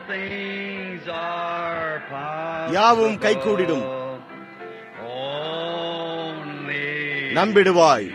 things are possible. யாவும் கைகூடிடும். Only நம்பிடுவாய்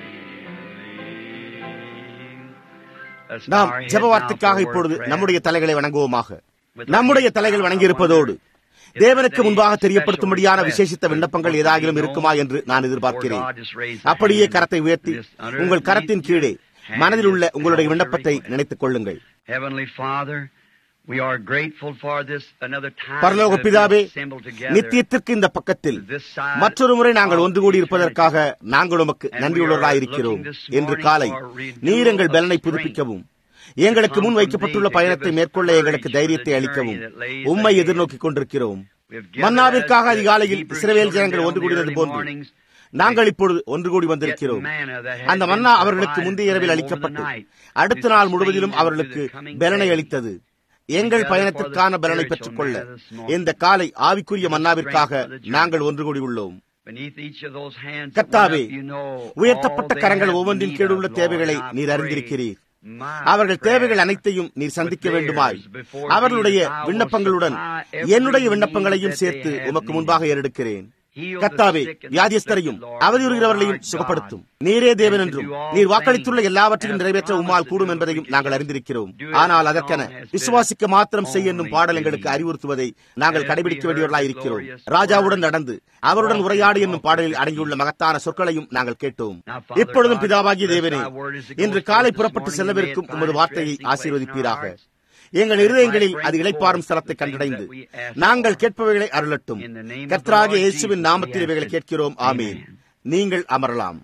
Let's நாம் bow our heads ஜெப now வார்த்தைக்காக for a word of இப்பொழுது prayer. நம்முடைய தலைகளை வணங்குவோமாக நம்முடைய தலைகள் வணங்கியிருப்பதோடு தேவனுக்கு முன்பாக தெரியப்படுத்தும்படியான விசேஷித்த விண்ணப்பங்கள் ஏதாகிலும் இருக்குமா என்று நான் எதிர்பார்க்கிறேன் அப்படியே கரத்தை உயர்த்தி உங்கள் கரத்தின் கீழே மனதில் உள்ள உங்களுடைய விண்ணப்பத்தை நினைத்துக் கொள்ளுங்கள் Heavenly Father, we are grateful for this another time பரலோக that we've பிதாவே assembled together. நித்தியத்திற்கு இந்த பக்கத்தில் மற்றொரு முறை நாங்கள் ஒன்று கூடியிருப்பதற்காக நாங்கள் உமக்கு நன்றியுள்ளவர்களாயிருக்கிறோம் என்று காலை நீர் எங்கள் பலனை புதுப்பிக்கவும் எங்களுக்கு முன் வைக்கப்பட்டுள்ள பயணத்தை மேற்கொள்ள எங்களுக்கு தைரியத்தை அளிக்கவும் உம்மை எதிர்நோக்கிக் கொண்டிருக்கிறோம் மன்னாவிற்காக அதிகாலையில் இஸ்ரவேல் ஜனங்கள் ஒன்று கூடினது போன்று நாங்கள் இப்பொழுது ஒன்று கூடி வந்திருக்கிறோம் அந்த மன்னா அவர்களுக்கு முந்தைய இரவில் அளிக்கப்பட்டு அடுத்த நாள் முழுவதிலும் அவர்களுக்கு பலனை அளித்தது எங்கள் பயணத்திற்கான பலனை பெற்றுக்கொள்ள இந்த காலை ஆவிக்குரிய மன்னாவிற்காக நாங்கள் ஒன்று கூடி உள்ளோம் கர்த்தாவே, உயர்த்தப்பட்ட கரங்கள் ஒவ்வொன்றின் கீழுள்ள தேவைகளை நீர் அறிந்திருக்கிறீர் அவர்கள் தேவைகள் அனைத்தையும் நீர் சந்திக்க வேண்டுமாய் அவர்களுடைய விண்ணப்பங்களுடன் என்னுடைய விண்ணப்பங்களையும் சேர்த்து உமக்கு முன்பாக ஏறெடுக்கிறேன் கத்தாவே வியாதியஸ்தரையும் அவதியுறுகிறவர்களையும் சுகப்படுத்தும் நீரே தேவன் என்றும் நீர் வாக்களித்துள்ள எல்லாவற்றையும் நிறைவேற்ற உம்மால் கூடும் என்பதையும் நாங்கள் அறிந்திருக்கிறோம் ஆனால் அதற்கென விசுவாசிக்க மாத்திரம் செய் என்னும் பாடல் எங்களுக்கு அறிவுறுத்துவதை நாங்கள் கடைபிடிக்க வேண்டியவர்களாய் இருக்கிறோம் ராஜாவுடன் நடந்து அவருடன் உரையாடு என்னும் பாடலில் அடங்கியுள்ள மகத்தான சொற்களையும் நாங்கள் கேட்டோம் இப்பொழுதும் பிதாவாகிய தேவனே இன்று காலை புறப்பட்டு செல்லவிருக்கும் உமது வார்த்தையை ஆசீர்வதிப்பீராக எங்கள் இருதயங்களில் அது இளைப்பாறும் ஸ்தலத்தை கண்டடைந்து நாங்கள் கேட்பவைகளை அருளட்டும் கர்த்தராகிய இயேசுவின் நாமத்தில் இவைகளை கேட்கிறோம் ஆமீன் நீங்கள் அமரலாம்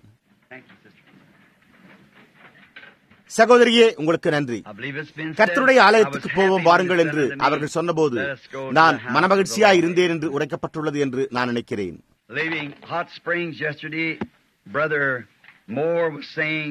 சகோதரியே உங்களுக்கு நன்றி கர்த்தருடைய ஆலயத்துக்கு போவோம் வாருங்கள் என்று அவர்கள் சொன்னபோது நான் மனமகிழ்ச்சியாய் இருந்தேன் என்று உரைக்கப்பட்டுள்ளது என்று நான் நினைக்கிறேன் Leaving Hot Springs yesterday, Brother Moore was saying,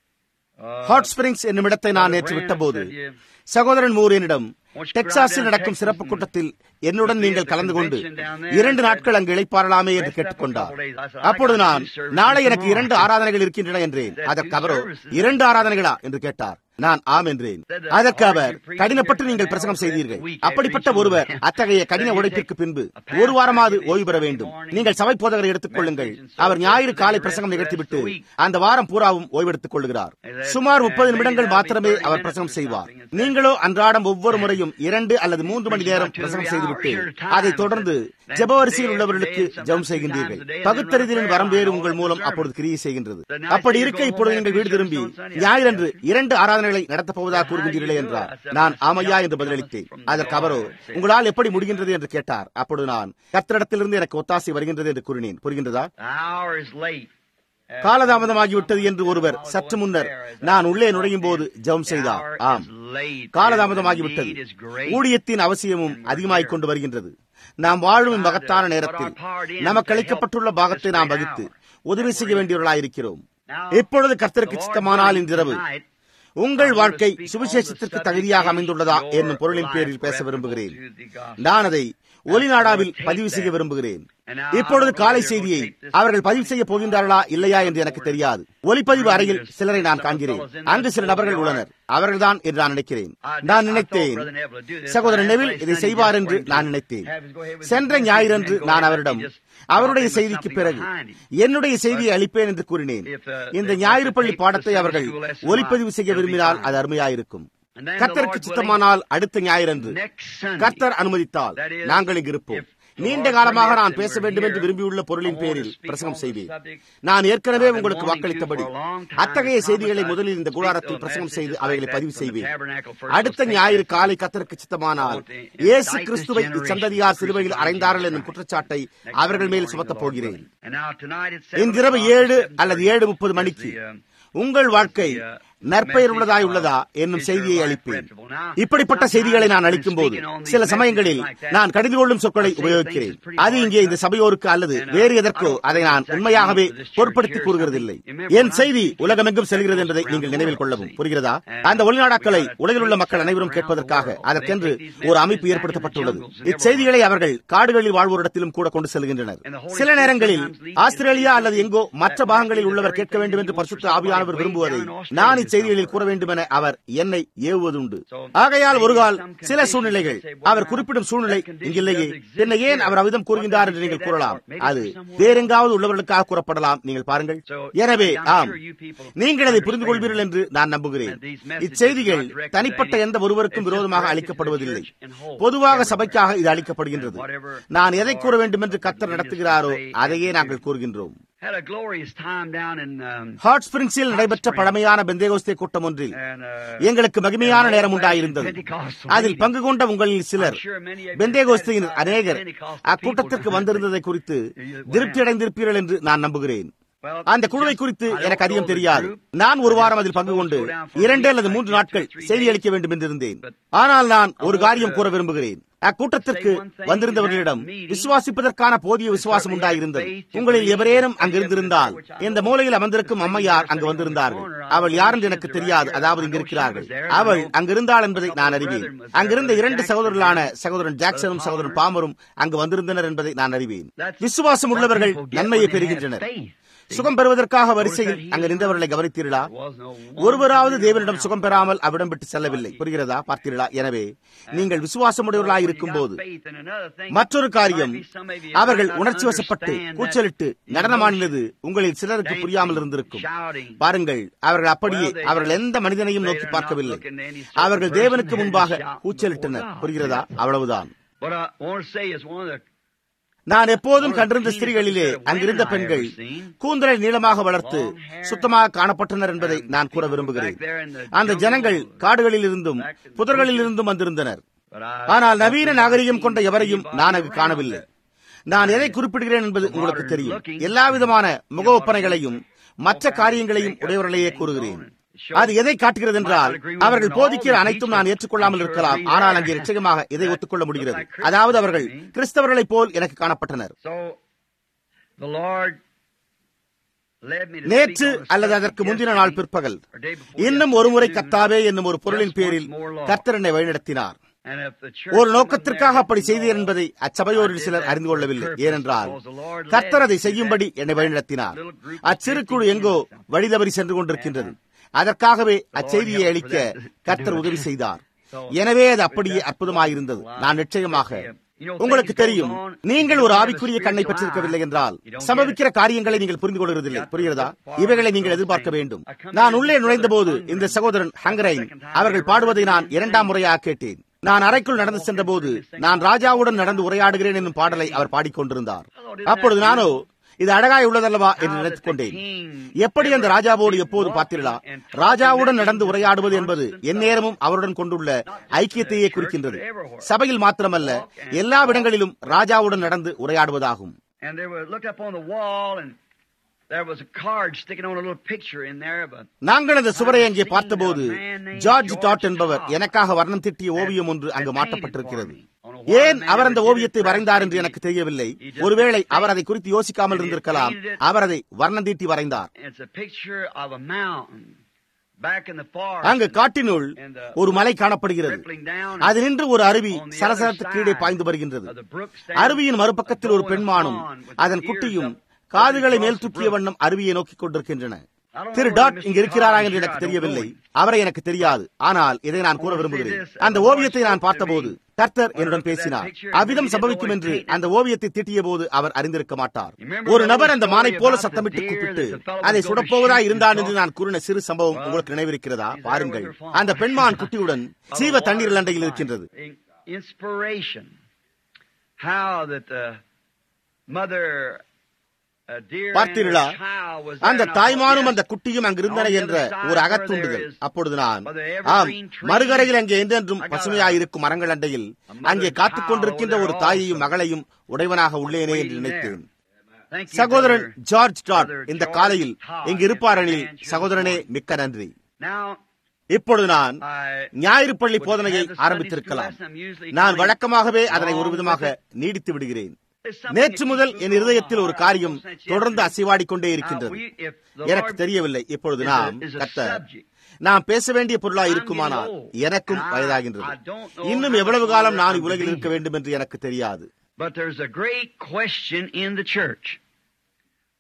uh, hot springs என்னும் இடத்தை நான் நேற்று விட்டபோது சகோதரன் மூரியனிடம் டெக்சாஸில் நடக்கும் சிறப்பு கூட்டத்தில் என்னுடன் நீங்கள் கலந்து கொண்டு இரண்டு நாட்கள் அங்கு இழைப்பாரலாமே என்று கேட்டுக்கொண்டார் அப்பொழுது நான் நாளை எனக்கு இரண்டு ஆராதனைகள் இருக்கின்றன என்றேன் அதற்கு அவரோ இரண்டு ஆராதனைகளா என்று கேட்டார் நான் ஆம் என்றேன் அதற்கு அவர் கடினப்பட்டு நீங்கள் பிரசங்கம் செய்தீர்கள் அப்படிப்பட்ட ஒருவர் அத்தகைய கடின உழைப்பிற்கு பின்பு ஒரு வாரமாவது ஓய்வு பெற வேண்டும் நீங்கள் சபை போதகரை எடுத்துக் கொள்ளுங்கள் அவர் ஞாயிறு காலை பிரசங்கம் நிகழ்த்திவிட்டு அந்த வாரம் பூராவும் ஓய்வெடுத்துக் கொள்கிறார் சுமார் முப்பது நிமிடங்கள் மாத்திரமே அவர் பிரசங்கம் செய்வார் நீங்களோ அன்றாடம் ஒவ்வொரு முறையும் இரண்டு அல்லது மூன்று மணி நேரம் பிரசங்கம் செய்துவிட்டு அதைத் தொடர்ந்து ஜெப வரிசையில் உள்ளவர்களுக்கு ஜெபம் செய்கின்றீர்கள் பகுத்தறிதலின் வரம்பேறு உங்கள் மூலம் அப்பொழுது கிரியை செய்கின்றது அப்படி இருக்க இப்பொழுது நீங்கள் வீடு திரும்பி ஞாயிறன்று இரண்டு ஆராதனைகளை நடத்தப் போவதாக கூறுகின்றீர்களே என்றார் நான் ஆமையா என்று பதிலளித்தேன் அதற்கு அவரோ உங்களால் எப்படி முடிகின்றது என்று கேட்டார் அப்பொழுது நான் கர்த்தரிடத்திலிருந்து எனக்கு ஒத்தாசை வருகின்றது என்று கூறினேன் புரிகின்றதா The hour is late. காலதாமதமாகிவிட்டது என்று ஒருவர் சற்று முன்னர் நான் உள்ளே நுழையும் போது ஜெபம் செய்தார் ஆம் காலதாமதமாகிவிட்டது ஊழியத்தின் அவசியமும் அதிகமாகிக் கொண்டு வருகின்றது நாம் வாழும் மகத்தான நேரத்தில் நமக்கு அளிக்கப்பட்டுள்ள பாகத்தை நாம் வகித்து உதவி செய்ய வேண்டியவர்களாயிருக்கிறோம் இப்பொழுது கர்த்தருக்கு சித்தமானால் இன்றிரவு உங்கள் வாழ்க்கை சுவிசேஷத்திற்கு தகுதியாக அமைந்துள்ளதா என்னும் பொருளின் பேரில் பேச விரும்புகிறேன் நான் அதை ஒலிநாடாவில் பதிவு செய்ய விரும்புகிறேன் இப்பொழுது காலை செய்தியை அவர்கள் பதிவு செய்ய போகின்றார்களா இல்லையா என்று எனக்கு தெரியாது ஒலிப்பதிவு அறையில் சிலரை நான் காண்கிறேன் அங்கு சில நபர்கள் உள்ளனர் அவர்கள்தான் என்று நான் நினைக்கிறேன் நான் நினைத்தேன் சகோதரன் நெவில் இதை செய்வார் என்று நான் நினைத்தேன் சென்ற ஞாயிறன்று நான் அவரிடம் அவருடைய செய்திக்கு பிறகு என்னுடைய செய்தியை அளிப்பேன் என்று கூறினேன் இந்த ஞாயிறு பள்ளி பாடத்தை அவர்கள் ஒலிப்பதிவு செய்ய விரும்பினால் அது அருமையாயிருக்கும் கர்த்தருக்கு சித்தமானால் அடுத்த ஞாயிறன்று கர்த்தர் அனுமதித்தால் நாங்கள் இங்கு இருப்போம் நீண்ட காலமாக நான் பேச வேண்டும் என்று விரும்பியுள்ள பொருளின் பேரில் பிரசங்கம் செய்வேன் நான் ஏற்கனவே உங்களுக்கு வாக்களித்தபடி அத்தகைய செய்திகளை முதலில் இந்த கூடாரத்தில் பிரசங்கம் செய்து அவைகளை பதிவு செய்வேன் அடுத்த ஞாயிறு காலை கத்தருக்கு சித்தமானால் இயேசு கிறிஸ்துவை இச்சந்ததியார் சிலுவையில் அறைந்தார்கள் என்னும் குற்றச்சாட்டை அவர்கள் மேல் சுமத்தப் போகிறேன் இன்றிரவு ஏழு அல்லது ஏழு முப்பது மணிக்கு உங்கள் வாழ்க்கை நற்பெயர் உள்ளதாய் உள்ளதா என்னும் செய்தியை அளிப்பேன் இப்படிப்பட்ட செய்திகளை நான் அளிக்கும் போது சில சமயங்களில் நான் கடிந்து கொள்ளும் சொற்களை உபயோகிக்கிறேன் அது இங்கே இந்த சபையோருக்கு அல்லது வேறு எதற்கோ அதை நான் உண்மையாகவே பொருட்படுத்தி கூறுகிறதில்லை என் செய்தி உலகமெங்கும் செல்கிறது என்பதை நீங்கள் நினைவில் கொள்ளவும் புரிகிறதா அந்த ஒளிநாடாக்களை உலகில் உள்ள மக்கள் அனைவரும் கேட்பதற்காக அதற்கென்று ஒரு அமைப்பு ஏற்படுத்தப்பட்டுள்ளது இச்செய்திகளை அவர்கள் காடுகளில் வாழ்வோரிடத்திலும் கூட கொண்டு செல்கின்றனர் சில நேரங்களில் ஆஸ்திரேலியா அல்லது எங்கோ மற்ற பாகங்களில் உள்ளவர் கேட்க வேண்டும் என்று பரிசுத்த ஆவியானவர் விரும்புவதை நான் செய்திகளில் கூற வேண்டும் என அவர் என்னை ஏவுவதுண்டு ஆகையால் ஒரு கால் சில சூழ்நிலைகள் அவர் குறிப்பிடும் சூழ்நிலை இங்கில்லையே பின்ன ஏன் அவர் அவிதம் கூறுகின்றார் என்று நீங்கள் கூறலாம் அது வேறெங்காவது உள்ளவர்களுக்காக கூறப்படலாம் நீங்கள் பாருங்கள் எனவே ஆம் நீங்கள் அதை புரிந்து கொள்வீர்கள் என்று நான் நம்புகிறேன் இச்செய்திகள் தனிப்பட்ட எந்த ஒருவருக்கும் விரோதமாக அளிக்கப்படுவதில்லை பொதுவாக சபைக்காக இது அளிக்கப்படுகின்றது நான் எதை கூற வேண்டும் என்று கத்தர் நடத்துகிறாரோ அதையே நாங்கள் கூறுகின்றோம் ஹாட் ஸ்பிரிங்ஸில் நடைபெற்ற பழமையான பெந்தேகோஸ்தே கூட்டம் ஒன்றில் எங்களுக்கு மகிமையான நேரம் உண்டாயிருந்தது அதில் பங்கு கொண்ட உங்களில் சிலர் பெந்தேகோஸ்தையின் அநேகர் அக்கூட்டத்திற்கு வந்திருந்ததை குறித்து திருப்தி அடைந்திருப்பீர்கள் என்று நான் நம்புகிறேன் அந்த குழுவை குறித்து எனக்கு அதிகம் தெரியாது நான் ஒரு வாரம் அதில் பங்கு கொண்டு இரண்டு அல்லது மூன்று நாட்கள் செய்தி அளிக்க வேண்டும் என்றிருந்தேன் ஆனால் நான் ஒரு காரியம் கூற விரும்புகிறேன் அக்கூட்டத்திற்கு வந்திருந்தவர்களிடம் விசுவாசிப்பதற்கான போதிய விசுவாசம் உண்டாயிருந்தது உங்களில் எவரேனும் அங்கிருந்திருந்தால் இந்த மூலையில் அமர்ந்திருக்கும் அம்மையார் அங்கு வந்திருந்தார்கள் அவள் யார் என்று எனக்கு தெரியாது அதாவது இங்கு இருக்கிறார்கள் அவள் அங்கிருந்தாள் என்பதை நான் அறிவேன் அங்கிருந்த இரண்டு சகோதரர்களான சகோதரன் ஜாக்சனும் சகோதரன் பாமரும் அங்கு வந்திருந்தனர் என்பதை நான் அறிவேன் விசுவாசம் உள்ளவர்கள் நன்மையை பெறுகின்றனர் சுகம் பெறுவதற்காக வரிசையில் அங்கு நின்றவர்களை கவனித்தீர்களா ஒருவராவது தேவனிடம் சுகம் பெறாமல் அவ்விடம் விட்டு செல்லவில்லை புரிகிறதா பார்த்தீர்களா எனவே நீங்கள் விசுவாசமுடையவர்களாக இருக்கும் போது மற்றொரு காரியம் அவர்கள் உணர்ச்சி வசப்பட்டு கூச்சலிட்டு நடனமாடினது உங்களில் சிலருக்கு புரியாமல் இருந்திருக்கும் பாருங்கள் அவர்கள் அப்படியே அவர்கள் எந்த மனிதனையும் நோக்கி பார்க்கவில்லை அவர்கள் தேவனுக்கு முன்பாக கூச்சலிட்டனர் புரிகிறதா அவ்வளவுதான் நான் எப்போதும் கண்டிருந்த ஸ்திரீகளிலே அங்கிருந்த பெண்கள் கூந்தலை நீளமாக வளர்த்து சுத்தமாக காணப்பட்டனர் என்பதை நான் கூற விரும்புகிறேன் அந்த ஜனங்கள் காடுகளில் இருந்தும் புதர்களில் இருந்தும் வந்திருந்தனர் ஆனால் நவீன நாகரிகம் கொண்ட எவரையும் நான் அங்கு காணவில்லை நான் எதை குறிப்பிடுகிறேன் என்பது உங்களுக்கு தெரியும் எல்லா விதமான முக ஒப்பனைகளையும் மற்ற காரியங்களையும் உடையவர்களையே கூறுகிறேன் அது எதை காட்டுகிறது என்றால் அவர்கள் போதிக்கிற அனைத்தும் நான் ஏற்றுக்கொள்ளாமல் இருக்கலாம் ஆனால் அங்கே நிச்சயமாக இதை ஒத்துக்கொள்ள முடிகிறது அதாவது அவர்கள் கிறிஸ்தவர்களைப் போல் எனக்கு காணப்பட்டனர் நேற்று அல்லது அதற்கு முந்தின நாள் பிற்பகல் இன்னும் ஒரு முறை கத்தாவே என்னும் ஒரு பொருளின் பேரில் கர்த்தர் என்னை வழிநடத்தினார் ஒரு நோக்கத்திற்காக அப்படி செய்தேன் என்பதை அச்சபையோரில் சிலர் அறிந்து கொள்ளவில்லை ஏனென்றால் கர்த்தர் அதை செய்யும்படி என்னை வழிநடத்தினார் அச்சிறு குழு எங்கோ வழிதவறி சென்று கொண்டிருக்கின்றது அதற்காகவே அச்செய்தியை அளிக்க கர்த்தர் உதவி செய்தார் எனவே அது அப்படியே அற்புதமாயிருந்தது நான் நிச்சயமாக உங்களுக்கு தெரியும் நீங்கள் ஒரு ஆவிக்குரிய கண்ணை பெற்றிருக்கவில்லை என்றால் சம்பவிக்கிற காரியங்களை நீங்கள் புரிந்து கொள்கிறதில்லை புரிகிறதா இவைகளை நீங்கள் எதிர்பார்க்க வேண்டும் நான் உள்ளே நுழைந்த போது இந்த சகோதரன் ஹங்கரைன் அவர்கள் பாடுவதை நான் இரண்டாம் முறையாக கேட்டேன் நான் அறைக்குள் நடந்து சென்ற போது நான் ராஜாவுடன் நடந்து உரையாடுகிறேன் என்னும் பாடலை அவர் பாடிக்கொண்டிருந்தார் அப்பொழுது நானோ இது அழகாய் உள்ளதல்லவா என்று நினைத்துக் கொண்டேன் எப்படி அந்த ராஜாவோடு எப்போது பார்த்தீர்களா ராஜாவுடன் நடந்து உரையாடுவது என்பது எந்நேரமும் அவருடன் கொண்டுள்ள ஐக்கியத்தையே குறிக்கின்றது சபையில் மாத்திரமல்ல எல்லா இடங்களிலும் ராஜாவுடன் நடந்து உரையாடுவதாகும் நாங்கள் அந்த சுவரை அங்கே பார்த்தபோது ஜார்ஜ் டாட் என்பவர் எனக்காக வர்ணம் திட்டிய ஓவியம் ஒன்று அங்கு மாட்டப்பட்டிருக்கிறது ஏன் அவர் அந்த ஓவியத்தை வரைந்தார் என்று எனக்கு தெரியவில்லை ஒருவேளை அவர் அதை குறித்து யோசிக்காமல் இருந்திருக்கலாம் அவர் அதை வர்ணம் தீட்டி வரைந்தார் அங்கு காட்டினுள் ஒரு மலை காணப்படுகிறது அது நின்று ஒரு அருவி சலசலத்துக்கு கீழே பாய்ந்து வருகின்றது அருவியின் மறுபக்கத்தில் ஒரு பெண்மானும் அதன் குட்டியும் காதுகளை மேல் தூக்கிய வண்ணம் அருவியை நோக்கிக் கொண்டிருக்கின்றன திரு டாட் இங்கு இருக்கிறாரா என்று எனக்கு தெரியவில்லை அவரை எனக்கு தெரியாது ஆனால் இதை நான் கூற விரும்புகிறேன் அந்த ஓவியத்தை நான் பார்த்தபோது கர்த்தர் என்னுடன் பேசினார் அவ்விதம் சம்பவிக்கும் என்று அந்த ஓவியத்தை திட்டிய போது அவர் அறிந்திருக்க மாட்டார் ஒரு நபர் அந்த மானை போல சத்தமிட்டு கூப்பிட்டு அதை சுடப்போவதா இருந்தான் என்று நான் கூறின சிறு சம்பவம் உங்களுக்கு நினைவிருக்கிறதா பாருங்கள் அந்த பெண்மான் குட்டியுடன் சீவ தண்ணீர் லண்டையில் இருக்கின்றது பார்த்தீர்களா அந்த தாய்மானும் அந்த குட்டியும் அங்கிருந்தன என்ற ஒரு அகத்துண்டுதல் அப்பொழுது நான் ஆம் மறுகரையில் அங்கே என்றென்றும் பசுமையாயிருக்கும் மரங்கள் அண்டையில் அங்கே காத்துக் கொண்டிருக்கின்ற ஒரு தாயையும் மகளையும் உடையவனாக உள்ளேனே என்று நினைத்தேன் சகோதரன் ஜார்ஜ் டாட் இந்த காலையில் இங்கு இருப்பாரெனில் சகோதரனே மிக்க நன்றி இப்பொழுது நான் ஞாயிறு பள்ளி போதனையை ஆரம்பித்திருக்கலாம் நான் வழக்கமாகவே அதனை ஒரு விதமாக நீடித்து விடுகிறேன் நேற்று முதல் என் இருதயத்தில் ஒரு காரியம் தொடர்ந்து அசைவாடிக் கொண்டே இருக்கின்றது எனக்கு தெரியவில்லை இப்பொழுது நாம் கத்த நாம் பேச வேண்டிய பொருளா இருக்குமானால் எனக்கும் வயதாகின்றது இன்னும் எவ்வளவு காலம் நான் உலகில் இருக்க வேண்டும் என்று எனக்கு தெரியாது But there's a great question in the church.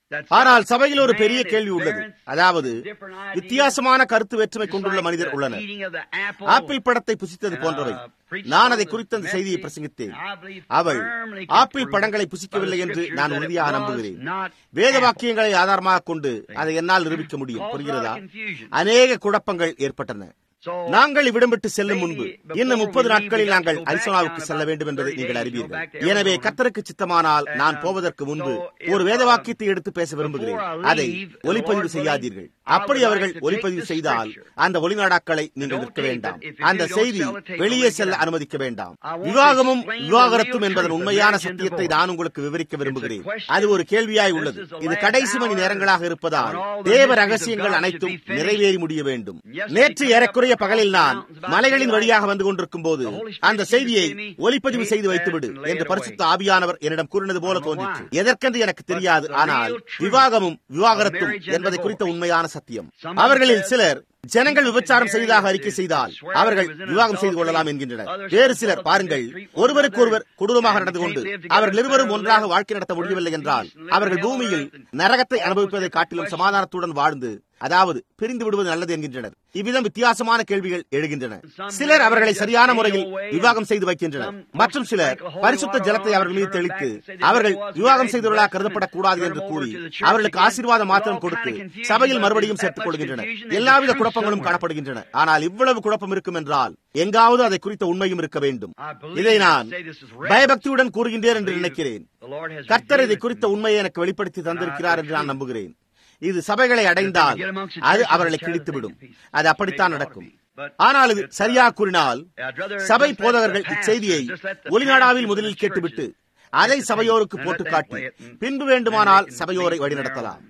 ஆனால் சபையில் ஒரு பெரிய கேள்வி உள்ளது அதாவது வித்தியாசமான கருத்து வேற்றுமை கொண்டுள்ள மனிதர் உள்ளனர் ஆப்பிள் படத்தை புசித்தது போன்றவை நான் அதை குறித்த அந்த செய்தியை பிரசங்கித்தேன் அவள் ஆப்பிள் படங்களை புசிக்கவில்லை என்று நான் உறுதியாக நம்புகிறேன் வேத வாக்கியங்களை ஆதாரமாக கொண்டு அதை என்னால் நிரூபிக்க முடியும் புரிகிறதா அநேக குழப்பங்கள் ஏற்பட்டன நாங்கள் இவ்விடம் விட்டு செல்லும் முன்பு இன்னும் முப்பது நாட்களில் நாங்கள் அரிசோனாவுக்கு செல்ல வேண்டும் என்பதை நீங்கள் அறிவீர்கள் எனவே கத்தருக்கு சித்தமானால் நான் போவதற்கு முன்பு ஒரு வேத வாக்கியத்தை எடுத்து பேச விரும்புகிறேன் அதை ஒலிப்பதிவு செய்யாதீர்கள் அப்படி அவர்கள் ஒலிப்பதிவு செய்தால் அந்த ஒளிநாடாக்களை நீங்கள் நிற்க வேண்டாம் அந்த செய்தி வெளியே செல்ல அனுமதிக்க வேண்டாம் விவாகமும் விவாகரத்தும் என்பதன் உண்மையான சத்தியத்தை நான் உங்களுக்கு விவரிக்க விரும்புகிறேன் அது ஒரு கேள்வியாய் உள்ளது இது கடைசி மணி நேரங்களாக இருப்பதால் தேவ ரகசியங்கள் அனைத்தும் நிறைவேறி முடிய வேண்டும் நேற்று ஏறக்குறைய இன்றைய பகலில் நான் மலைகளின் வழியாக வந்து கொண்டிருக்கும் போது அந்த செய்தியை ஒலிப்பதிவு செய்து வைத்துவிடு என்று பரிசுத்த ஆவியானவர் என்னிடம் கூறினது போல தோன்றிற்று எதற்கென்று எனக்கு தெரியாது ஆனால் விவாகமும் விவாகரத்தும் என்பதை குறித்த உண்மையான சத்தியம் அவர்களில் சிலர் ஜனங்கள் விபச்சாரம் செய்ததாக அறிக்கை செய்தால் அவர்கள் விவாகம் செய்து கொள்ளலாம் என்கின்றனர் வேறு சிலர் பாருங்கள் ஒருவருக்கு ஒருவர் கொடூரமாக நடந்து கொண்டு அவர்கள் இருவரும் ஒன்றாக வாழ்க்கை நடத்த முடியவில்லை என்றால் அவர்கள் பூமியில் நரகத்தை அனுபவிப்பதை காட்டிலும் சமாதானத்துடன் வாழ்ந்து அதாவது பிரிந்து விடுவது நல்லது என்கின்றனர் இவ்விதம் வித்தியாசமான கேள்விகள் எழுகின்றன சிலர் அவர்களை சரியான முறையில் விவாகம் செய்து வைக்கின்றனர் மற்றும் சிலர் பரிசுத்த ஜலத்தை அவர்கள் மீது தெளித்து அவர்கள் விவாகம் செய்தவர்களாக கருதப்படக்கூடாது என்று கூறி அவர்களுக்கு ஆசீர்வாதம் மாத்திரம் கொடுத்து சபையில் மறுபடியும் சேர்த்துக் கொள்கின்றனர் எல்லாவித குழப்பங்களும் காணப்படுகின்றன ஆனால் இவ்வளவு குழப்பம் இருக்கும் என்றால் எங்காவது அதை குறித்த உண்மையும் இருக்க வேண்டும் இதை நான் பயபக்தியுடன் கூறுகின்றேன் என்று நினைக்கிறேன் கர்த்தர் இதை குறித்த உண்மையை எனக்கு வெளிப்படுத்தி தந்திருக்கிறார் என்று நான் நம்புகிறேன் இது சபைகளை அடைந்தால் அது அவர்களை கிழித்துவிடும் அது அப்படித்தான் நடக்கும் ஆனால் இது சரியாக கூறினால் சபை போதகர்கள் இச்செய்தியை ஒளிநாடாவில் முதலில் கேட்டுவிட்டு அதை சபையோருக்கு போட்டு காட்டி பின்பு வேண்டுமானால் சபையோரை வழிநடத்தலாம்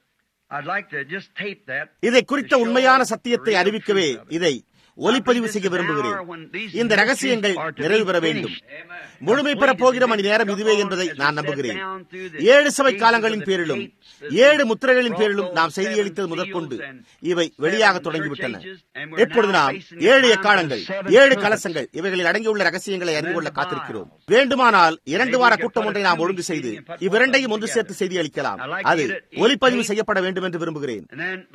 இதை குறித்த உண்மையான சத்தியத்தை அறிவிக்கவே இதை ஒலிப்பதிவு செய்ய விரும்புகிறேன் இந்த ரகசியங்கள் நிறைவு பெற வேண்டும் முழுமை பெறப் போகிற மணி நேரம் இதுவே என்பதை நான் நம்புகிறேன் ஏழு சபை காலங்களின் பேரிலும் ஏழு முத்திரைகளின் பேரிலும் நாம் செய்தியளித்தது முதற்கொண்டு இவை வெளியாக தொடங்கிவிட்டன இப்பொழுது நாம் ஏழு எக்காலங்கள் ஏழு கலசங்கள் இவைகளில் அடங்கியுள்ள ரகசியங்களை அறிந்து கொள்ள காத்திருக்கிறோம் வேண்டுமானால் இரண்டு வார கூட்டம் ஒன்றை நாம் ஒழுங்கு செய்து இவ்விரண்டையும் ஒன்று சேர்த்து செய்தி அளிக்கலாம் அது ஒலிப்பதிவு செய்யப்பட வேண்டும் என்று விரும்புகிறேன்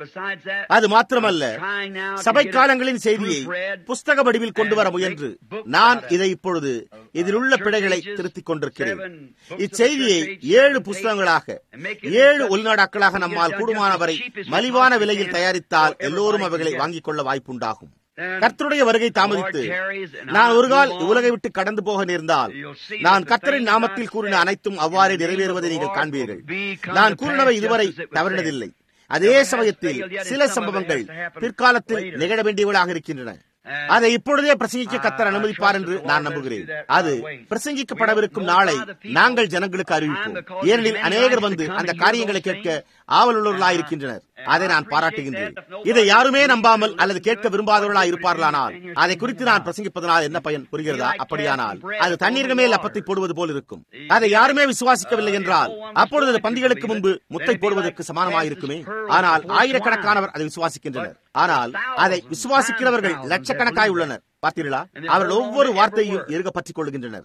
அது மாத்திரமல்ல சபை காலங்களின் செய்தியை புஸ்தக வடிவில் கொண்டு வர முயன்று நான் இதை இப்பொழுது இதில் உள்ள பிழைகளை திருத்திக் கொண்டிருக்கிறேன் இச்செய்தியை ஏழு புஸ்தகங்களாக ஏழு உள்நாடாக்களாக நம்மால் கூடுமானவரை மலிவான விலையில் தயாரித்தால் எல்லோரும் அவைகளை வாங்கிக் கொள்ள வாய்ப்புண்டாகும் கர்த்தருடைய வருகை தாமதித்து நான் ஒரு கால் உலகை விட்டு கடந்து போக நேர்ந்தால் நான் கர்த்தரின் நாமத்தில் கூறின அனைத்தும் அவ்வாறே நிறைவேறுவதை நீங்கள் காண்பீர்கள் நான் கூறினவை இதுவரை தவறினதில்லை அதே சமயத்தில் சில சம்பவங்கள் பிற்காலத்தில் நிகழ வேண்டியவர்களாக இருக்கின்றன அதை இப்பொழுதே பிரசங்கிக்க கத்தர் அனுமதிப்பார் என்று நான் நம்புகிறேன் அது பிரசங்கிக்கப்படவிருக்கும் நாளை நாங்கள் ஜனங்களுக்கு அறிவிப்போம் ஏனெனில் அநேகர் வந்து அந்த காரியங்களை கேட்க ஆவலுள்ளவர்களாயிருக்கின்றனர் அதை நான் பாராட்டுகின்றேன் இதை யாருமே நம்பாமல் அல்லது கேட்க விரும்பாதவர்களா இருப்பார்களானால் அதை குறித்து நான் பிரசங்கிப்பதனால் என்ன பயன் புரிகிறதா அப்படியானால் அது தண்ணீர்கள் மேல் அப்பத்தை போடுவது போல் இருக்கும் அதை யாருமே விசுவாசிக்கவில்லை என்றால் அப்பொழுது பந்திகளுக்கு முன்பு முத்தை போடுவதற்கு சமானமாயிருக்குமே ஆனால் ஆயிரக்கணக்கானவர் அதை விசுவாசிக்கின்றனர் ஆனால் அதை விசுவாசிக்கிறவர்கள் லட்சக்கணக்காய் உள்ளனர் பார்த்தீர்களா அவர்கள் ஒவ்வொரு வார்த்தையும் இருக பற்றிக் கொள்கின்றனர்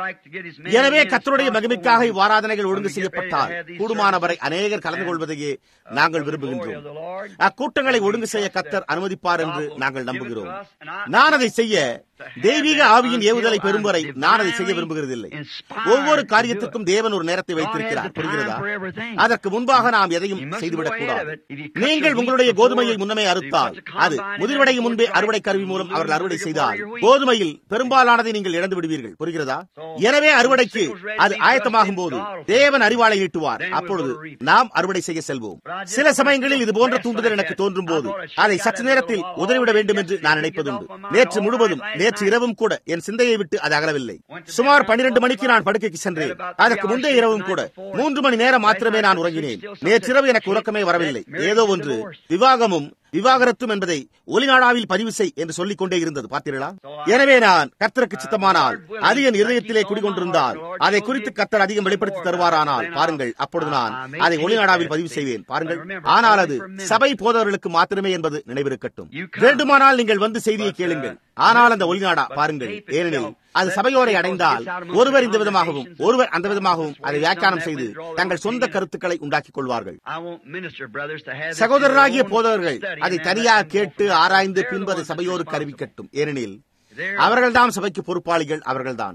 எனவே கத்தருடைய மகிமைக்காக இவ்வாராதனைகள் ஒழுங்கு செய்யப்பட்டால் கூடுமானவரை அநேகர் கலந்து கொள்வதையே நாங்கள் விரும்புகின்றோம் அக்கூட்டங்களை ஒழுங்கு செய்ய கத்தர் அனுமதிப்பார் என்று நாங்கள் நம்புகிறோம் நான் அதை செய்ய தெய்வீக ஆவியின் ஏவுதலை பெறும் வரை நான் அதை செய்ய விரும்புகிறதில்லை ஒவ்வொரு காரியத்திற்கும் தேவன் ஒரு நேரத்தை வைத்திருக்கிறார் புரிகிறதா அதற்கு முன்பாக நாம் எதையும் செய்துவிடக் கூடாது நீங்கள் உங்களுடைய கோதுமையை முன்னமே அறுத்தால் அது முதிர்வடையும் முன்பே அறுவடை கருவி மூலம் அவர்கள் அறுவடை செய்தால் கோதுமையில் பெரும்பாலானதை நீங்கள் இழந்து விடுவீர்கள் புரிகிறதா எனவே அறுவடைக்கு அது ஆயத்தமாகும் போது தேவன் அறிவாளை ஈட்டுவார் அப்பொழுது நாம் அறுவடை செய்ய செல்வோம் சில சமயங்களில் இது போன்ற தூண்டுதல் எனக்கு தோன்றும் போது அதை சற்று நேரத்தில் உதறிவிட வேண்டும் என்று நான் நினைப்பதுண்டு நேற்று முழுவதும் நேற்று இரவும் கூட என் சிந்தையை விட்டு அது அகலவில்லை சுமார் பன்னிரண்டு மணிக்கு நான் படுக்கைக்கு சென்றேன் அதற்கு முந்தைய இரவும் கூட மூன்று மணி நேரம் மாத்திரமே நான் உறங்கினேன் நேற்றிரவு எனக்கு உறக்கமே வரவில்லை ஏதோ ஒன்று விவாகமும் விவாகரத்தும் என்பதை ஒலிநாடாவில் பதிவு செய் என்று சொல்லிக் கொண்டே இருந்தது பார்த்தீர்களா எனவே நான் கர்த்தருக்கு சித்தமானால் அது என் இருதயத்திலே குடிகொண்டிருந்தால் அதை குறித்து கர்த்தர் அதிகம் வெளிப்படுத்தி தருவாரானால் பாருங்கள் அப்பொழுது நான் அதை ஒளிநாடாவில் பதிவு செய்வேன் பாருங்கள் ஆனால் அது சபை போதவர்களுக்கு மாத்திரமே என்பது நினைவிருக்கட்டும் வேண்டுமானால் நீங்கள் வந்து செய்தியை கேளுங்கள் ஆனால் அந்த ஒளிநாடா பாருங்கள் ஏனெனில் அது சபையோரை அடைந்தால் ஒருவர் இந்த விதமாகவும் ஒருவர் அந்த விதமாகவும் அதை வியாக்கியானம் செய்து தங்கள் சொந்த கருத்துக்களை உண்டாக்கிக் கொள்வார்கள் சகோதரராகிய போதவர்கள் அதை தனியாக கேட்டு ஆராய்ந்து பின்பு அதை சபையோருக்கு அறிவிக்கட்டும் ஏனெனில் அவர்கள்தான் சபைக்கு பொறுப்பாளிகள் அவர்கள்தான்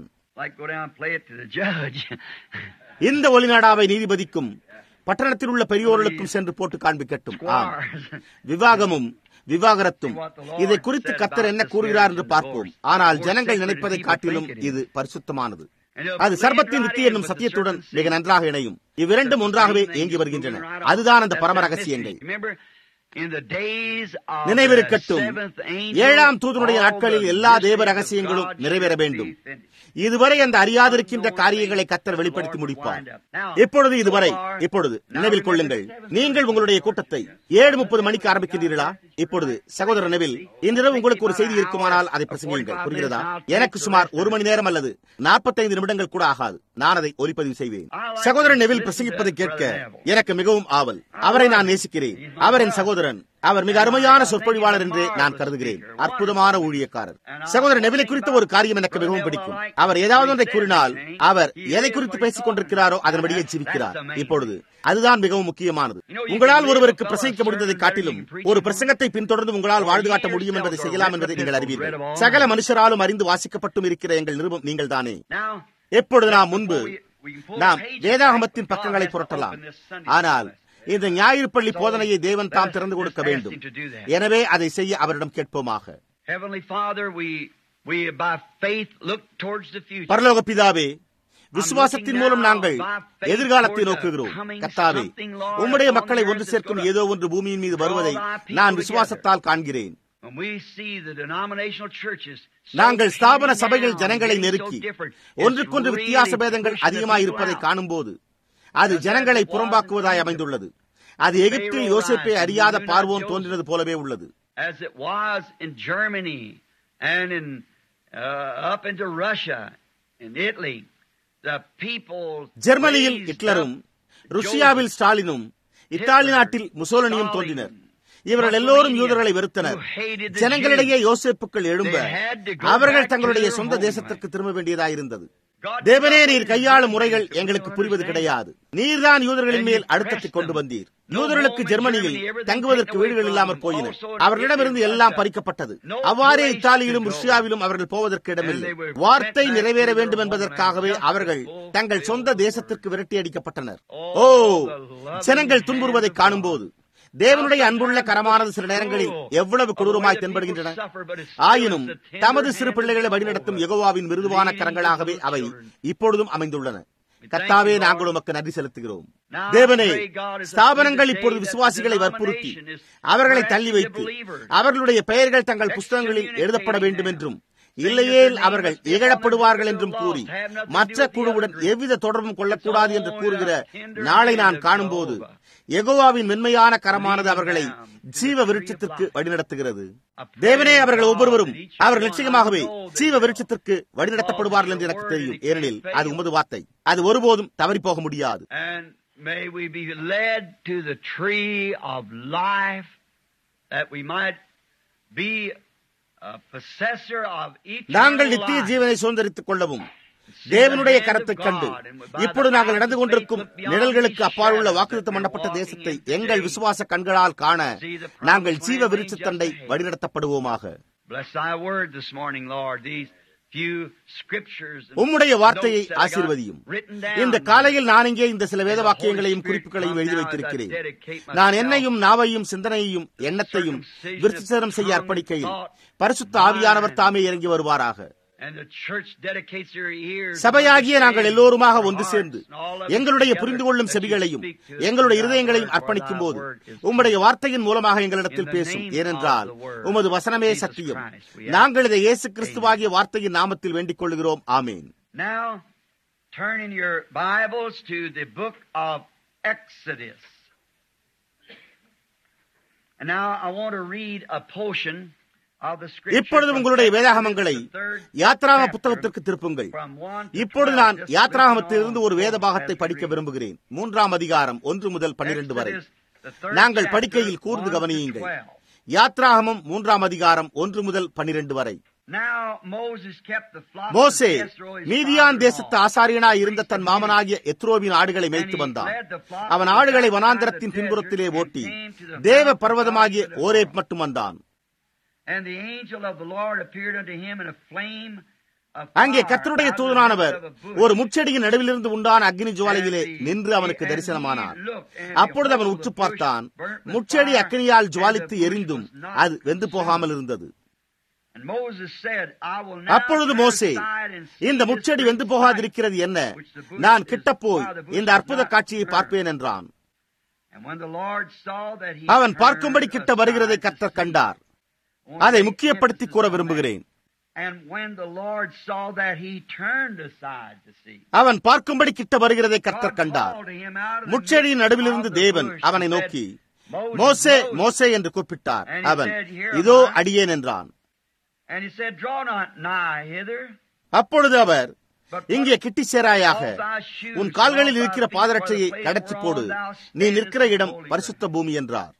இந்த ஒளிநாடாவை நீதிபதிக்கும் பட்டணத்தில் உள்ள பெரியோர்களுக்கும் சென்று போட்டு காண்பிக்கட்டும் விவாகமும் விவாகரத்தும் இதை குறித்து கத்தர் என்ன கூறுகிறார் என்று பார்ப்போம் ஆனால் ஜனங்கள் நினைப்பதை காட்டிலும் இது பரிசுத்தமானது அது சர்பத்தின் வித்தி என்னும் சத்தியத்துடன் மிக நன்றாக இணையும் இவ்விரண்டும் ஒன்றாகவே இயங்கி வருகின்றன அதுதான் அந்த பரம ரகசியங்கள் நினைவிருக்கட்டும் ஏழாம் தூதனுடைய நாட்களில் எல்லா தேவ ரகசியங்களும் நிறைவேற வேண்டும் இதுவரை அந்த அறியாதிருக்கின்ற காரியங்களை கத்தர் வெளிப்படுத்தி முடிப்பார் இப்பொழுது இதுவரை இப்பொழுது நினைவில் கொள்ளுங்கள் நீங்கள் உங்களுடைய கூட்டத்தை ஏழு முப்பது மணிக்கு ஆரம்பிக்கின்றீர்களா இப்பொழுது சகோதர நெவில் இன்றிரவு உங்களுக்கு ஒரு செய்தி இருக்குமானால் அதை பிரசங்கியுங்கள் புரிகிறதா எனக்கு சுமார் ஒரு மணி நேரம் அல்லது நாற்பத்தைந்து நிமிடங்கள் கூட ஆகாது நான் அதை ஒலிப்பதிவு செய்வேன் சகோதரன் நெவில் பிரசங்கிப்பதை கேட்க எனக்கு மிகவும் ஆவல் அவரை நான் நேசிக்கிறேன் அவரின் சகோதரன் அவர் மிக அருமையான சொற்பொழிவாளர் என்று நான் கருதுகிறேன் அற்புதமான ஊழியக்காரர் சகோதரர் நெவிலை குறித்த ஒரு காரியம் எனக்கு மிகவும் பிடிக்கும் அவர் ஏதாவது ஒன்றை கூறினால் அவர் எதை குறித்து பேசிக் கொண்டிருக்கிறாரோ அதன்படியே ஜீவிக்கிறார் இப்பொழுது அதுதான் மிகவும் முக்கியமானது உங்களால் ஒருவருக்கு பிரசங்கிக்க முடிந்ததை காட்டிலும் ஒரு பிரசங்கத்தை பின்தொடர்ந்து உங்களால் வாழ்ந்து காட்ட முடியும் என்பதை செய்யலாம் என்பதை நீங்கள் அறிவீர்கள் சகல மனுஷராலும் அறிந்து வாசிக்கப்பட்டும் இருக்கிற எங்கள் நிருபம் நீங்கள் தானே எப்பொழுது நாம் முன்பு நாம் வேதாகமத்தின் பக்கங்களை புரட்டலாம் ஆனால் இந்த ஞாயிறு பள்ளி போதனையை தேவன் தாம் திறந்து கொடுக்க வேண்டும் எனவே அதை செய்ய அவரிடம் கேட்போமாக பரலோக பிதாவே விசுவாசத்தின் மூலம் நாங்கள் எதிர்காலத்தை நோக்குகிறோம் கத்தாவே உம்முடைய மக்களை ஒன்று சேர்க்கும் ஏதோ ஒன்று பூமியின் மீது வருவதை நான் விசுவாசத்தால் காண்கிறேன் நாங்கள் ஸ்தாபன சபைகள் ஜனங்களை நெருக்கி ஒன்றுக்கொன்று வித்தியாச பேதங்கள் அதிகமாக இருப்பதை காணும் போது அது ஜனங்களை புறம்பாக்குவதாய் அமைந்துள்ளது அது எகிப்தில் யோசிப்பை அறியாத பார்வோன் தோன்றினது போலவே உள்ளது as it was in Germany and in uh, up into Russia and Italy, the people ஜெர்மனியில் ஹிட்லரும் ருசியாவில் ஸ்டாலினும் இத்தாலி நாட்டில் முசோலனியும் தோன்றினர் இவர்கள் எல்லோரும் யூதர்களை வெறுத்தனர் ஜனங்களிடையே யோசிப்புகள் எழும்ப அவர்கள் தங்களுடைய சொந்த தேசத்திற்கு திரும்ப வேண்டியதாயிருந்தது தேவனே நீர் கையாளும் முறைகள் எங்களுக்கு புரிவது கிடையாது நீர்தான் யூதர்களின் மேல் அழுத்தத்தை கொண்டு வந்தீர் யூதர்களுக்கு ஜெர்மனியில் தங்குவதற்கு வீடுகள் இல்லாமற் போயினர் அவர்களிடமிருந்து எல்லாம் பறிக்கப்பட்டது அவ்வாறே இத்தாலியிலும் ருஷ்யாவிலும் அவர்கள் போவதற்கு இடமில்லை வார்த்தை நிறைவேற வேண்டும் என்பதற்காகவே அவர்கள் தங்கள் சொந்த தேசத்திற்கு விரட்டி அடிக்கப்பட்டனர் ஓ ஜனங்கள் துன்புறுவதை காணும் போது தேவனுடைய அன்புள்ள கரமானது சில நேரங்களில் எவ்வளவு கொடூரமாய் தென்படுகின்றன ஆயினும் தமது சிறு பிள்ளைகளை வழிநடத்தும் யெகோவாவின் மிருதுவான கரங்களாகவே அவை இப்பொழுதும் அமைந்துள்ளன கத்தாவே நாங்கள் உமக்கு நன்றி செலுத்துகிறோம் தேவனே ஸ்தாபனங்கள் இப்பொழுது விசுவாசிகளை வற்புறுத்தி அவர்களை தள்ளி வைத்து அவர்களுடைய பெயர்கள் தங்கள் புஸ்தகங்களில் எழுதப்பட வேண்டும் என்றும் இல்லையேல் அவர்கள் இகழப்படுவார்கள் என்றும் கூறி மற்ற குழுவுடன் எவ்வித தொடர்பும் கொள்ளக்கூடாது என்று கூறுகிற நாளை நான் காணும்போது எகோவாவின் மென்மையான கரமானது அவர்களை ஜீவ விருட்சத்திற்கு வழிநடத்துகிறது தேவனே அவர்கள் ஒவ்வொருவரும் அவர்கள் நிச்சயமாகவே ஜீவ விருட்சத்திற்கு வழிநடத்தப்படுவார்கள் என்று எனக்கு தெரியும் ஏனெனில் அது உமது வார்த்தை அது ஒருபோதும் தவறி போக முடியாது May we be led to the tree of life that we might be நாங்கள் நித்திய ஜீவனை சுதந்திரித்துக் கொள்ளவும் தேவனுடைய கரத்தை கண்டு இப்பொழுது நாங்கள் நடந்து கொண்டிருக்கும் நிழல்களுக்கு அப்பால் உள்ள வாக்குத்தம் பண்ணப்பட்ட தேசத்தை எங்கள் விசுவாச கண்களால் காண நாங்கள் ஜீவ விருட்சத்தண்டை வழிநடத்தப்படுவோமாக உம்முடைய வார்த்தையை ஆசீர்வதியும் இந்த காலையில் நான் இங்கே இந்த சில வேத வாக்கியங்களையும் குறிப்புகளையும் எழுதி வைத்திருக்கிறேன் நான் என்னையும் நாவையும் சிந்தனையையும் எண்ணத்தையும் விருத்திசனம் செய்ய அர்ப்பணிக்கையில் பரிசுத்த ஆவியானவர் தாமே இறங்கி வருவாராக சபையாகிய நாங்கள் எல்லோருமாக ஒன்று சேர்ந்து எங்களுடைய புரிந்து கொள்ளும் செவிகளையும் எங்களுடைய இருதயங்களையும் அர்ப்பணிக்கும் போது உம்முடைய வார்த்தையின் மூலமாக எங்களிடத்தில் பேசும் ஏனென்றால் உமது வசனமே சத்தியம் நாங்கள் இதை இயேசு கிறிஸ்துவாகிய வார்த்தையின் நாமத்தில் வேண்டிக் கொள்கிறோம் ஆமேன் Turn in your Bibles to the book of Exodus. And now I want to read a portion இப்பொழுது உங்களுடைய வேதாகமங்களை யாத்ராம புத்தகத்திற்கு திருப்புங்கள் இப்பொழுது நான் யாத்ராகமத்திலிருந்து ஒரு வேத பாகத்தை படிக்க விரும்புகிறேன் மூன்றாம் அதிகாரம் ஒன்று முதல் பன்னிரண்டு வரை நாங்கள் படிக்கையில் கூர்ந்து கவனியுங்கள் யாத்ராகமம் மூன்றாம் அதிகாரம் ஒன்று முதல் பன்னிரண்டு வரை Now Moses kept the flock மோசே of Jethro, his மீதியான் தேசத்து father-in-law. ஆசாரியனாய் இருந்த தன் மாமனாகிய எத்ரோவின் ஆடுகளை மேய்த்து வந்தான் அவன் ஆடுகளை வனாந்தரத்தின் பின்புறத்திலே ஓட்டி தேவ பர்வதமாகிய ஓரேப் மட்டும் வந்தான் And the angel of the Lord appeared unto him in a flame of அங்கே fire கர்த்தருடைய out of the தூதனானவர் midst of a bush. ஒரு முச்செடியின் நடுவிலிருந்து உண்டான அக்னி ஜுவாலையிலே நின்று அவனுக்கு தரிசனமானார் அப்பொழுது அவன் உற்று பார்த்தான் முச்செடி அக்னியால் ஜுவாலித்து எரிந்தும் அது வெந்து போகாமல் இருந்தது And Moses said, I will now அப்பொழுது turn மோசே aside and see இந்த this முச்செடி great வெந்து sight, போகாதிருக்கிறது என்ன which the bush நான் is- கிட்ட போய் while the bush இந்த is அற்புத not காட்சியை burned. பார்ப்பேன் என்றான் And when the Lord saw that he அவன் turned பார்க்கும்படி கிட்ட வருகிறதை aside to கர்த்தர் see, கண்டார் I அதை want to முக்கியப்படுத்தி make கூற emphasis on விரும்புகிறேன் that. And when the Lord saw that he turned aside to see. அவன் பார்க்கும்படி கிட்ட வருகிறதை கர்த்தர் God கண்டார் called him out of the முச்செடியின் midst நடுவிலிருந்து of the தேவன் bush அவனை and said, நோக்கி "Moses, மோசே Moses." மோசே என்று கூப்பிட்டார் And he அவன் said, "Here இதோ am I." அடியேன் என்றான் And he said, Draw not nigh hither, அப்பொழுது அவர் but இங்கே கிட்டி சேராயாக off thy shoes உன் கால்களில் from off இருக்கிற thy feet, பாதரட்சையை for the place கடத்தி போடு whereon thou நீ standest நிற்கிற is இடம் holy பரிசுத்த ground. பூமி என்றார்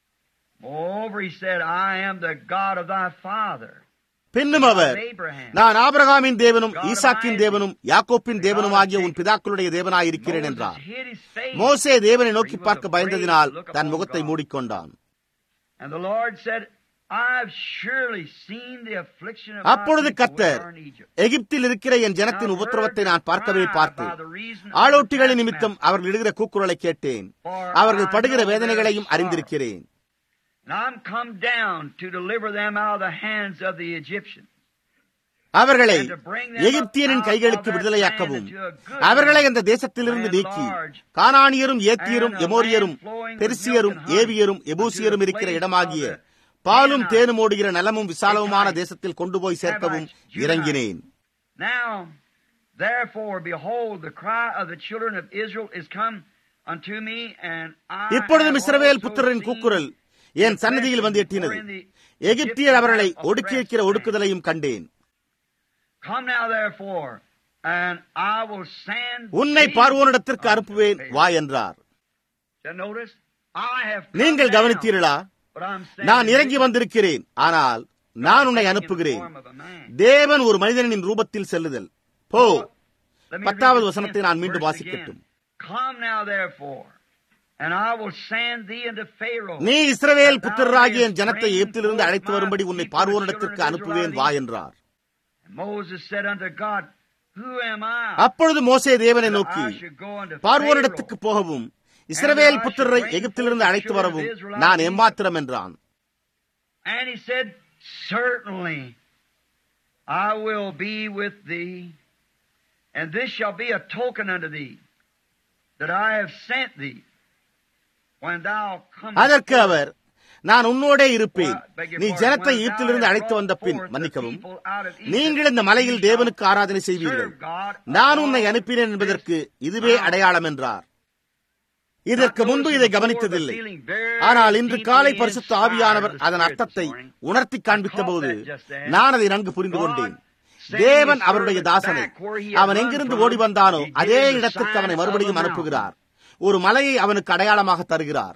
Moreover, he said, I am the God of thy father, பின்னும் God அவர் of Abraham. நான் ஆபிரகாமின் தேவனும் ஈசாக்கின் தேவனும் யாக்கோப்பின் தேவனும் ஆகிய உன் பிதாக்களுடைய தேவனாயிருக்கிறேன் Moses என்றார் hid his face, மோசே தேவனை நோக்கி பார்க்க பயந்ததினால் தன் முகத்தை மூடிக்கொண்டான் and the Lord said, I've surely seen the affliction of அப்பொழுது my people which கர்த்தர் are in Egypt. எகிப்தில் இருக்கிற என் ஜனத்தின் I've உபத்திரவத்தை heard நான் their பார்க்கவே cry பார்த்தேன் by the reason of ஆளோட்டிகளின் the நிமித்தம் taskmaster. அவர்கள் இடுகிற கூக்குரலை கேட்டேன் For அவர்கள் I படுகிற know வேதனைகளையும் their அறிந்திருக்கிறேன் And I'm come down to deliver them out of the hands of the Egyptians. அவர்களை And to bring them எகிப்தியரின் up out கைகளுக்கு of that விடுதலையாக்கவும் land into a good அவர்களை land, அந்த தேசத்திலிருந்து land நீக்கி large, கானானியரும் ஏத்தியரும் and a எமோரியரும் land flowing with பெருசியரும் milk and honey, ஏவியரும் unto எபூசியரும் the இருக்கிற place இடமாகிய of the பாலும் Canaanites, தேனும் ஓடுகிற நிலமும் விசாலமுமான Hittites, தேசத்தில் கொண்டு போய் சேர்க்கவும் Hivites, Judahites. இறங்கினேன் Now, therefore, behold, the cry of the children of Israel is come unto me, and I இப்பொழுதும் have இஸ்ரவேல் also புத்திரரின் seen கூக்குரல் என் சன்னதியில் வந்து எட்டினது எகிப்தியர் அவர்களை ஒடுக்கியிருக்கிற ஒடுக்குதலையும் கண்டேன் Come now, therefore, and I will send உன்னை thee பார்வோனிடத்திற்கு unto அனுப்புவேன் Pharaoh. வா என்றார் Now Notice, I have come நீங்கள் down, கவனித்தீர்களா but I'm sending நான் இறங்கி thee வந்திருக்கிறேன் ஆனால் நான் உன்னை in the அனுப்புகிறேன் form of a man. தேவன் ஒரு மனிதனின் ரூபத்தில் செல்லுதல் போ Let me பத்தாவது read the வசனத்தை tenth நான் மீண்டும் verse வாசிக்கட்டும். again. Come now, therefore, and I will send thee unto Pharaoh. நீ இஸ்ரவேல் that thou புத்திரராகிய என் mayest ஜனத்தை bring எகிப்திலிருந்து forth அழைத்து my வரும்படி உன்னை people, the பார்வோனிடத்திற்கு children of அனுப்புவேன் Israel வா out of என்றார் And Moses said unto God, Who am I? அப்பொழுது மோசே தேவனை that நோக்கி I should go unto பார்வோனிடத்துக்கு Pharaoh? போகவும் இஸ்ரவேல் புத்திரரை எகிப்திலிருந்து அழைத்து வரவும் நான் எம்மாத்திரம் என்றான் And he said, Certainly I will be with thee, and this shall be a token unto thee that I have sent thee when thou comest அதற்கு forth. அவர் நான் உன்னோடே இருப்பேன் Well, beg your நீ pardon. ஜனத்தை When thou ஈப்திலிருந்து hast அழைத்து வந்த brought bin forth the மன்னிக்கவும் people out of Egypt, நீங்கள் இந்த மலையில் you shall தேவனுக்கு ஆராதனை செய்வீர்கள் serve God நான் உன்னை upon அனுப்பினேன் என்பதற்கு this இதுவே mountain. அடையாளம் என்றார் இதற்கு Not முன்பு noticing இதை before, கவனித்ததில்லை but feeling very ஆனால் இன்று காலை deeply பரிசுத்த inspired ஆவியானவர் of the அதன் Spirit அர்த்தத்தை this morning. உணர்த்தி காண்பித்த போது I caught that just then. நான் அதை நன்கு புரிந்து கொண்டேன் sending தேவன் his அவருடைய servant தாசனை back where he had அவன் run எங்கிருந்து from, ஓடி வந்தானோ he gave அதே him the இடத்திற்கு sign அவனை of மறுபடியும் a அனுப்புகிறார் ஒரு மலையை அவனுக்கு அடையாளமாக தருகிறார்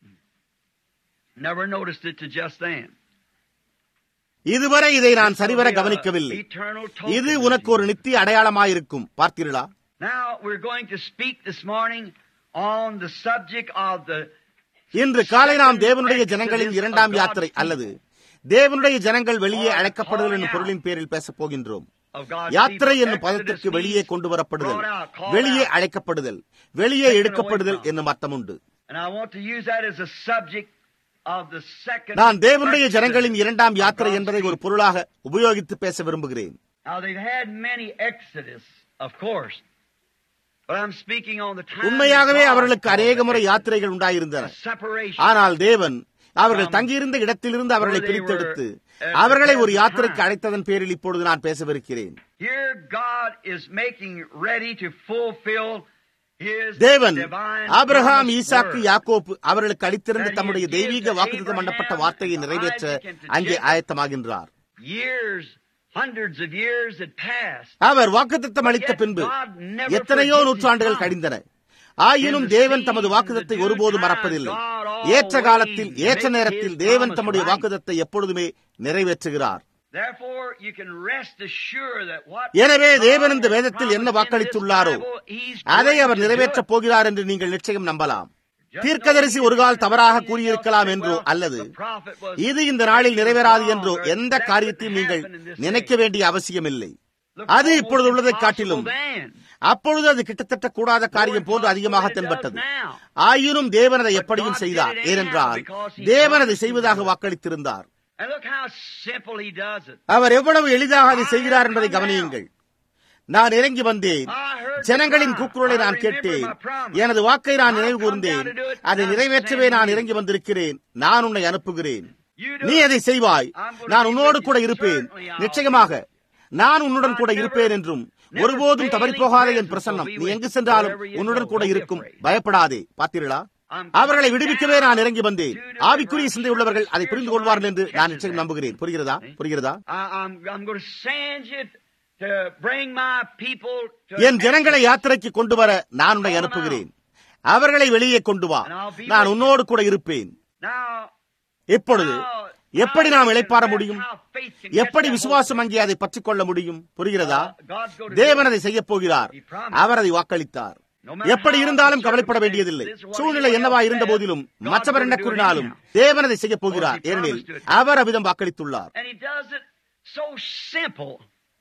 Never noticed it to just then. இதுவரை இதை நான் சரிவர கவனிக்கவில்லை Eternal token இது of உனக்கு ஒரு Jesus. நித்திய அடையாளமாயிருக்கும் பார்த்தீர்களா Now we're going to speak this morning on the subject of the இன்று காலை நாம் தேவனுடைய ஜனங்களின் இரண்டாம் யாத்திரை அல்லது தேவனுடைய ஜனங்கள் வெளியே அழைக்கப்படுதல் என்னும் பொருளின் பேரில் பேசப் போகின்றோம் of God's யாத்திரை people. என்னும் Exodus பதத்திற்கு வெளியே means கொண்டு வரப்படுதல் brought out, called வெளியே out. அழைக்கப்படுதல் வெளியே எடுக்கப்படுதல் என்னும் அர்த்தம் உண்டு And I want to use that as a subject of the second நான் தேவனுடைய Exodus ஜனங்களின் இரண்டாம் of யாத்திரை God's என்பதை ஒரு people. பொருளாக உபயோகித்து பேச விரும்புகிறேன் Now they've had many Exodus, of course. But I'm speaking on the time உண்மையாகவே God அவர்களுக்கு called அநேக the முறை Exodus. யாத்திரைகள் உண்டாயிருந்தன A separation. ஆனால் தேவன் அவர்கள் தங்கியிருந்த இடத்திலிருந்து அவர்களை பிரித்தெடுத்து அவர்களை ஒரு யாத்திரைக்கு அழைத்ததன் பேரில் இப்பொழுது நான் பேசவிருக்கிறேன் Here God is making ready to fulfill His தேவன் divine ஆபிரகாம் promised ஈசாக்கு word. யாக்கோப்பு அவர்களுக்கு அளித்திருந்த That he தம்முடைய gives தெய்வீக to வாக்குத்தம் பண்ணப்பட்ட Abraham, வார்த்தையை to நிறைவேற்ற Isaac, and to அங்கே Jacob. ஆயத்தமாகின்றார் Years, hundreds of years had passed. அவர் வாக்குத்தத்தம் அளித்த பின்பு எத்தனையோ நூற்றாண்டுகள் கழிந்தன ஆயினும் தேவன் தமது வாக்குதத்தை ஒருபோதும் மறப்பதில்லை ஏற்ற காலத்தில் ஏற்ற நேரத்தில் தேவன் தம்முடைய வாக்குதத்தை எப்பொழுதுமே நிறைவேற்றுகிறார் Therefore, you can rest assured that what எனவே God தேவன் இந்த has வேதத்தில் என்ன promised in வாக்களித்துள்ளாரோ this Bible, He's அதை going அவர் to do நிறைவேற்றப் it. போகிறார் என்று நீங்கள் நிச்சயம் நம்பலாம் தீர்க்கதரிசி ஒரு கால் தவறாக கூறியிருக்கலாம் என்றோ அல்லது இது இந்த நாளில் நிறைவேறாது என்றோ எந்த காரியத்தையும் நீங்கள் நினைக்க வேண்டிய அவசியமில்லை அது இப்பொழுது உள்ளதை காட்டிலும் அப்பொழுது அது கிட்டத்தட்ட கூடாத காரியம் போன்று அதிகமாக தென்பட்டது ஆயினும் தேவன் அதை எப்படியும் செய்தார் ஏனென்றால் தேவன் அதை செய்வதாக வாக்களித்திருந்தார் And look how simple he does it. அவர் எவ்வளவு எளிதாக அதை செய்கிறார் என்பதை கவனியுங்கள் நான் இறங்கி வந்தேன் ஜனங்களின் கூக்குரலை நான் கேட்டேன் எனது வாக்கை நான் நினைவு கூர்ந்தேன் அதை நிறைவேற்றவே நான் இறங்கி வந்திருக்கிறேன் நான் உன்னை அனுப்புகிறேன் நீ அதை செய்வாய் நான் உன்னோடு கூட இருப்பேன் நிச்சயமாக நான் உன்னுடன் கூட இருப்பேன் என்றும் ஒருபோதும் தவறிப்போகாத என் பிரசன்னம் நீ எங்கு சென்றாலும் உன்னுடன் கூட இருக்கும் பயப்படாதே பார்த்தீர்களா அவர்களை விடுவிக்கவே நான் இறங்கி வந்தேன் ஆவிக்குரிய சிந்தை உள்ளவர்கள் அதை புரிந்து கொள்வார்கள் என்று நான் நிச்சயம் நம்புகிறேன் புரிகிறதா புரிகிறதா I, I'm, I'm going to send you to bring my people to என் ஜனங்களை யாத்திரைக்கு கொண்டு வர நான் உன்னை அனுப்புகிறேன் அவர்களை வெளியே கொண்டு வா நான் உன்னோடு கூட இருப்பேன் Now, இப்பொழுது எப்படி நாம் இளைப்பாற முடியும் எப்படி விசுவாசம் அங்கே அதை பற்றிக் கொள்ள முடியும் புரிகிறதா தேவன் அதை செய்ய போகிறார் அவர் அதை வாக்களித்தார் எப்படி இருந்தாலும் கவலைப்பட வேண்டியதில்லை சூழ்நிலை என்னவா இருந்த போதிலும் மற்றவர் என்ன கூறினாலும் தேவன் அதை செய்ய போகிறார் ஏனெனில் அவர் அவ்விதம் வாக்களித்துள்ளார் And he does it so simple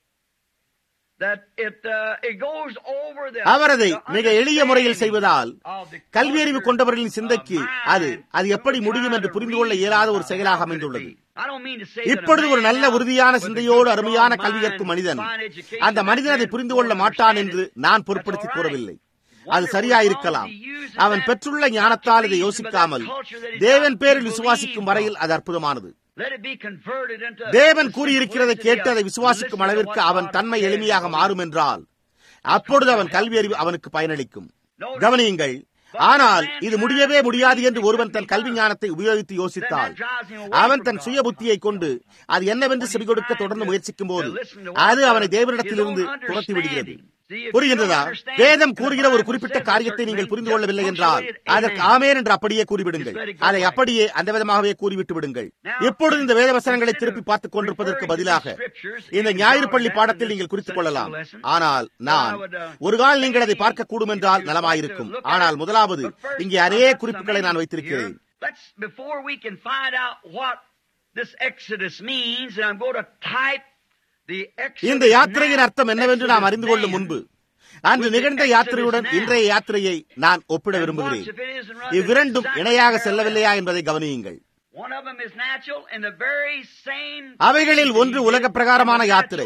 that it, uh, it goes over the, அவர் அதை the மிக எளிய முறையில் செய்வதால் of the கல்வியறிவு culture கொண்டவர்களின் சிந்தைக்கு of mind அது அது எப்படி முடியும் என்று புரிந்து கொள்ள இயலாத ஒரு செயலாக அமைந்துள்ளது I don't mean to say that a இப்பொழுது ஒரு man நல்ல now உறுதியான with a சிந்தையோடு good, அருமையான strong கல்வி கற்கும் mind, மனிதன் fine education, அந்த மனிதன் அதை that புரிந்து man கொள்ள won't மாட்டான் understand என்று it. நான் That's பொருட்படுத்தி all right. கூறவில்லை அது Wonderful. சரியாயிருக்கலாம் As long as he uses அவன் that பெற்றுள்ள ஞானத்தால் இதை reason, யோசிக்காமல் but that culture that he's தேவன் got, பேரில் he விசுவாசிக்கும் believes வரையில் அது அற்புதமானது Let it be converted into தேவன் the கூறியிருக்கிறதை simplicity கேட்டு அதை of விசுவாசிக்கும் listening to அளவிற்கு what அவன் God தன்மை says எளிமையாக and மாறும் என்றால் அப்பொழுது அவன் கல்வி அறிவு அவனுக்கு பயனளிக்கும் கவனியுங்கள் ஆனால் இது முடியவே முடியாது என்று ஒருவன் தன் கல்வி ஞானத்தை உபயோகித்து யோசித்தால் அவன் தன் சுய புத்தியை கொண்டு அது என்னவென்று செவி கொடுக்க தொடர்ந்து முயற்சிக்கும் போது அது அவனை தேவனிடத்திலிருந்து துரத்தி விடுகிறது புரிகின்றதா வேதம் கூறுகிற ஒரு குறிப்பிட்ட காரியத்தை நீங்கள் புரிந்து கொள்ளவில்லை என்றால் அதற்கு ஆமேன் என்று அப்படியே கூறிவிடுங்கள் அதை அப்படியே அந்த விதமாகவே கூறிவிட்டு விடுங்கள் இப்பொழுது இந்த வேத வசனங்களை திருப்பி பார்த்துக் கொண்டிருப்பதற்கு பதிலாக இந்த ஞாயிறு பள்ளி பாடத்தில் நீங்கள் குறித்துக் கொள்ளலாம் ஆனால் நான் ஒரு கால் நீங்கள் அதை பார்க்க கூடும் என்றால் நலமாயிருக்கும் ஆனால் முதலாவது இங்கே அநேக குறிப்புகளை நான் வைத்திருக்கிறேன் Let's, before we can find out what this Exodus means, and I'm going to type the Exodus இந்த யாத்திரையின் அர்த்தம் என்னவென்று நாம் அறிந்து Exodus கொள்ளும் man. முன்பு அன்று நிகழ்ந்த யாத்திரையுடன் இன்றைய யாத்திரையை நான் ஒப்பிட விரும்புகிறேன் இவ்விரண்டும் இணையாக செல்லவில்லையா என்பதை கவனியுங்கள் One of them is natural and the very same அவைகளில் ஒன்று உலக பிரகாரமான யாத்திரை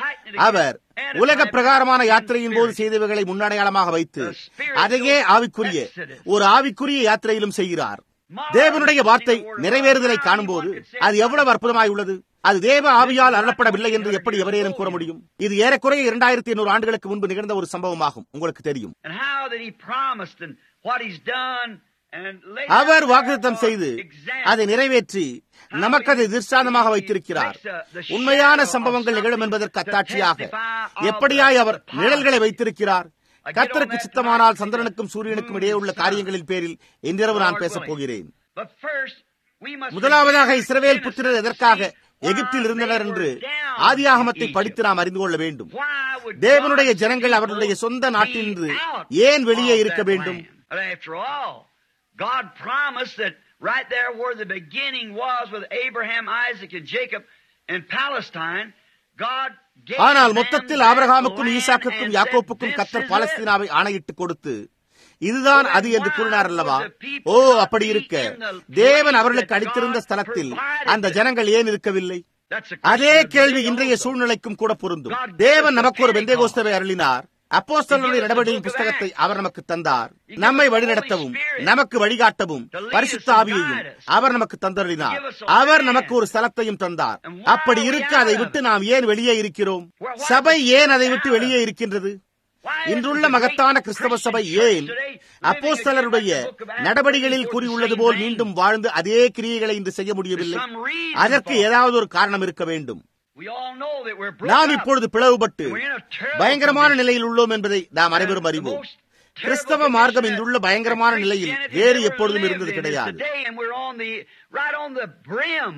அவர் உலக பிரகாரமான யாத்திரையின் போது செய்தவைகளை முன்னடையாளமாக வைத்து அதையே ஆவிக்குரிய ஒரு ஆவிக்குரிய யாத்திரையிலும் செய்கிறார் தேவனுடைய வார்த்தை நிறைவேறுதலை காணும்போது அது எவ்வளவு அற்புதமாய் உள்ளது அது தேவ ஆவியால் அருளப்படவில்லை என்று எப்படி எவரேனும் கூற முடியும் இது ஏறக்குறைய இரண்டாயிரத்தி எண்ணூறு ஆண்டுகளுக்கு முன்பு நிகழ்ந்த ஒரு சம்பவமாகும் உங்களுக்கு தெரியும் And how that he promised and what he's done and laid our out வாக்குத்தம் there செய்து for example. அதை நிறைவேற்றி நமக்கு அதை திருஷ்டாந்தமாக வைத்திருக்கிறார் உண்மையான சம்பவங்கள் நிகழும் என்பதற்கு அத்தாட்சியாக எப்படியாய் அவர் நிழல்களை வைத்திருக்கிறார் கர்த்தருக்கு சித்தமானால் சந்திரனுக்கும் சூரியனுக்கும் இடையே உள்ள காரியங்களின் பேரில் இன்றிரவு நான் பேசப் போகிறேன் But first, we must முதலாவதாக begin இஸ்ரவேல் in புத்திரர் Genesis எதற்காக to see எகிப்தில் why இருந்தனர் they என்று were down ஆதியாகமத்தை in படித்து Egypt. நாம் அறிந்து கொள்ள வேண்டும் Why would தேவனுடைய God's ஜனங்கள் people அவர்களுடைய சொந்த be நாட்டினின்று out ஏன் வெளியே of இருக்க that வேண்டும் land? But After all, God promised that right there where the beginning was with Abraham, Isaac, and Jacob in Palestine, God gave ஆனால் them மொத்தத்தில் that ஆபிரகாமுக்கும் land ஈசாக்குக்கும் and said, யாக்கோப்புக்கும் "This கத்தர் is it." பாலஸ்தீனாவை ஆணையிட்டு கொடுத்து இதுதான் அது என்று கூறினார் அல்லவா ஓ அப்படி இருக்க தேவன் அவர்களுக்கு அளித்திருந்த ஸ்தலத்தில் அந்த ஜனங்கள் ஏன் இருக்கவில்லை That's a அதே question of கேள்வி today இன்றைய also. சூழ்நிலைக்கும் கூட பொருந்தும் தேவன் நமக்கு ஒரு பெந்தேகோஸ்தவை அருளினார் அப்போஸ்தலருடைய நடவடிக்கையின் புஸ்தகத்தை அவர் நமக்கு தந்தார் நம்மை வழிநடத்தவும் நமக்கு வழிகாட்டவும் பரிசுத்த ஆவியையும் அவர் நமக்கு தந்தருளினார் அவர் நமக்கு ஒரு ஸ்தலத்தையும் தந்தார் அப்படி இருக்க அதை விட்டு நாம் ஏன் வெளியே இருக்கிறோம் சபை ஏன் அதை விட்டு வெளியே இருக்கின்றது Why is இன்றுள்ள the great மகத்தான கிறிஸ்தவ Christian சபை church ஏன் today living அப்போஸ்தலருடைய again like the book of Acts நடவடிக்கைகளில் doing கூறியுள்ளது the போல் same மீண்டும் thing? வாழ்ந்து அதே கிரியைகளை இன்று செய்ய முடியவில்லை There's some reason அதற்கு for it. ஏதாவது ஒரு காரணம் இருக்க வேண்டும் We all know that we're broke நாம் up. இப்பொழுது பிளவுபட்டு We're in a terrible பயங்கரமான condition. நிலையில் உள்ளோம் என்பதை நாம் அனைவரும் And the அறிவோம் most terrible கிறிஸ்தவ மார்க்கம் condition இன்றுள்ள that பயங்கரமான நிலையில் Christianity வேறு ever எப்பொழுதும் lived இருந்தது in is கிடையாது today, and we're on the right on the brim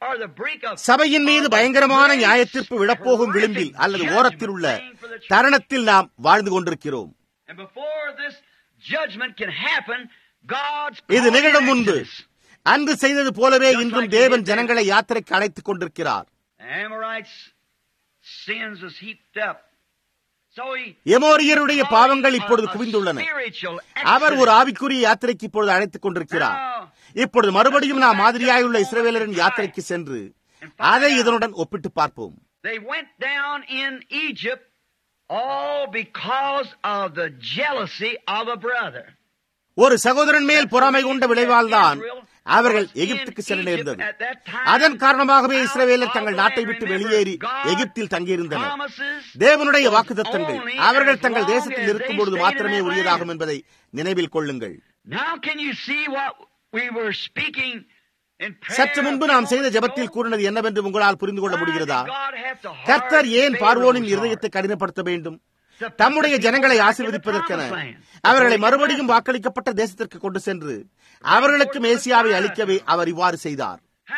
or the brink of சபையின் மீது பயங்கரமான நியாயத்தீர்ப்பு விழப்போகும் விளிம்பில் அல்லது ஓரத்தில் உள்ள தருணத்தில் நாம் வாழ்ந்து கொண்டிருக்கிறோம் And before this judgment can happen, God's இது நிகழும் முன்பு Exodus. அன்று செய்தது போலவே இன்றும் தேவன் ஜனங்களை யாத்திரைக்கு அழைத்துக் கொண்டிருக்கிறார் The Amorites' sins was heaped up. So he எமோரியருடைய பாவங்கள் இப்பொழுது குவிந்துள்ளன spiritual அவர் ஒரு exodus. ஆவிக்குரிய யாத்திரைக்கு இப்பொழுது அழைத்துக் கொண்டிருக்கிறார் இப்பொழுது மறுபடியும் நாம் மாதிரியாயுள்ள இஸ்ரவேலரின் யாத்திரைக்கு சென்று அதை இதனுடன் ஒப்பிட்டு பார்ப்போம் They went down in Egypt all because of the jealousy of a brother. ஒரு சகோதரன் மேல் பொறாமை கொண்ட விளைவால் தான் அவர்கள் எகிப்துக்கு செல்ல நேர்ந்தது அதன் காரணமாகவே இஸ்ரவேலர் தங்கள் நாட்டை விட்டு வெளியேறி எகிப்தில் தங்கியிருந்தனர் தேவனுடைய வாக்குத்தத்தங்கள் அவர்கள் தங்கள் தேசத்தில் இருக்கும் பொழுது மாத்திரமே உரியதாகும் என்பதை நினைவில் கொள்ளுங்கள் Now can you see what we were speaking in prayer சற்று முன்பு நாம் செய்த ஜெபத்தில் கூறினது என்னவென்று உங்களால் புரிந்து கொள்ள முடிகிறதா கர்த்தர் ஏன் பார்வோனின் இருதயத்தை கடினப்படுத்த வேண்டும் தம்முடைய ஜனங்களை ஆசீர்வதிப்பதற்கென அவர்களை மறுபடியும் வாக்களிக்கப்பட்ட தேசத்திற்கு கொண்டு சென்று அவர்களுக்கு மேசியாவை அளிக்கவே அவர் இவ்வாறு செய்தார்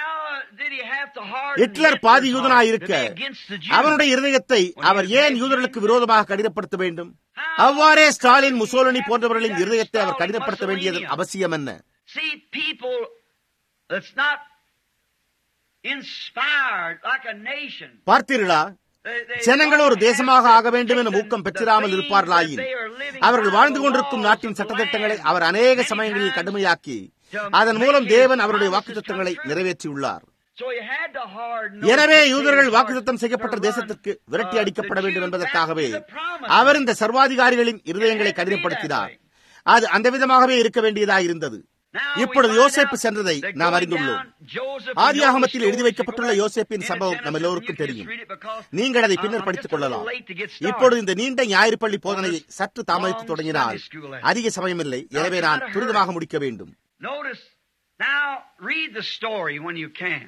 ஹிட்லர் பாதி யூதனாயிருக்க அவனுடைய இருதயத்தை அவர் ஏன் யூதர்களுக்கு விரோதமாக கடினப்படுத்த வேண்டும் அவ்வாறே ஸ்டாலின் முசோலினி போன்றவர்களின் இருதயத்தை அவர் கடினப்படுத்த வேண்டியதன் அவசியம் என்ன See people that's not inspired like a nation. பார்த்தீர்களா ஜனங்கள் ஒரு தேசமாக ஆக வேண்டும் என ஊக்கம் பெற்றிராமல் இருப்பார்களாயின் அவர்கள் வாழ்ந்து கொண்டிருக்கும் நாட்டின் சட்டத்திட்டங்களை அவர் அநேக சமயங்களில் கடுமையாக்கி அதன் மூலம் தேவன் அவருடைய வாக்குத்தத்தங்களை நிறைவேற்றியுள்ளார் எனவே யூதர்கள் வாக்குத்தத்தம் செய்யப்பட்ட தேசத்திற்கு விரட்டி அடிக்கப்பட வேண்டும் என்பதற்காகவே அவர் இந்த சர்வாதிகாரிகளின் இருதயங்களை கடினப்படுத்தினார் அது அந்த விதமாகவே இருக்க வேண்டியதாக இருந்தது இப்பொழுது யோசேப்பு சென்றதை நாம் அறிந்துள்ளோம் ஆதியாகமத்தில் எழுதி வைக்கப்பட்டுள்ள யோசேப்பின் சம்பவம் நம்ம எல்லோருக்கும் தெரியும் நீங்கள் அதை பின்னர் படித்துக் கொள்ளலாம் இப்பொழுது இந்த நீண்ட ஞாயிறு பள்ளி போதனையை சற்று தாமதித்து தொடங்கினால் அதிக சமயமில்லை எனவே நான் துரிதமாக முடிக்க வேண்டும் Notice, now read the story when you can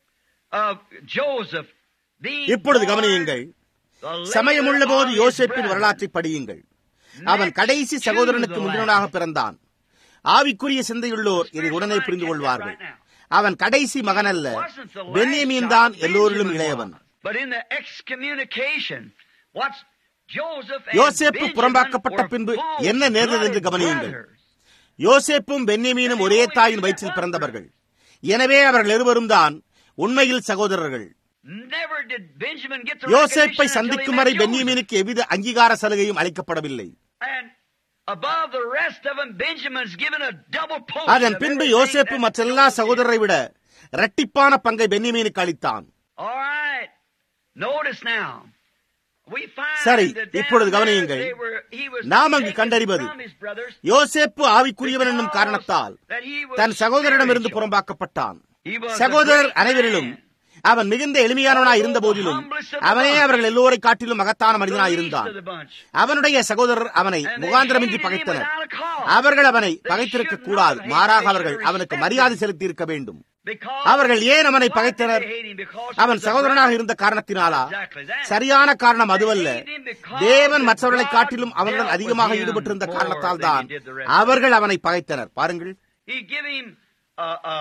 of Joseph being இப்பொழுது born கவனியுங்கள் the later சமயமுள்ள போது of his யோசேப்பின் brethren. வரலாற்றை படியுங்கள் அவன் கடைசி சகோதரனுக்கு முந்தினவனாக பிறந்தான் ஆவிக்குரிய சிந்தையுள்ளோர் இதை உடனே புரிந்து கொள்வார்கள் அவன் கடைசி மகன் அல்ல பென்யமீன் தான் எல்லோரிலும் இளையவன் But in the excommunication, what's Joseph and யோசேப்பு Benjamin புறம்பாக்கப்பட்ட were பின்பு both என்ன நேர்ந்தது என்று blood கவனியுங்கள் brothers. யோசேப்பும் பென்யமீனும் ஒரே தாயின் வயிற்றில் பிறந்தவர்கள் எனவே அவர்கள் இருவரும் தான் உண்மையில் சகோதரர்கள் Never did Benjamin get the யோசேப்பை recognition until he சந்திக்கும் met வரை Joseph. பென்யமீனுக்கு எவ்வித அங்கீகார சலுகையும் அளிக்கப்படவில்லை And above the rest of them, Benjamin's given a double portion அதன் of பின்பு everything யோசேப்பு that மற்றெல்லா Joseph சகோதரரை விட இரட்டிப்பான பங்கை பென்யமீனுக்கு அளித்தான் did. All right. Notice now. We find சரி, that down இப்பொழுது there கவனியுங்கள். they were- he was நாம் அங்கு taken கண்டறிவது from his brothers யோசேப்பு ஆவிக்குரியவன் என்னும் because காரணத்தால் that he was than சகோதரனிடமிருந்து spiritual. புறம்பாக்கப்பட்டான் He was a சகோதரர் great அனைவரிலும் man. அவன் மிகுந்த எளிமையானவனாய் இருந்த போதிலும் அவனே அவர்கள் எல்லோரை காட்டிலும் மகத்தான மனிதனாய் The least இருந்தான் of the bunch. அவனுடைய சகோதரர் அவனை And they முகாந்திரமின்றி hated him பகைத்தனர் without a cause. அவர்கள் அவனை They பகைத்திருக்க should கூடாது not have மாறாக hated him. அவர்கள் They should அவனுக்கு respect மரியாதை him. செலுத்தி இருக்க வேண்டும் Because அவர்கள் ஏன் அவனை why பகைத்தனர் did they hate him? Because he அவன் was a சகோதரனாக brother. இருந்த காரணத்தினாலா Exactly that. சரியான காரணம் அதுவல்ல They hate him because தேவன் that மற்றவர்களை God காட்டிலும் அவனுடன் dealt அதிகமாக with him ஈடுபட்டிருந்த more காரணத்தால் than தான் he did the rest. அவர்கள் அவனை பகைத்தனர் பாருங்கள் He give him a, a,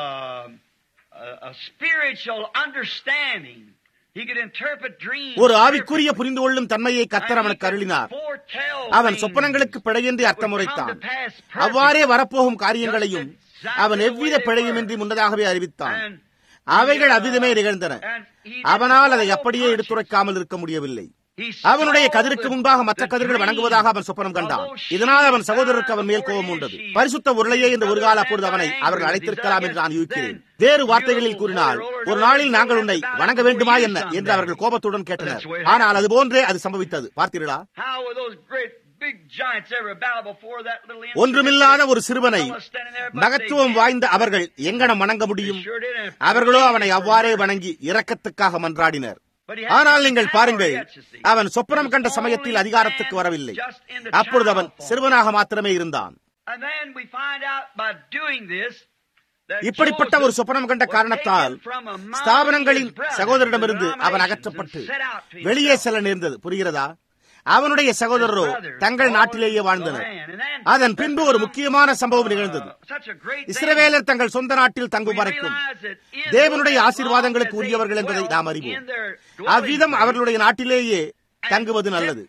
a, a spiritual understanding. He could interpret dreams. ஒரு ஆவிக்குரிய புரிந்து கொள்ளும் தன்மையை கத்தர் அவனுக்கு அருளினார் அவன் சொப்பனங்களுக்கு பிழையின்றி அர்த்தமுரைத்தான் அவ்வாறே வரப்போகும் காரியங்களையும் அவன் எவ்வித பிழையுமின்றி முன்னதாகவே அறிவித்தான் அவைகள் அவ்விதமே நிகழ்ந்தன அவனால் அதை அப்படியே எடுத்துரைக்காமல் இருக்க முடியவில்லை அவனுடைய கதிருக்கு முன்பாக மற்ற கதிர்கள் வணங்குவதாக அவன் சொப்பனம் கண்டான் இதனால் அவன் சகோதரருக்கு அவன் மேல் கோபம் உண்டது பரிசுத்த உருளையே இந்த ஒரு கால அப்பொழுது அவனை அவர்கள் அழைத்திருக்கலாம் என்று நான் யூகிக்கிறேன் வேறு வார்த்தைகளில் கூறினால் ஒரு நாளில் நாங்கள் உன்னை வணங்க வேண்டுமா என்ன என்று அவர்கள் கோபத்துடன் கேட்டனர் ஆனால் அது போன்றே அது சம்பவித்தது பார்த்தீர்களா How were those great big giants ever bow before that little infant ஒன்றுமில்லாத ஒரு சிறுவனை fella standing there, but மகத்துவம் they வாய்ந்த அவர்கள் எங்கனம் வணங்க முடியும் did. Sure did. And அவர்களோ அவனை அவ்வாறே வணங்கி இரக்கத்துக்காக மன்றாடினர் ஆனால் நீங்கள் பாருங்கள் அவன் சொப்பனம் கண்ட சமயத்தில் அதிகாரத்துக்கு வரவில்லை அப்பொழுது அவன் சிறுவனாக மாத்திரமே இருந்தான் And then we find out by doing this that இப்படிப்பட்ட ஒரு Joseph சொப்பனம் கண்ட was காரணத்தால் taken from among ஸ்தாபனங்களின் his brothers, சகோதரிடமிருந்து the அவன் denominations, அகற்றப்பட்டு and set out to வெளியே himself. செல்ல நேர்ந்தது புரிகிறதா அவனுடைய சகோதரரோ தங்கள் நாட்டிலேயே வாழ்ந்தனர் அதன் பின்பு ஒரு முக்கியமான சம்பவம் நிகழ்ந்தது இஸ்ரவேலர் தங்கள் சொந்த நாட்டில் தங்கும் வரைக்கும் தேவனுடைய ஆசீர்வாதங்களுக்கு உரியவர்கள் என்பதை நாம் அறிவோம் அவ்விதம் அவர்களுடைய நாட்டிலேயே தங்குவது நல்லது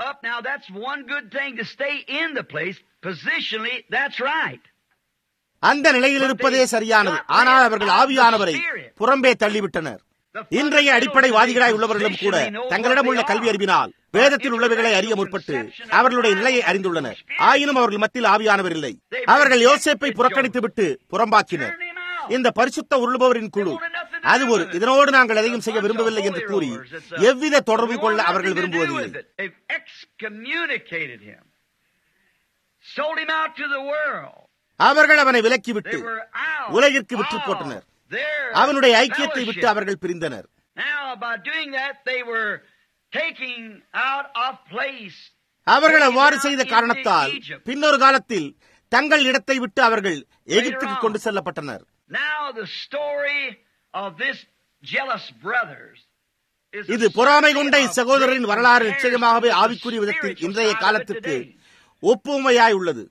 அந்த நிலையில் இருப்பதே சரியானது ஆனால் அவர்கள் ஆவியானவரை புறம்பே தள்ளிவிட்டனர் இன்றைய அடிப்படை வாதிகளாய் உள்ளவர்களும் கூட தங்களிடம் உள்ள கல்வி அறிவினால் வேதத்தில் உள்ளவைகளை அறிய முற்பட்டு அவர்களுடைய நிலையை அறிந்துள்ளனர் ஆயினும் அவர்கள் மத்தியில் ஆவியானவர் இல்லை அவர்கள் யோசேப்பை புறக்கணித்து விட்டு புறம்பாக்கினர் இந்த பரிசுத்த உருளுபவரின் குழு அது ஒரு இதனோடு நாங்கள் எதையும் செய்ய விரும்பவில்லை என்று கூறி எவ்வித தொடர்பு கொள்ள அவர்கள் விரும்புவதில்லை அவர்கள் அவனை விலக்கிவிட்டு உலகிற்கு விற்று போட்டனர் அவனுடைய ஐக்கியத்தை விட்டு அவர்கள் பிரிந்தனர் அவர்கள் அவ்வாறு செய்த காரணத்தால் பின்னொரு காலத்தில் தங்கள் இடத்தை விட்டு அவர்கள் எகிப்துக்கு கொண்டு செல்லப்பட்டனர் இது பொறாமை கொண்ட இச்சகோதரரின் வரலாறு நிச்சயமாகவே ஆவிக்குரிய விதத்தில் இன்றைய காலத்திற்கு ஒப்புமையாய் உள்ளது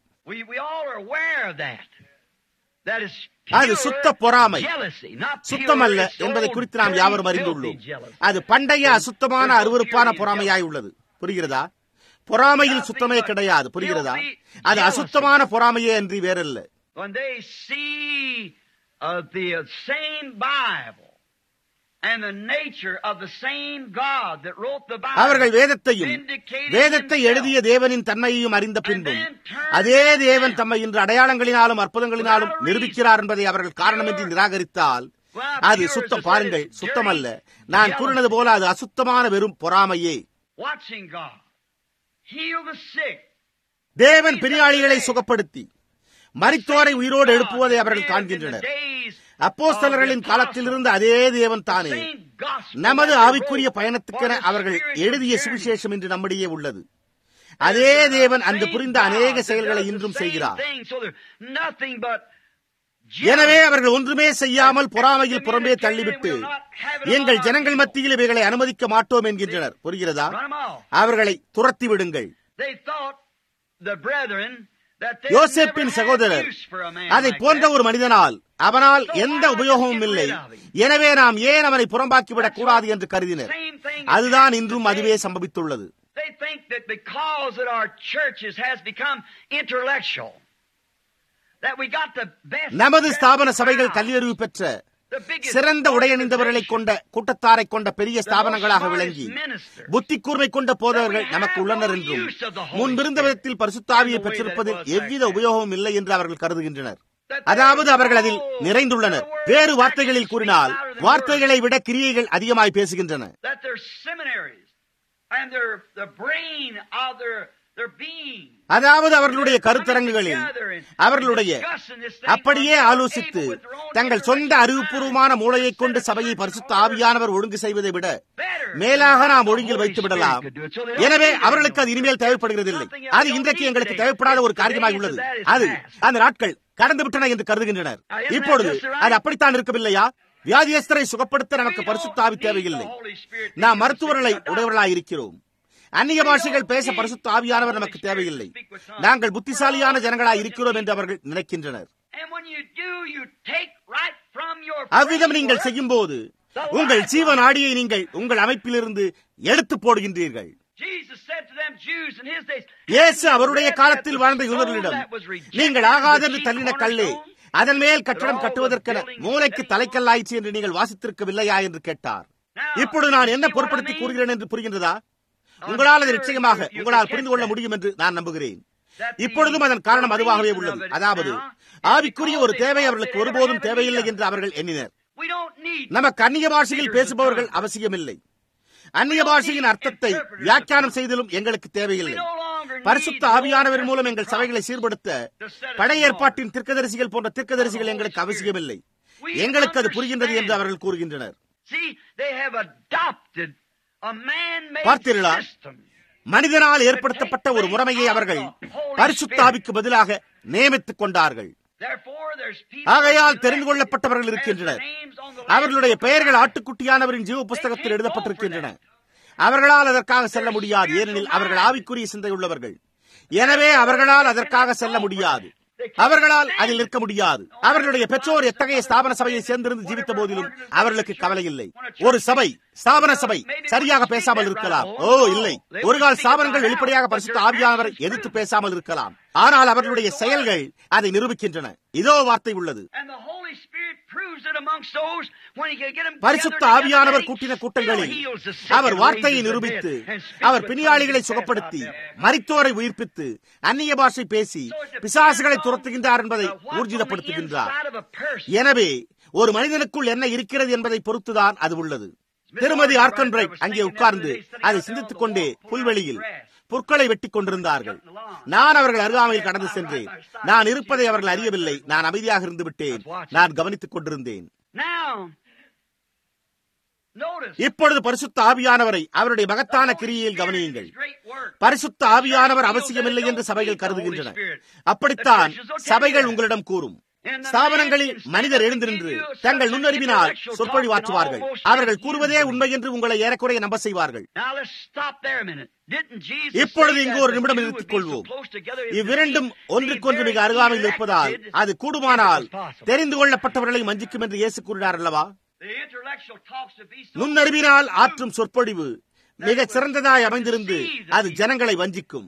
அது சுத்த பொறாமை சுத்தமல்ல என்பதை குறித்து நாம் யாவரும் அறிந்துள்ளோம் அது பண்டைய அசுத்தமான அருவறுப்பான பொறாமையாய் உள்ளது புரிகிறதா பொறாமையில் சுத்தமே கிடையாது புரிகிறதா அது அசுத்தமான பொறாமையே அன்றி வேறல்ல அவர்கள் வேதத்தையும் வேதத்தை எழுதிய தேவனின் தன்மையையும் அறிந்த பின்பும் அதே தேவன் தம்மை இன்று அடையாளங்களினாலும் அற்புதங்களினாலும் நிரூபிக்கிறார் என்பதை அவர்கள் காரணமின்றி நிராகரித்தால் அது சுத்தம் பாருங்கள் சுத்தமல்ல நான் கூறினது போல அது அசுத்தமான வெறும் பொறாமையே தேவன் பிரியாளிகளை சுகப்படுத்தி மரித்தோரை உயிரோடு எழுப்புவதை அவர்கள் காண்கின்றனர் அப்போஸ்தலர்களின் காலத்தில் இருந்த அதே தேவன் தானே நமது ஆவிக்குரிய பயணத்துக்கென அவர்கள் எழுதிய சுவிசேஷம் இன்று நம்மிடையே உள்ளது அதே தேவன் அன்று புரிந்த அநேக செயல்களை இன்றும் செய்கிறார் எனவே அவர்கள் ஒன்றுமே செய்யாமல் பொறாமையில் புறம்பே தள்ளிவிட்டு எங்கள் ஜனங்கள் மத்தியில் இவைகளை அனுமதிக்க மாட்டோம் என்கின்றனர் புரிகிறதா அவர்களை துரத்தி விடுங்கள் யோசேப்பின் சகோதரர் அதை போன்ற ஒரு மனிதனால் அவனால் எந்த உபயோகமும் இல்லை எனவே நாம் ஏன் அவனை புறம்பாக்கிவிடக் கூடாது என்று கருதினர் அதுதான் இன்றும் அதுவே சம்பவித்துள்ளது நமது ஸ்தாபன சபைகள் கல்வியறிவு பெற்ற சிறந்த உடையணிந்தவர்களை கொண்ட கூட்டத்தாரை கொண்ட பெரிய ஸ்தாபனங்களாக விளங்கி புத்தி கூர்மை கொண்ட போதவர்கள் நமக்கு உள்ளனர் என்றும் முன்பிருந்த விதத்தில் பரிசுத்தாவியை பெற்றிருப்பதில் எவ்வித உபயோகமும் இல்லை என்று அவர்கள் கருதுகின்றனர் அதாவது அவர்கள் அதில் நிறைந்துள்ளனர் வேறு வார்த்தைகளில் கூறினால் வார்த்தைகளை விட கிரியைகள் அதிகமாய் பேசுகின்றன அதாவது அவர்களுடைய கருத்தரங்குகளில் அவர்களுடைய அப்படியே ஆலோசித்து தங்கள் சொந்த அறிவுபூர்வமான மூளையை கொண்டு சபையை பரிசுத்த ஆவியானவர் ஒழுங்கு செய்வதை விட மேலாக நாம் ஒழுங்கில் வைத்து விடலாம் எனவே அவர்களுக்கு அது இனிமேல் தேவைப்படுகிறதில்லை அது இன்றைக்கு எங்களுக்கு தேவைப்படாத ஒரு காரியமாக உள்ளது அது அந்த நாட்கள் கடந்து விட்டன என்று கருதுகின்றனர் இப்பொழுது அது அப்படித்தான் இருக்கவில்லையா வியாதியஸ்தரை சுகப்படுத்த நமக்கு பரிசுத்தாவி தேவையில்லை நாம் மருத்துவர்களை உடையவர்களாய் இருக்கிறோம் அந்நிய பாஷைகள் பேச பரிசுத்த ஆவியானவர் நமக்கு தேவையில்லை நாங்கள் புத்திசாலியான ஜனங்களாய் இருக்கிறோம் என்று அவர்கள் நினைக்கின்றனர் அவ்விதம் நீங்கள் செய்யும் போது உங்கள் ஜீவ நாடியை நீங்கள் உங்கள் அமைப்பிலிருந்து எடுத்து போடுகின்றீர்கள் இயேசு அவருடைய காலத்தில் வாழ்ந்த யூதர்களிடம் நீங்கள் ஆகாதென்று தள்ளின கல்லே அதன் மேல் கட்டடம் கட்டுவதற்கென மூளைக்கு தலைக்கல்லாயிற்று என்று நீங்கள் வாசித்திருக்கவில்லையா என்று கேட்டார் இப்பொழுது நான் என்ன பொருட்படுத்தி கூறுகிறேன் என்று புரிகின்றதா உங்களால் அது நிச்சயமாக உங்களால் புரிந்து கொள்ள முடியும் என்று நான் நம்புகிறேன் இப்பொழுதும் அதன் காரணம் அதுவாகவே உள்ளது அதாவது ஆவிக்குரிய ஒரு தேவை அவர்களுக்கு ஒருபோதும் தேவையில்லை என்று அவர்கள் எண்ணினர் நமக்கு அந்நிய பாஷையில் பேசுபவர்கள் அவசியமில்லை அந்நிய பாஷையின் அர்த்தத்தை வியாக்கியானம் செய்தலும் எங்களுக்கு தேவையில்லை பரிசுத்த ஆவியானவர் மூலம் எங்கள் சபைகளை சீர்படுத்த பழைய ஏற்பாட்டின் திர்க்கதரிசிகள் போன்ற திர்க்கதரிசிகள் எங்களுக்கு அவசியமில்லை எங்களுக்கு அது புரிகின்றது என்று அவர்கள் கூறுகின்றனர் பார்த்தீர்களா மனிதனால் ஏற்படுத்தப்பட்ட ஒரு முறைமையை அவர்கள் பரிசுத்தாவிக்கு பதிலாக நியமித்துக் கொண்டார்கள் ஆகையால் தெரிந்து கொள்ளப்பட்டவர்கள் இருக்கின்றனர் அவர்களுடைய பெயர்கள் ஆட்டுக்குட்டியானவரின் ஜீவ புஸ்தகத்தில் எழுதப்பட்டிருக்கின்றன அவர்களால் அதற்காக செல்ல முடியாது ஏனெனில் அவர்கள் ஆவிக்குரிய சிந்தை உள்ளவர்கள் எனவே அவர்களால் அதற்காக செல்ல முடியாது அவர்களால் அதில் நிற்க முடியாது அவர்களுடைய பெற்றோர் எத்தகைய ஸ்தாபன சபையை சேர்ந்திருந்து ஜீவித்த போதிலும் அவர்களுக்கு கவலை இல்லை ஒரு சபை ஸ்தாபன சபை சரியாக பேசாமல் இருக்கலாம் ஓ இல்லை ஒரு கால ஸ்தாபனங்கள் வெளிப்படையாக பரிசுத்த ஆவியானவரை எதிர்த்து பேசாமல் இருக்கலாம் ஆனால் அவர்களுடைய செயல்கள் அதை நிரூபிக்கின்றன இதோ வார்த்தை உள்ளது பரிசுத்த ஆவியானவர் கூட்டின கூட்டங்களில் அவர் வார்த்தையை நிரூபித்து அவர் பிணியாளிகளை சுகப்படுத்தி மரித்தோரை உயிர்ப்பித்து அந்நிய பாஷை பேசி பிசாசுகளை துரத்துகின்றார் என்பதை ஊர்ஜிதப்படுத்துகின்றார் எனவே ஒரு மனிதனுக்குள் என்ன இருக்கிறது என்பதை பொறுத்துதான் அது உள்ளது திருமதி ஆர்கன் பிரைட் அங்கே உட்கார்ந்து அதை சிந்தித்துக் கொண்டே புல்வெளியில் புற்களை வெட்டிக் கொண்டிருந்தார்கள் நான் அவர்கள் அருகாமையில் கடந்து சென்றேன் நான் இருப்பதை அவர்கள் அறியவில்லை நான் அமைதியாக இருந்து விட்டேன் நான் கவனித்துக் கொண்டிருந்தேன் இப்பொழுது பரிசுத்த ஆவியானவரை அவருடைய மகத்தான கிரியையில் கவனியுங்கள் பரிசுத்த ஆவியானவர் அவசியமில்லை என்று சபைகள் கருதுகின்றன அப்படித்தான் சபைகள் உங்களிடம் கூறும் ஸ்தாபனங்களில் மனிதர் எழுந்திருந்து தங்கள் நுண்ணறிவினால் சொற்பொழிவாற்றுவார்கள் அவர்கள் கூறுவதே உண்மை என்று உங்களை ஏறக்குறைய நம்ப செய்வார்கள் இப்பொழுது இங்கு ஒரு நிமிடம் நிறுத்திக் கொள்வோம் இவ்விரண்டும் ஒன்றுக்கொன்று மிக அருகாமையில் இருப்பதால் அது கூடுமானால் தெரிந்து கொள்ளப்பட்டவர்களை மஞ்சிக்கும் என்று இயேசு கூறினார் அல்லவா நுண்ணறிவினால் ஆற்றும் சொற்பொழிவு மிக சிறந்ததாய் அமைந்திருந்து அது ஜனங்களை வஞ்சிக்கும்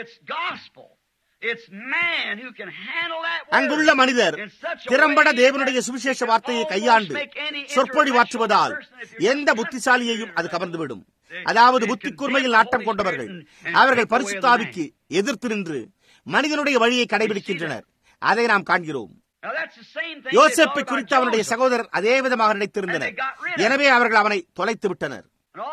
அங்குள்ள மனிதர் திறம்பட தேவனுடைய சுவிசேஷ வார்த்தையை கையாண்டு சொற்பொழிவாற்றுவதால் எந்த புத்திசாலியையும் அது கவர்ந்துவிடும் அதாவது புத்தி கூர்மையில் நாட்டம் கொண்டவர்கள் அவர்கள் பரிசுத்தாவிக்கு எதிர்த்து நின்று மனிதனுடைய வழியை கடைபிடிக்கின்றனர் அதை நாம் காண்கிறோம் யோசேப்பை குறித்து அவனுடைய சகோதரர் அதே விதமாக நினைத்திருந்தனர் எனவே அவர்கள் அவனை தொலைத்து விட்டனர்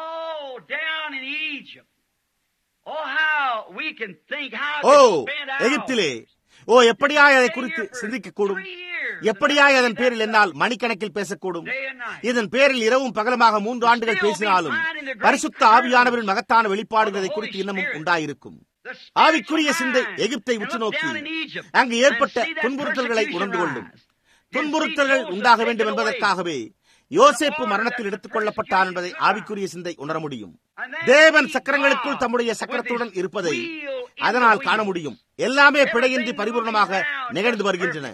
ஓ எகிப்திலே ஓ எப்படியாய் அதை குறித்து சிந்திக்க கூடும் எப்படியாய் அதன் பேரில் என்னால் மணிக்கணக்கில் பேசக்கூடும் இதன் பேரில் இரவும் பகலமாக மூன்று ஆண்டுகள் பேசினாலும் பரிசுத்த ஆவியானவரின் மகத்தான வெளிப்பாடுகள் அதை குறித்து இன்னமும் உண்டாயிருக்கும் ஆவிக்குரிய சிந்தை எகிப்தை உற்று நோக்கி அங்கு ஏற்பட்ட துன்புறுத்தல்களை உணர்ந்து கொள்ளும் துன்புறுத்தல்கள் உண்டாக வேண்டும் என்பதற்காகவே யோசேப்பு மரணத்தில் எடுத்துக் கொள்ளப்பட்டார் என்பதை ஆவிக்குரிய சிந்தை உணர முடியும் தேவன் சக்கரங்களுக்குள் தம்முடைய சக்கரத்துடன் இருப்பதை அதனால் காண முடியும் எல்லாமே பிழையின்றி பரிபூர்ணமாக நிகழ்ந்து வருகின்றன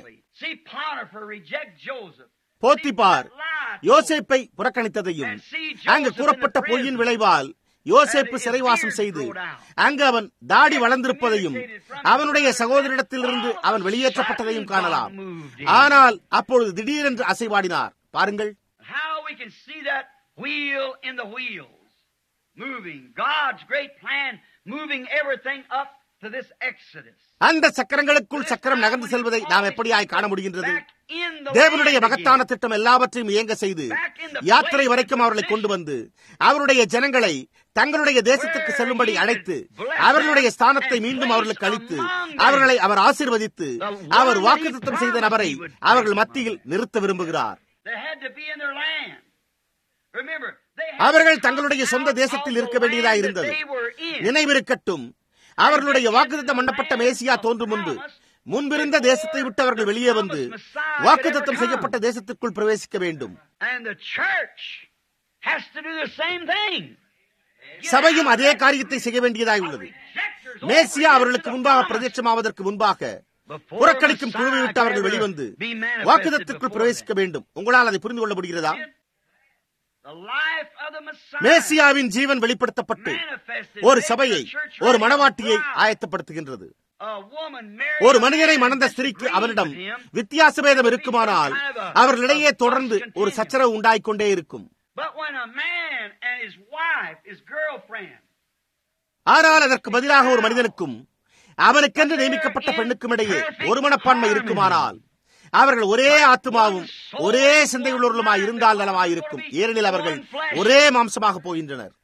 போத்திபார் யோசேப்பை புறக்கணித்ததையும் அங்கு கூறப்பட்ட பொய்யின் விளைவால் யோசேப்பு சிறைவாசம் செய்து அங்கு அவன் தாடி வளர்ந்திருப்பதையும் அவனுடைய சகோதரிடத்திலிருந்து அவன் வெளியேற்றப்பட்டதையும் காணலாம் ஆனால் அப்பொழுது திடீரென்று அசைவாடினார் பாருங்கள் how we can see that wheel in the wheels moving God's great plan moving everything up to this Exodus. அந்த சக்கரங்களுக்குள் சக்கரம் நகர்ந்து செல்வதை நாம் எப்படியாய் காண முடிகின்றது தேவனுடைய மகத்தான திட்டம் எல்லாவற்றையும் இயங்க செய்து யாத்திரை வரைக்கும் அவர்களை கொண்டு வந்து அவருடைய ஜனங்களை தங்களுடைய தேசத்துக்கு செல்லும்படி அழைத்து அவர்களுடைய ஸ்தானத்தை மீண்டும் அவர்களுக்கு அளித்து அவர்களை அவர் ஆசீர்வதித்து அவர் வாக்குத்தம் செய்த நபரை அவர்கள் மத்தியில் நிறுத்த விரும்புகிறார் அவர்கள் தங்களுடைய சொந்த தேசத்தில் இருக்க வேண்டியதாக இருந்தது நினைவிருக்கட்டும் அவர்களுடைய வாக்குத்தம் பண்ணப்பட்ட மேசியா தோன்றும் முன்பு முன்பிருந்த தேசத்தை விட்டு அவர்கள் வெளியே வந்து வாக்குத்தத்தம் செய்யப்பட்ட தேசத்திற்குள் பிரவேசிக்க வேண்டும் சபையும் அதே காரியத்தை செய்ய வேண்டியதாக உள்ளது மேசியா அவர்களுக்கு முன்பாக பிரதேசமாவதற்கு முன்பாக புறக்கணிக்கும் குழுவை விட்டு அவர்கள் வெளிவந்து வாக்குதத்திற்குள் பிரவேசிக்க வேண்டும் உங்களால் அதை புரிந்து கொள்ள முடிகிறதா மேசியாவின் ஜீவன் வெளிப்படுத்தப்பட்டு ஒரு சபையை ஒரு மனவாட்டியை ஆயத்தப்படுத்துகின்றது ஒரு மனிதனை மணந்த ஸ்திரிக்கு அவரிடம் வித்தியாசபேதம் இருக்குமானால் அவர்களிடையே தொடர்ந்து ஒரு சச்சரவு உண்டாய்கொண்டே இருக்கும் ஆனால் அதற்கு பதிலாக ஒரு மனிதனுக்கும் அவனுக்கென்று நியமிக்கப்பட்ட பெண்ணுக்கும் இடையே ஒரு மனப்பான்மை இருக்குமானால் அவர்கள் ஒரே ஆத்மாவும் ஒரே சிந்தையுள்ளவர்களுமாய் இருந்தால் நலமாயிருக்கும் ஏனெனில் அவர்கள் ஒரே மாம்சமாக போகின்றனர்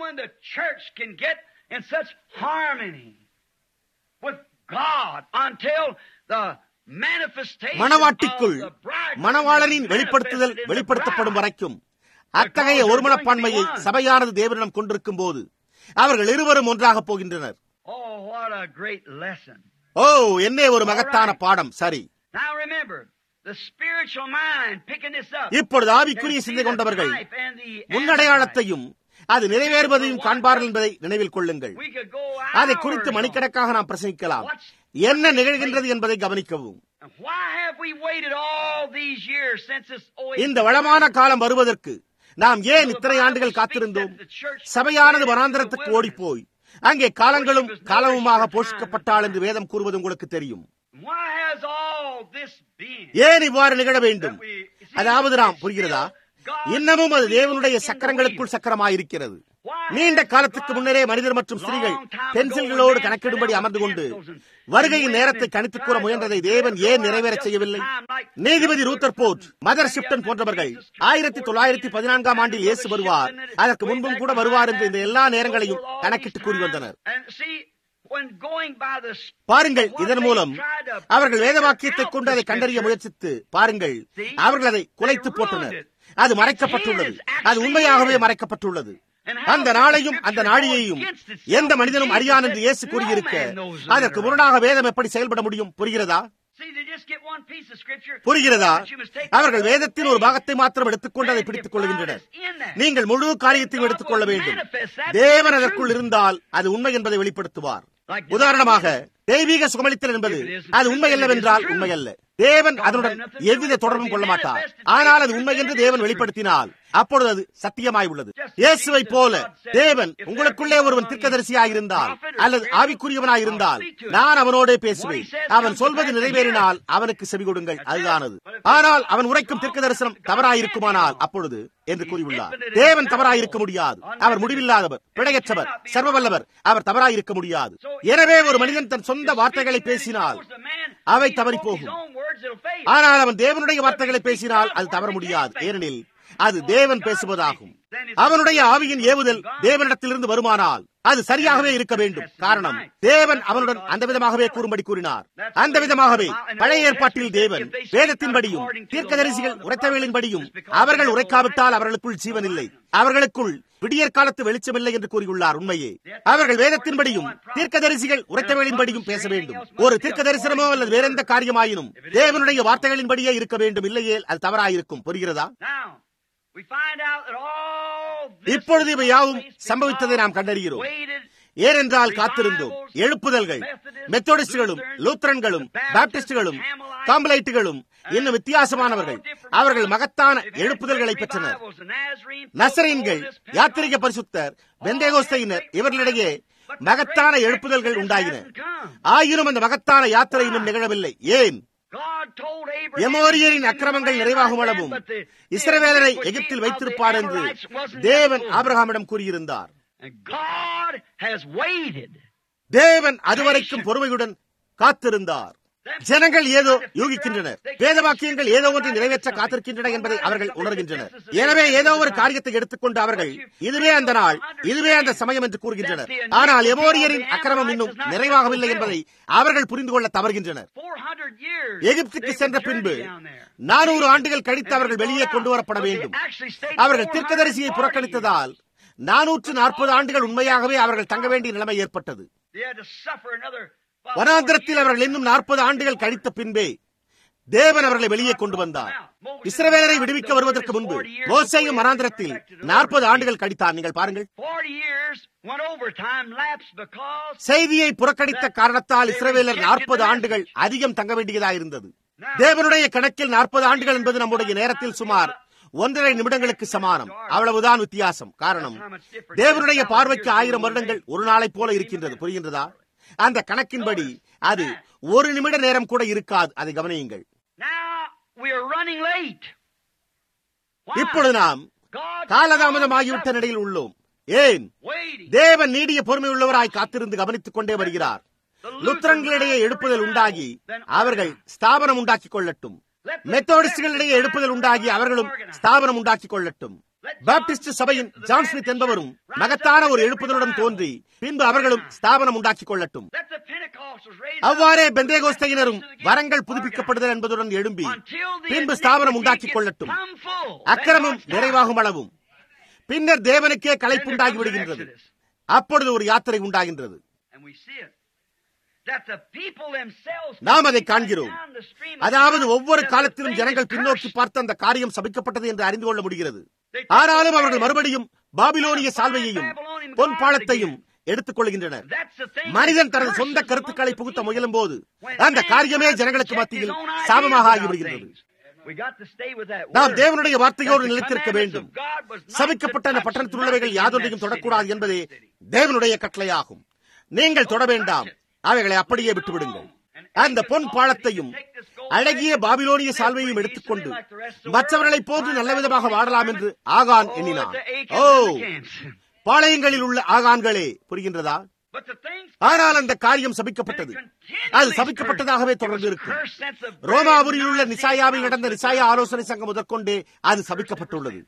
மணவாட்டிக்குள் மணவாளனின் வெளிப்படுத்துதல் வெளிப்படுத்தப்படும் வரைக்கும் அத்தகைய ஒருமனப்பான்மையை சபையானது தேவனிடம் கொண்டிருக்கும் போது அவர்கள் இருவரும் ஒன்றாக போகின்றனர் ஓ என்னே ஒரு மகத்தான பாடம் சரி இப்பொழுது ஆவிக்குரிய சிந்தை கொண்டவர்கள் முன்னடையாளத்தையும் அது நிறைவேறுவதையும் காண்பார்கள் என்பதை நினைவில் கொள்ளுங்கள் We could go அதை குறித்து hours on. மணிக்கணக்காக நாம் பிரசங்கிக்கலாம் என்ன நிகழ்கின்றது என்பதை கவனிக்கவும் And Why have we waited all these years since this oasis? இந்த வளமான காலம் வருவதற்கு நாம் ஏன் இத்தனை ஆண்டுகள் காத்திருந்தோம் சபையானது வனாந்தரத்துக்கு ஓடிப்போய் அங்கே காலங்களும் காலமுமாக போஷிக்கப்பட்டாள் என்று வேதம் கூறுவது உங்களுக்கு தெரியும் Why has all this been? ஏன் இவ்வாறு நிகழ வேண்டும் அதாவது நாம் புரிகிறதா இன்னமும் அது தேவனுடைய சக்கரங்களுக்குள் சக்கரமாயிருக்கிறது நீண்ட காலத்துக்கு முன்னரே மனிதர் மற்றும் ஸ்திரீகள் பென்சில்களோடு கணக்கிடும்படி அமர்ந்து கொண்டு வருகையின் நேரத்தை கணித்துக் கூற முயன்றதை தேவன் ஏன் நிறைவேறச் செய்யவில்லை நீதிபதி ரூத்தர் போர்ட் மதர் ஷிப்டன் போன்றவர்கள் ஆயிரத்தி தொள்ளாயிரத்தி பதினான்காம் ஆண்டில் இயேசு வருவார் அதற்கு முன்பும் கூட வருவார் என்று இந்த எல்லா நேரங்களையும் கணக்கிட்டு கூறி வந்தனர் And see, when going by the பாருங்கள் இதன் மூலம் அவர்கள் வேத வாக்கியத்தை கொண்டு அதை கண்டறிய முயற்சித்து பாருங்கள் அவர்கள் அதை குலைத்து போட்டனர் அது மறைக்கப்பட்டுள்ளது அது உண்மையாகவே மறைக்கப்பட்டுள்ளது அந்த நாளையும் அந்த நாழியையும் எந்த மனிதனும் அறியான் என்று இயேசு கூறியிருக்க அதற்கு முரணாக வேதம் எப்படி செயல்பட முடியும் புரிகிறதா See, they just get one piece of scripture. புரிகிறதா But you must take அவர்கள் the வேதத்தின் ஒரு பாகத்தை மாத்திரம் எடுத்துக்கொண்டு அதை பிடித்துக் கொள்கின்றனர் நீங்கள் முழு காரியத்தையும் எடுத்துக்கொள்ள வேண்டும் தேவன் அதற்குள் இருந்தால் அது உண்மை என்பதை வெளிப்படுத்துவார் உதாரணமாக தெய்வீக சுகமளித்தல் என்பது அது உண்மை அல்லவென்றால் உண்மை அல்ல தேவன் அதனுடன் எவ்வித தொடர்பும் கொள்ள மாட்டார் ஆனால் அது உண்மை என்று தேவன் வெளிப்படுத்தினால் அப்பொழுது அது சத்தியமாய் உள்ளது இயேசுவை போல தேவன் உங்களுக்குள்ளே ஒருவன் தீர்க்கதரிசியாய் இருந்தால் அல்லது ஆவிக்குரியவனாய் இருந்தால் நான் அவனோடே பேசுவேன் அவன் சொல்வது நிறைவேறினால் அவனுக்கு செவி கொடுங்கள் அதுதானது ஆனால் அவன் உரைக்கும் தீர்க்க தரிசனம் தவறாயிருக்குமானால் அப்பொழுது என்று கூறியுள்ளார் தேவன் தவறாயிருக்க முடியாது அவர் முடிவில்லாதவர் பிழையற்றவர் சர்வவல்லவர் அவர் தவறாயிருக்க முடியாது எனவே ஒரு மனிதன் தன் சொந்த வார்த்தைகளை பேசினால் அவை தவறி போகும் ஆனால் அவன் தேவனுடைய வார்த்தைகளை பேசினால் அது தவற முடியாது ஏனெனில் அது தேவன் பேசுவதாகும் அவனுடைய ஆவியின் ஏவுதல் தேவனிடத்திலிருந்து வருமானால் அது சரியாகவே இருக்க வேண்டும் காரணம் தேவன் அவனுடன் அந்த விதமாகவே கூறும்படி கூறினார் அந்த விதமாகவே பழைய ஏற்பாட்டில் தேவன் வேதத்தின்படியும் தீர்க்கதரிசிகள் உரைத்தவைகளின்படியும் அவர்கள் உரைக்காவிட்டால் அவர்களுக்குள் ஜீவன் இல்லை அவர்களுக்குள் விடியற் காலத்து வெளிச்சமில்லை என்று கூறியுள்ளார் உண்மையே அவர்கள் வேதத்தின்படியும் தீர்க்கதரிசிகள் உரைத்தவைகளின்படியும் பேச வேண்டும் ஒரு தீர்க்க தரிசனமோ அல்லது வேறெந்த காரியமாயினும் தேவனுடைய வார்த்தைகளின்படியே இருக்க வேண்டும் இல்லையே அது தவறாயிருக்கும் புரிகிறதா Now, we find out that all this இப்பொழுது இவை யாவும் சம்பவித்ததை நாம் கண்டறிகிறோம் waited ஏனென்றால் காத்திருந்தோம் எழுப்புதல்கள் மெத்தோடிஸ்டுகளும் லூத்ரன்களும் பாப்டிஸ்டுகளும் காம்பலைட்டுகளும் இன்னும் வித்தியாசமானவர்கள் அவர்கள் மகத்தான எழுப்புதல்களை பெற்றனர் நசரீன்கள் யாத்திரிக பரிசுத்தர் பெந்தேகோஸ்தையினர் இவர்களிடையே மகத்தான எழுப்புதல்கள் உண்டாயின ஆயினும் அந்த மகத்தான யாத்திரை இன்னும் நிகழவில்லை ஏன் எமோரியரின் அக்கிரமங்கள் நிறைவாகும் அளவும் இஸ்ரவேலரை எகிப்தில் வைத்திருப்பார் என்று தேவன் ஆபிரகாமிடம் கூறியிருந்தார் தேவன் அதுவரைக்கும் பொறுமையுடன் காத்திருந்தார் ஜனங்கள் ஏதோ யூகிக்கின்றனர் வேத வாக்கியங்கள் ஏதோ ஒன்றை நிறைவேற்ற காத்திருக்கின்றன என்பதை அவர்கள் உணர்கின்றனர் எனவே ஏதோ ஒரு காரியத்தை எடுத்துக்கொண்டு அவர்கள் இதுவே அந்த நாள் இதுவே அந்த சமயம் என்று கூறுகின்றனர் ஆனால் எமோரியரின் அக்கிரமம் இன்னும் நிறைவாகவில்லை என்பதை அவர்கள் புரிந்து கொள்ள தவறுகின்றனர் எகிப்துக்கு சென்ற பின்பு நானூறு ஆண்டுகள் கழித்து அவர்கள் வெளியே கொண்டு வரப்பட வேண்டும் அவர்கள் தீர்க்கதரிசியை புறக்கணித்ததால் நானூற்று நாற்பது ஆண்டுகள் உண்மையாகவே அவர்கள் தங்க வேண்டிய நிலைமை ஏற்பட்டது வனாந்திரத்தில் அவர்கள் இன்னும் நாற்பது ஆண்டுகள் கழித்த பின்பே தேவன் அவர்களை வெளியே கொண்டு வந்தார் இஸ்ரவேலரை விடுவிக்க வருவதற்கு முன்பு மோசையும் வனாந்திரத்தில் நாற்பது ஆண்டுகள் கழித்தார் நீங்கள் பாருங்கள் செய்தியை புறக்கணித்த காரணத்தால் இஸ்ரவேலர் நாற்பது ஆண்டுகள் அதிகம் தங்க வேண்டியதாயிருந்தது தேவனுடைய கணக்கில் நாற்பது ஆண்டுகள் என்பது நம்முடைய நேரத்தில் சுமார் ஒன்றரை நிமிடங்களுக்கு சமானம் அவ்வளவுதான் வித்தியாசம் காரணம் தேவனுடைய பார்வைக்கு ஆயிரம் வருடங்கள் ஒரு நாளை போல இருக்கின்றது புரிகின்றதா அந்த கணக்கின்படி அது ஒரு நிமிட நேரம் கூட இருக்காது அதை கவனியுங்கள் இப்பொழுது நாம் காலதாமதமாகிவிட்ட நிலையில் உள்ளோம் ஏன் தேவன் நீடிய பொறுமை உள்ளவராய் காத்திருந்து கவனித்துக் கொண்டே வருகிறார் லுத்ரன்களிடையே எழுப்புதல் உண்டாகி அவர்கள் ஸ்தாபனம் உண்டாக்கிக் கொள்ளட்டும் மெத்தோடிஸ்டுகளிடையே எழுப்புதல் உண்டாகி அவர்களும் ஸ்தாபனம் உண்டாக்கிக் கொள்ளட்டும் பாப்டிஸ்ட் சபையின் ஜான் ஸ்மித் என்பவரும் மகத்தான ஒரு எழுப்புதலுடன் தோன்றி பின்பு அவர்களும் ஸ்தாபனம் உண்டாக்கிக் கொள்ளட்டும் அவ்வாறே பெந்தேகோஸ்தையினரும் வரங்கள் புதுப்பிக்கப்படுதல் என்பதுடன் எழும்பி பின்பு ஸ்தாபனம் உண்டாக்கிக் கொள்ளட்டும் அக்கிரமம் நிறைவாகும் அளவும் பின்னர் தேவனுக்கே களைப்புண்டாகி விடுகின்றது அப்பொழுது ஒரு யாத்திரை உண்டாகின்றது நாம் அதை காண்கிறோம் அதாவது ஒவ்வொரு காலத்திலும் ஜனங்கள் பின்னோக்கி பார்த்து அந்த காரியம் சபிக்கப்பட்டது என்று அறிந்து கொள்ள முடிகிறது ஆனாலும் அவர்கள் மறுபடியும் பாபிலோனிய சால்வையையும் பொன் பாலத்தையும் எடுத்துக் கொள்கின்றனர் மனிதன் தனது சொந்த கருத்துக்களை புகுத்த முயலும் போது அந்த காரியமே ஜனங்களுக்கு மத்தியில் சாபமாக ஆகிவிடுகிறது நாம் தேவனுடைய வார்த்தையோடு நிலைத்திருக்க வேண்டும் சபிக்கப்பட்ட அந்த பட்டணத்தில் உள்ளவைகள் யாதொன்றையும் தொடக்கூடாது என்பதே தேவனுடைய கட்டளையாகும் நீங்கள் தொட வேண்டாம் அவைகளை அப்படியே விட்டுவிடுங்கள் அந்த பொன் பாலத்தையும் அழகிய பாபிலோனிய சால்வையும் எடுத்துக்கொண்டு மற்றவர்களைப் போன்று நல்ல விதமாக வாழலாம் என்று ஆகான் எண்ணினான் ஓ பாளையங்களில் உள்ள ஆகான்களே புரிகின்றதா ஆனால் அந்த காரியம் சபிக்கப்பட்டது அது சபிக்கப்பட்டதாகவே தொடர்ந்து இருக்கும் ரோமாபுரியில் உள்ள நிசாயாவில் நடந்த நிசாயா ஆலோசனை சங்கம் முதற்கொண்டே அது சபிக்கப்பட்டுள்ளது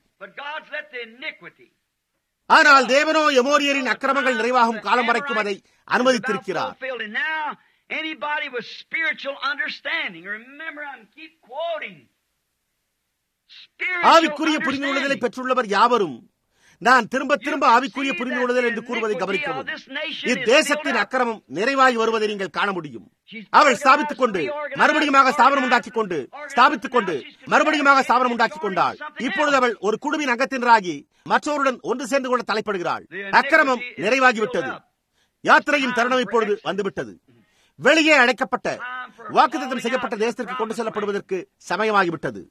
ஆனால் தேவனோ எமோரியரின் அக்கிரமங்கள் நிறைவாகும் காலம் வரைக்கும் அதை அனுமதித்திருக்கிறார் Anybody with spiritual understanding, remember I'm keep quoting. ஆவிக்குரிய புரிந்து கொள்ளுதலை பெற்றுள்ளவர் யாவரும் நான் திரும்ப திரும்ப ஆவிக்குரிய புரிந்து கொள்ளுதல் என்று கூறுவதை கவனிக்கவும் இத்தேசத்தின் அக்கிரமம் நிறைவாகி வருவதை நீங்கள் காண முடியும் அவள் ஸ்தாபித்துக் கொண்டு மறுபடியுமாக ஸ்தாபனம் உண்டாக்கிக் கொண்டு ஸ்தாபித்துக் கொண்டு மறுபடியுமாக ஸ்தாபனம் உண்டாக்கிக் கொண்டாள் இப்பொழுது அவள் ஒரு குழுவின் அங்கத்தினராகி மற்றவருடன் ஒன்று சேர்ந்து கொள்ள தலைப்படுகிறாள் அக்கிரமம் நிறைவாகிவிட்டது யாத்திரையின் தருணம் இப்பொழுது வந்துவிட்டது வெளியே அழைக்கப்பட்ட வாக்குத்தம் செய்யப்பட்ட தேசத்திற்கு கொண்டு செல்லப்படுவதற்கு சமயமாகிவிட்டது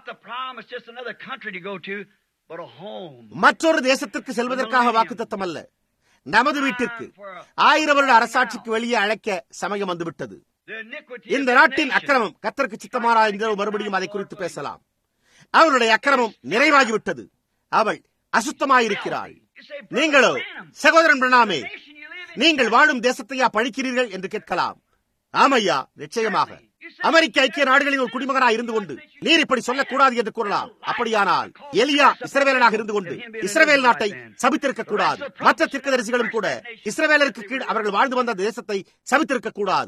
மற்றொரு தேசத்திற்கு செல்வதற்காக வாக்குத்தத்தம் அல்ல நமது வீட்டிற்கு ஆயிரம் வருட அரசாட்சிக்கு வெளியே அழைக்க சமயம் வந்துவிட்டது இந்த நாட்டின் அக்கிரமம் கத்தருக்கு சித்தமாரா என்கிற மறுபடியும் அதை குறித்து பேசலாம் அவளுடைய அக்கிரமம் நிறைவாகிவிட்டது அவள் அசுத்தமாயிருக்கிறாள் நீங்களோ சகோதரன் பிரணாமே நீங்கள் வாழும் தேசத்தையா பழிக்கிறீர்கள் என்று கேட்கலாம் ஆமையா நிச்சயமாக அமெரிக்க ஐக்கிய நாடுகளில் ஒரு குடிமகனாக இருந்து கொண்டு நீர் இப்படி சொல்லக்கூடாது என்று கூறலாம் அப்படியானால் எலியா இஸ்ரவேலனாக இருந்து கொண்டு இஸ்ரவேல் நாட்டை சபித்திருக்க கூடாது மற்ற தீர்க்கதரிசிகளும் கூட இஸ்ரவேலருக்கு கீழ் அவர்கள் வாழ்ந்து வந்த தேசத்தை சபித்திருக்க கூடாது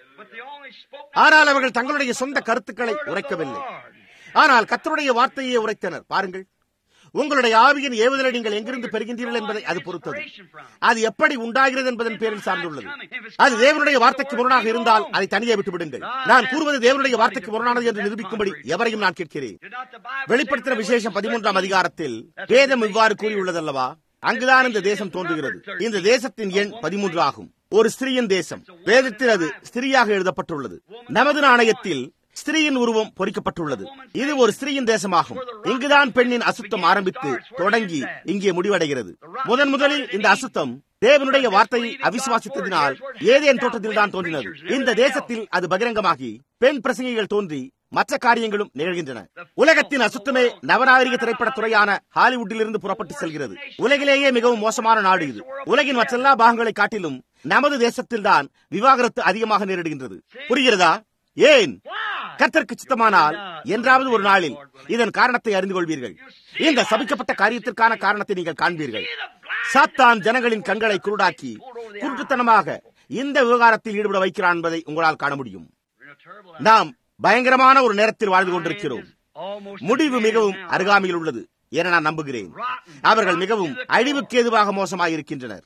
ஆனால் அவர்கள் தங்களுடைய சொந்த கருத்துக்களை உரைக்கவில்லை ஆனால் கத்தருடைய வார்த்தையை உரைத்தனர் பாருங்கள் உங்களுடைய ஆவியின் ஏவுதலை நீங்கள் எங்கிருந்து பெறுகின்றீர்கள் என்பதை அது பொறுத்தது அது எப்படி உண்டாகிறது என்பதன் பேரில் சார்ந்துள்ளது அது தேவனுடைய வார்த்தைக்கு முரணாக இருந்தால் அதை தனியே விட்டு விடுங்கள் நான் கூறுவது தேவனுடைய வார்த்தைக்கு முரணானது என்று நிரூபிக்கும்படி எவரையும் நான் கேட்கிறேன் வெளிப்படுத்தின விசேஷம் பதிமூன்றாம் அதிகாரத்தில் வேதம் இவ்வாறு கூறியுள்ளதல்லவா அங்குதான் இந்த தேசம் தோன்றுகிறது இந்த தேசத்தின் எண் பதிமூன்று ஆகும் ஒரு ஸ்திரீயின் தேசம் வேதத்தில் அது ஸ்திரீயாக எழுதப்பட்டுள்ளது நமது நாணயத்தில் ஸ்திரீயின் உருவம் பொறிக்கப்பட்டுள்ளது இது ஒரு ஸ்திரீயின் தேசமாகும் இங்குதான் பெண்ணின் அசுத்தம் ஆரம்பித்து தொடங்கி இங்கே முடிவடைகிறது முதன் முதலில் இந்த அசுத்தம் தேவனுடைய வார்த்தையை அவிசுவாசித்ததினால் ஏதேன் தோட்டத்தில் தான் தோன்றினது இந்த தேசத்தில் அது பகிரங்கமாகி பெண் பிரசங்கிகள் தோன்றி மற்ற காரியங்களும் நிகழ்கின்றன உலகத்தின் அசுத்தமே நவநாகரிக திரைப்பட துறையான ஹாலிவுட்டில் இருந்து புறப்பட்டு செல்கிறது உலகிலேயே மிகவும் மோசமான நாடு இது உலகின் மற்றெல்லா பாகங்களை காட்டிலும் நமது தேசத்தில் தான் விவாகரத்து அதிகமாக நேரிடுகின்றது புரிகிறதா ஏன் கர்த்தருக்கு சித்தமானால் என்றாவது ஒரு நாளில் இதன் காரணத்தை அறிந்து கொள்வீர்கள் இந்த சபிக்கப்பட்ட காரியத்திற்கான காரணத்தை நீங்கள் காண்பீர்கள் சாத்தான் ஜனங்களின் கண்களை குருடாக்கி குருட்டுத்தனமாக இந்த விவகாரத்தில் ஈடுபட வைக்கிறான் என்பதை உங்களால் காண முடியும் நாம் பயங்கரமான ஒரு நேரத்தில் வாழ்ந்து கொண்டிருக்கிறோம் முடிவு மிகவும் அருகாமையில் உள்ளது என நான் நம்புகிறேன் அவர்கள் மிகவும் அழிவுக்கு ஏதுவாக மோசமாயிருக்கின்றனர்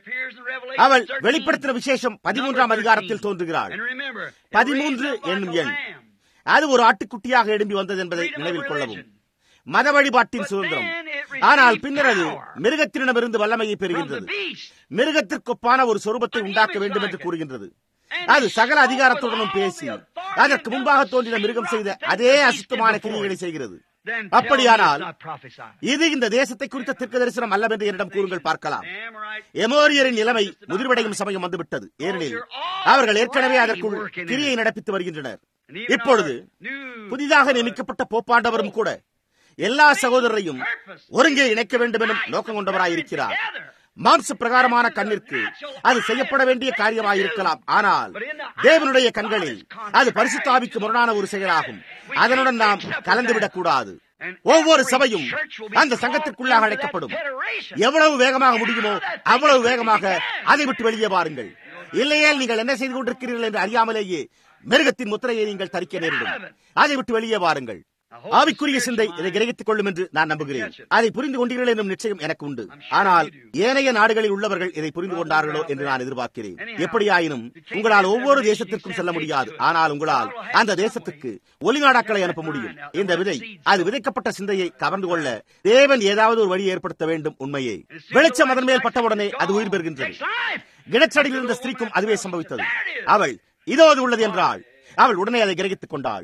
அவள் வெளிப்படுத்தின விசேஷம் பதிமூன்றாம் அதிகாரத்தில் தோன்றுகிறாள் பதிமூன்று என்னும் எண் அது ஒரு ஆட்டுக்குட்டியாக எழும்பி வந்தது என்பதை நினைவில் கொள்ளவும் மத வழிபாட்டின் சுதந்திரம் ஆனால் பின்னர் அது மிருகத்தினிடமிருந்து வல்லமையை பெறுகின்றது மிருகத்திற்கொப்பான ஒரு சொரூபத்தை உண்டாக்க வேண்டும் என்று கூறுகின்றது அது சகல அதிகாரத்துடனும் பேசி அதற்கு முன்பாக தோன்றின மிருகம் செய்த அதே அசுத்தமான கிரியைகளை செய்கிறது அப்படியானால் இது இந்த தேசத்தை குறித்த திருக்கு தரிசனம் அல்லவென்று என்னிடம் கூறுங்கள் பார்க்கலாம் எமோரியரின் நிலைமை முதிர்வடையும் சமயம் வந்துவிட்டது ஏனெனில் அவர்கள் ஏற்கனவே அதற்குள் கிரியை நடப்பித்து வருகின்றனர் இப்பொழுது புதிதாக நியமிக்கப்பட்ட போப்பாண்டவரும் கூட எல்லா சகோதரரையும் ஒருங்கே இணைக்க வேண்டும் எனும் நோக்கம் கொண்டவராயிருக்கிறார் மாம்ச பிரகாரமான கண்ணிற்கு அது செய்யப்பட வேண்டிய காரியமாயிருக்கலாம் ஆனால் தேவனுடைய கண்களில் அது பரிசுத்தாவிக்கு முரணான ஒரு செயலாகும் அதனுடன் நாம் கலந்துவிடக் கூடாது ஒவ்வொரு சபையும் அந்த சங்கத்திற்குள்ளாக அழைக்கப்படும் எவ்வளவு வேகமாக முடியுமோ அவ்வளவு வேகமாக அதை விட்டு வெளியே வாருங்கள் இல்லையே நீங்கள் என்ன செய்து கொண்டிருக்கிறீர்கள் என்று அறியாமலேயே மிருகத்தின் முத்திரையை நீங்கள் தரிக்க நேரிடும் அதை விட்டு வெளியே வாருங்கள் ஆவிக்குரிய சிந்தை இதை கிரகித்துக் கொள்ளும் என்று நான் நம்புகிறேன் அதை புரிந்து கொண்டீர்கள் என்னும் நிச்சயம் எனக்கு உண்டு ஆனால் ஏனைய நாடுகளில் உள்ளவர்கள் இதை புரிந்து கொண்டார்களோ என்று நான் எதிர்பார்க்கிறேன் எப்படியாயினும் உங்களால் ஒவ்வொரு தேசத்திற்கும் செல்ல முடியாது ஆனால் உங்களால் அந்த தேசத்துக்கு ஒலிநாடாக்களை அனுப்ப முடியும் இந்த விதை அது விதைக்கப்பட்ட சிந்தையை கவர்ந்து கொள்ள தேவன் ஏதாவது ஒரு வழி ஏற்படுத்த வேண்டும் உண்மையே வெளிச்சம் அதன் மேல் பட்டவுடனே அது உயிர் பெறுகின்றது கிணச்சடியில் இருந்த ஸ்திரீக்கும் அதுவே சம்பவித்தது அவள் இதோ அது உள்ளது என்றாள் அவள் உடனே அதை கிரகித்துக் கொண்டாள்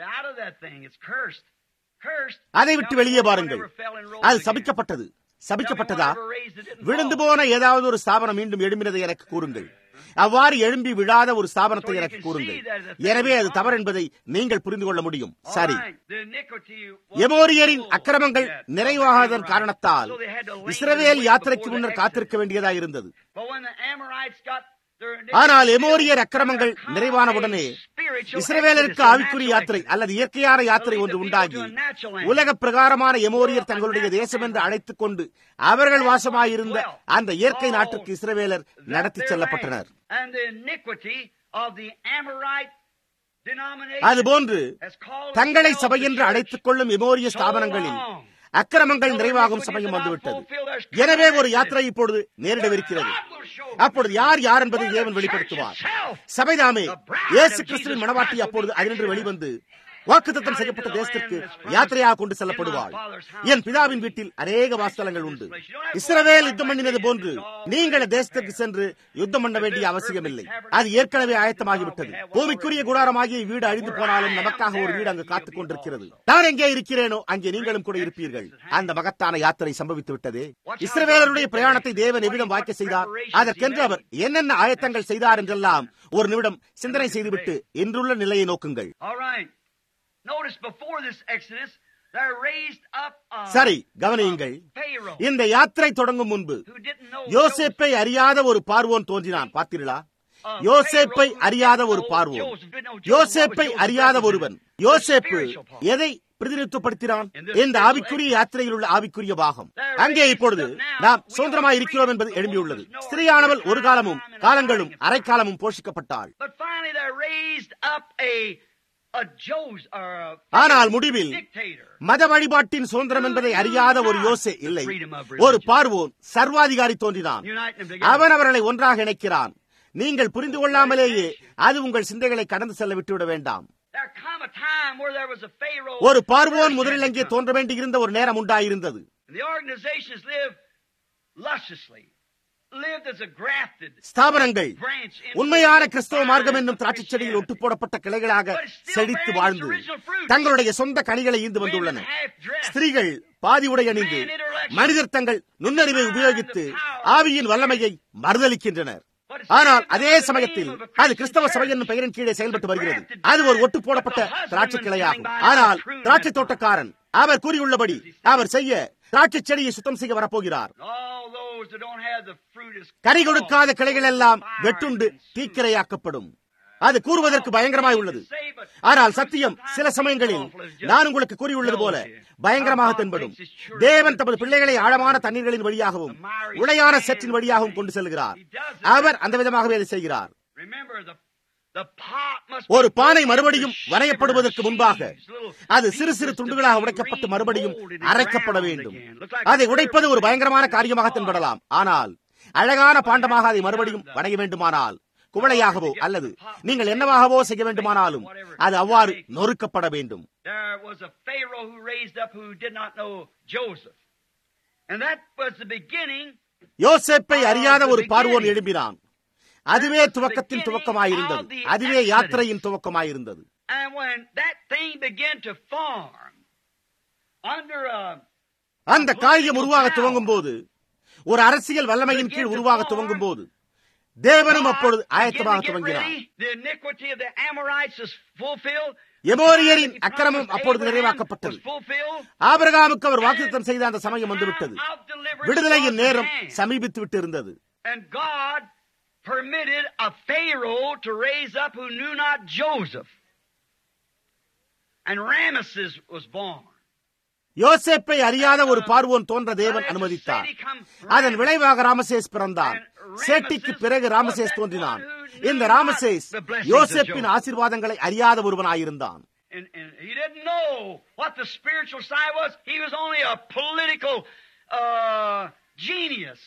அதை விட்டு வெளியே பாருங்கள் அது சபிக்கப்பட்டது சபிக்கப்பட்டதா விழுந்து போன ஏதாவது ஒரு ஸ்தாபனம் மீண்டும் எழும்பினதை எனக்கு கூறுங்கள் அவ்வாறு எழும்பி விழாத ஒரு ஸ்தாபனத்தை எனக்கு கூறுங்கள் எனவே அது தவறு என்பதை நீங்கள் புரிந்து கொள்ள முடியும் சரி எமோரியரின் அக்கிரமங்கள் நிறைவாகாதன் காரணத்தால் இஸ்ரவேல் யாத்திரைக்கு முன்னர் காத்திருக்க வேண்டியதாக இருந்தது ஆனால் எமோரியர் அக்கிரமங்கள் நிறைவானவுடனே இஸ்ரவேலருக்கு ஆவிக்குரிய யாத்திரை அல்லது இயற்கையான யாத்திரை ஒன்று உண்டாகி உலக பிரகாரமான எமோரியர் தங்களுடைய தேசம் என்று அழைத்துக் கொண்டு அவர்கள் வாசமாயிருந்த அந்த இயற்கை நாட்டுக்கு இஸ்ரவேலர் நடத்தி செல்லப்பட்டனர் அதுபோன்று தங்களை சபை என்று அழைத்துக் கொள்ளும் எமோரிய ஸ்தாபனங்களில் அக்கிரமங்கள் நிறைவாகும் சமயம் வந்துவிட்டது எனவே ஒரு யாத்திரை இப்பொழுது நேரிடவிருக்கிறது அப்பொழுது யார் யார் என்பதை தேவன் வெளிப்படுத்துவார் சபைதாமே இயேசு கிறிஸ்துவின் மனவாட்டி அப்பொழுது அதினின்று வெளிவந்து வாக்குத்தத்தம் செய்யப்பட்ட தேசத்திற்கு யாத்திரையாக கொண்டு செல்லப்படுவாள் என் பிதாவின் வீட்டில் அநேக வாஸ்தலங்கள் உண்டு இஸ்ரவேல் யுத்தம் பண்ணினது போன்று நீங்கள் தேசத்திற்கு சென்று யுத்தம் பண்ண வேண்டிய அவசியம் இல்லை அது ஏற்கனவே ஆயத்தமாகிவிட்டது பூமிக்குரிய குடாரமாகிய வீடு அழிந்து போனாலும் நமக்காக ஒரு வீடு அங்கு காத்துக் கொண்டிருக்கிறது நான் எங்கே இருக்கிறேனோ அங்கே நீங்களும் கூட இருப்பீர்கள் அந்த மகத்தான யாத்திரை சம்பவித்து விட்டது இஸ்ரவேலருடைய பிரயாணத்தை தேவன் எவ்விடம் வாய்க்க செய்தார் அதற்கென்று அவர் என்னென்ன ஆயத்தங்கள் செய்தார் என்றெல்லாம் ஒரு நிமிடம் சிந்தனை செய்துவிட்டு இன்றுள்ள நிலையை நோக்குங்கள் சரி கவனியுங்கள் இந்த யாத்திரை தொடங்கும் முன்பு யோசேப்பை அறியாத ஒரு பார்வோன் தோன்றினான் பார்த்தீர்களா யோசேப்பை அறியாத ஒரு பார்வோன் யோசேப்பை அறியாத ஒருவன் யோசேப்பு எதை பிரதிநிதித்துவப்படுத்தினான் இந்த ஆவிக்குரிய யாத்திரையில் உள்ள ஆவிக்குரிய பாகம் அங்கே இப்பொழுது நாம் சுதந்திரமாய் இருக்கிறோம் என்பது எழும்பியுள்ளது ஸ்திரீயானவள் ஒரு காலமும் காலங்களும் அரைக்காலமும் போஷிக்கப்பட்டாள் ஆனால் முடிவில் மத வழிபாட்டின் சுதந்திரம் என்பதை அறியாத ஒரு யோசே இல்லை ஒரு பார்வோன் சர்வாதிகாரி தோன்றினான் அவன் அவர்களை ஒன்றாக இணைக்கிறான் நீங்கள் புரிந்து கொள்ளாமலேயே அது உங்கள் சிந்தைகளை கடந்து செல்ல விட்டுவிட வேண்டாம் ஒரு பார்வோன் முதலில் அங்கே தோன்ற வேண்டியிருந்த ஒரு நேரம் உண்டாயிருந்தது ஸ்தாபனங்கள் உண்மையான கிறிஸ்தவ மார்க்கம் என்னும் திராட்சை செடியில் ஒட்டு போடப்பட்ட கிளைகளாக செழித்து வாழ்ந்து தங்களுடைய சொந்த கனிகளை ஈந்து வந்துள்ளன ஸ்திரீகள் பாதி உடை அணிந்து மனிதர் தங்கள் நுண்ணறிவை உபயோகித்து ஆவியின் வல்லமையை மறுதளிக்கின்றனர் ஆனால் அதே சமயத்தில் அது கிறிஸ்தவ சபை என்னும் பெயரின் கீழே செயல்பட்டு வருகிறது அது ஒரு ஒட்டு போடப்பட்ட திராட்சை கிளையாகும் ஆனால் திராட்சை தோட்டக்காரன் அவர் கூறியுள்ளபடி அவர் செய்ய திராட்சை செடியை சுத்தம் செய்ய வரப்போகிறார் கறி கொடுக்காத கிளைகள் எல்லாம் வெட்டுண்டு தீக்கிரையாக்கப்படும் அது கூறுவதற்கு பயங்கரமாய் உள்ளது ஆனால் சத்தியம் சில சமயங்களில் நான் உங்களுக்கு கூறியுள்ளது போல பயங்கரமாக தென்படும் தேவன் தமது பிள்ளைகளை ஆழமான தண்ணீர்களின் வழியாகவும் உளையான செற்றின் வழியாகவும் கொண்டு செல்கிறார் அவர் அந்த விதமாகவே அதை செய்கிறார் ஒரு பானை மறுபடியும் வரையப்படுவதற்கு முன்பாக அது சிறு சிறு துண்டுகளாக உடைக்கப்பட்டு மறுபடியும் அரைக்கப்பட வேண்டும் அதை உடைப்பது ஒரு பயங்கரமான காரியமாக தென்படலாம் ஆனால் அழகான பாண்டமாக அதை மறுபடியும் வணைய வேண்டுமானால் குவளையாகவோ அல்லது நீங்கள் என்னவாகவோ செய்ய வேண்டுமானாலும் அது அவ்வாறு நொறுக்கப்பட வேண்டும் யோசேப்பை அறியாத ஒரு பார்வோன் எழுப்பினான் அதுவே துவக்கத்தின் துவக்கமாயிருந்தது அதுவே யாத்திரையின் துவக்கமாயிருந்தது அந்த காரியம் உருவாக துவங்கும் போது ஒரு அரசியல் வல்லமையின் கீழ் உருவாக துவங்கும் போது தேவனும் அப்பொழுது ஆயத்தமாக துவங்கினார் எமோரியரின் அக்கிரமம் அப்பொழுது நிறைவாக்கப்பட்டது ஆபரகாமுக்கு அவர் வாக்குத்தம் செய்த அந்த சமயம் வந்துவிட்டது விடுதலையின் நேரம் சமீபித்து விட்டு இருந்தது permitted a Pharaoh to raise up who knew not Joseph. And Ramesses was born. யோசேப்பை அறியாத ஒரு பார்வோன் தோன்ற தேவன் அனுமதித்தார் அதன் விளைவாக ராமசேஸ் பிறந்தார் சேட்டிக்கு பிறகு ராமசேஸ் தோன்றினான் இந்த ராமசேஸ் யோசேப்பின் ஆசீர்வாதங்களை அறியாத ஒருவனாயிருந்தான் and, and he didn't know what the spiritual side was. He was only a political uh, genius.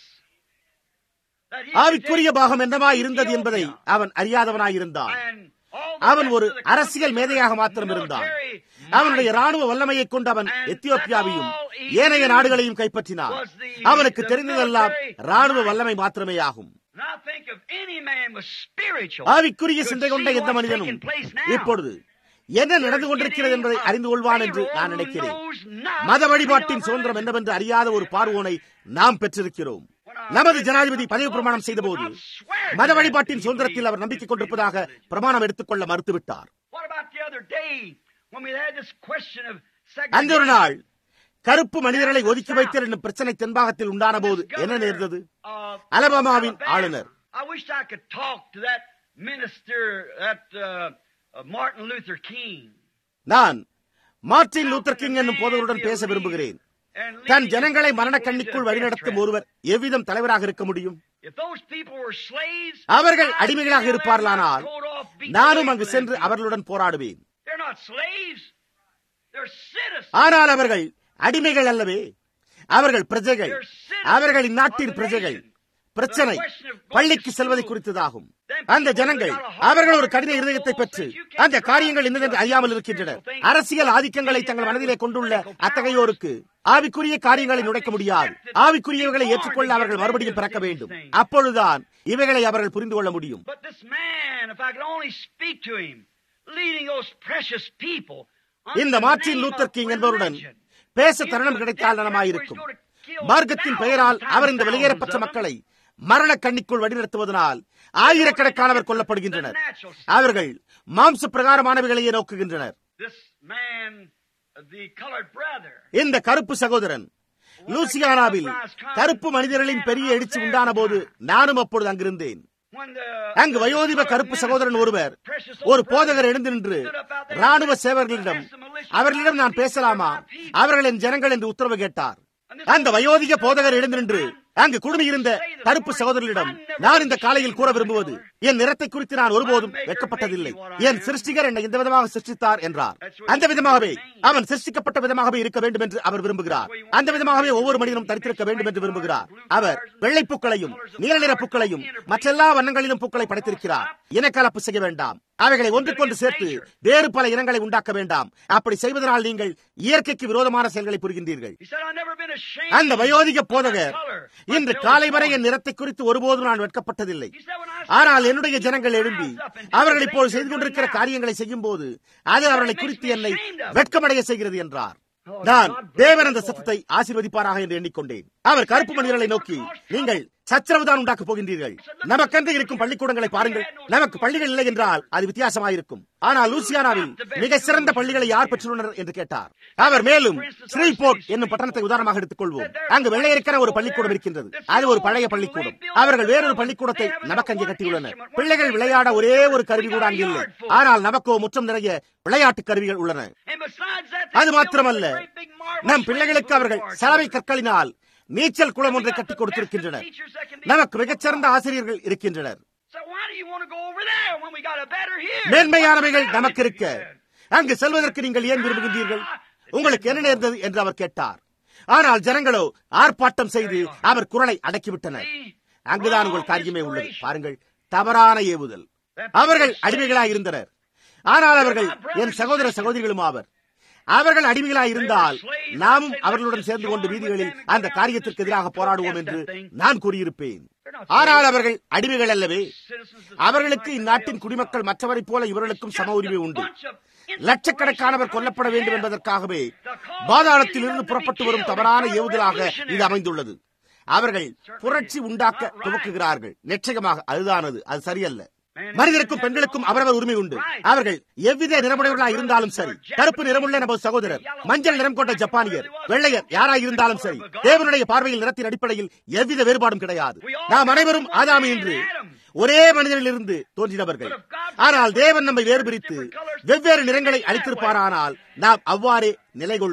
That he could ஆவிக்குரிய take பாகம் என்னமாய் இருந்தது என்பதை Ethiopia அவன் அறியாதவனாயிருந்தான் and all the அவன் rest ஒரு of the அரசியல் மேதையாக மாத்திரம் இருந்தான் military அவனுடைய might ராணுவ வல்லமையைக் கொண்டு அவன் And எத்தியோப்பியாவையும் that's all he ஏனைய knew நாடுகளையும் கைப்பற்றினான் was the- அவனுக்கு the தெரிந்ததெல்லாம் military ராணுவ might. வல்லமை மாத்திரமே ஆகும் And I think of any man with spiritual ஆவிக்குரிய could சிந்தை கொண்ட see எந்த what's மனிதனும் taking place now. இப்பொழுது என்ன நடந்து கொண்டிருக்கிறது என்பதை அறிந்து கொள்வான் என்று நான் நினைக்கிறேன் மத வழிபாட்டின் சுதந்திரம் என்னவென்று அறியாத ஒரு பார்வோனை நாம் பெற்றிருக்கிறோம் நமது ஜனாதிபதி பதவி பிரமாணம் செய்தபோது மத வழிபாட்டின் சுதந்திரத்தில் அவர் நம்பிக்கை கொண்டிருப்பதாக பிரமாணம் எடுத்துக்கொள்ள மறுத்துவிட்டார் What about the other day when we had this question of அந்த ஒரு நாள் கருப்பு மனிதர்களை ஒதுக்கி வைத்தல் என்னும் பிரச்சனை தென்பாகத்தில் உண்டான போது என்ன நேர்ந்தது அலபாமாவின் ஆளுநர் I wish I could talk to that minister, that uh, uh, Martin Luther King. நான் மார்ட்டின் லூத்தர் கிங் என்னும் போதவருடன் பேச விரும்புகிறேன் and தன் leading ஜனங்களை people மரண into கண்ணிக்குள் death வழிநடத்தும் trap. ஒருவர் எவ்விதம் தலைவராக இருக்க முடியும் If those people were slaves, அவர்கள் I'd அடிமைகளாக tell them இருப்பார்களானால் I'd coat off, beat நானும் the அங்கு legs சென்று of them. அவர்களுடன் போராடுவேன் They're not slaves. They're citizens. ஆனால் அவர்கள் அடிமைகள் அல்லவே அவர்கள் பிரஜைகள் அவர்கள் இந்நாட்டின் பிரஜைகள் பிரச்சனை பள்ளிக்கு செல்வதை குறித்ததாகும் அந்த ஜனங்கள் அவர்கள் ஒரு கடின இருதயத்தை பெற்று அந்த காரியங்கள் என்னதென்று அறியாமல் இருக்கின்றனர் அரசியல் ஆதிக்கங்களை தங்கள் மனதிலே கொண்டுள்ள அத்தகையோருக்கு ஆவிக்குரிய காரியங்களை நுழைக்க முடியாது ஆவிக்குரியவர்களை ஏற்றுக்கொள்ள அவர்கள் மறுபடியும் பிறக்க வேண்டும் அப்பொழுதுதான் இவைகளை அவர்கள் புரிந்து கொள்ள முடியும் But this man, if I could only speak to him, leading those precious people. under இந்த the Martin name Luther of King என்பவருடன் religion. பேச தருணம் கிடைத்தால் நலமாயிருக்கும் மார்க்கத்தின் பெயரால் அவர் இந்த வெளியேறப்பட்ட மக்களை மரண கண்ணிக்குள் வழிநடத்துவதனால் ஆயிரக்கணக்கானவர் கொல்லப்படுகின்றனர் அவர்கள் மாம்ச பிரகாரமானவைகளையே நோக்குகின்றனர் This man, the colored brother, இந்த கருப்பு சகோதரன் லூசியானாவில் கருப்பு மனிதர்களின் பெரிய எழுச்சி உண்டான போது நானும் அப்பொழுது அங்கிருந்தேன் when the அங்கு வயோதிப கருப்பு சகோதரன் ஒருவர் ஒரு போதகர் எழுந்து நின்று ராணுவ சேவர்களிடம் அவர்களிடம் நான் பேசலாமா அவர்கள் என் ஜனங்கள் என்று உத்தரவு கேட்டார் அந்த வயோதிக போதகர் எழுந்து நின்று அங்கு குடுமியிருந்த கருப்பு சகோதரர்களிடம் நான் இந்த காலையில் கூற விரும்புவது என் நிறத்தை குறித்து நான் ஒருபோதும் வெட்கப்பட்டதில்லை என் சிருஷ்டிகர் என்னை இந்த விதமாக சிருஷ்டித்தார் என்றார் அந்த விதமாகவே அவன் சிருஷ்டிக்கப்பட்ட விதமாகவே இருக்க வேண்டும் என்று அவர் விரும்புகிறார் அந்த விதமாகவே ஒவ்வொரு மனிதனும் தரித்திருக்க வேண்டும் என்று விரும்புகிறார் அவர் வெள்ளை பூக்களையும் நீல நிற பூக்களையும் மற்றெல்லா வண்ணங்களிலும் பூக்களை படைத்திருக்கிறார் இனக்கலப்பு செய்ய வேண்டாம் அவைகளை ஒன்றுக்கொன்று சேர்த்து வேறு பல இனங்களை உண்டாக்க வேண்டாம் அப்படி செய்வதனால் நீங்கள் இயற்கைக்கு விரோதமான செயல்களை புரிகின்றீர்கள் he said, I've never been ashamed அந்த வயோதிக போதகர் of color. இன்று காலை வரை என் நிறத்தை குறித்து ஒருபோதும் நான் வெட்கப்பட்டதில்லை He said, when I ஆனால் என்னுடைய ஜனங்கள் எழும்பி அவர்கள் இப்போது செய்து கொண்டிருக்கிற காரியங்களை செய்யும் போது அது அவர்களை குறித்து என்னை வெட்கமடைய செய்கிறது என்றார் நான் தேவன் அந்த சத்தத்தை ஆசீர்வதிப்பாராக என்று எண்ணிக்கொண்டேன் அவர் கருப்பு மனிதர்களை நோக்கி நீங்கள் சச்சரவுதான் உண்டாக்கப் போகின்றீர்கள் நமக்கென்று இருக்கும் பள்ளிக்கூடங்களை பாருங்கள் நமக்கு பள்ளிகள் இல்லை என்றால் அது வித்தியாசமாயிருக்கும் ஆனால் லூசியானாவில் மிக சிறந்த பள்ளிகளை யார் பெற்றுள்ளனர் என்று கேட்டார் அவர் மேலும் ஸ்ரீபோர்ட் என்னும் பட்டணத்தை உதாரணமாக எடுத்துக் கொள்வோம் அங்கு வெள்ளையருக்கிற ஒரு பள்ளிக்கூடம் இருக்கின்றது அது ஒரு பழைய பள்ளிக்கூடம் அவர்கள் வேறொரு பள்ளிக்கூடத்தை நமக்கு அங்கே கட்டியுள்ளனர் பிள்ளைகள் விளையாட ஒரே ஒரு கருவி கூட அங்கு இல்லை ஆனால் நமக்கோ முற்றம் நிறைய விளையாட்டு கருவிகள் உள்ளன And besides that, அது they மாத்திரமல்ல built a great big marble நம் slab பிள்ளைகளுக்கு அவர்கள் boulevard. சலவை கற்களினால் நீச்சல் குளம் ஒன்றை கட்டிக் கொடுத்திருக்கின்றனர் நமக்கு மிகச்சிறந்த ஆசிரியர்கள் இருக்கின்றனர் So why do you want to go over there when we got a better here? மேன்மையானவைகள் நமக்கு இருக்க அங்கு செல்வதற்கு நீங்கள் ஏன் விரும்புகின்றீர்கள் உங்களுக்கு என்ன நேர்ந்தது என்று அவர் கேட்டார் ஆனால் ஜனங்களோ ஆர்ப்பாட்டம் செய்து அவர் குரலை அடக்கிவிட்டனர் அங்குதான் உங்கள் காரியமே உள்ளது பாருங்கள் தவறான ஏவுதல் அவர்கள் அடிமைகளாய் இருந்தனர் ஆனால் அவர்கள் என் சகோதர சகோதரிகளும் ஆவர் அவர்கள் அடிமைகளாய் இருந்தால் நாமும் அவர்களுடன் சேர்ந்து கொண்டு வீதிகளில் அந்த காரியத்திற்கு எதிராக போராடுவோம் என்று நான் கூறியிருப்பேன் ஆனால் அவர்கள் அடிமைகள் அல்லவே அவர்களுக்கு இந்நாட்டின் குடிமக்கள் மற்றவரைப் போல இவர்களுக்கும் சம உரிமை உண்டு லட்சக்கணக்கானவர் கொல்லப்பட வேண்டும் என்பதற்காகவே பாதாளத்தில் இருந்து புறப்பட்டு வரும் தவறான ஏவுதலாக இது அமைந்துள்ளது அவர்கள் புரட்சி உண்டாக்க துவக்குகிறார்கள் நிச்சயமாக அதுதானது அது சரியல்ல மனிதருக்கும் பெண்களுக்கும் அவரவர் உரிமை உண்டு அவர்கள் எவ்வித நிறமுடையவர்களாக இருந்தாலும் சரி கருப்பு நிறமுள்ள நமது சகோதரர் மஞ்சள் நிறம் கொண்ட ஜப்பானியர் வெள்ளையர் யாராக இருந்தாலும் சரி தேவனுடைய பார்வையில் நிறத்தின் அடிப்படையில் எவ்வித வேறுபாடும் கிடையாது நாம் அனைவரும் ஆதாமி என்று ஒரே மனிதனிலிருந்து தோன்றினவர்கள் ஆனால் தேவன் நம்மை வேறுபிரித்து வெவ்வேறு நிறங்களை அளித்திருப்பாரானால் நாம் அவ்வாறே நிலை கொள்வோம்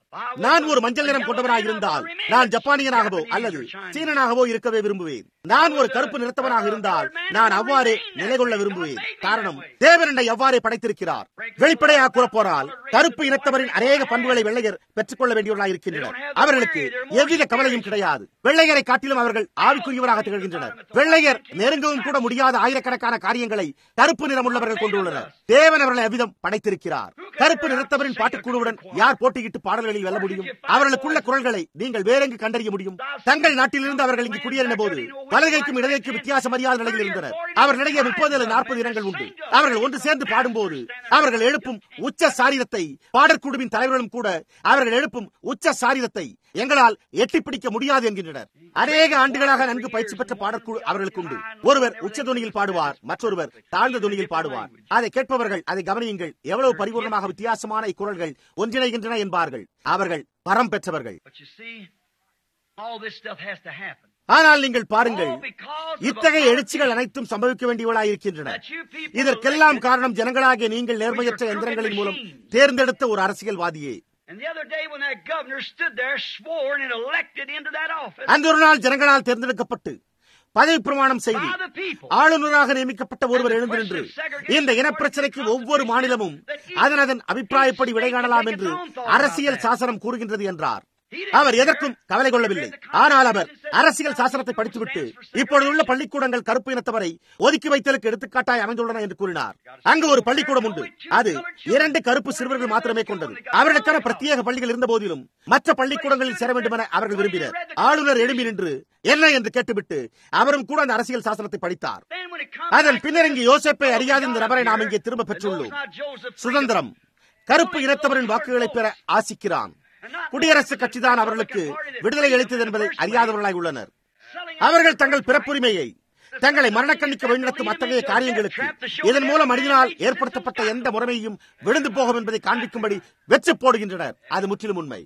நான் ஒரு மஞ்சள் நிறம் கொண்டவனாக இருந்தால் நான் ஜப்பானியனாகவோ அல்லது சீனனாகவோ இருக்கவே விரும்புவேன் நான் ஒரு கருப்பு நிறத்தவனாக இருந்தால் நான் அவ்வாறே நிலை கொள்ள விரும்புவேன் காரணம் தேவன் என்னை அவ்வாறே படைத்திருக்கிறார் வெளிப்படையாக கூறப்போனால் கருப்பு இனத்தவரின் அநேக பண்புகளை வெள்ளையர் பெற்றுக்கொள்ள வேண்டியவர்களாக இருக்கின்றனர் அவர்களுக்கு எவ்வித கவலையும் கிடையாது வெள்ளையரை காட்டிலும் அவர்கள் ஆவிக்குரியவராக திகழ்கின்றனர் வெள்ளையர் நெருங்கவும் கூட முடியாத ஆயிரக்கணக்கான காரியங்களை கருப்பு நிறம் உள்ளவர்கள் கொண்டுள்ளனர் தேவன் அவர்களை அவ்விதம் படைத்திருக்கிறார் கருப்பு நிறத்தவரின் பாட்டுக்குழுவுடன் யார் போட்டியிட்டு பாடல்களில் வெல்ல முடியும் அவர்களுக்குள்ள குரல்களை நீங்கள் வேறெங்கு கண்டறிய முடியும் தங்கள் நாட்டிலிருந்து அவர்கள் இங்கு குடியேறின போது வலதுகைக்கும் இடதுகைக்கும் வித்தியாசம் அறியாத நிலையில் இருந்தனர் அவர்களிடையே முப்பது அல்லது நாற்பது இடங்கள் உண்டு அவர்கள் ஒன்று சேர்ந்து பாடும்போது அவர்கள் எழுப்பும் உச்ச சாரீரத்தை பாடற்குழுவின் தலைவர்களும் கூட அவர்கள் எழுப்பும் உச்ச சாரீரத்தை எங்களால் எட்டி பிடிக்க முடியாது என்கின்றனர் அநேக ஆண்டுகளாக நன்கு பயிற்சி பெற்ற பாடற்குழு அவர்களுக்கு உண்டு ஒருவர் உச்ச துணியில் பாடுவார் மற்றொருவர் தாழ்ந்த துணியில் பாடுவார் அதை கேட்பவர்கள் அதை கவனியுங்கள் எவ்வளவு பரிபூர்ணமாக வித்தியாசமான இக்குரல்கள் ஒன்றிணைகின்றன என்பார்கள் அவர்கள் பரம் பெற்றவர்கள் ஆனால் நீங்கள் பாருங்கள் இத்தகைய எழுச்சிகள் அனைத்தும் சம்பவிக்க வேண்டியவளாயிருக்கின்றன இதற்கெல்லாம் காரணம் ஜனங்களாகிய நீங்கள் நேர்மையற்ற எந்திரங்களின் மூலம் தேர்ந்தெடுத்த ஒரு அரசியல்வாதியே அந்த ஒரு நாள் ஜனங்களால் தேர்ந்தெடுக்கப்பட்டு பதவி பிரமாணம் செய்து ஆளுநராக நியமிக்கப்பட்ட ஒருவர் எழுந்து நின்று இந்த இனப்பிரச்சனைக்கு ஒவ்வொரு மாநிலமும் அதன் அதன் அபிப்பிராயப்படி விடை காணலாம் என்று அரசியல் சாசனம் கூறுகின்றது என்றார் அவர் எதற்கும் கவலை கொள்ளவில்லை ஆனால் அவர் அரசியல் சாசனத்தை படித்துவிட்டு இப்பொழுதுள்ள பள்ளிக்கூடங்கள் கருப்பு இனத்தவரை ஒதுக்கி வைத்தலுக்கு எடுத்துக்காட்டாய் அமைந்துள்ளன என்று கூறினார் அங்கு ஒரு பள்ளிக்கூடம் உண்டு அது இரண்டு கருப்பு சிறுவர்கள் மாத்திரமே கொண்டது அவர்களுக்கான பிரத்யேக பள்ளிகள் இருந்த போதிலும் மற்ற பள்ளிக்கூடங்களில் சேர வேண்டும் என அவர்கள் விரும்பினர் ஆளுநர் எழும்பி நின்று என்ன என்று கேட்டுவிட்டு அவரும் கூட அந்த அரசியல் சாசனத்தை படித்தார் அதன் பின்னர் இங்கு யோசிப்பை அறியாத இந்த நபரை நாம் இங்கே திரும்ப பெற்றுள்ளோம் சுதந்திரம் கருப்பு இனத்தவரின் வாக்குகளை பெற ஆசிக்கிறான் குடியரசுக் கட்சிதான் அவர்களுக்கு விடுதலை அளித்தது என்பதை அறியாதவர்களாய் உள்ளனர் அவர்கள் தங்கள் பிறப்புரிமையை தங்களை மரணக்கண்ணிக்கு வழிநடத்தும் அத்தகைய காரியங்களுக்கு இதன் மூலம் மனிதனால் ஏற்படுத்தப்பட்ட எந்த முறைமையும் விழுந்து போகும் என்பதை காண்பிக்கும்படி வெச்சு போடுகின்றனர் அது முற்றிலும் உண்மை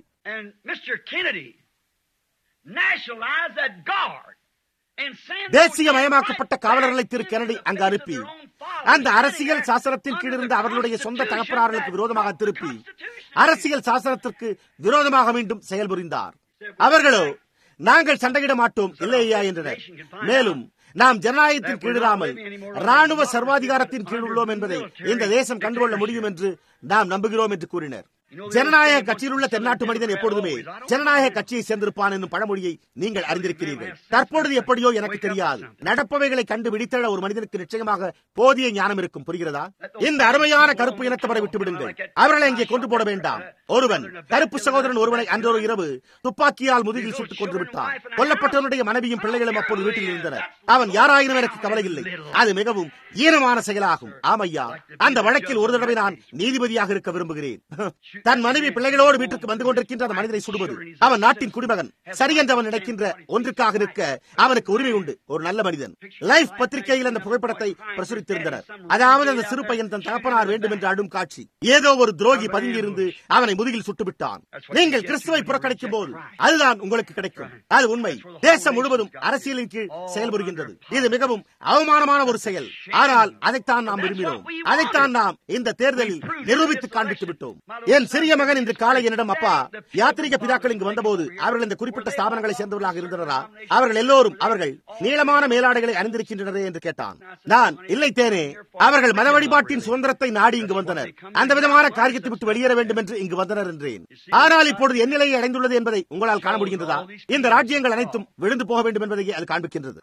தேசியமயமாக்கப்பட்ட காவலர்களை திரு கெனடி அங்கு அனுப்பி அந்த அரசியல் சாசனத்தின் கீழ் இருந்த அவர்களுடைய சொந்த தகப்பனார்களுக்கு விரோதமாக திருப்பி அரசியல் சாசனத்திற்கு விரோதமாக மீண்டும் செயல்புரிந்தார் அவர்களோ நாங்கள் சண்டையிட மாட்டோம் இல்லையா என்றனர் மேலும் நாம் ஜனநாயகத்தின் கீழிராமல் ராணுவ சர்வாதிகாரத்தின் கீழ் உள்ளோம் என்பதை இந்த தேசம் கண்டுகொள்ள முடியும் என்று நாம் நம்புகிறோம் என்று கூறினர் ஜனநாயக கட்சியில் உள்ள தென்னாட்டு மனிதன் எப்பொழுதுமே ஜனநாயக கட்சியை சேர்ந்திருப்பான் என்னும் பழமொழியை நீங்கள் அறிந்திருக்கிறீர்கள் தற்பொழுது எப்படியோ எனக்கு தெரியாது நடப்பவைகளை கண்டு விடித்தழ ஒரு மனிதனுக்கு நிச்சயமாக போதிய ஞானம் இருக்கும் புரிகிறதா இந்த அருமையான கருப்பு இனத்தவரை விட்டுவிடுங்கள் அவர்களை இங்கே கொண்டு போட வேண்டாம் ஒருவன் கருப்பு சகோதரன் ஒருவனை அன்றொரு இரவு துப்பாக்கியால் முதுகில் சுட்டுக் கொண்டு விட்டான் கொல்லப்பட்டவனுடைய மனைவியும் பிள்ளைகளும் அப்போது வீட்டில் இருந்தனர் அவன் யாராயினும் எனக்கு கவலை இல்லை அது மிகவும் ஈனமான செயலாகும் ஆமையா அந்த வழக்கில் ஒரு தடவை நான் நீதிபதியாக இருக்க விரும்புகிறேன் தன் மனைவி பிள்ளைகளோடு வீட்டுக்கு வந்து கொண்டிருக்கின்ற அந்த மனிதனை சுடுவது அவன் நாட்டின் குடிமகன் சரி என்று அவன் நினைக்கின்ற ஒன்றுக்காக நிற்க அவனுக்கு உரிமை உண்டு ஒரு நல்ல மனிதன் லைஃப் பத்திரிகையில் அந்த புகைப்படத்தை பிரசுரித்திருந்தனர் அதாவது அந்த சிறு பையன் தன் தகப்பனார் வேண்டும் என்று அடும் காட்சி ஏதோ ஒரு துரோகி பதுங்கியிருந்து அவனை முதுகில் சுட்டுவிட்டான் நீங்கள் கிறிஸ்துவை புறக்கணிக்கும் போது அதுதான் உங்களுக்கு கிடைக்கும் அது உண்மை தேசம் முழுவதும் அரசியலின் கீழ் செயல்புரிகின்றது இது மிகவும் அவமானமான ஒரு செயல் ஆனால் அதைத்தான் நாம் விரும்பினோம் அதைத்தான் நாம் இந்த தேர்தலில் நிரூபித்து காண்பித்து விட்டோம் என் சிறிய மகன் இன்று காலை என்னிடம் அப்பா யாத்திரிக பிதாக்கள் இங்கு வந்தபோது அவர்கள் இந்த குறிப்பிட்ட ஸ்தாபனங்களை சேர்ந்தவர்களாக இருந்தனரா அவர்கள் எல்லோரும் அவர்கள் நீளமான மேலாடைகளை அணிந்திருக்கின்றனரே என்று கேட்டான் நான் இல்லை தேனே அவர்கள் மத வழிபாட்டின் சுதந்திரத்தை நாடி இங்கு வந்தனர் அந்த விதமான காரியத்தை விட்டு வெளியேற வேண்டும் என்று இங்கு வந்தனர் என்றேன் ஆனால் இப்பொழுது என் நிலையை அடைந்துள்ளது என்பதை உங்களால் காண முடிகின்றதா இந்த ராஜ்யங்கள் அனைத்தும் விழுந்து போக வேண்டும் என்பதையே அது காண்பிக்கின்றது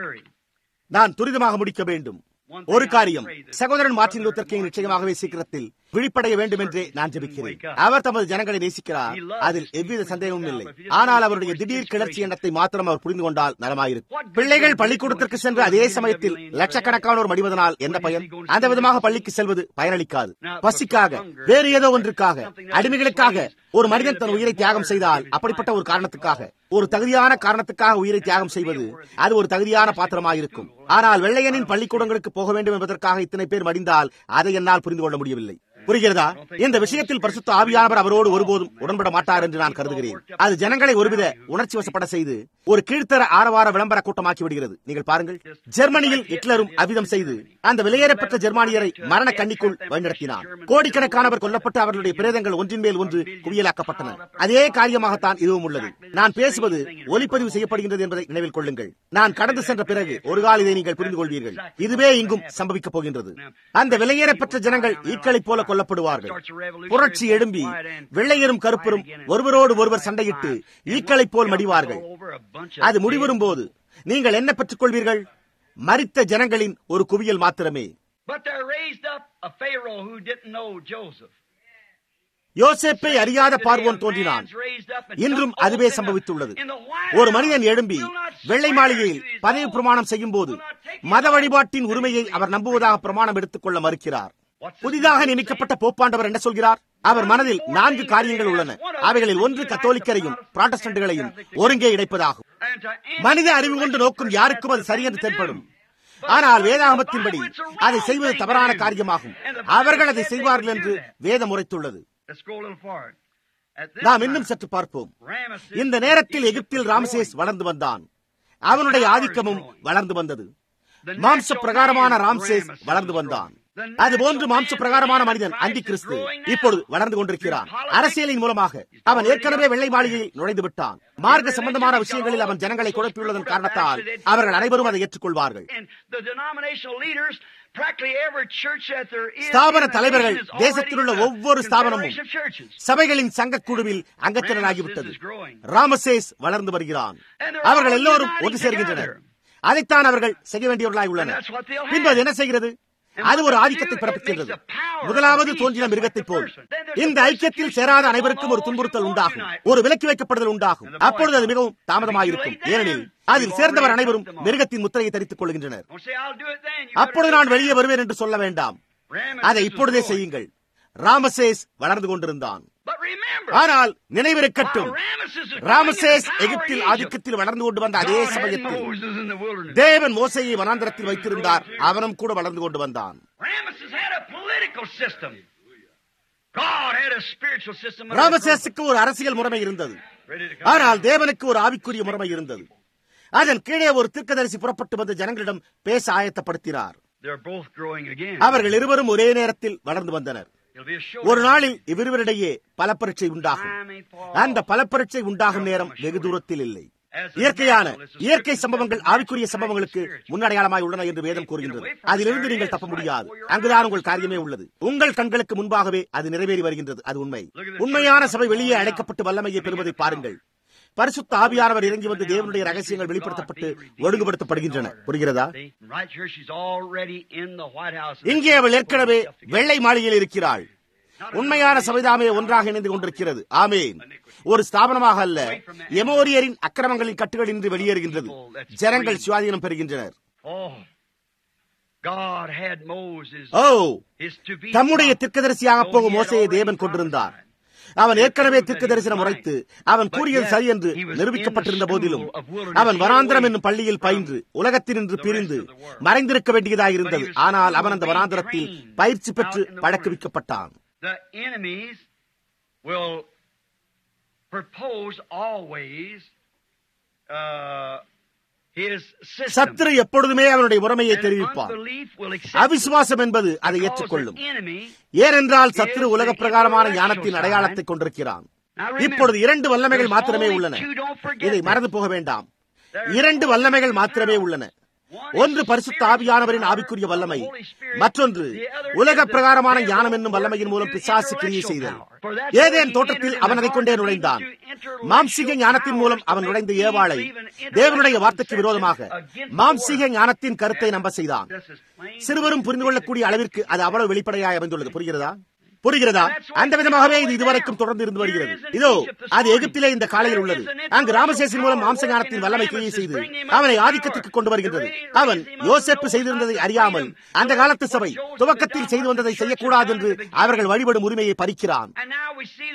நான் துரிதமாக முடிக்க வேண்டும் ஒரு காரியம் சகோதரன் மார்டின் லூத்தர் கிங் நிச்சயமாகவே சீக்கிரத்தில் விழிப்படைய வேண்டும் என்றே நான் ஜெபிக்கிறேன் அவர் தமது ஜனங்களை நேசிக்கிறார் அதில் எவ்வித சந்தேகமும் இல்லை ஆனால் அவருடைய திடீர் கிளர்ச்சி எண்ணத்தை மாத்திரம் அவர் புரிந்து கொண்டால் நலமாயிருக்கும் பிள்ளைகள் பள்ளிக்கூடத்திற்கு சென்று அதே சமயத்தில் லட்சக்கணக்கானோர் மடிவதனால் என்ன பயன் அந்த விதமாக பள்ளிக்கு செல்வது பயனளிக்காது பசிக்காக வேறு ஏதோ ஒன்றுக்காக அடிமைகளுக்காக ஒரு மனிதன் தன் உயிரை தியாகம் செய்தால் அப்படிப்பட்ட ஒரு காரணத்துக்காக ஒரு தகுதியான காரணத்துக்காக உயிரை தியாகம் செய்வது அது ஒரு தகுதியான பாத்திரமாக இருக்கும் ஆனால் வெள்ளையனின் பள்ளிக்கூடங்களுக்கு போக வேண்டும் என்பதற்காக இத்தனை பேர் மடிந்தால் அதை என்னால் புரிந்து கொள்ள முடியவில்லை புரிகிறதா இந்த விஷயத்தில் பரிசுத்த ஆவியானவர் அவரோடு ஒருபோதும் உடன்பட மாட்டார் என்று நான் கருதுகிறேன் அது ஜனங்களை ஒருவித உணர்ச்சி வசப்பட செய்து ஒரு கீழ்த்தர ஆரவார விளம்பர கூட்டமாக்கி விடுகிறது நீங்கள் பாருங்கள் ஜெர்மனியில் ஹிட்லரும் அவ்விதம் செய்து அந்த வெளியேறப்பட்ட ஜெர்மானியரை மரண கண்ணிக்குள் வழிநடத்தினார் கோடிக்கணக்கானவர் கொல்லப்பட்டு அவர்களுடைய பிரேதங்கள் ஒன்றின் மேல் ஒன்று குவியலாக்கப்பட்டன அதே காரியமாகத்தான் இதுவும் உள்ளது நான் பேசுவது ஒலிப்பதிவு செய்யப்படுகின்றது என்பதை நினைவில் கொள்ளுங்கள் நான் கடந்து சென்ற பிறகு ஒரு கால இதை நீங்கள் புரிந்து கொள்வீர்கள் இதுவே இங்கும் சம்பவிக்கப் போகின்றது அந்த வெளியேறப்பட்ட ஜனங்கள் ஈக்களைப் போல கொல்லப்படுவார்கள் புரட்சி எழும்பி வெள்ளையரும் கருப்பரும் ஒருவரோடு ஒருவர் சண்டையிட்டு ஈக்களைப் போல் மடிவார்கள் அது முடிவரும் போது நீங்கள் என்ன பெற்றுக் கொள்வீர்கள் மரித்த ஜனங்களின் ஒரு குவியல் மாத்திரமே But there raised up a Pharaoh who didn't know Joseph. யோசேப்பை அறியாத பார்வோன் தோன்றினான் இன்றும் அதுவே சம்பவித்துள்ளது ஒரு மனிதன் எழும்பி வெள்ளை மாளிகையில் பதவி பிரமாணம் செய்யும் போது மத வழிபாட்டின் உரிமையை அவர் நம்புவதாக பிரமாணம் எடுத்துக் கொள்ள மறுக்கிறார் புதிதாக நியமிக்கப்பட்ட போப்பாண்டவர் என்ன சொல்கிறார் அவர் மனதில் நான்கு காரியங்கள் உள்ளன அவைகளில் ஒன்று கத்தோலிக்கரையும் புராட்டஸ்டன்ட்களையும் ஒருங்கே இணைப்பதாகும் மனித அறிவு கொண்டு நோக்கும் யாருக்கும் அது சரியென்று தென்படும் ஆனால் வேதாகமத்தின்படி அதை செய்வது தவறான காரியமாகும் அவர்கள் அதை செய்வார்கள் என்று வேதம் உரைத்துள்ளது நாம் இன்னும் சற்று பார்ப்போம் இந்த நேரத்தில் எகிப்தில் ராம்சேஸ் வளர்ந்து வந்தான் அவனுடைய ஆதிக்கமும் வளர்ந்து வந்தது மாம்ச பிரகாரமான ராம்சேஸ் வளர்ந்து வந்தான் அதுபோன்று மாம்ச பிரகாரமான மனிதன் அந்தி கிறிஸ்து இப்பொழுது வளர்ந்து கொண்டிருக்கிறான் அரசியலின் மூலமாக அவன் ஏற்கனவே வெள்ளை மாளிகையில் நுழைந்து விட்டான் மார்க்க சம்பந்தமான விஷயங்களில் அவன் ஜனங்களை குழப்பியுள்ளதன் காரணத்தால் அவர்கள் அனைவரும் அதை ஏற்றுக்கொள்வார்கள் ஸ்தாபன தலைவர்கள் தேசத்தில் உள்ள ஒவ்வொரு ஸ்தாபனமும் சபைகளின் சங்க குழுவில் அங்கத்தினராகிவிட்டது ராமசேஸ் வளர்ந்து வருகிறான் அவர்கள் எல்லோரும் ஒன்று சேர்கின்றனர் அதைத்தான் அவர்கள் செய்ய வேண்டியவர்களாய் உள்ளனர் பின்பு அது என்ன செய்கிறது அது ஒரு ஆதிக்கத்தை பிறப்பிக்கின்றது முதலாவது தோன்றின மிருகத்தை போல் இந்த ஐக்கியத்தில் சேராத அனைவருக்கும் ஒரு துன்புறுத்தல் உண்டாகும் ஒரு விலக்கி வைக்கப்படுதல் உண்டாகும் அப்பொழுது அது மிகவும் தாமதமாயிருக்கும் ஏனெனில் அதில் சேர்ந்தவர் அனைவரும் மிருகத்தின் முத்திரையை தரித்துக் கொள்கின்றனர் அப்பொழுது நான் வெளியே வருவேன் என்று சொல்ல வேண்டாம் அதை இப்பொழுதே செய்யுங்கள் ராமசேஸ் வளர்ந்து கொண்டிருந்தான் ஆனால் நினைவிருக்கட்டும் ராமசேஸ் எகிப்தில் ஆதிக்கத்தில் வளர்ந்து கொண்டு வந்த அதே சமயத்தில் தேவன் மோசையை வனாந்திரத்தில் வைத்திருந்தார் அவனும் கூட வளர்ந்து கொண்டு வந்தான் ராமசேஸுக்கு ஒரு அரசியல் முறைமை இருந்தது ஆனால் தேவனுக்கு ஒரு ஆவிக்குரிய முறைமை இருந்தது அதன் கீழே ஒரு தீர்க்கதரிசி புறப்பட்டு வந்து ஜனங்களிடம் பேச ஆயத்தப்படுத்தினார் அவர்கள் இருவரும் ஒரே நேரத்தில் வளர்ந்து வந்தனர் ஒரு நாளில் இவ்விருவரிடையே பல பரீட்சை உண்டாகும் அந்த பல பரீட்சை உண்டாகும் நேரம் வெகு தூரத்தில் இல்லை இயற்கையான இயற்கை சம்பவங்கள் ஆவிக்குரிய சம்பவங்களுக்கு முன்னடையாளமாய் உள்ளன என்று வேதம் கூறுகின்றது அதிலிருந்து நீங்கள் தப்ப முடியாது அங்குதான் உங்கள் காரியமே உள்ளது உங்கள் கண்களுக்கு முன்பாகவே அது நிறைவேறி வருகின்றது அது உண்மை உண்மையான சபை வெளியே அழைக்கப்பட்டு வல்லமையை பெறுவதை பாருங்கள் பரிசுத்த ஆவியானவர் இறங்கி வந்து தேவனுடைய ரகசியங்கள் வெளிப்படுத்தப்பட்டு ஒழுங்குபடுத்தப்படுகின்றன புரிகிறதா இங்கே அவள் ஏற்கனவே வெள்ளை மாளிகையில் இருக்கிறாள் உண்மையான சபைதாமே ஒன்றாக இணைந்து கொண்டிருக்கிறது ஆமேன் ஒரு ஸ்தாபனமாக அல்ல எமோரியரின் அக்கிரமங்களின் கட்டுகள் இன்று வெளியேறுகின்றது ஜனங்கள் சுவாதீனம் பெறுகின்றனர் ஓ தம்முடைய திர்க்கதரிசியாக போகும் மோசையை தேவன் கொண்டிருந்தார் அவன் ஏற்கனவே திருக்கு தரிசனம் உரைத்து அவன் கூறியது சரி என்று நிரூபிக்கப்பட்டிருந்த போதிலும் அவன் வனாந்திரம் என்னும் பள்ளியில் பயின்று உலகத்தினின்று பிரிந்து மறைந்திருக்க வேண்டியதாக இருந்தது ஆனால் அவன் அந்த வனாந்திரத்தில் பயிற்சி பெற்று பழக்குவிக்கப்பட்டான் சத்துரு எப்பொழுதுமே அவனுடைய முறைமையை தெரிவிப்பான் அவிசுவாசம் என்பது அதை ஏற்றுக்கொள்ளும் ஏனென்றால் சத்துரு உலக பிரகாரமான ஞானத்தின் அடையாளத்தை கொண்டிருக்கிறான் இப்பொழுது இரண்டு வல்லமைகள் மாத்திரமே உள்ளன இதை மறந்து போக வேண்டாம் இரண்டு வல்லமைகள் மாத்திரமே உள்ளன ஒன்று பரிசுத்த ஆவியானவரின் ஆவிக்குரிய வல்லமை மற்றொன்று உலக பிரகாரமான ஞானம் என்னும் வல்லமையின் மூலம் பிசாசு கிரியை செய்தல் ஏதேன் தோட்டத்தில் அவன் அதை கொண்டே நுழைந்தான் மாம்சீக ஞானத்தின் மூலம் அவன் நுழைந்த ஏவாளை தேவனுடைய வார்த்தைக்கு விரோதமாக மாம்சீக ஞானத்தின் கருத்தை நம்ப செய்தான் சிறுவரும் புரிந்து கொள்ளக்கூடிய அளவிற்கு அது அவ்வளவு வெளிப்படையாக அமைந்துள்ளது புரிகிறதா புரிகிறதா அந்த விதமாகவே இது இதுவரைக்கும் தொடர்ந்து இருந்து வருகிறது இதோ அது எகிப்திலே இந்த காலையில் உள்ளது அங்கு ராமசேசின் மூலம் மாம்சஞானத்தின் வல்லமை கிரியை செய்து அவனை ஆதிக்கத்திற்கு கொண்டு வருகின்றது அவன் யோசேப்பு செய்திருந்ததை அறியாமல் அந்த காலத்து சபை துவக்கத்தில் செய்து வந்ததை செய்யக்கூடாது என்று அவர்கள் வழிபடும் உரிமையை பறிக்கிறான்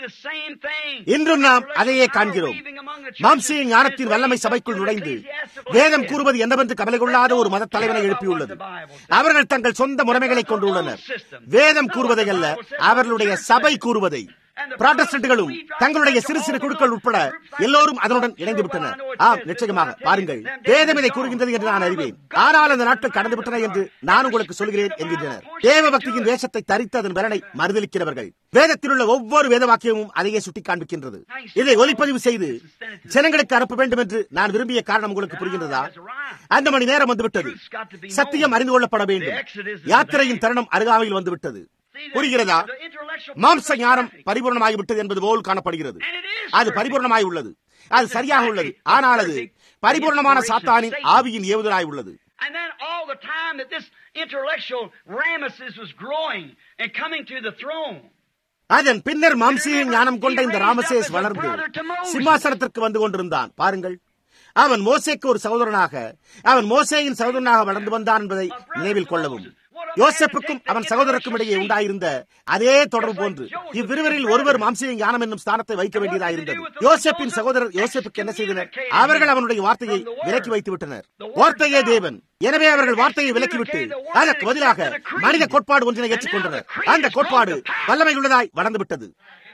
இன்றும் நாம் அதையே காண்கிறோம் மாம்சிய ஞானத்தின் வல்லமை சபைக்குள் நுழைந்து வேதம் கூறுவது என்னவென்று கவலை கொள்ளாத ஒரு மத தலைவனை எழுப்பியுள்ளது அவர்கள் தங்கள் சொந்த முறைமைகளை கொண்டுள்ளனர் வேதம் கூறுவதை அல்ல அவர்களுடைய சபை கூறுவதை புராட்டஸ்டன்ட்களும் தங்களுடைய சிறு சிறு குழுக்கள் உட்பட எல்லோரும் அதனுடன் இணைந்து விட்டனர் ஆம் நிச்சயமாக பாருங்கள் வேதம் இதை கூறுகின்றது என்று நான் அறிவேன் ஆனால் அந்த நாட்கள் கடந்து விட்டன என்று நான் உங்களுக்கு சொல்கிறேன் என்கின்றனர் தேவ பக்தியின் வேஷத்தை தரித்து அதன் பலனை மறுதளிக்கிறவர்கள் வேதத்தில் உள்ள ஒவ்வொரு வேத வாக்கியமும் அதையே சுட்டி காண்பிக்கின்றது இதை ஒலிப்பதிவு செய்து ஜனங்களுக்கு அனுப்ப வேண்டும் என்று நான் விரும்பிய காரணம் உங்களுக்கு புரிகின்றதா அந்த மணி நேரம் வந்துவிட்டது சத்தியம் அறிந்து கொள்ளப்பட வேண்டும் யாத்திரையின் தருணம் அருகாமையில் வந்துவிட்டது புரிகிறதா மாம்ச ஞானம் பரிபூர்ணமாகிவிட்டது என்பது போல் காணப்படுகிறது அது பரிபூர்ணமாய் உள்ளது அது சரியாக உள்ளது ஆனால் அது பரிபூர்ணமான சாத்தானின் ஆவியின் ஏவுதலாய் உள்ளது And then all the time that this intellectual Ramesses was growing and coming to the throne. அதன் பின்னர் மாம்சீக ஞானம் கொண்ட இந்த ராமசேஸ் வளர்ந்து சிம்மாசனத்திற்கு வந்து கொண்டிருந்தான் பாருங்கள் அவன் மோசேக்கு ஒரு சகோதரனாக அவன் மோசேயின் சகோதரனாக வளர்ந்து வந்தான் என்பதை நினைவில் கொள்ளவும் யோசப்புக்கும் அவன் சகோதரருக்கும் இடையே உண்டாயிருந்த அதே தொடர்பு போன்று இவ்விருவரில் ஒருவர் மாம்சீக ஞானம் என்னும் ஸ்தானத்தை வைக்க வேண்டியதாயிருந்தது யோசப்பின் சகோதரர் யோசப்புக்கு என்ன செய்தனர் அவர்கள் அவனுடைய வார்த்தையை விலக்கி வைத்து விட்டனர் வார்த்தையே தேவன் எனவே அவர்கள் வார்த்தையை விலக்கிவிட்டு அதற்கு பதிலாக மனித கோட்பாடு ஒன்றினை ஏற்றுக்கொண்டனர் அந்த கோட்பாடு வல்லமை உள்ளதாய் வளர்ந்து விட்டது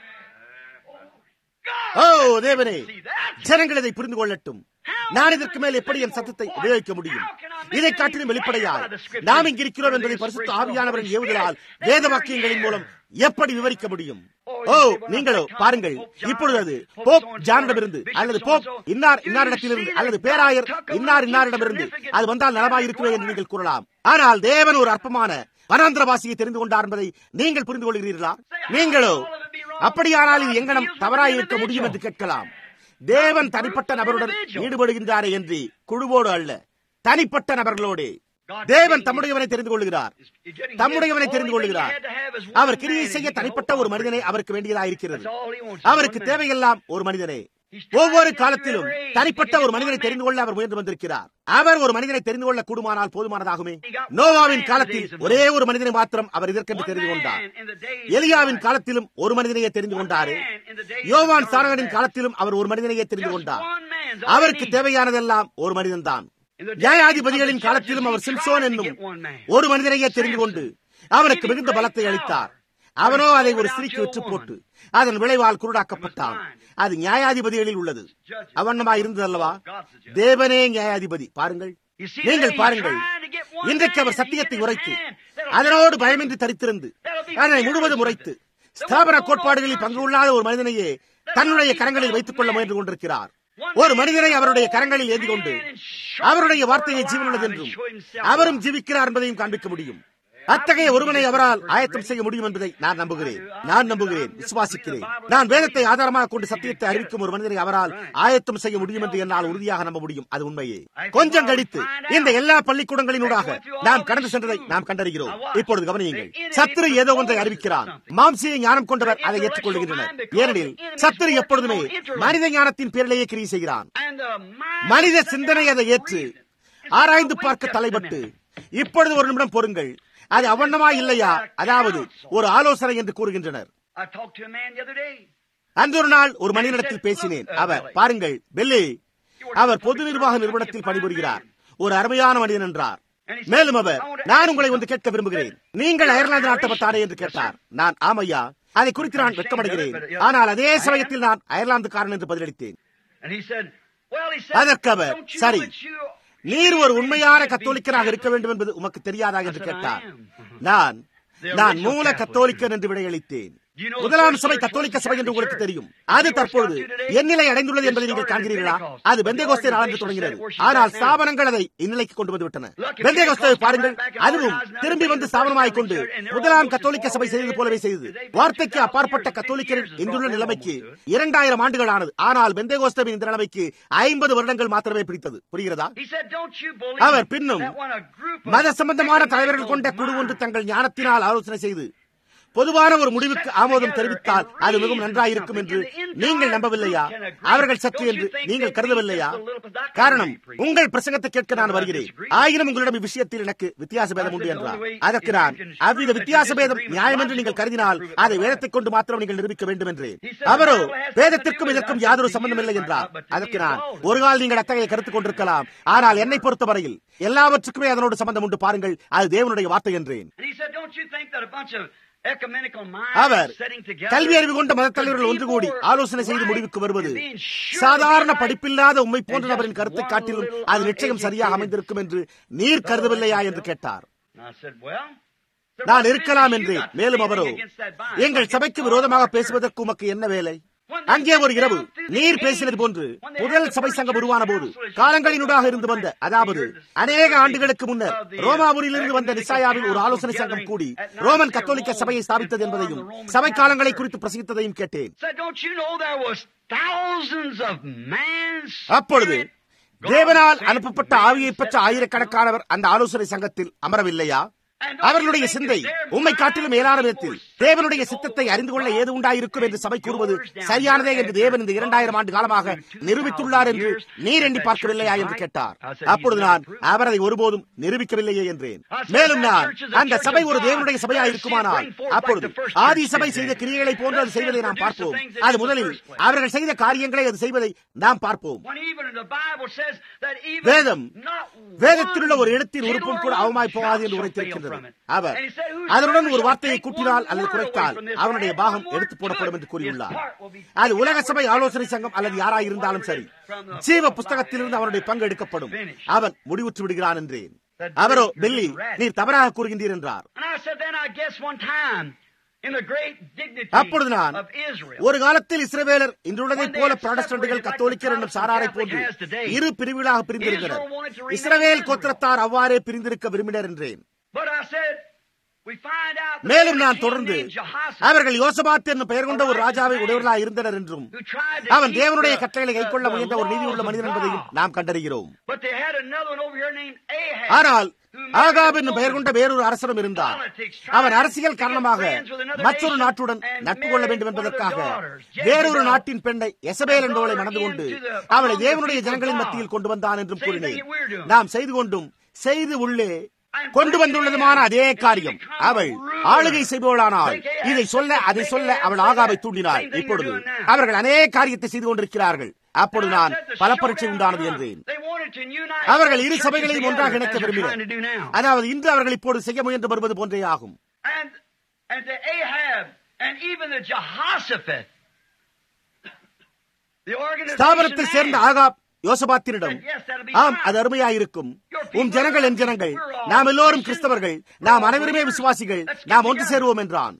ஓ தேவனே ஜனங்கள் இதை புரிந்து கொள்ளட்டும் நான் இதற்கு மேல் எப்படி என் சத்தத்தை உபயோகிக்க முடியும் இதை காட்டிலும் வெளிப்படையால் நாம் இங்கிருக்கிறோம் என்பதை பரிசுத்த ஆவியானவரின் ஏவுதலால் வேத வாக்கியங்களின் மூலம் எப்படி விவரிக்க முடியும் ஓ நீங்களோ பாருங்கள் இப்பொழுது அது போப் ஜானிடமிருந்து அல்லது போப் இன்னார் இன்னாரிடத்திலிருந்து அல்லது பேராயர் இன்னார் இன்னாரிடமிருந்து அது வந்தால் நலமாய் இருக்குமே என்று நீங்கள் கூறலாம் ஆனால் தேவன் ஒரு அற்பமான வனாந்திரவாசியை தெரிந்து கொண்டார் என்பதை நீங்கள் புரிந்து கொள்கிறீர்களா நீங்களோ அப்படியானால் இது எங்கனம் தவறாய் இருக்க முடியும் என்று கேட்கலாம் தேவன் தனிப்பட்ட நபருடன் ஈடுபடுகின்றாரே என்று குழுவோடு அல்ல தனிப்பட்ட நபர்களோடு தேவன் தம்முடையவனை தெரிந்து கொள்கிறார் தம்முடையவனை தெரிந்து கொள்கிறார் அவர் கிரியை செய்ய தனிப்பட்ட ஒரு மனிதனை அவருக்கு வேண்டியதாயிருக்கிறது அவருக்கு தேவையெல்லாம் ஒரு மனிதனே ஒவ்வொரு காலத்திலும் தனிப்பட்ட ஒரு மனிதனை தெரிந்து கொள்ள அவர் முயன்று வந்திருக்கிறார் அவர் ஒரு மனிதனை தெரிந்து கொள்ள கூடுமானால் போதுமானதாகுமே நோவாவின் காலத்தில் ஒரே ஒரு மனிதனை மாத்திரம் அவர் இதற்கென்று தெரிந்து கொண்டார் எலியாவின் காலத்திலும் ஒரு மனிதனையே தெரிந்து கொண்டாரு யோவான் சாரகனின் காலத்திலும் அவர் ஒரு மனிதனையே தெரிந்து கொண்டார் அவருக்கு தேவையானதெல்லாம் ஒரு மனிதன்தான் நியாயாதிபதிகளின் காலத்திலும் அவர் சிம்சோன் என்னும் ஒரு மனிதனையே தெரிந்து கொண்டு அவனுக்கு மிகுந்த பலத்தை அளித்தார் அவனோ அதை ஒரு ஸ்திரீக்கு விற்று போட்டு அதன் விளைவால் குருடாக்கப்பட்டான் அது நியாயாதிபதிகளில் உள்ளது அவண்ணமா இருந்தது அல்லவா தேவனே நியாயாதிபதி பாருங்கள் நீங்கள் பாருங்கள் இன்றைக்கு அவர் சத்தியத்தை உரைத்து அதனோடு பயமின்றி தரித்திருந்து அதனை முழுவதும் உரைத்து ஸ்தாபன கோட்பாடுகளில் பங்கு கொள்ளாத ஒரு மனிதனையே தன்னுடைய கரங்களில் வைத்துக் கொள்ள முயன்று கொண்டிருக்கிறார் ஒரு மனிதனை அவருடைய கரங்களில் ஏந்தி கொண்டு அவருடைய வார்த்தையை ஜீவனுள்ளது என்றும் அவரும் ஜீவிக்கிறார் என்பதையும் காண்பிக்க முடியும் அத்தகைய ஒருவனை அவரால் ஆயத்தம் செய்ய முடியும் என்பதை நான் நம்புகிறேன் நான் நம்புகிறேன் விசுவாசிக்கிறேன் நான் வேதத்தை ஆதாரமாக கொண்டு சத்தியத்தை அறிவிக்கும் ஒரு மனிதனை அவரால் ஆயத்தம் செய்ய முடியும் என்று என்னால் உறுதியாக நம்ப முடியும் அது உண்மையே கொஞ்சம் கழித்து இந்த எல்லா பள்ளிக்கூடங்களினூடாக நாம் கடந்து சென்றதை நாம் கண்டறிகிறோம் இப்பொழுது கவனியுங்கள் சத்துரு ஏதோ ஒன்றை அறிவிக்கிறான் மாம்சிய ஞானம் கொண்டவர் அதை ஏற்றுக்கொள்கின்றனர் ஏனெனில் சத்துரு எப்பொழுதுமே மனித ஞானத்தின் பேரிலேயே கிரியை செய்கிறான் மனித சிந்தனை அதை ஏற்று ஆராய்ந்து பார்க்க தலைப்பட்டு இப்பொழுது ஒரு நிமிடம் பொறுங்கள் அது அவண்ணமா இல்லையா அதாவது ஒரு ஆலோசனை என்று கூறுகின்றனர் அந்த ஒரு நாள் ஒரு மனிதனிடத்தில் பேசினேன் அவர் பாருங்கள் பெல்லி அவர் பொது நிர்வாக நிறுவனத்தில் பணிபுரிகிறார் ஒரு அருமையான மனிதன் என்றார் மேலும் அவர் நான் உங்களை வந்து கேட்க விரும்புகிறேன் நீங்கள் அயர்லாந்து நாட்டப்பட்டாரே என்று கேட்டார் நான் ஆமையா அதை குறித்து நான் வெட்கமடைகிறேன் ஆனால் அதே சமயத்தில் நான் அயர்லாந்துக்காரன் என்று பதிலளித்தேன் அதற்கு அவர் சரி நீர் ஒரு உண்மையான கத்தோலிக்கராக இருக்க வேண்டும் என்பது உமக்கு தெரியாதா என்று கேட்டார் நான் நான் மூல கத்தோலிக்கன் என்று விடையளித்தேன் முதலாம் சபை கத்தோலிக்க சபை என்று உங்களுக்கு தெரியும் அது தற்பொழுது எந்நிலை அடைந்துள்ளது என்பதை நீங்கள் காண்கிறீர்களா அது பெந்தேகோஸ்தே நாளன்று தொடங்கினது ஆனால் ஸ்தாபனங்கள் அதை இந்நிலைக்கு கொண்டு வந்து விட்டன பெந்தேகோஸ்தே பாருங்கள் அதுவும் திரும்பி வந்து ஸ்தாபனமாய் கொண்டு முதலாம் கத்தோலிக்க சபை செய்தது போலவே செய்தது வார்த்தைக்கு அப்பாற்பட்ட கத்தோலிக்கரின் இன்றுள்ள நிலைமைக்கு இரண்டாயிரம் ஆண்டுகள் ஆனது ஆனால் பெந்தேகோஸ்தவின் இந்த நிலைமைக்கு ஐம்பது வருடங்கள் மாத்திரமே பிடித்தது புரிகிறதா அவர் பின்னும் மத சம்பந்தமான தலைவர்கள் கொண்ட குழு ஒன்று தங்கள் ஞானத்தினால் ஆலோசனை செய்து பொதுவான ஒரு முடிவுக்கு ஆமோதம் தெரிவித்தால் அது மிகவும் நன்றாயிருக்கும் என்று நீங்கள் நம்பவில்லையா அவர்கள் சற்று என்று நீங்கள் கருதவில்லையா காரணம் உங்கள் பிரசங்கத்தை கேட்க நான் வருகிறேன் ஆயினும் உங்களிடம் இவ்விஷயத்தில் எனக்கு வித்தியாச பேதம் உண்டு என்றார் அதற்கு நான் அவ்வித வித்தியாச பேதம் நியாயம் என்று நீங்கள் கருதினால் அதை வேதத்தை கொண்டு மாத்திரம் நீங்கள் நிரூபிக்க வேண்டும் என்றேன் அவரோ வேதத்திற்கும் இதற்கும் யாதொரு சம்பந்தம் இல்லை என்றார் அதற்கு நான் ஒரு கால் நீங்கள் அத்தகைய கருத்து கொண்டிருக்கலாம் ஆனால் என்னை பொறுத்தவரையில் எல்லாவற்றுக்குமே அதனோடு சம்பந்தம் உண்டு பாருங்கள் அது தேவனுடைய வார்த்தை என்றேன் அவர் கல்வி அறிவு கொண்ட மத தலைவர்கள் ஒன்று கூடி ஆலோசனை செய்து முடிவுக்கு வருவது சாதாரண படிப்பில்லாத உண்மை போன்ற நபரின் கருத்தை காட்டிலும் அது நிச்சயம் சரியாக அமைந்திருக்கும் என்று நீர் கருதவில்லையா என்று கேட்டார் நான் இருக்கலாம் என்று மேலும் அவரோ எங்கள் சபைக்கு விரோதமாக பேசுவதற்கு உமக்கு என்ன வேலை அங்கே ஒரு இரவு நீர் பேசினது போன்று முதல் சபை சங்கம் உருவான போது காலங்களினூடாக இருந்து வந்த அதாவது அநேக ஆண்டுகளுக்கு முன்னர் ரோமாபுரியிலிருந்து வந்த நிசாயாவில் ஒரு ஆலோசனை சங்கம் கூடி ரோமன் கத்தோலிக்க சபையை ஸ்தாபித்தது என்பதையும் சபை காலங்களை குறித்து பிரசங்கித்ததையும் கேட்டேன் அப்பொழுது தேவனால் அனுப்பப்பட்ட ஆவியை பெற்ற ஆயிரக்கணக்கானவர் அந்த ஆலோசனை சங்கத்தில் அமரவில்லையா அவர்களுடைய சிந்தை உண்மை காட்டிலும் மேலான விதத்தில் தேவனுடைய சித்தத்தை அறிந்து கொள்ள ஏது உண்டாயிருக்கும் என்று சபை கூறுவது சரியானதே என்று தேவன் இந்த இரண்டாயிரம் ஆண்டு காலமாக நிரூபித்துள்ளார் என்று நீர் எண்ணி பார்க்கவில்லையா என்று கேட்டார் அப்பொழுது நான் அவர் அதை ஒருபோதும் நிரூபிக்கவில்லையே என்றேன் மேலும் நான் அந்த சபை ஒரு தேவனுடைய சபையா இருக்குமானால் அப்பொழுது ஆதி சபை செய்த கிரியைகளை போன்று அது செய்வதை நாம் பார்ப்போம் அது முதலில் அவர்கள் செய்த காரியங்களை அது செய்வதை நாம் பார்ப்போம் வேதம் வேதத்தில் உள்ள ஒரு இடத்தின் உறுப்பும் கூட அவமாய் போகாது என்று உரைத்திருக்கின்றது அவர் அதனுடன் ஒரு வார்த்தையை கூட்டினால் அல்லது குறைத்தால் அவனுடைய பாகம் எடுத்து போடப்படும் என்று கூறியுள்ளார் அது உலக சபை ஆலோசனை சங்கம் அல்லது யாராயிருந்தாலும் சரி ஜீவ புஸ்தகத்திலிருந்து அவனுடைய பங்கு எடுக்கப்படும் அவன் முடிவுற்று விடுகிறான் என்றேன் அவரோ டெல்லி நீர் தவறாக கூறுகின்றீர் என்றார் அப்பொழுது நான் ஒரு காலத்தில் இஸ்ரவேலர் இன்றுள்ளதைப் போல புராடஸ்டன்ட்கள் கத்தோலிக்கர் என்னும் சாராரை போன்று இரு பிரிவுகளாக பிரிந்திருந்தனர் இஸ்ரவேல் கோத்திரத்தார் அவ்வாறே பிரிந்திருக்க விரும்பினர் என்றேன் மேலும் நான் தொடர்ந்து அவர்கள் யோசபாத் என்னும் பெயர் கொண்ட ஒரு ராஜாவை உடையவர்களாக இருந்தனர் என்றும் அவன் தேவனுடைய கட்டளை கைக்கொள்ள முயன்ற ஒரு நீதியுள்ள மனிதன் என்பதையும் நாம் கண்டறிகிறோம் ஆனால் ஆகாப் என்னும் பெயர் கொண்ட வேறொரு அரசரும் இருந்தார் அவன் அரசியல் காரணமாக மற்றொரு நாட்டுடன் நட்பு கொள்ள வேண்டும் என்பதற்காக வேறொரு நாட்டின் பெண்ணை எசபேல் என்பவளை மணந்து கொண்டு அவளை தேவனுடைய ஜனங்களின் மத்தியில் கொண்டு வந்தான் என்றும் கூறினேன் நாம் செய்து கொண்டும் செய்து உள்ளே கொண்டு வந்துள்ளதுமான அதே காரியம் அவள் ஆளுகை செய்பவளானால் இதை சொல்ல அதை சொல்ல அவள் ஆகாவை தூண்டினாள் இப்பொழுது அவர்கள் அநேக காரியத்தை செய்து கொண்டிருக்கிறார்கள் அப்பொழுது நான் பல பரீட்சை உண்டானது என்றேன் அவர்கள் இரு சபைகளையும் ஒன்றாக இணைக்க விரும்பினர் அதாவது இன்று அவர்கள் இப்போது செய்ய முயன்று வருவது போன்றே ஆகும் ஸ்தாபனத்தில் சேர்ந்த ஆகாப் யோசபாத்தினிடம் ஆம் அது அருமையாயிருக்கும் உன் ஜனங்கள் என் ஜனங்கள் நாம் எல்லோரும் கிறிஸ்தவர்கள் நாம் அனைவருமே விசுவாசிகள் நாம் ஒன்று சேருவோம் என்றான்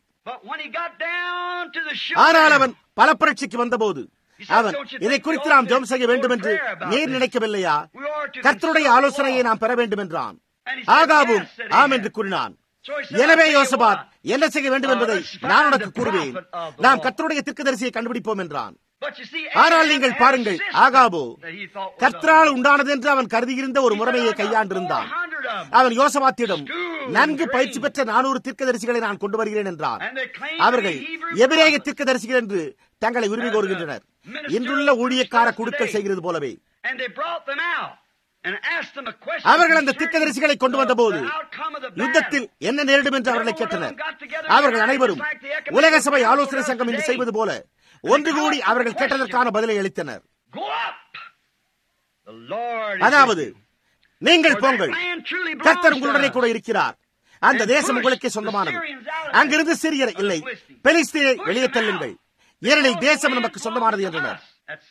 ஆனால் அவன் பல புரட்சிக்கு வந்தபோது அவன் இதை குறித்து நாம் ஜெபம் செய்ய வேண்டும் என்று நீர் நினைக்கவில்லையா கர்த்தருடைய ஆலோசனையை நாம் பெற வேண்டும் என்றான் ஆகாவும் ஆம் என்று கூறினான் எனவே யோசபாத் என்ன செய்ய வேண்டும் என்பதை நான் உனக்கு கூறுவேன் நாம் கர்த்தருடைய திர்க்கதரிசியை கண்டுபிடிப்போம் என்றான் ஆனால் நீங்கள் பாருங்கள் ஆகாபோ கர்த்தரால் உண்டானது என்று அவன் கருதியிருந்த ஒரு முறைமையை கையாண்டிருந்தான் அவன் யோசபாத்தியிடம் நன்கு பயிற்சி பெற்ற நானூறு தீர்க்கதரிசிகளை நான் கொண்டு வருகிறேன் என்றார் அவர்கள் எபிரேக தீர்க்கதரிசிகள் என்று தங்களை உரிமை கோருகின்றனர் இன்றுள்ள ஊழியக்கார குழுக்கள் செய்கிறது போலவே அவர்கள் அந்த திக்கதரிசிகளை கொண்டு வந்த போது யுத்தத்தில் என்ன நேரிடும் என்று அவர்களை கேட்டனர் அவர்கள் அனைவரும் உலக சபை ஆலோசனை சங்கம் என்று செய்வது போல ஒன்று கூடி அவர்கள் கேட்டதற்கான பதிலை அளித்தனர் அதாவது நீங்கள் போங்கள் கர்த்தர் உங்களுடனே கூட இருக்கிறார் அந்த தேசம் உங்களுக்கே சொந்தமானது அங்கிருந்து சிறியர் இல்லை பெலிஸ்தீனை வெளியே தள்ளுங்கள் ஏனெனில் தேசம் நமக்கு சொந்தமானது என்றனர்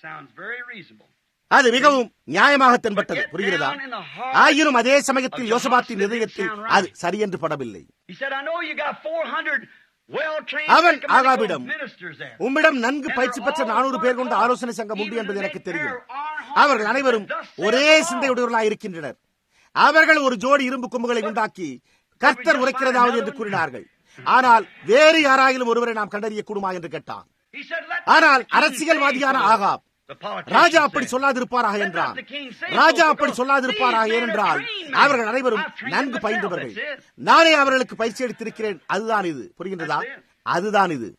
அது மிகவும் நியாயமாக தென்பட்டது புரிகிறதா ஆயினும் அதே சமயத்தில் யோசபாத்தின் இதயத்தில் அது சரியென்று படவில்லை அவன் ஆகாவிடம் உம்மிடம் நன்கு பயிற்சி பெற்ற நானூறு பேர் கொண்ட ஆலோசனை சங்கம் உண்டு என்பது எனக்கு தெரியும் அவர்கள் அனைவரும் ஒரே சிந்தையுடையவர்களாக இருக்கின்றனர் அவர்கள் ஒரு ஜோடி இரும்பு கொம்புகளை உண்டாக்கி கர்த்தர் உரைக்கிறதாவது என்று கூறினார்கள் ஆனால் வேறு யாராயிலும் ஒருவரை நாம் கண்டறிய கூடுமா என்று கேட்டான் ஆனால் அரசியல்வாதியான ஆகாப் ராஜா அப்படி சொல்லாதிருப்பாராக என்றான் ராஜா அப்படி சொல்லாதிருப்பாராக ஏனென்றால் அவர்கள் அனைவரும் நன்கு பயின்றவர்கள் நானே அவர்களுக்கு பயிற்சி அளித்திருக்கிறேன் அதுதான் இது புரிகின்றதா அதுதான் இது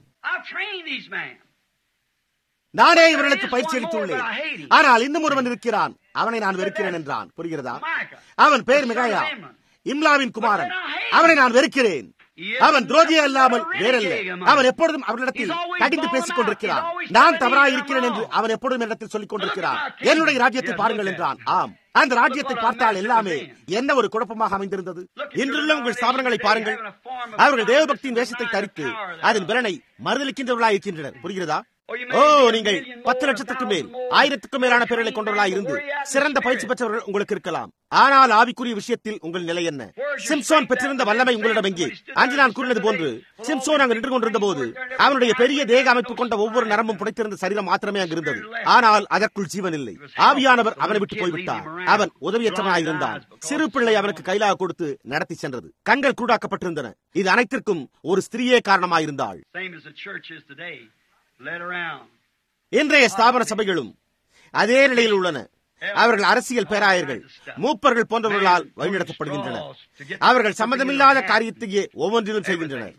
நானே இவர்களுக்கு பயிற்சி அளித்துள்ளேன் ஆனால் இன்னும் ஒருவன் இருக்கிறான் அவனை நான் வெறுக்கிறேன் என்றான் புரிகிறதா அவன் பெயர் மிகாயா இம்லாவின் குமாரன் அவனை நான் வெறுக்கிறேன் அவன் துரோகியே அல்லாமல் வேறல்ல அவன் எப்பொழுதும் அவரிடத்தில் கடிந்து பேசிக் கொண்டிருக்கிறான் நான் தவறாக இருக்கிறேன் என்று அவன் எப்பொழுதும் இடத்தில் சொல்லிக் கொண்டிருக்கிறான் என்னுடைய ராஜ்யத்தை பாருங்கள் என்றான் ஆம் அந்த ராஜ்யத்தை பார்த்தால் எல்லாமே என்ன ஒரு குழப்பமாக அமைந்திருந்தது இன்றுள்ள உங்கள் ஸ்தாபனங்களை பாருங்கள் அவர்கள் தேவபக்தியின் வேஷத்தை தரித்து அதன் பலனை மறுதளிக்கின்றவர்களாக இருக்கின்றனர் புரிகிறதா ஓ நீங்கள் பத்து லட்சத்துக்கும் மேல் ஆயிரத்துக்கும் மேலான பேர்களை கொண்டவர்களாக இருந்து சிறந்த பயிற்சி பெற்றவர்கள் உங்களுக்கு இருக்கலாம் ஆனால் ஆவிக்குரிய விஷயத்தில் உங்கள் நிலை என்ன சிம்சோன் பெற்றிருந்த வல்லமை உங்களிடம் எங்கே அன்று நான் கூறினது போன்று சிம்சோன் அங்கு நின்று கொண்டிருந்த போது அவனுடைய பெரிய தேக அமைப்பு கொண்ட ஒவ்வொரு நரம்பும் புடைத்திருந்த சரீரம் மாத்திரமே அங்கு இருந்தது ஆனால் அதற்குள் ஜீவன் இல்லை ஆவியானவர் அவனை விட்டு போய்விட்டார் அவன் உதவியற்றவனாக இருந்தான் சிறு பிள்ளை அவனுக்கு கைலாக கொடுத்து நடத்தி சென்றது கண்கள் கூடாக்கப்பட்டிருந்தன இது அனைத்திற்கும் ஒரு ஸ்திரீயே காரணமாயிருந்தாள் இன்றைய ஸ்தாபன சபைகளும் அதே நிலையில் உள்ளன அவர்கள் அரசியல் பேராயர்கள் மூப்பர்கள் போன்றவர்களால் வழிநடத்தப்படுகின்றனர் அவர்கள் சம்பந்தமில்லாத காரியத்தையே ஒவ்வொன்றிலும் செய்கின்றனர்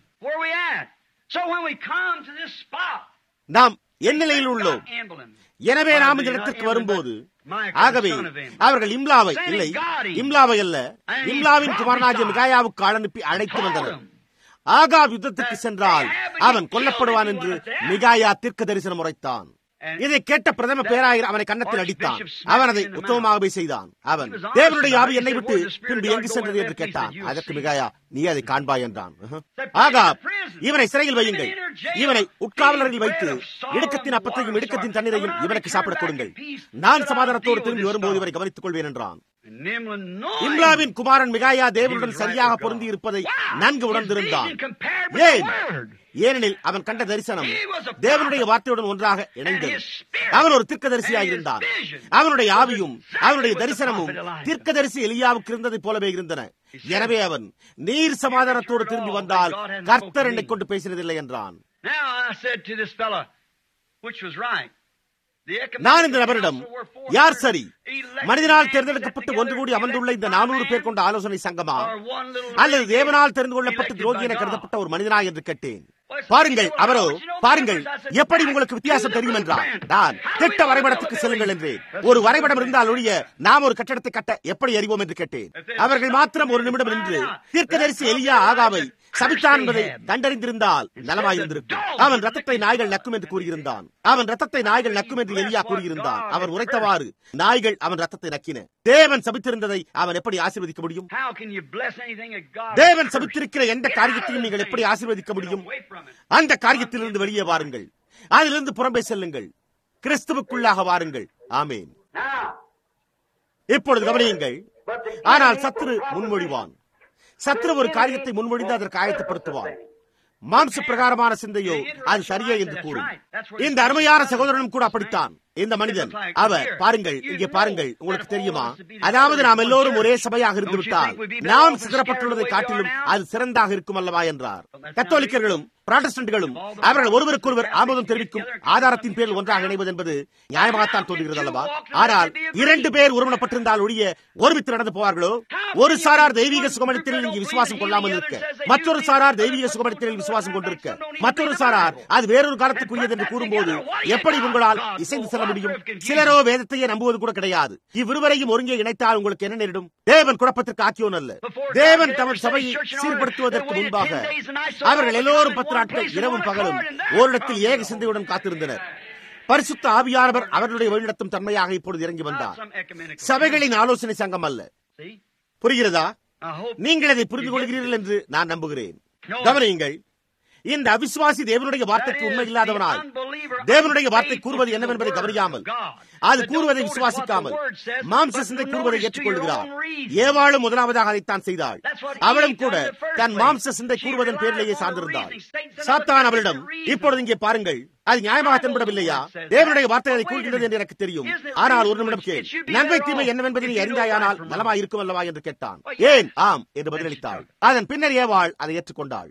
நாம் என் நிலையில் உள்ளோம் எனவே நாம் இந்த இடத்திற்கு வரும்போது ஆகவே அவர்கள் இம்லாவை இல்லை இம்லாவை அல்ல இம்லாவின் குமாரனாகிய மிகாயாவுக்கு அனுப்பி அழைத்து வந்தனர் ஆகாப் யுத்தத்துக்கு சென்றால் அவன் கொல்லப்படுவான் என்று மிகாயா தீர்க்க தரிசனம் உரைத்தான் இதை கேட்ட பிரதம பேராயர் அவனை கன்னத்தில் அடித்தான் அவன் அதை உத்தமமாகவே செய்தான் அவன் தேவனுடைய ஆவி என்னை விட்டு பின்பு எங்கு சென்றது என்று கேட்டான் அதற்கு மிகாயா நீ அதை காண்பாய் என்றான் ஆகா இவனை சிறையில் வையுங்கள் இவனை உட்காவலரில் வைத்து இடுக்கத்தின் அப்பத்தையும் இடுக்கத்தின் தண்ணீரையும் இவனுக்கு சாப்பிடக் கொடுங்கள் நான் சமாதானத்தோடு திரும்பி வரும்போது இவரை கவனித்துக் கொள்வேன் என்றான் இம்லாவின் குமாரன் மிகாயா தேவனுடன் சரியாக பொருந்தி இருப்பதை நன்கு உணர்ந்திருந்தான் ஏன் ஏனெனில் அவன் கண்ட தரிசனம் தேவனுடைய வார்த்தையுடன் ஒன்றாக இணைந்தது அவன் ஒரு தீர்க்கதரிசியாக இருந்தான் அவனுடைய ஆவியும் அவனுடைய தரிசனமும் தீர்க்கதரிசி எலியாவுக்கு இருந்ததை போலவே இருந்தன எனவே அவன் நீர் சமாதானத்தோடு திரும்பி வந்தால் கர்த்தர் என்னை கொண்டு பேசினதில்லை என்றான் நான் இந்த நபரிடம் யார் சரி மனிதனால் தேர்ந்தெடுக்கப்பட்டு ஒன்று கூடி அமர்ந்துள்ள இந்த நானூறு பேர் கொண்ட ஆலோசனை சங்கமா அல்லது தேவனால் தெரிந்து கொள்ளப்பட்டு துரோகி என கருதப்பட்ட ஒரு மனிதனா என்று கேட்டேன் பாருங்கள் அவரோ பாருங்கள் எப்படி உங்களுக்கு வித்தியாசம் தெரியும் என்றார் நான் திட்ட வரைபடத்துக்கு செல்லுங்கள் என்று ஒரு வரைபடம் இருந்தால் ஒழிய நாம் ஒரு கட்டடத்தை கட்ட எப்படி அறிவோம் என்று கேட்டேன் அவர்கள் மாத்திரம் ஒரு நிமிடம் நின்று தீர்க்கதரிசி எலியா ஆகாவை சபித்தான் என்பதை கண்டறிந்திருந்தால் நலமாயிருந்திருக்கும் அவன் ரத்தத்தை நாய்கள் நக்கும் என்று கூறியிருந்தான் அவன் ரத்தத்தை நாய்கள் நக்கும் என்று எலியா கூறியிருந்தான் அவன் உரைத்தவாறு நாய்கள் அவன் ரத்தத்தை நக்கின தேவன் சபித்திருந்ததை அவன் எப்படி ஆசீர்வதிக்க முடியும் தேவன் சபித்திருக்கிற எந்த காரியத்தையும் நீங்கள் எப்படி ஆசீர்வதிக்க முடியும் அந்த காரியத்திலிருந்து வெளியே வாருங்கள் அதிலிருந்து புறம்பே செல்லுங்கள் கிறிஸ்துவுக்குள்ளாக வாருங்கள் ஆமேன் இப்பொழுது கவனியுங்கள் ஆனால் சத்ரு முன்மொழிவான் சத்ரு ஒரு காரியத்தை முன்மொழிந்து அதற்கு ஆயத்தப்படுத்துவான் மாம்ச பிரகாரமான சிந்தையோ அது சரியே என்று கூறும் இந்த அருமையான சகோதரனும் கூட அப்படித்தான் இந்த மனிதன் அவர் பாருங்கள் இங்கே பாருங்கள் உங்களுக்கு தெரியுமா அதாவது நாம் எல்லோரும் ஒரே சபையாக இருந்து விட்டால் நாம் சிதறப்பட்டுள்ளதை காட்டிலும் அது சிறந்தாக இருக்கும் அல்லவா என்றார் கத்தோலிக்கர்களும் புராட்டஸ்டன்ட்களும் அவர்கள் ஒருவருக்கொருவர் ஆமோதம் தெரிவிக்கும் ஆதாரத்தின் பேரில் ஒன்றாக இணைவது என்பது நியாயமாகத்தான் தோன்றுகிறது அல்லவா ஆனால் இரண்டு பேர் ஒருமனப்பட்டிருந்தால் ஒழிய ஒருமித்து நடந்து போவார்களோ ஒரு சாரார் தெய்வீக சுகமளித்தலில் இங்கு விசுவாசம் கொள்ளாமல் இருக்க மற்றொரு சாரார் தெய்வீக சுகமளித்தலில் விசுவாசம் கொண்டிருக்க மற்றொரு சாரார் அது வேறொரு காலத்துக்குரியது என்று கூறும்போது எப்படி உங்களால் இசைந்து செல்ல முடியும் சிலரோ வேதத்தையே நம்புவது கூட கிடையாது இவ்விருவரையும் ஒருங்கே இணைத்தால் உங்களுக்கு என்ன நேரிடும் தேவன் குழப்பத்திற்கு ஆக்கியோன் அல்ல தேவன் தமது சபையை சீர்படுத்துவதற்கு முன்பாக அவர்கள் எல்லோரும் பத்து நாட்கள் இரவும் பகலும் ஓரிடத்தில் ஏக சிந்தையுடன் காத்திருந்தனர் பரிசுத்த ஆவியானவர் அவர்களுடைய வழிநடத்தும் தன்மையாக இப்பொழுது இறங்கி வந்தார் சபைகளின் ஆலோசனை சங்கம் அல்ல புரிகிறதா நீங்கள் அதை புரிந்து கொள்கிறீர்கள் என்று நான் நம்புகிறேன் கவனியுங்கள் இந்த அவிசுவாசி தேவனுடைய வார்த்தைக்கு உண்மை இல்லாதவனால் தேவனுடைய வார்த்தை கூறுவது என்னவென்பதை கவனியாமல் அது கூறுவதை விசுவாசிக்காமல் மாம்ச சிந்தை கூறுவதை ஏற்றுக்கொள்கிறார் ஏவாளும் முதலாவதாக அதைத்தான் செய்தாள் அவளும் கூட தன் மாம்ச சிந்தை கூறுவதன் பேரிலேயே சார்ந்திருந்தாள் சாத்தான் அவளிடம் இப்பொழுது இங்கே பாருங்கள் அது நியாயமாக தென்படவில்லையா தேவனுடைய வார்த்தை அதை கூறுகின்றது என்று எனக்கு தெரியும் ஆனால் ஒரு நிமிடம் கேள் நன்மை தீமை என்னவென்பதை நீ அறிந்தாயானால் நலமா இருக்கும் அல்லவா என்று கேட்டான் ஏன் ஆம் என்று பதிலளித்தாள் அதன் பின்னர் ஏவாள் அதை ஏற்றுக்கொண்டாள்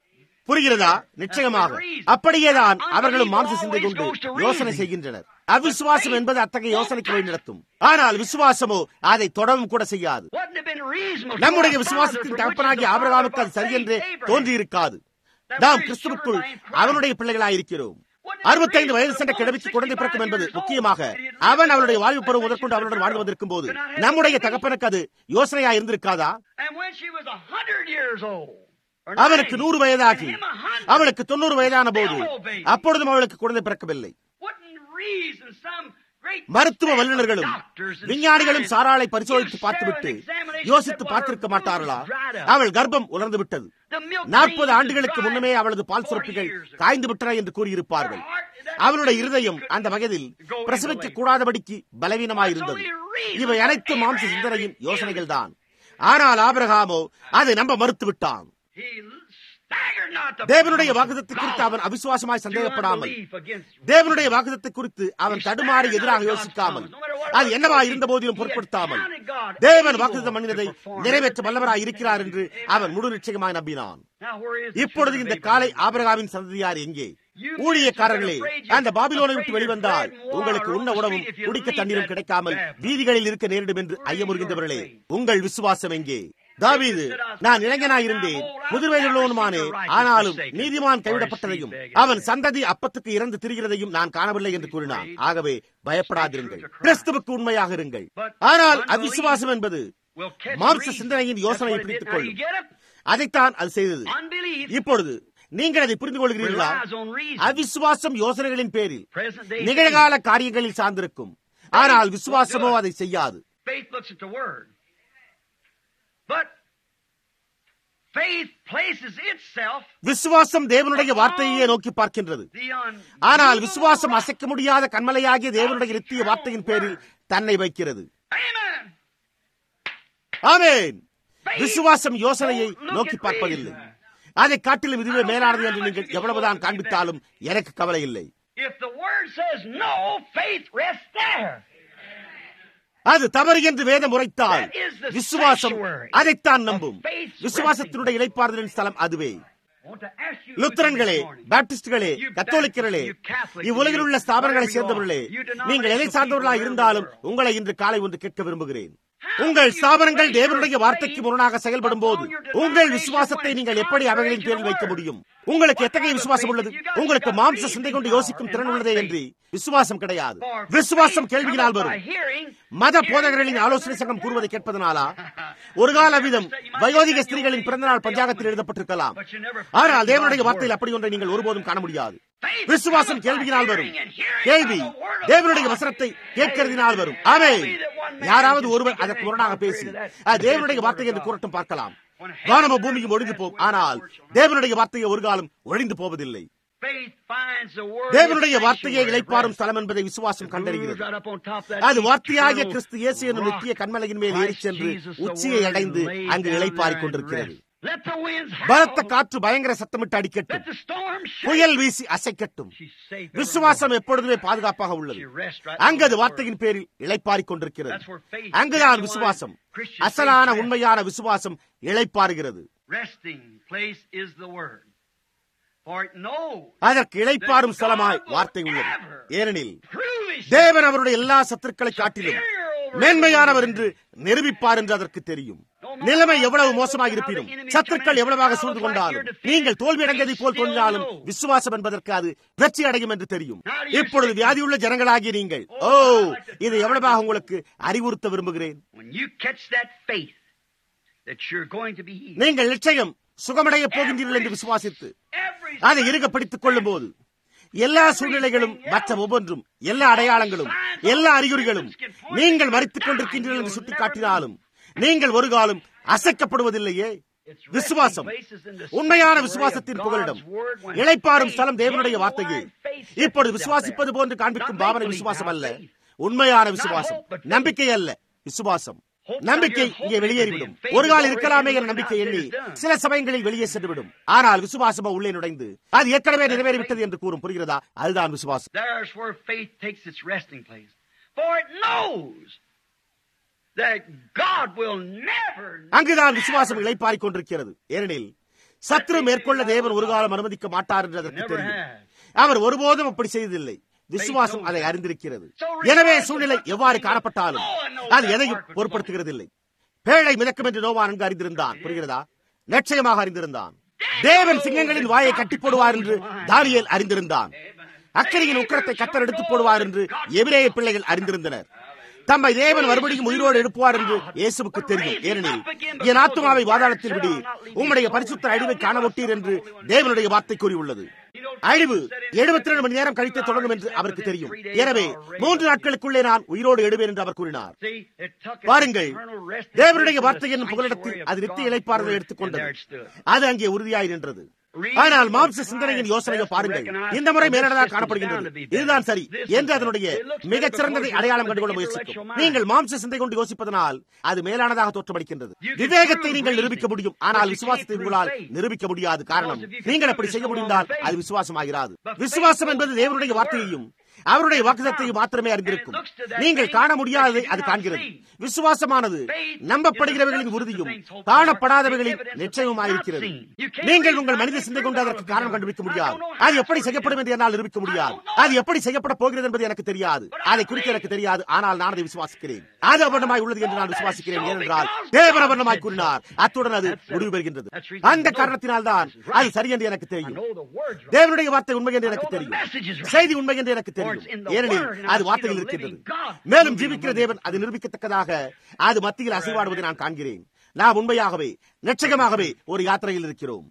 புரிகிறதா நிச்சயமாக அப்படியேதான் அவர்களும் மாம்ச சிந்தை கொண்டு யோசனை செய்கின்றனர் அவிசுவாசம் என்பது அத்தகைய யோசனைக்கு வழி நடத்தும் ஆனால் விசுவாசமோ அதை தொடவும் கூட செய்யாது நம்முடைய விசுவாசத்தின் தகப்பனாகிய ஆபரகாமுக்கு அது சரியென்றே தோன்றியிருக்காது நாம் கிறிஸ்துவுக்குள் அவனுடைய பிள்ளைகளாய் இருக்கிறோம் அறுபத்தைந்து வயது சென்ற கிழமைக்கு குழந்தை பிறக்கும் என்பது முக்கியமாக அவன் அவனுடைய வாழ்வு பருவம் முதற்கொண்டு அவனுடன் வாழ்ந்து வந்திருக்கும் போது நம்முடைய தகப்பனுக்கு அது யோசனையா இருந்திருக்காதா அவனுக்கு நூறு வயதாகி அவளுக்கு தொண்ணூறு வயதான போது அப்பொழுதும் அவளுக்கு குழந்தை பிறக்கவில்லை மருத்துவ வல்லுநர்களும் விஞ்ஞானிகளும் சாராளை பரிசோதித்து பார்த்துவிட்டு யோசித்து பார்த்திருக்க மாட்டார்களா அவள் கர்ப்பம் உலர்ந்து விட்டது நாற்பது ஆண்டுகளுக்கு முன்னமே அவளது பால் சுரப்பிகள் காய்ந்து விட்டன என்று கூறியிருப்பார்கள் அவளுடைய இருதயம் அந்த வயதில் பிரசவிக்க கூடாதபடிக்கு பலவீனமாயிருந்தது இவை அனைத்து மாம்ச சிந்தனையின் யோசனைகள் தான் ஆனால் ஆபிரகாமோ அதை நம்ப மறுத்து விட்டான் தேவனுடைய வாக்குதத்தை குறித்து அவன் அவிசுவாசமாய் சந்தேகப்படாமல் தேவனுடைய வாக்குதத்தை குறித்து அவன் தடுமாறி எதிராக யோசிக்காமல் அது என்னவா இருந்த போதிலும் பொருட்படுத்தாமல் தேவன் வாக்குதம் பண்ணினதை நிறைவேற்ற வல்லவராய் இருக்கிறார் என்று அவன் முழு நிச்சயமாய் நம்பினான் இப்பொழுது இந்த காலை ஆபரகாவின் சந்ததியார் எங்கே ஊழியக்காரர்களே அந்த பாபிலோனை விட்டு வெளிவந்தால் உங்களுக்கு உண்ண உணவும் குடிக்க தண்ணீரும் கிடைக்காமல் வீதிகளில் இருக்க நேரிடும் என்று ஐயமுறுகின்றவர்களே உங்கள் விசுவாசம் எங்கே தாவீது நான் இளைஞனாய் இருந்தேன் முதிர் வயதுள்ளவனுமானே ஆனாலும் நீதிமான் கைவிடப்பட்டதையும் அவன் சந்ததி அப்பத்துக்கு இறந்து திரிகிறதையும் நான் காணவில்லை என்று கூறினான் ஆகவே பயப்படாதிருங்கள் கிறிஸ்துவுக்கு உண்மையாக இருங்கள் ஆனால் அவிசுவாசம் என்பது மாம்ச சிந்தனையின் யோசனையை பிடித்துக் கொள்ளும் அதைத்தான் அது செய்தது இப்பொழுது நீங்கள் அதை புரிந்து கொள்கிறீர்களா அவிசுவாசம் யோசனைகளின் பேரில் நிகழ்கால காரியங்களில் சார்ந்திருக்கும் ஆனால் விசுவாசமோ அதை செய்யாது விசுவாசம் தேவனுடைய வார்த்தையே நோக்கி பார்க்கின்றது ஆனால் விசுவாசம் அசைக்க முடியாத கண்மலையாகிய தேவனுடைய நித்திய வார்த்தையின் பேரில் தன்னை வைக்கிறது ஆமேன் விசுவாசம் யோசனையை நோக்கி பார்ப்பதில்லை அதை காட்டிலும் இதுவே மேலானது என்று நீங்கள் எவ்வளவுதான் காண்பித்தாலும் எனக்கு கவலை இல்லை அது தவறு என்று வேதம் உரைத்தால் விசுவாசம் அதைத்தான் நம்பும் விசுவாசத்தினுடைய இலைப்பாறுதலின் ஸ்தலம் அதுவே லுத்தரன்களே பாப்டிஸ்டுகளே கத்தோலிக்கர்களே இவ்வுலகில் உள்ள ஸ்தாபனங்களை சேர்ந்தவர்களே நீங்கள் எதை சார்ந்தவர்களாக இருந்தாலும் உங்களை இன்று காலை ஒன்று கேட்க விரும்புகிறேன் உங்கள் ஸ்தாபனங்கள் தேவனுடைய வார்த்தைக்கு முரணாக செயல்படும் போது உங்கள் விசுவாசத்தை நீங்கள் எப்படி அவைகளின் பேரில் வைக்க முடியும் உங்களுக்கு எத்தகைய விசுவாசம் உள்ளது உங்களுக்கு மாம்ச சிந்தை கொண்டு யோசிக்கும் திறன் உள்ளதே என்று விசுவாசம் கிடையாது விசுவாசம் கேள்வியினால் வரும் மத போதகர்களின் ஆலோசனை சங்கம் கூறுவதை கேட்பதனாலா ஒரு கால விதம் வயோதிக ஸ்திரீகளின் பிறந்தநாள் பஞ்சாகத்தில் எழுதப்பட்டிருக்கலாம் ஆனால் தேவனுடைய வார்த்தையில் அப்படி ஒன்றை நீங்கள் ஒருபோதும் காண முடியாது விசுவாசம் கேள்வியினால் வரும் கேள்வி தேவனுடைய வசனத்தை கேட்கிறதினால் வரும் ஆமே யாராவது ஒருவர் அதற்கு முரணாக பேசி அது தேவனுடைய வார்த்தை என்று கூறட்டும் பார்க்கலாம் வானம பூமியும் ஒழிந்து போகும் ஆனால் தேவனுடைய வார்த்தையை ஒரு காலம் ஒழிந்து போவதில்லை தேவனுடைய வார்த்தையை இழைப்பாரும் ஸ்தலம் என்பதை விசுவாசம் கண்டறிகிறது அது வார்த்தையாகிய கிறிஸ்து இயேசு என்னும் நித்திய கண்மலையின் மேல் ஏறி சென்று உச்சியை அடைந்து அங்கு இழைப்பாரிக் கொண்டிருக்கிறது பலத்த காற்று பயங்கர சத்தமிட்டு அடிக்கட்டும் புயல் வீசி அசைக்கட்டும் விசுவாசம் எப்பொழுதுமே பாதுகாப்பாக உள்ளது அங்கு அது வார்த்தையின் பேரில் இழைப்பாரிக் கொண்டிருக்கிறது அங்குதான் விசுவாசம் அசலான உண்மையான விசுவாசம் இழைப்பாருகிறது அதற்கு இழைப்பாரும் ஸ்தலமாய் வார்த்தை உள்ளது ஏனெனில் தேவன் அவருடைய எல்லா சத்துருக்களை காட்டிலும் மேன்மையானவர் என்று நிரூபிப்பார் என்று அதற்கு தெரியும் நிலைமை எவ்வளவு மோசமாக இருப்பினும் சத்துருக்கள் எவ்வளவாக சூழ்ந்து கொண்டாலும் நீங்கள் தோல்வி அடைந்ததை போல் தோன்றினாலும் விசுவாசம் என்பதற்கு அது வெற்றி அடையும் என்று தெரியும் இப்பொழுது வியாதியுள்ள ஜனங்களாகிய நீங்கள் ஓ இது எவ்வளவாக உங்களுக்கு அறிவுறுத்த விரும்புகிறேன் நீங்கள் நிச்சயம் சுகமடைய போகின்றீர்கள் என்று விசுவாசித்து அதை இருக பிடித்துக் கொள்ளும் போது எல்லா சூழ்நிலைகளும் மற்ற ஒவ்வொன்றும் எல்லா அடையாளங்களும் எல்லா அறிகுறிகளும் நீங்கள் மறித்துக் கொண்டிருக்கின்றீர்கள் என்று சுட்டிக்காட்டினாலும் நீங்கள் ஒரு காலம் அசைக்கப்படுவதில்லையே விசுவாசம் உண்மையான விசுவாசத்தின் புகலிடம் இழைப்பாரும் ஸ்தலம் தேவனுடைய வார்த்தையே இப்பொழுது விசுவாசிப்பது போன்று காண்பிக்கும் பாவனை விசுவாசம் அல்ல உண்மையான விசுவாசம் நம்பிக்கை அல்ல விசுவாசம் நம்பிக்கை இங்கே வெளியேறிவிடும் ஒரு கால் இருக்கலாமே என நம்பிக்கை எண்ணி சில சமயங்களில் வெளியே சென்றுவிடும் ஆனால் விசுவாசமோ உள்ளே நுழைந்து அது ஏற்கனவே நிறைவேறிவிட்டது என்று கூறும் புரிகிறதா அதுதான் விசுவாசம் அங்குதான் விசுவாசம் இழைப்பாரிக் கொண்டிருக்கிறது ஏனெனில் சத்ரு மேற்கொள்ள தேவன் ஒரு காலம் அனுமதிக்க மாட்டார் என்று அதற்கு தெரியும் அவர் ஒருபோதும் அப்படி செய்ததில்லை விசுவாசம் அதை அறிந்திருக்கிறது எனவே சூழ்நிலை எவ்வாறு காணப்பட்டாலும் அது எதையும் பொருட்படுத்துகிறதில்லை பேழை மிதக்கும் என்று நோவா நன்கு அறிந்திருந்தான் புரிகிறதா நிச்சயமாக அறிந்திருந்தான் தேவன் சிங்கங்களின் வாயை கட்டி போடுவார் என்று தானியேல் அறிந்திருந்தான் அக்கறையின் உக்கரத்தை கத்தர் எடுத்துப் போடுவார் என்று எபிரேய பிள்ளைகள் அறிந்திருந்தனர் தம்மை தேவன் மறுபடியும் உயிரோடு எழுப்புவார் என்று இயேசுவுக்கு தெரியும் ஏனெனில் என் ஆத்மாவை வாதாளத்தில் விடி உம்முடைய பரிசுத்த அழிவை காண ஒட்டீர் என்று தேவனுடைய வார்த்தை கூறியுள்ளது அழிவு எழுபத்தி ரெண்டு மணி நேரம் கழித்து தொடங்கும் என்று அவருக்கு தெரியும் எனவே மூன்று நாட்களுக்குள்ளே நான் உயிரோடு எழுவேன் என்று அவர் கூறினார் பாருங்கள் தேவனுடைய வார்த்தை என்னும் புகலிடத்தில் அது நித்திய இழைப்பாளர்களை எடுத்துக்கொண்டது அது அங்கே உறுதியாய் நின்றது ஆனால் மாம்ச சிந்தனையின் யோசனையை பாருங்கள் இந்த முறை மேலனதாக காணப்படுகின்றது இதுதான் சரி என்று அதனுடைய மிகச் சிறந்ததை அடையாளம் கண்டுகொள்ள முயற்சிக்கும் நீங்கள் மாம்ச சிந்தை கொண்டு யோசிப்பதனால் அது மேலானதாக தோற்றமளிக்கின்றது விவேகத்தை நீங்கள் நிரூபிக்க முடியும் ஆனால் விசுவாசத்தை உங்களால் நிரூபிக்க முடியாது காரணம் நீங்கள் அப்படி செய்ய முடிந்தால் அது விசுவாசமாகிறாது விசுவாசம் என்பது தேவனுடைய வார்த்தையையும் அவருடைய வாக்குதத்தையும் மாத்திரமே அறிந்திருக்கும் நீங்கள் காண முடியாததை அது காண்கிறது விசுவாசமானது நம்பப்படுகிறவர்களின் உறுதியும் காணப்படாதவர்களின் நிச்சயமாயிருக்கிறது நீங்கள் உங்கள் மனித சிந்தை கொண்டு அதற்கு காரணம் கண்டுபிடிக்க முடியாது அது எப்படி செய்யப்படும் என்று என்னால் நிரூபிக்க முடியாது அது எப்படி செய்யப்பட போகிறது என்பது எனக்கு தெரியாது அதை குறித்து எனக்கு தெரியாது ஆனால் நான் அதை விசுவாசிக்கிறேன் அது அபர்ணமாய் உள்ளது என்று நான் விசுவாசிக்கிறேன் ஏனென்றால் தேவன் அபர்ணமாய் கூறினார் அத்துடன் அது முடிவு பெறுகின்றது அந்த காரணத்தினால் தான் அது சரி என்று எனக்கு தெரியும் தேவனுடைய வார்த்தை உண்மை என்று எனக்கு தெரியும் செய்தி உண்மை என்று எனக்கு தெரியும் ஏனெனில் அது வார்த்தையில் இருக்கின்றது மேலும் ஜீவிக்கிற தேவன் அது நிரூபிக்கத்தக்கதாக அது மத்தியில் அசைவாடுவதை நான் காண்கிறேன் நாம் உண்மையாகவே நிச்சயமாகவே ஒரு யாத்திரையில் இருக்கிறோம்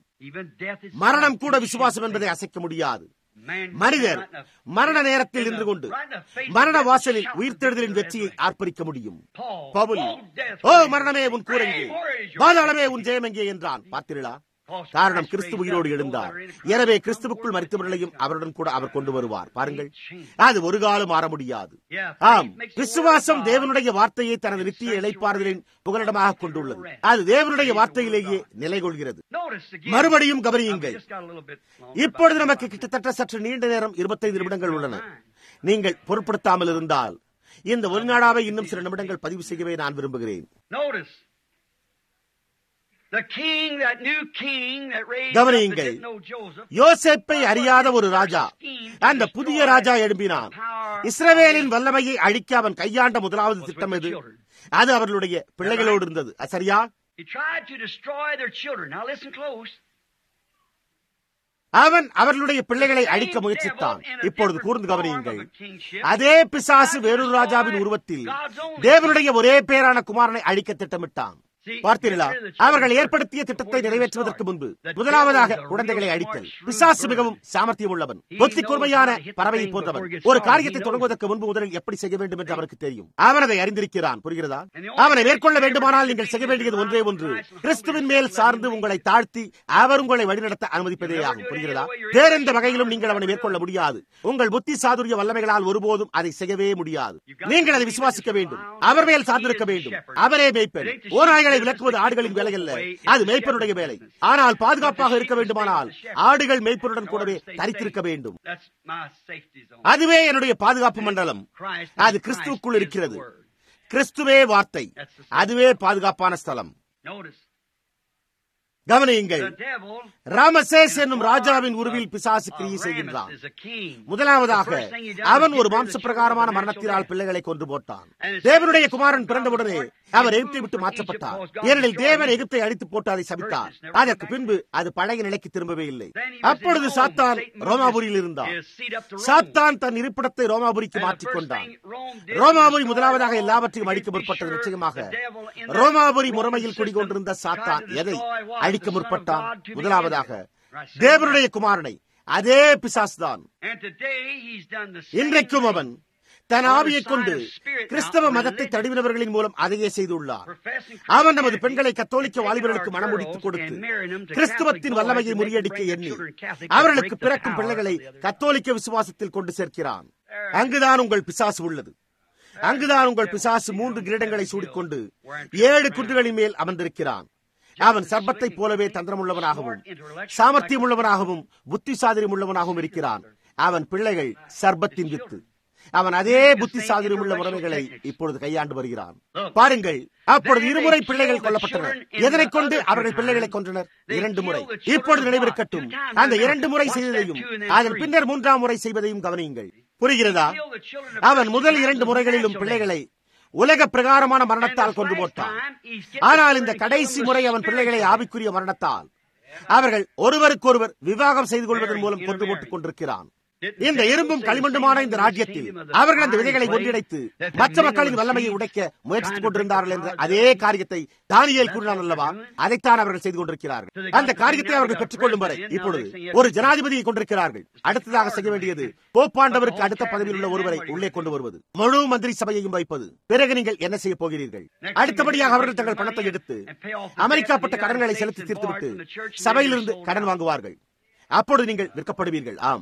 மரணம் கூட விசுவாசம் என்பதை அசைக்க முடியாது மனிதர் மரண நேரத்தில் நின்று கொண்டு மரண வாசலில் உயிர்த்தெழுதலின் வெற்றியை ஆர்ப்பரிக்க முடியும் பவுல் ஓ மரணமே உன் கூறெங்கே பாதாளமே உன் ஜெயம் எங்கே என்றான் பார்த்தீர்களா காரணம் கிறிஸ்து உயிரோடு எழுந்தார் எனவே கிறிஸ்துவுக்குள் மறித்தவர்களையும் அவருடன் கூட அவர் கொண்டு வருவார் பாருங்கள் அது ஒரு காலம் மாற முடியாது ஆம் விசுவாசம் தேவனுடைய வார்த்தையை தனது நித்திய இழைப்பாறுதலின் புகலிடமாக கொண்டுள்ளது அது தேவனுடைய வார்த்தையிலேயே நிலை கொள்கிறது மறுபடியும் கவனியுங்கள் இப்பொழுது நமக்கு கிட்டத்தட்ட சற்று நீண்ட நேரம் இருபத்தைந்து நிமிடங்கள் உள்ளன நீங்கள் பொருட்படுத்தாமல் இருந்தால் இந்த ஒரு நாடாவை இன்னும் சில நிமிடங்கள் பதிவு செய்யவே நான் விரும்புகிறேன் கவனியுங்கள் யோசேப்பை அறியாத ஒரு ராஜா அந்த புதிய ராஜா எழும்பினான் இஸ்ரவேலின் வல்லமையை அழிக்க அவன் கையாண்ட முதலாவது திட்டம் எது அது அவர்களுடைய பிள்ளைகளோடு இருந்தது சரியா அவன் அவர்களுடைய பிள்ளைகளை அழிக்க முயற்சித்தான் இப்பொழுது கூர்ந்து கவனியுங்கள் அதே பிசாசு வேறொரு ராஜாவின் உருவத்தில் தேவனுடைய ஒரே பேரான குமாரனை அழிக்க திட்டமிட்டான் பார்த்தீர்களா அவர்கள் ஏற்படுத்திய திட்டத்தை நிறைவேற்றுவதற்கு முன்பு முதலாவதாக குழந்தைகளை அழித்தல் பிசாசு மிகவும் சாமர்த்தியம் உள்ளவன் புத்தி கூர்மையான பறவையை போன்றவன் ஒரு காரியத்தை தொடங்குவதற்கு முன்பு முதலில் எப்படி செய்ய வேண்டும் என்று அவருக்கு தெரியும் அவன் அதை அறிந்திருக்கிறான் புரிகிறதா அவனை மேற்கொள்ள வேண்டுமானால் நீங்கள் செய்ய வேண்டியது ஒன்றே ஒன்று கிறிஸ்துவின் மேல் சார்ந்து உங்களை தாழ்த்தி அவர் உங்களை வழிநடத்த அனுமதிப்பதே ஆகும் புரிகிறதா வேறெந்த வகையிலும் நீங்கள் அவனை மேற்கொள்ள முடியாது உங்கள் புத்தி சாதுரிய வல்லமைகளால் ஒருபோதும் அதை செய்யவே முடியாது நீங்கள் அதை விசுவாசிக்க வேண்டும் அவர் மேல் சார்ந்திருக்க வேண்டும் அவரே மேய்ப்பன் ஓநாய்களை விளக்குவது ஆடுகளின் வேலை அல்ல அது மேய்ப்பனுடைய வேலை ஆனால் பாதுகாப்பாக இருக்க வேண்டுமானால் ஆடுகள் மேய்ப்பனுடன் கூடவே தரித்திருக்க வேண்டும் அதுவே என்னுடைய பாதுகாப்பு மண்டலம் அது கிறிஸ்துவுக்குள் இருக்கிறது கிறிஸ்துவே வார்த்தை அதுவே பாதுகாப்பான ஸ்தலம் கவனியுங்கள் ராமசேஸ் என்னும் ராஜாவின் உருவில் பிசாசு கிரியை செய்கின்றான் முதலாவதாக அவன் ஒரு மாம்ச பிரகாரமான மரணத்தினால் பிள்ளைகளை கொன்று போட்டான் தேவனுடைய குமாரன் பிறந்தவுடனே அவர் எகிப்தை விட்டு மாற்றப்பட்டார் ஏனெனில் தேவன் எகிப்தை அழித்து போட்டு அதை சபித்தார் அதற்கு பின்பு அது பழைய நிலைக்கு திரும்பவே இல்லை அப்பொழுது சாத்தான் ரோமாபுரியில் இருந்தான் சாத்தான் தன் இருப்பிடத்தை ரோமாபுரிக்கு மாற்றிக் கொண்டான் ரோமாபுரி முதலாவதாக எல்லாவற்றையும் அழிக்க முற்பட்டது நிச்சயமாக ரோமாபுரி முறைமையில் குடிகொண்டிருந்த சாத்தான் எதை அழிக்க முற்பட்டான் முதலாவதாக தேவனுடைய குமாரனை அதே பிசாஸ் தான் இன்றைக்கும் அவன் தன் ஆவியை கொண்டு கிறிஸ்தவ மதத்தை தடுவினவர்களின் மூலம் அதையே செய்துள்ளார் அவன் நமது பெண்களை கத்தோலிக்க வாலிபர்களுக்கு மனமுடித்துக் கொடுத்து கிறிஸ்துவத்தின் வல்லமையை முறியடிக்க எண்ணி அவர்களுக்கு பிறக்கும் பிள்ளைகளை கத்தோலிக்க விசுவாசத்தில் கொண்டு சேர்க்கிறான் அங்குதான் உங்கள் பிசாசு உள்ளது அங்குதான் உங்கள் பிசாசு மூன்று கிரீடங்களை சூடிக்கொண்டு ஏழு குன்றுகளின் மேல் அமர்ந்திருக்கிறான் அவன் சர்பத்தை போலவே தந்திரமுள்ளவனாகவும் சாமர்த்தியம் உள்ளவனாகவும் புத்திசாதிரியம் உள்ளவனாகவும் இருக்கிறான் அவன் பிள்ளைகள் சர்பத்தின் வித்து அவன் அதே புத்தி சாதுரியம் உள்ள முறைமைகளை இப்பொழுது கையாண்டு வருகிறான் பாருங்கள் அப்பொழுது இருமுறை பிள்ளைகள் கொல்லப்பட்டனர் எதனை கொண்டு அவர்கள் பிள்ளைகளை கொன்றனர் இரண்டு முறை இப்பொழுது நினைவிருக்கட்டும் அந்த இரண்டு முறை செய்ததையும் அதன் பின்னர் மூன்றாம் முறை செய்வதையும் கவனியுங்கள் புரிகிறதா அவன் முதல் இரண்டு முறைகளிலும் பிள்ளைகளை உலக பிரகாரமான மரணத்தால் கொண்டு போட்டான் ஆனால் இந்த கடைசி முறை அவன் பிள்ளைகளை ஆவிக்குரிய மரணத்தால் அவர்கள் ஒருவருக்கொருவர் விவாகம் செய்து கொள்வதன் மூலம் கொண்டு போட்டுக் கொண்டிருக்கிறான் இந்த இரும்பும் களிமண்டுமான இந்த ராஜ்யத்தில் அவர்கள் அந்த விதைகளை ஒன்றிணைத்து மற்ற மக்களின் வல்லமையை உடைக்க முயற்சித்துக் கொண்டிருந்தார்கள் என்ற அதே காரியத்தை தானியல் கூறினான் அல்லவா அதைத்தான் அவர்கள் செய்து கொண்டிருக்கிறார்கள் அந்த காரியத்தை அவர்கள் பெற்றுக் கொள்ளும் வரை இப்பொழுது ஒரு ஜனாதிபதியை கொண்டிருக்கிறார்கள் அடுத்ததாக செய்ய வேண்டியது போப்பாண்டவருக்கு அடுத்த பதவியில் உள்ள ஒருவரை உள்ளே கொண்டு வருவது முழு மந்திரி சபையையும் வைப்பது பிறகு நீங்கள் என்ன செய்ய போகிறீர்கள் அடுத்தபடியாக அவர்கள் தங்கள் பணத்தை எடுத்து அமெரிக்காப்பட்ட கடன்களை செலுத்தி தீர்த்துவிட்டு சபையிலிருந்து கடன் வாங்குவார்கள் அப்பொழுது நீங்கள் விற்கப்படுவீர்கள் ஆம்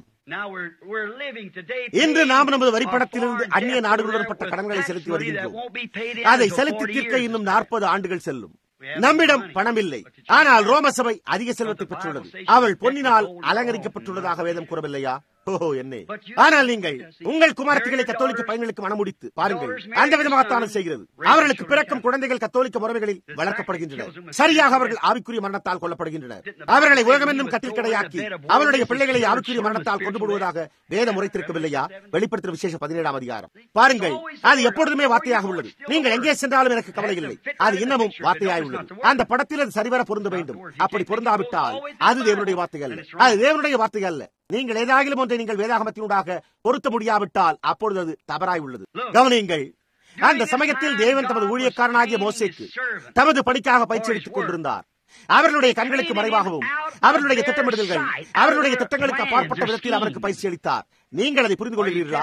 இன்று நாம் நமது வரிப்பணத்திலிருந்து அந்நிய நாடுகளுடன் பட்ட கடன்களை செலுத்தி வருகின்றோம் அதை செலுத்தி தீர்க்க இன்னும் நாற்பது ஆண்டுகள் செல்லும் நம்மிடம் பணம் இல்லை ஆனால் ரோம சபை அதிக செல்வத்தை பெற்றுள்ளது அவள் பொன்னினால் அலங்கரிக்கப்பட்டுள்ளதாக வேதம் கூறவில்லையா ஓஹோ என்ன ஆனால் நீங்கள் உங்கள் குமாரத்திகளை கத்தோலிக்க பயன்களுக்கு மனமுடித்து பாருங்கள் அந்த விதமாகத்தான் செய்கிறது அவர்களுக்கு பிறக்கும் குழந்தைகள் கத்தோலிக்க முறைமைகளில் வளர்க்கப்படுகின்றனர் சரியாக அவர்கள் ஆவிக்குரிய மரணத்தால் கொல்லப்படுகின்றனர் அவர்களை உலகம் என்னும் கட்டில் கடையாக்கி அவருடைய பிள்ளைகளை ஆவிக்குரிய மரணத்தால் கொண்டு போடுவதாக வேதம் உரைத்திருக்கவில்லையா வெளிப்படுத்தும் விசேஷ பதினேழாம் அதிகாரம் பாருங்கள் அது எப்பொழுதுமே வார்த்தையாக உள்ளது நீங்கள் எங்கே சென்றாலும் எனக்கு கவலை இல்லை அது இன்னமும் வார்த்தையாய் உள்ளது அந்த படத்தில் அது சரிவர பொருந்த வேண்டும் அப்படி பொருந்தாவிட்டால் அது தேவனுடைய வார்த்தை அல்ல அது தேவனுடைய வார்த்தை அல்ல நீங்கள் ஏதாகிலும் ஒன்றை நீங்கள் வேதாகமத்தினூடாக பொருத்த முடியாவிட்டால் அப்பொழுது அது தவறாய் உள்ளது கவனியுங்கள் அந்த சமயத்தில் தேவன் தமது ஊழியக்காரனாகிய மோசேக்கு தமது பணிக்காக பயிற்சி எடுத்துக் கொண்டிருந்தார் அவர்களுடைய கண்களுக்கு மறைவாகவும் அவர்களுடைய திட்டமிடுதல்கள் அவர்களுடைய திட்டங்களுக்கு அப்பாற்பட்ட விதத்தில் அவருக்கு பயிற்சி அளித்தார் நீங்கள் அதை புரிந்து கொள்கிறீர்களா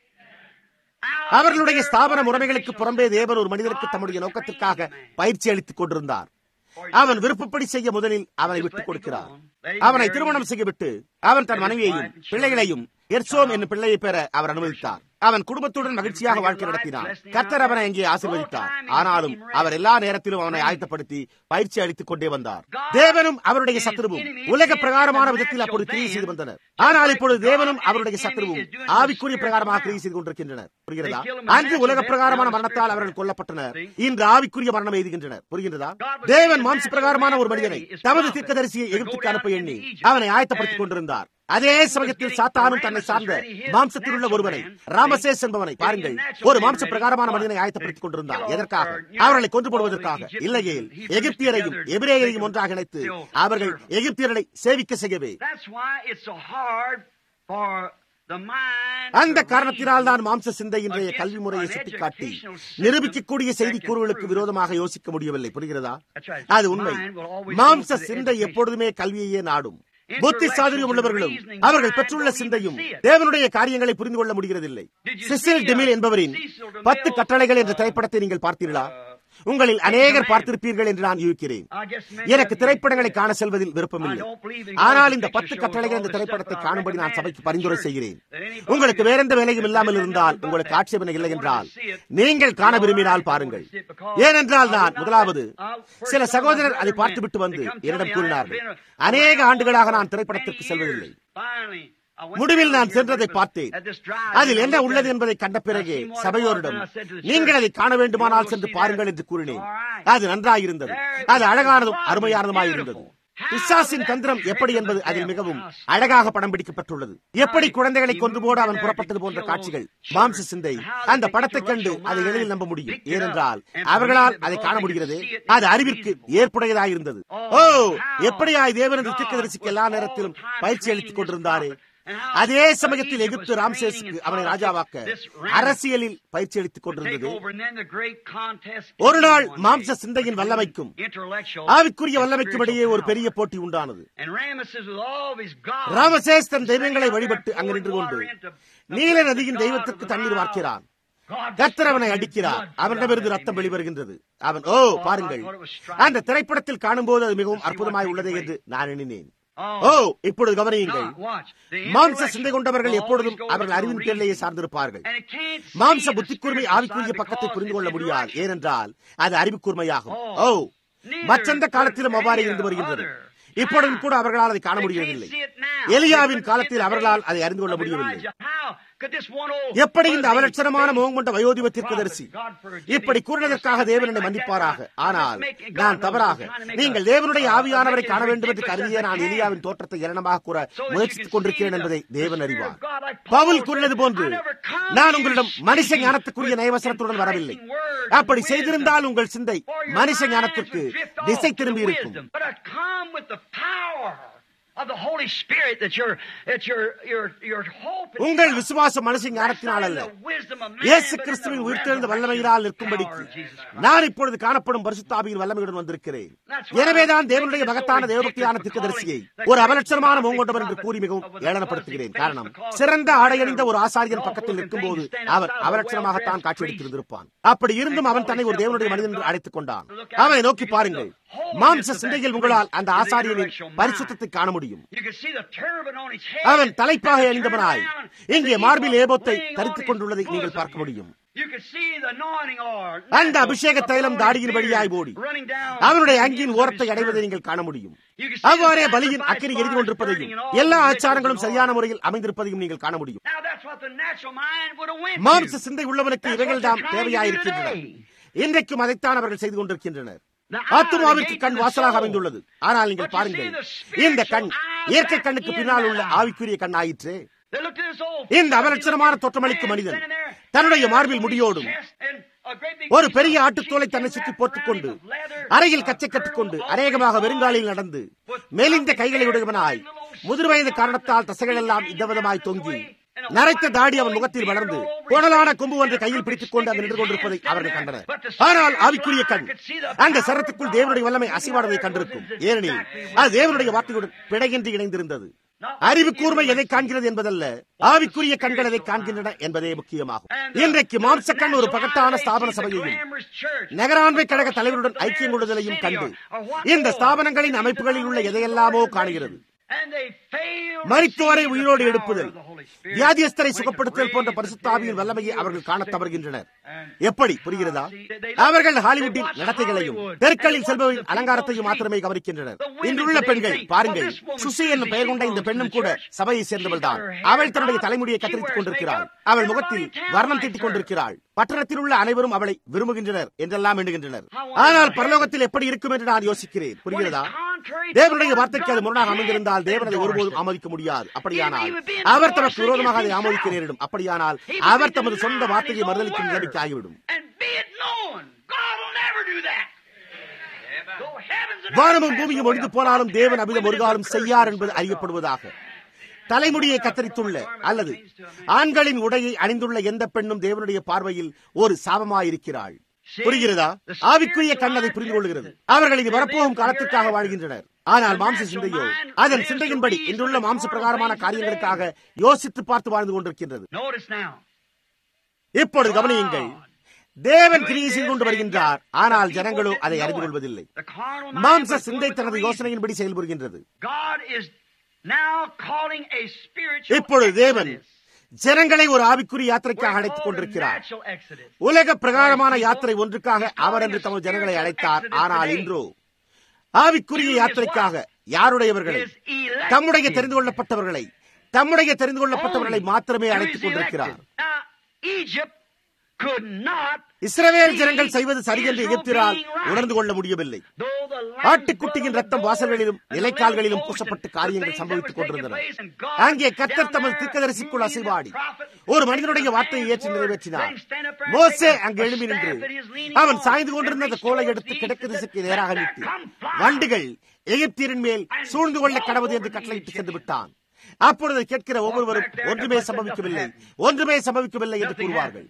அவர்களுடைய ஸ்தாபன முறைமைகளுக்கு புறம்பே தேவன் ஒரு மனிதருக்கு தம்முடைய நோக்கத்திற்காக பயிற்சி அளித்துக் கொண்டிருந்தார் அவன் விருப்பப்படி செய்ய முதலில் அவனை விட்டுக் கொடுக்கிறார் அவனை திருமணம் செய்யவிட்டு அவன் தன் மனைவியையும் பிள்ளைகளையும் எர்சோம் என்னும் பிள்ளையை பெற அவர் அனுமதித்தார் அவன் குடும்பத்துடன் மகிழ்ச்சியாக வாழ்க்கை நடத்தினார் கர்த்தர் அவனை அங்கே ஆசீர்வதித்தார் ஆனாலும் அவர் எல்லா நேரத்திலும் அவனை ஆயத்தப்படுத்தி பயிற்சி அளித்துக் கொண்டே வந்தார் தேவனும் அவருடைய சத்ருவும் உலக பிரகாரமான விதத்தில் அப்பொழுது கிரியை செய்து வந்தனர் ஆனால் இப்பொழுது தேவனும் அவருடைய சத்ருவும் ஆவிக்குரிய பிரகாரமாக கிரியை செய்து கொண்டிருக்கின்றனர் புரிகிறதா அன்று உலக பிரகாரமான மரணத்தால் அவர்கள் கொல்லப்பட்டனர் இன்று ஆவிக்குரிய மரணம் எழுதுகின்றனர் புரிகின்றதா தேவன் மாம்ச பிரகாரமான ஒரு மனிதனை தமது தீர்க்கதரிசியை எகிப்துக்கு அனுப்ப எண்ணி அவனை ஆயத்தப்படுத்திக் கொண்டிருந்தார் அதே சமயத்தில் சாத்தானும் தன்னை சார்ந்த மாம்சத்தில் உள்ள ஒருவனை ராமசேஸ் என்பவனை பாருங்கள் ஒரு மாம்ச பிரகாரமான மனிதனை ஆயத்தப்படுத்திக் கொண்டிருந்தார் எதற்காக அவர்களை கொண்டு போடுவதற்காக இல்லையே எகிப்தியரையும் எபிரேயரையும் ஒன்றாக இணைத்து அவர்கள் எகிப்தியர்களை சேவிக்க செய்யவே அந்த காரணத்தினால் தான் மாம்ச சிந்தை இன்றைய கல்வி முறையை சுட்டிக்காட்டி நிரூபிக்கக்கூடிய செய்தி கூறுகளுக்கு விரோதமாக யோசிக்க முடியவில்லை புரிகிறதா அது உண்மை மாம்ச சிந்தை எப்பொழுதுமே கல்வியையே நாடும் புத்தி சாதுரியம் உள்ளவர்களும் அவர்கள் பெற்றுள்ள சிந்தையும் தேவனுடைய காரியங்களை புரிந்து கொள்ள முடிகிறதில்லை சிசில் டெமில் என்பவரின் பத்து கட்டளைகள் என்ற திரைப்படத்தை நீங்கள் பார்த்தீர்களா உங்களில் அநேகர் பார்த்திருப்பீர்கள் என்று நான் யூகிக்கிறேன் எனக்கு திரைப்படங்களை காண செல்வதில் விருப்பமில்லை ஆனால் இந்த பத்து கட்டளைகள் இந்த திரைப்படத்தை காணும்படி நான் சபைக்கு பரிந்துரை செய்கிறேன் உங்களுக்கு வேற எந்த வேலையும் இல்லாமல் இருந்தால் உங்களுக்கு ஆட்சேபனை இல்லை என்றால் நீங்கள் காண விரும்பினால் பாருங்கள் ஏனென்றால் நான் முதலாவது சில சகோதரர் அதை பார்த்துவிட்டு வந்து என்னிடம் கூறினார்கள் அநேக ஆண்டுகளாக நான் திரைப்படத்திற்கு செல்வதில்லை முடிவில் நான் சென்றதை பார்த்தேன் அதில் என்ன உள்ளது என்பதை கண்ட பிறகு சபையோரிடம் நீங்கள் அதை காண வேண்டுமானால் சென்று பாருங்கள் என்று கூறினேன் அது நன்றாயிருந்தது அது அழகானதும் அருமையானதுமாயிருந்தது பிசாசின் தந்திரம் எப்படி என்பது அதில் மிகவும் அழகாக படம் பிடிக்கப்பட்டுள்ளது எப்படி குழந்தைகளை கொண்டு போட அவன் புறப்பட்டது போன்ற காட்சிகள் மாம்ச சிந்தை அந்த படத்தை கண்டு அதை எளிதில் நம்ப முடியும் ஏனென்றால் அவர்களால் அதை காண முடிகிறது அது அறிவிற்கு ஏற்புடையதாயிருந்தது ஓ எப்படியாய் தேவனது தீர்க்கதரிசிக்கு எல்லா நேரத்திலும் பயிற்சி அளித்துக் கொண்டிருந்தாரே அதே சமயத்தில் எகிப்து ராம்சேஸுக்கு அவனை ராஜாவாக்க அரசியலில் பயிற்சி அளித்துக் கொண்டிருந்தது ஒரு நாள் மாம்ச சிந்தையின் வல்லமைக்கும் ஆவிக்குரிய வல்லமைக்கும் இடையே ஒரு பெரிய போட்டி உண்டானது ராமசேஸ் தன் தெய்வங்களை வழிபட்டு அங்கு நின்று கொண்டு நீல நதியின் தெய்வத்திற்கு தண்ணீர் வார்க்கிறான் கர்த்தர் அவனை அடிக்கிறார் அவனிடமிருந்து ரத்தம் வெளிவருகின்றது அவன் ஓ பாருங்கள் அந்த திரைப்படத்தில் காணும்போது அது மிகவும் அற்புதமாய் உள்ளது என்று நான் எண்ணினேன் ஓ இப்பொழுது கவனியுங்கள் மாம்ச சிந்தை கொண்டவர்கள் எப்பொழுதும் அவர்கள் அறிவின் பேரிலேயே சார்ந்திருப்பார்கள் மாம்ச புத்தி கூர்மை ஆவிக்குரிய பக்கத்தை புரிந்து கொள்ள முடியாது ஏனென்றால் அது அறிவு கூர்மையாகும் ஓ மற்றெந்த காலத்திலும் அவ்வாறு இருந்து வருகின்றது இப்பொழுதும் கூட அவர்களால் அதை காண முடியவில்லை எலியாவின் காலத்தில் அவர்களால் அதை அறிந்து கொள்ள முடியவில்லை எப்படி இந்த அவலட்சணமான முகம் கொண்ட வயோதிப தீர்க்கதரிசி இப்படி கூறினதற்காக தேவன் என்னை மன்னிப்பாராக ஆனால் நான் தவறாக நீங்கள் தேவனுடைய ஆவியானவரை காண வேண்டும் என்று கருதிய நான் எலியாவின் தோற்றத்தை இரணமாக கூற முயற்சித்துக் கொண்டிருக்கிறேன் என்பதை தேவன் அறிவார் பவுல் கூறினது போன்று நான் உங்களிடம் மனுஷ ஞானத்துக்குரிய நயவசனத்துடன் வரவில்லை அப்படி செய்திருந்தால் உங்கள் சிந்தை மனுஷ ஞானத்திற்கு திசை திரும்பி இருக்கும் உங்கள் விசுவாச மனுஷ ஞானத்தினால் அல்ல இயேசு கிறிஸ்துவின் உயிர்த்தெழுந்த வல்லமையினால் நிற்கும்படிக்கு நான் இப்பொழுது காணப்படும் பரிசுத்தாபியின் வல்லமையுடன் வந்திருக்கிறேன் எனவேதான் தேவனுடைய மகத்தான தேவபக்தியான திக்கதரிசியை ஒரு அவலட்சணமான மூங்கொண்டவர் என்று கூறி மிகவும் ஏளனப்படுத்துகிறேன் காரணம் சிறந்த ஆடையணிந்த ஒரு ஆசாரியன் பக்கத்தில் நிற்கும் போது அவர் அவலட்சணமாகத்தான் காட்சியளித்திருந்திருப்பான் அப்படி இருந்தும் அவன் தன்னை ஒரு தேவனுடைய மனிதன் என்று அழைத்துக் கொண்டான் அவனை நோக்கி பாருங்கள் மாம்ச சிந்தையில் உங்களால் அந்த ஆசாரியனின் பரிசுத்தத்தை காண முடியும் அவன் தலைப்பாக அணிந்தவனாய் இங்கே மார்பில் ஏபோத்தை தரித்துக் கொண்டுள்ளதை நீங்கள் பார்க்க முடியும் அந்த அபிஷேக தைலம் தாடியின் வழியாய் ஓடி அவனுடைய அங்கின் ஓரத்தை அடைவதை நீங்கள் காண முடியும் அவ்வாறே பலியின் அக்கறை எரிந்து கொண்டிருப்பதையும் எல்லா ஆச்சாரங்களும் சரியான முறையில் அமைந்திருப்பதையும் நீங்கள் காண முடியும் மாம்ச சிந்தை உள்ளவனுக்கு இவைகள் தாம் தேவையாயிருக்கின்றன இன்றைக்கும் அதைத்தான் அவர்கள் செய்து கொண்டிருக்கின்றனர் ஆத்மாவிற்கு கண் வாசலாக அமைந்துள்ளது ஆனால் நீங்கள் பாருங்கள் இந்த கண் இயற்கை கண்ணுக்கு பின்னால் உள்ள ஆவிக்குரிய கண் ஆயிற்று இந்த அவலட்சணமான தோற்றமளிக்கும் மனிதன் தன்னுடைய மார்பில் முடியோடும் ஒரு பெரிய ஆட்டுத்தோலை தன்னை சுற்றி போட்டுக் கொண்டு அறையில் கச்சை கட்டிக்கொண்டு அநேகமாக வெறுங்காலில் நடந்து மேலிந்த கைகளை உடையவனாய் முதிர் வயது காரணத்தால் தசைகள் எல்லாம் இந்த விதமாய் தொங்கி நரைத்த தாடி அவன் முகத்தில் வளர்ந்து குடலான கொம்பு ஒன்றை கையில் பிடித்துக் கொண்டு அங்கு நின்று கொண்டிருப்பதை அவர்கள் கண்டனர் ஆனால் ஆவிக்குரிய கண் அந்த சரத்துக்குள் தேவனுடைய வல்லமை அசைவாடுவதை கண்டிருக்கும் ஏனெனில் அது தேவனுடைய வார்த்தையுடன் பிழையின்றி இணைந்திருந்தது அறிவு கூர்மை எதை காண்கிறது என்பதல்ல ஆவிக்குரிய கண்கள் எதை காண்கின்றன என்பதே முக்கியமாகும் இன்றைக்கு மாம்ச கண் ஒரு பகட்டான ஸ்தாபன சபையையும் நகராண்மை கழக தலைவருடன் ஐக்கியம் கொள்ளுதலையும் கண்டு இந்த ஸ்தாபனங்களின் அமைப்புகளில் உள்ள எதையெல்லாமோ காணுகிறது மருத்துவரை உயிரோடு எழுப்புதல் வியாதியஸ்தரை சுகப்படுத்துதல் போன்ற பரிசுத்தாவியின் வல்லமையை அவர்கள் காண தவறுகின்றனர் எப்படி புரிகிறதா அவர்கள் ஹாலிவுட்டின் நடத்தைகளையும் தெருக்களில் செல்பவரின் அலங்காரத்தையும் மாத்திரமே கவனிக்கின்றனர் இன்றுள்ள பெண்கள் பாருங்கள் சுசி என்னும் பெயர் கொண்ட இந்த பெண்ணும் கூட சபையை சேர்ந்தவள் தான் அவள் தன்னுடைய தலைமுடியை கத்தரித்துக் கொண்டிருக்கிறாள் அவள் முகத்தில் வர்ணம் தீட்டிக் கொண்டிருக்கிறாள் பட்டணத்தில் உள்ள அனைவரும் அவளை விரும்புகின்றனர் என்றெல்லாம் எண்ணுகின்றனர் ஆனால் பரலோகத்தில் எப்படி இருக்கும் என்று நான் யோசிக்கிறேன் புரிகிறதா தேவனுடைய வார்த்தைக்கு அது முரணாக அமைந்திருந்தால் தேவன் அதை ஒருபோதும் ஆமோதிக்க முடியாது அப்படியானால் அவர் தனக்கு விரோதமாக அதை ஆமோதிக்க நேரிடும் அப்படியானால் அவர் தமது சொந்த வார்த்தையை மறுதளிக்கும் நிலைமைக்கு ஆகிவிடும் வானமும் பூமியும் ஒழிந்து போனாலும் தேவன் அபிதம் ஒரு காலம் செய்யார் என்பது அறியப்படுவதாக தலைமுடியை கத்தரித்துள்ள அல்லது ஆண்களின் உடையை அணிந்துள்ள எந்த பெண்ணும் தேவனுடைய பார்வையில் ஒரு சாபமாயிருக்கிறாள் புரிகிறதா ஆவிக்குரிய கண் அதை புரிந்து கொள்கிறது அவர்கள் இது வரப்போகும் காலத்திற்காக வாழ்கின்றனர் ஆனால் மாம்ச சிந்தையோ அதன் சிந்தையின்படி இன்றுள்ள மாம்ச பிரகாரமான காரியங்களுக்காக யோசித்து பார்த்து வாழ்ந்து கொண்டிருக்கின்றது இப்பொழுது கவனியுங்கள் தேவன் கிரியை செய்து கொண்டு வருகின்றார் ஆனால் ஜனங்களோ அதை அறிந்து கொள்வதில்லை மாம்ச சிந்தை தனது யோசனையின்படி செயல்புரிகின்றது இப்பொழுது தேவன் ஜனங்களை ஒரு ஆவிக்குரிய யாத்திரைக்காக அழைத்துக் கொண்டிருக்கிறார் உலக பிரகாரமான யாத்திரை ஒன்றுக்காக அவர் என்று தமது ஜனங்களை அழைத்தார் ஆனால் இன்றோ ஆவிக்குரிய யாத்திரைக்காக யாருடையவர்களை தம்முடைய தெரிந்து கொள்ளப்பட்டவர்களை தம்முடைய தெரிந்து கொள்ளப்பட்டவர்களை மாத்திரமே அழைத்துக் கொண்டிருக்கிறார் இஸ்ரவேல் ஜனங்கள் செய்வது சரியென்று எகிப்திரால் உணர்ந்து கொள்ள முடியவில்லை ஆட்டுக்குட்டியின் ரத்தம் வாசல்களிலும் நிலைக்கால்களிலும் பூசப்பட்டு காரியங்கள் சம்பவித்துக் கொண்டிருந்தன அங்கே கத்தர் தமது திக்கதரிசிக்குள் அசைவாடி ஒரு மனிதனுடைய வார்த்தையை ஏற்றி நிறைவேற்றினார் மோசே அங்கு எழும்பி நின்று அவன் சாய்ந்து கொண்டிருந்த அந்த கோலை எடுத்து கிழக்கு திசைக்கு நேராக நீட்டி வண்டுகள் எகிப்தியரின் மேல் சூழ்ந்து கொள்ள கடவுது என்று கட்டளையிட்டு சென்று விட்டான் அப்பொழுது கேட்கிற ஒவ்வொருவரும் ஒன்றுமே சம்பவிக்கவில்லை ஒன்றுமே சம்பவிக்கவில்லை என்று கூறுவார்கள்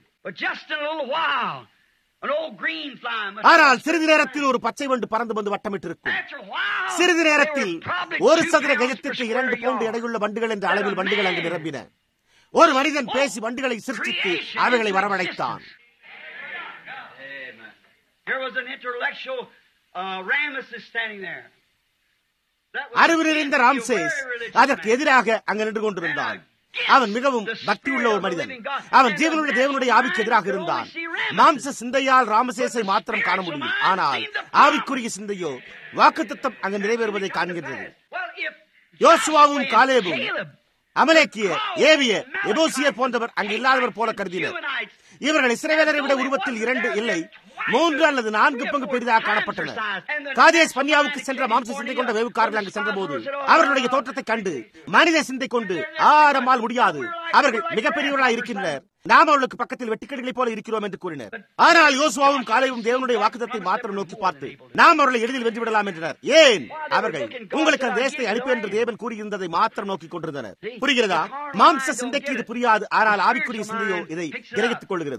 ஆனால் சிறிது நேரத்தில் ஒரு பச்சை வண்டு பறந்து வந்து வட்டமிட்டிருக்கும் சிறிது நேரத்தில் ஒரு சதுர கஜத்திற்கு இரண்டு பவுண்டு எடையுள்ள வண்டுகள் என்ற அளவில் வண்டுகள் அங்கு நிரம்பின ஒரு மனிதன் பேசி வண்டுகளை சிருஷ்டித்து அவைகளை வரவழைத்தான் அறிவு நிறைந்த ராம்சேஸ் அதற்கு எதிராக அங்கு நின்று கொண்டிருந்தான் அவன் மிகவும் பக்தி உள்ள ஒரு மனிதன் அவன் ஜீவனுள்ள தேவனுடைய ஆவிக்கு எதிராக இருந்தான் மாம்ச சிந்தையால் ராமசேசை மாத்திரம் காண முடியும் ஆனால் ஆவிக்குரிய சிந்தையோ வாக்கு தத்தம் அங்கு நிறைவேறுவதை காண்கின்றது யோசுவாவும் காலேபும் அமலேக்கிய ஏவிய எபோசியர் போன்றவர் அங்கு இல்லாதவர் போல கருதினர் இவர்கள் இஸ்ரேவேலரை விட உருவத்தில் இரண்டு இல்லை மூன்று அல்லது நான்கு பங்கு பெரிதாக காணப்பட்டனர் காதேஸ் பன்யாவுக்கு சென்ற மாம்ச சிந்தை கொண்ட வேவுக்காரர்கள் அங்கு சென்றபோது அவர்களுடைய தோற்றத்தை கண்டு மனித சிந்தை கொண்டு ஆரமால் முடியாது அவர்கள் மிகப்பெரியவர்களாக இருக்கின்றனர் நாம் அவர்களுக்கு பக்கத்தில் வெட்டிக்கடிகளைப் போல இருக்கிறோம் என்று கூறினர் ஆனால் யோசுவாவும் காலையும் தேவனுடைய வாக்குத்தத்தை மாத்திரம் நோக்கி பார்த்து நாம் அவர்களை எளிதில் வென்று விடலாம் என்றனர் ஏன் அவர்கள் உங்களுக்கு அந்த தேசத்தை அளிப்பேன் என்று தேவன் கூறியிருந்ததை மாத்திரம் நோக்கிக் கொண்டிருந்தனர் புரிகிறதா மாம்ச சிந்தைக்கு இது புரியாது ஆனால் ஆவிக்குரிய சிந்தையோ இதை கிரகித்துக் கொள்கிறது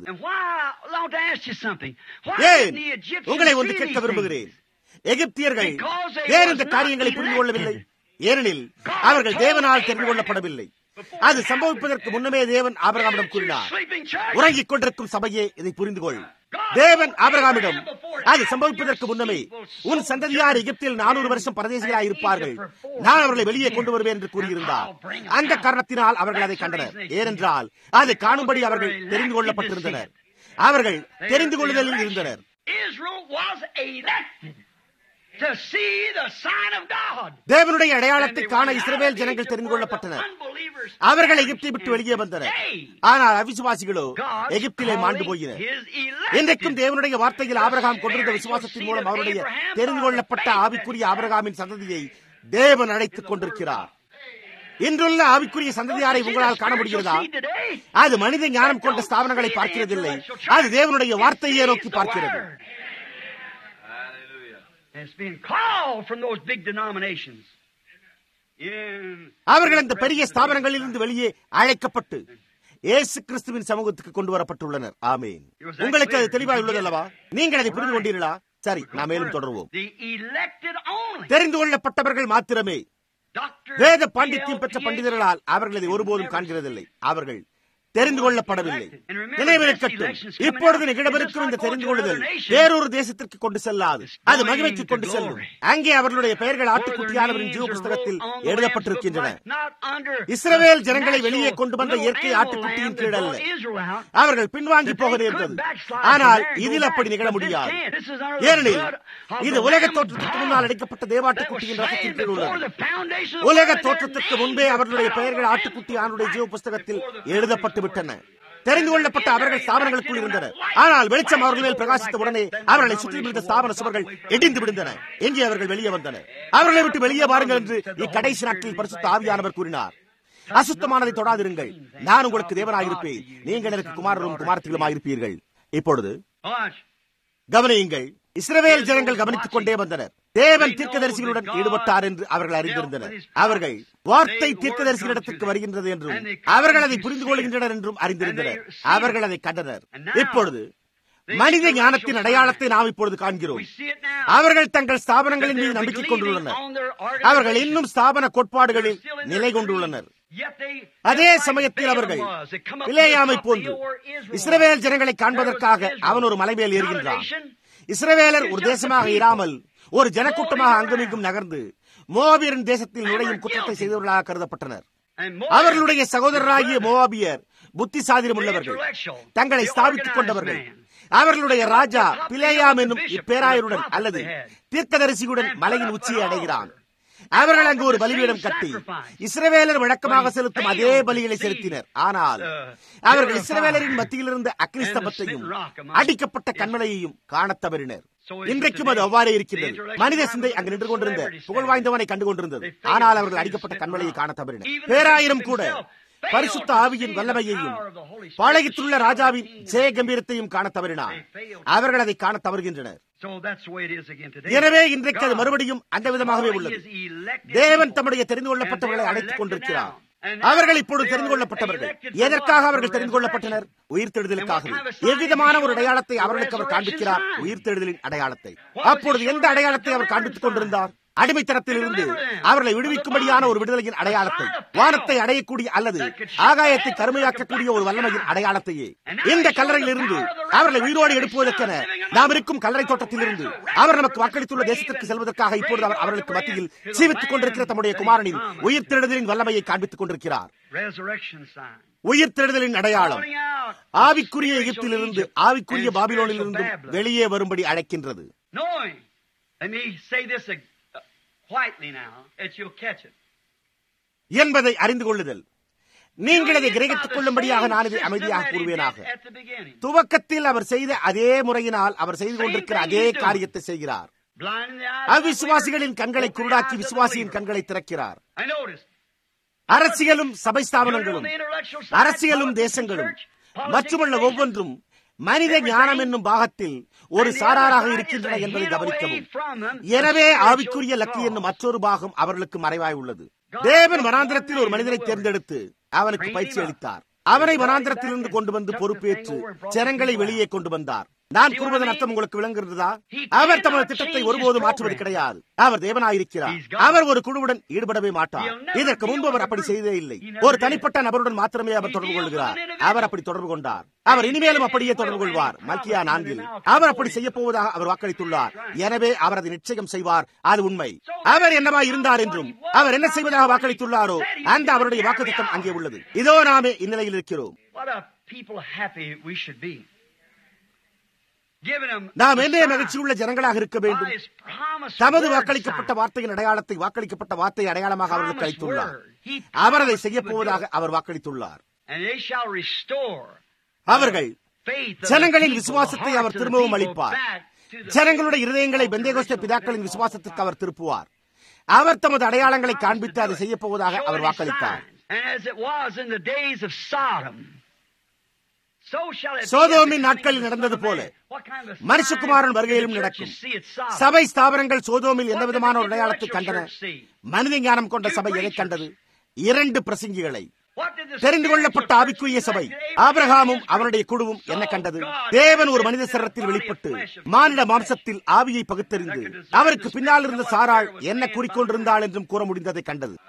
ஏன் உங்களை ஒன்று கேட்க விரும்புகிறேன் எகிப்தியர்கள் ஏன் இந்த காரியங்களை புரிந்து கொள்ளவில்லை ஏனெனில் அவர்கள் தேவனால் தெரிந்து கொள்ளப்படவில்லை அது சம்பவிப்பதற்கு முன்னமே தேவன் ஆபரகாமிடம் கூறினார் உறங்கிக் கொண்டிருக்கும் சபையே இதை புரிந்து கொள் தேவன் ஆபரகாமிடம் அது சம்பவிப்பதற்கு முன்னமே உன் சந்ததியார் எகிப்தில் நானூறு வருஷம் பரதேசிகளாக இருப்பார்கள் நான் அவர்களை வெளியே கொண்டு வருவேன் என்று கூறியிருந்தார் அந்த காரணத்தினால் அவர்கள் அதை கண்டனர் ஏனென்றால் அதை காணும்படி அவர்கள் தெரிந்து கொள்ளப்பட்டிருந்தனர் அவர்கள் தெரிந்து கொள்ளுதலில் இருந்தனர் தேவனுடைய அடையாளத்தை காண இஸ்ரவேல் ஜனங்கள் தெரிந்து கொள்ளப்பட்டனர் அவர்கள் எகிப்தை விட்டு வெளியே வந்தனர் ஆனால் அவிசுவாசிகளோ எகிப்திலே மாண்டு போயினர் இன்றைக்கும் தேவனுடைய வார்த்தையில் ஆபரகாம் கொண்டிருந்த விசுவாசத்தின் மூலம் அவருடைய தெரிந்து கொள்ளப்பட்ட ஆவிக்குரிய ஆபரகாமின் சந்ததியை தேவன் அழைத்துக் கொண்டிருக்கிறார் இன்றுள்ள ஆவிக்குரிய சந்ததியாரை உங்களால் காண முடிகிறதா அது மனித ஞானம் கொண்ட ஸ்தாபனங்களை பார்க்கிறதில்லை அது தேவனுடைய வார்த்தையை நோக்கி பார்க்கிறது அவர்கள் அந்த பெரிய ஸ்தாபனங்களில் இருந்து வெளியே அழைக்கப்பட்டு இயேசு கிறிஸ்துவின் சமூகத்துக்கு கொண்டு வரப்பட்டுள்ளனர் ஆமேன் உங்களுக்கு அது தெளிவாக உள்ளது அல்லவா நீங்கள் அதை புரிந்து கொண்டீர்களா சரி நாம் மேலும் தொடர்வோம் தெரிந்து கொள்ளப்பட்டவர்கள் மாத்திரமே வேத பாண்டித்யம் பெற்ற பண்டிதர்களால் அவர்கள் அதை ஒருபோதும் காண்கிறதில்லை அவர்கள் தெரிந்து கொள்ளப்படவில்லை நினைவிருக்கட்டும் இப்பொழுது நிகழவிருக்கும் இந்த தெரிந்து கொள்ளுதல் வேறொரு தேசத்திற்கு கொண்டு செல்லாது அது மகிமைக்கு கொண்டு செல்லும் அங்கே அவர்களுடைய பெயர்கள் ஆட்டுக்குட்டியானவரின் ஜீவ புஸ்தகத்தில் எழுதப்பட்டிருக்கின்றன இஸ்ரவேல் ஜனங்களை வெளியே கொண்டு வந்த இயற்கை ஆட்டுக்குட்டியின் கீழ் அல்ல அவர்கள் பின்வாங்கி போக நேர்ந்தது ஆனால் இதில் அப்படி நிகழ முடியாது ஏனெனில் இது உலக தோற்றத்திற்கு முன்னால் அடைக்கப்பட்ட தேவாட்டுக்குட்டியின் ரசத்தின் கீழ் உள்ளது உலக தோற்றத்திற்கு முன்பே அவர்களுடைய பெயர்கள் ஆட்டுக்குட்டி ஆணுடைய ஜீவ புஸ்தகத்தில் எழுதப்பட்டு விட்டன தெரிந்து கொள்ளப்பட்ட அவர்கள் ஸ்தாபனங்களுக்குள் இருந்தனர் ஆனால் வெளிச்சம் அவர்கள் மேல் பிரகாசித்த உடனே அவர்களை சுற்றி இருந்த ஸ்தாபன சுவர்கள் இடிந்து விழுந்தன எங்கே அவர்கள் வெளியே வந்தனர் அவர்களை விட்டு வெளியே வாருங்கள் என்று இக்கடைசி நாட்களில் பரிசுத்த ஆவியானவர் கூறினார் அசுத்தமானதை தொடாதிருங்கள் நான் உங்களுக்கு தேவனாயிருப்பேன் நீங்கள் எனக்கு குமாரரும் குமாரத்திலுமாயிருப்பீர்கள் இப்பொழுது கவனியுங்கள் இஸ்ரவேல் ஜனங்கள் கவனித்துக் கொண்டே வந்தனர் தேவன் தீர்க்கதரிசிகளுடன் ஈடுபட்டார் என்று அவர்கள் அறிந்திருந்தனர் அவர்கள் வார்த்தை தீர்க்கதரிசிகளிடத்திற்கு வருகின்றது என்றும் அவர்கள் அதை புரிந்து கொள்கின்றனர் என்றும் அறிந்திருந்தனர் அவர்கள் அதை கண்டனர் இப்பொழுது மனித ஞானத்தின் அடையாளத்தை நாம் இப்பொழுது காண்கிறோம் அவர்கள் தங்கள் ஸ்தாபனங்களின் மீது நம்பிக்கை கொண்டுள்ளனர் அவர்கள் இன்னும் ஸ்தாபன கோட்பாடுகளில் நிலை கொண்டுள்ளனர் அதே சமயத்தில் அவர்கள் பிளேயாமை போன்று இஸ்ரவேல் ஜனங்களை காண்பதற்காக அவன் ஒரு மலை மேல் ஏறுகின்றான் இஸ்ரவேலர் ஒரு தேசமாக இராமல் ஒரு ஜனக்கூட்டமாக அங்குமிங்கும் நகர்ந்து மோவாபியரின் தேசத்தில் நுழையும் குற்றத்தை செய்தவர்களாக கருதப்பட்டனர் அவர்களுடைய சகோதரராகிய மோவாபியர் புத்தி சாதிரம் உள்ளவர்கள் தங்களை ஸ்தாபித்துக் கொண்டவர்கள் அவர்களுடைய ராஜா பிளேயாம் என்னும் இப்பேராயருடன் அல்லது தீர்க்கதரிசியுடன் மலையின் உச்சியை அடைகிறான் அவர்கள் அங்கு ஒரு பலிபீடம் கட்டி இஸ்ரவேலர் வழக்கமாக செலுத்தும் அதே பலிகளை செலுத்தினர் ஆனால் அவர்கள் இஸ்ரவேலரின் மத்தியில் இருந்த அக்னிஸ்தபத்தையும் அடிக்கப்பட்ட கண்மலையையும் காணத் தவறினர் இன்றைக்கும் அது அவ்வாறே இருக்கின்றது மனித சிந்தை அங்கு நின்று கொண்டிருந்த புகழ் வாய்ந்தவனை கண்டு கொண்டிருந்தது ஆனால் அவர்கள் அடிக்கப்பட்ட கண்மலையை காண தவறினர் பேராயிரம் கூட பரிசுத்த ஆவியின் வல்லமையையும் பாளையத்துள்ள ராஜாவின் ஜெய கம்பீரத்தையும் காண தவறினார் அவர்கள் அதை காண தவறுகின்றனர் எனவே இன்றைக்கு அது மறுபடியும் அந்த விதமாகவே உள்ளது தேவன் தம்முடைய தெரிந்து கொள்ளப்பட்டவர்களை அழைத்துக் கொண்டிருக்கிறார் அவர்கள் இப்பொழுது தெரிந்து கொள்ளப்பட்டவர்கள் எதற்காக அவர்கள் தெரிந்து கொள்ளப்பட்டனர் உயிர்த்தெழுதலுக்காகவே எவ்விதமான ஒரு அடையாளத்தை அவர்களுக்கு அவர் காண்பிக்கிறார் உயிர்த்தெழுதலின் அடையாளத்தை அப்பொழுது எந்த அடையாளத்தை அவர் காண்பித்துக் கொண்டிருந்தார் அடிமைத்தனத்தில் இருந்து அவர்களை விடுவிக்கும்படியான ஒரு விடுதலையின் அடையாளத்தை வானத்தை அடையக்கூடிய அல்லது ஆகாயத்தை கருமையாக்கக்கூடிய ஒரு வல்லமையின் அடையாளத்தையே இந்த கல்லறையில் இருந்து அவர்களை உயிரோடு எடுப்பதற்கென நாம் இருக்கும் கல்லறை தோட்டத்தில் இருந்து அவர் நமக்கு வாக்களித்துள்ள தேசத்திற்கு செல்வதற்காக இப்பொழுது அவர் அவர்களுக்கு மத்தியில் சீவித்துக் கொண்டிருக்கிற தம்முடைய குமாரனின் உயிர் திரடுதலின் வல்லமையை காண்பித்துக் கொண்டிருக்கிறார் உயிர் திரடுதலின் அடையாளம் ஆவிக்குரிய எகிப்திலிருந்து ஆவிக்குரிய பாபிலோனில் இருந்தும் வெளியே வரும்படி அழைக்கின்றது என்பதை அறிந்து கொள்ளுதல் நீங்கள் அதை கிரகித்துக் கொள்ளும்படியாக நான் இதை அமைதியாக கூறுவேனாக துவக்கத்தில் அவர் செய்த அதே முறையினால் அவர் செய்து கொண்டிருக்கிற அதே காரியத்தை செய்கிறார் அவிசுவாசிகளின் கண்களை குருடாக்கி விசுவாசியின் கண்களை திறக்கிறார் அரசியலும் சபை ஸ்தாபனங்களும் அரசியலும் தேசங்களும் மற்றுமுள்ள ஒவ்வொன்றும் மனித ஞானம் என்னும் பாகத்தில் ஒரு சாராராக இருக்கின்றன என்பதை கவனிக்கவும் எனவே ஆவிக்குரிய லக்கு என்னும் மற்றொரு பாகம் அவர்களுக்கு மறைவாய் உள்ளது தேவன் வனாந்திரத்தில் ஒரு மனிதனை தேர்ந்தெடுத்து அவனுக்கு பயிற்சி அளித்தார் அவனை வனாந்திரத்திலிருந்து கொண்டு வந்து பொறுப்பேற்று ஜனங்களை வெளியே கொண்டு வந்தார் நான் கூறுவதன் அர்த்தம் உங்களுக்கு விளங்குகிறதா அவர் தமது திட்டத்தை ஒருபோதும் மாற்றுவது கிடையாது அவர் தேவனாயிருக்கிறார் அவர் ஒரு குழுவுடன் ஈடுபடவே மாட்டார் இதற்கு முன்பு அவர் அப்படி செய்தே இல்லை ஒரு தனிப்பட்ட நபருடன் மாத்திரமே அவர் தொடர்பு கொள்கிறார் அவர் அப்படி தொடர்பு கொண்டார் அவர் இனிமேலும் அப்படியே தொடர்பு கொள்வார் மல்கியா நான்கில் அவர் அப்படி செய்ய போவதாக அவர் வாக்களித்துள்ளார் எனவே அவர் அதை நிச்சயம் செய்வார் அது உண்மை அவர் என்னவா இருந்தார் என்றும் அவர் என்ன செய்வதாக வாக்களித்துள்ளாரோ அந்த அவருடைய வாக்குத்தம் அங்கே உள்ளது இதோ நாமே இந்நிலையில் இருக்கிறோம் நாம் என்ன மகிழ்ச்சியுள்ள ஜனங்களாக இருக்க வேண்டும் தமது வாக்களிக்கப்பட்ட வார்த்தையின் அடையாளத்தை வாக்களிக்கப்பட்ட வார்த்தை அடையாளமாக அவர்களுக்கு அளித்துள்ளார் அவர் அதை செய்ய போவதாக அவர் வாக்களித்துள்ளார் அவர்கள் ஜனங்களின் விசுவாசத்தை அவர் திரும்பவும் அளிப்பார் ஜனங்களுடைய இருதயங்களை பெந்தேகோஸ்த பிதாக்களின் விசுவாசத்திற்கு அவர் திருப்புவார் அவர் தமது அடையாளங்களை காண்பித்து அதை செய்ய போவதாக அவர் வாக்களித்தார் சோதோமின் நாட்களில் நடந்தது போல மனுஷகுமாரன் வருகையிலும் நடக்கும் சபை ஸ்தாபனங்கள் சோதோமில் எந்த விதமான ஒரு அடையாளத்தை கண்டன மனித ஞானம் கொண்ட சபை எதை கண்டது இரண்டு பிரசங்கிகளை தெரிந்து கொள்ளப்பட்ட ஆவிக்குரிய சபை ஆபிரகாமும் அவனுடைய குழுவும் என்ன கண்டது தேவன் ஒரு மனித சரத்தில் வெளிப்பட்டு மானிட மாம்சத்தில் ஆவியை பகுத்தறிந்து அவருக்கு பின்னால் இருந்த சாராள் என்ன கூறிக்கொண்டிருந்தாள் என்றும் கூற முடிந்ததை கண்டது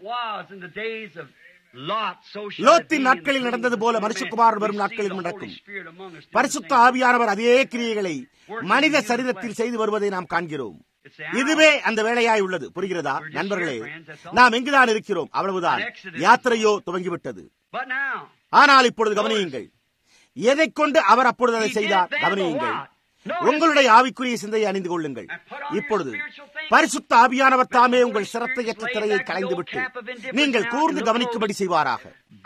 லோத்தின் நாட்களில் நடந்தது போல மனுஷகுமாரன் வரும் நாட்களில் நடக்கும் பரிசுத்த ஆவியானவர் அதே கிரியைகளை மனித சரீரத்தில் செய்து வருவதை நாம் காண்கிறோம் இதுவே அந்த வேலையாய் உள்ளது புரிகிறதா நண்பர்களே நாம் எங்குதான் இருக்கிறோம் அவ்வளவுதான் யாத்திரையோ துவங்கிவிட்டது ஆனால் இப்பொழுது கவனியுங்கள் எதை கொண்டு அவர் அப்பொழுது அதை செய்தார் கவனியுங்கள் உங்களுடைய ஆவிக்குரிய சிந்தையை அணிந்து கொள்ளுங்கள் இப்பொழுது பரிசுத்த ஆவியானவர் தாமே உங்கள் சிரத்தையற்ற திரையை கலைந்துவிட்டு நீங்கள் கூர்ந்து கவனிக்கும்படி செய்வாராக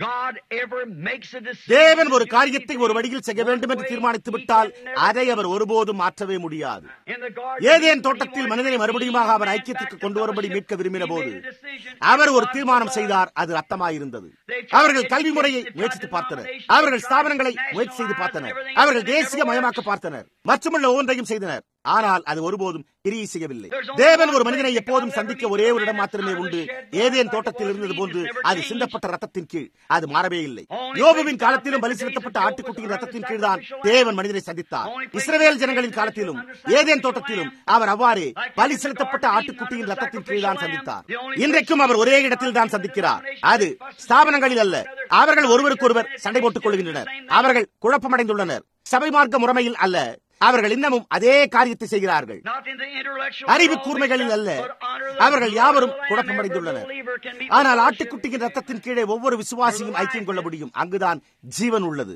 தேவன் ஒரு காரியத்தை ஒரு வழியில் செய்ய வேண்டும் என்று தீர்மானித்து விட்டால் அதை அவர் ஒருபோதும் மாற்றவே முடியாது ஏதேன் தோட்டத்தில் மனிதனை மறுபடியுமாக அவர் ஐக்கியத்திற்கு கொண்டு வரும்படி மீட்க விரும்பின போது அவர் ஒரு தீர்மானம் செய்தார் அது அர்த்தமாயிருந்தது அவர்கள் கல்வி முறையை முயற்சித்து பார்த்தனர் அவர்கள் ஸ்தாபனங்களை முயற்சி செய்து பார்த்தனர் அவர்கள் தேசிய மயமாக்க பார்த்தனர் மற்றுமுள்ள ஒவ்வொன்றையும் செய்தனர் ஆனால் அது ஒருபோதும் கிரியை செய்யவில்லை தேவன் ஒரு மனிதனை எப்போதும் சந்திக்க ஒரே ஒரு இடம் மாத்திரமே உண்டு ஏதேன் தோட்டத்தில் இருந்தது போன்று அது சிந்தப்பட்ட ரத்தத்தின் கீழ் அது மாறவே இல்லை யோபுவின் காலத்திலும் பலி செலுத்தப்பட்ட ஆட்டுக்குட்டியின் ரத்தத்தின் கீழ் தான் தேவன் மனிதனை சந்தித்தார் இஸ்ரவேல் ஜனங்களின் காலத்திலும் ஏதேன் தோட்டத்திலும் அவர் அவ்வாறே பலி செலுத்தப்பட்ட ஆட்டுக்குட்டியின் ரத்தத்தின் கீழ் தான் சந்தித்தார் இன்றைக்கும் அவர் ஒரே இடத்தில் தான் சந்திக்கிறார் அது ஸ்தாபனங்களில் அல்ல அவர்கள் ஒருவருக்கொருவர் சண்டை போட்டுக் கொள்கின்றனர் அவர்கள் குழப்பமடைந்துள்ளனர் சபை மார்க்க முறைமையில் அல்ல அவர்கள் இன்னமும் அதே காரியத்தை செய்கிறார்கள் அறிவு கூர்மைகளில் அல்ல அவர்கள் யாவரும் குழப்பமடைந்துள்ளனர் ஆனால் ஆட்டுக்குட்டியின் ரத்தத்தின் கீழே ஒவ்வொரு விசுவாசியும் ஐக்கியம் கொள்ள முடியும் அங்குதான் ஜீவன் உள்ளது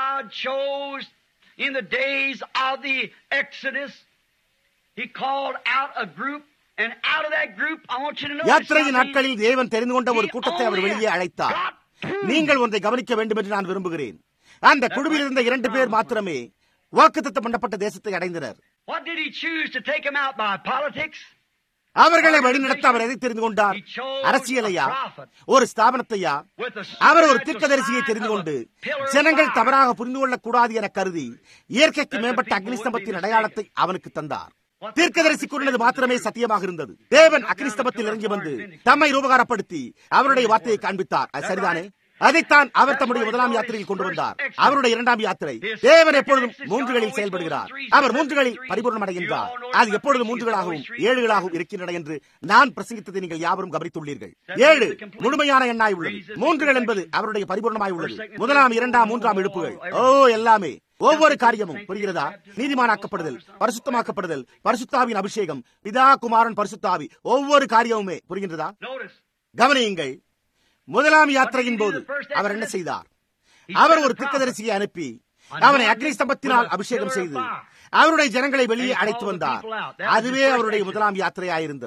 In the days of the Exodus, He called out a group and out of that group, I want you to know யாத்திரையின் நாட்களில் தேவன் தெரிந்து கொண்ட ஒரு கூட்டத்தை அவர் வெளியே அழைத்தார் நீங்கள் ஒன்றை கவனிக்க வேண்டும் என்று நான் விரும்புகிறேன் அந்த குழுவில் இருந்த இரண்டு பேர் மாத்திரமே வாக்குத்தத்தம் பண்ணப்பட்ட தேசத்தை அடைந்தனர் What did he choose to take them out by? Politics? அவர்களை வழிநடத்த அவர் எதை தெரிந்து கொண்டார் அரசியலையா ஒரு ஸ்தாபனத்தையா அவர் ஒரு தீர்க்கதரிசியை தெரிந்து கொண்டு ஜனங்கள் தவறாக புரிந்து கொள்ளக் கூடாது என கருதி இயற்கைக்கு மேம்பட்ட அக்னிஸ்தம்பத்தின் அடையாளத்தை அவனுக்கு தந்தார் தீர்க்கதரிசி கூறினது மாத்திரமே சத்தியமாக இருந்தது தேவன் அக்னிஸ்தபத்தில் இறங்கி வந்து தம்மை ரூபகாரப்படுத்தி அவருடைய வார்த்தையை காண்பித்தார் அது சரிதானே அதைத்தான் அவர் தம்முடைய முதலாம் யாத்திரையில் கொண்டு வந்தார் அவருடைய இரண்டாம் யாத்திரை தேவன் எப்பொழுதும் மூன்றுகளில் செயல்படுகிறார் அவர் மூன்றுகளில் பரிபூர்ணமடைகின்றார் அது எப்பொழுதும் மூன்றுகளாகவும் ஏழுகளாகவும் இருக்கின்றன என்று நான் பிரசங்கித்ததை நீங்கள் யாவரும் கவனித்துள்ளீர்கள் ஏழு முழுமையான எண்ணாய் உள்ளது மூன்றுகள் என்பது அவருடைய பரிபூர்ணமாய் உள்ளது முதலாம் இரண்டாம் மூன்றாம் இழுப்புகள் ஓ எல்லாமே ஒவ்வொரு காரியமும் புரிகிறதா நீதிமானாக்கப்படுதல் பரிசுத்தமாக்கப்படுதல் பரிசுத்தாவின் அபிஷேகம் பிதா குமாரன் பரிசுத்தாவி ஒவ்வொரு காரியமுமே புரிகின்றதா கவனியுங்கள் முதலாம் யாத்திரையின் போது அவர் என்ன செய்தார் அவர் ஒரு திக்கதரிசியை அனுப்பி அவனை அக்னி ஸ்தம்பத்தினால் அபிஷேகம் செய்து அவருடைய ஜனங்களை வெளியே அழைத்து வந்தார் அதுவே அவருடைய முதலாம் யாத்திரையாயிருந்தது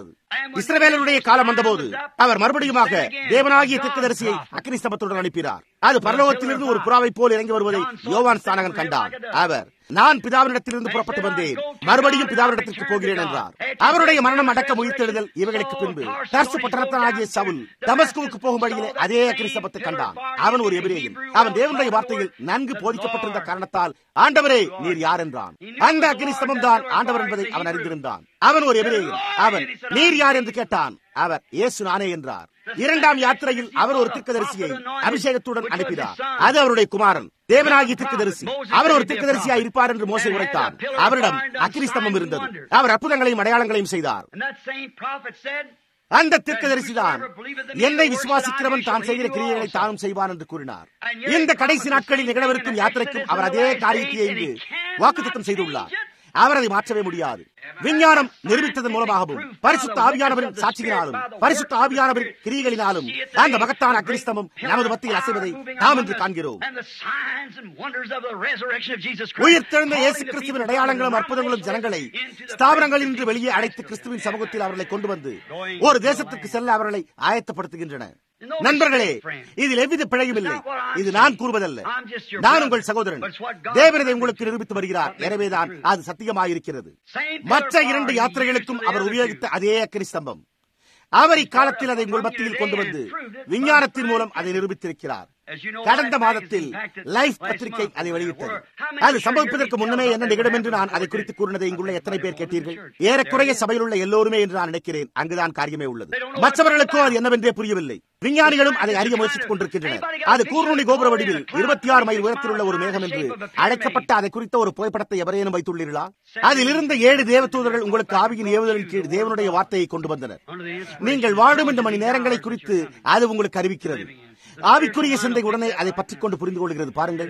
இஸ்ரவேலருடைய காலம் வந்தபோது அவர் மறுபடியுமாக தேவனாகிய தீர்க்கதரிசியை அக்னி ஸ்தம்பத்துடன் அனுப்பினார் அது பரலோகத்திலிருந்து ஒரு புறாவை போல் இறங்கி வருவதை யோவான் ஸ்தானகன் கண்டார் அவர் நான் பிதாவினிடத்திலிருந்து புறப்பட்டு வந்தேன் மறுபடியும் பிதாவினிடத்திற்கு போகிறேன் என்றார் அவருடைய மரணம் அடக்க உயிர்த்தெழுதல் இவர்களுக்கு பின்பு தர்சு பட்டணத்தனாகிய சவுல் தமஸ்குவுக்கு போகும் வழியிலே அதே கிறிஸ்தபத்தை கண்டான் அவன் ஒரு எபிரேயன் அவன் தேவனுடைய வார்த்தையில் நன்கு போதிக்கப்பட்டிருந்த காரணத்தால் ஆண்டவரே நீர் யார் என்றான் அந்த அக்னிஸ்தமம் தான் ஆண்டவர் என்பதை அவன் அறிந்திருந்தான் அவன் ஒரு எபிரேயன் அவன் நீர் யார் என்று கேட்டான் அவர் இயேசு நானே என்றார் இரண்டாம் யாத்திரையில் அவர் ஒரு திர்க்கதரிசியை அபிஷேகத்துடன் அனுப்பினார் அது அவருடைய குமாரன் தேவனாகி திர்க்கதரிசி அவர் ஒரு திர்க்கதரிசியா இருப்பார் என்று மோசை உரைத்தார் அவரிடம் அக்கிரிஸ்தம்பம் இருந்தது அவர் அற்புதங்களையும் அடையாளங்களையும் செய்தார் அந்த திர்க்கதரிசிதான் என்னை விசுவாசிக்கிறவன் தான் செய்கிற கிரியைகளை தானும் செய்வான் என்று கூறினார் இந்த கடைசி நாட்களில் நிகழவிருக்கும் யாத்திரைக்கும் அவர் அதே காரியத்தையே இங்கு வாக்குத்தம் செய்துள்ளார் அவர் அதை மாற்றவே முடியாது விஞ்ஞானம் நிரூபித்ததன் மூலமாகவும் பரிசுத்த ஆவியானவரின் சாட்சியினாலும் பரிசுத்த ஆவியானவரின் கிரிகளினாலும் அந்த மகத்தான அக்ரிஸ்தமும் நமது மத்தியில் அசைவதை நாம் இன்று காண்கிறோம் உயிர்த்தெழுந்த இயேசு கிறிஸ்துவின் அடையாளங்களும் அற்புதங்களும் ஜனங்களை ஸ்தாபனங்களில் இன்று வெளியே அடைத்து கிறிஸ்துவின் சமூகத்தில் அவர்களை கொண்டு வந்து ஒரு தேசத்துக்கு செல்ல அவர்களை ஆயத்தப்படுத்துகின்றன நண்பர்களே இதில் எவ்வித பிழையும் இல்லை இது நான் கூறுவதல்ல நான் உங்கள் சகோதரன் தேவனதை உங்களுக்கு நிரூபித்து வருகிறார் எனவேதான் அது சத்தியமாயிருக்கிறது மற்ற இரண்டு யாத்திரைகளுக்கும் அவர் உபயோகித்த அதே அக்கரி ஸ்தம்பம் அவர் இக்காலத்தில் அதை உங்கள் மத்தியில் கொண்டு வந்து விஞ்ஞானத்தின் மூலம் அதை நிரூபித்திருக்கிறார் கடந்த மாதத்தில் லைஃப் பத்திரிகை அதை வெளியிட்டது அது சம்பவிப்பதற்கு முன்னமே என்ன நிகழும் என்று நான் அதை குறித்து கூறினதை இங்குள்ள எத்தனை பேர் கேட்டீர்கள் ஏறக்குறைய சபையில் உள்ள எல்லோருமே என்று நான் நினைக்கிறேன் அங்குதான் காரியமே உள்ளது மற்றவர்களுக்கோ அது என்னவென்றே புரியவில்லை விஞ்ஞானிகளும் அதை அறிய முயற்சித்துக் கொண்டிருக்கின்றனர் அது கூர்நுனி கோபுர வடிவில் இருபத்தி ஆறு மைல் உயரத்தில் உள்ள ஒரு மேகம் என்று அழைக்கப்பட்ட அதை குறித்த ஒரு புகைப்படத்தை எவரேனும் வைத்துள்ளீர்களா அதில் இருந்த ஏழு தேவதூதர்கள் உங்களுக்கு ஆவியின் ஏவுதலின் கீழ் தேவனுடைய வார்த்தையை கொண்டு வந்தனர் நீங்கள் வாழும் இந்த மணி நேரங்களை குறித்து அது உங்களுக்கு அறிவிக்கிறது ஆவிக்குரிய சிந்தை உடனே அதை பற்றிக் கொண்டு புரிந்து கொள்கிறது பாருங்கள்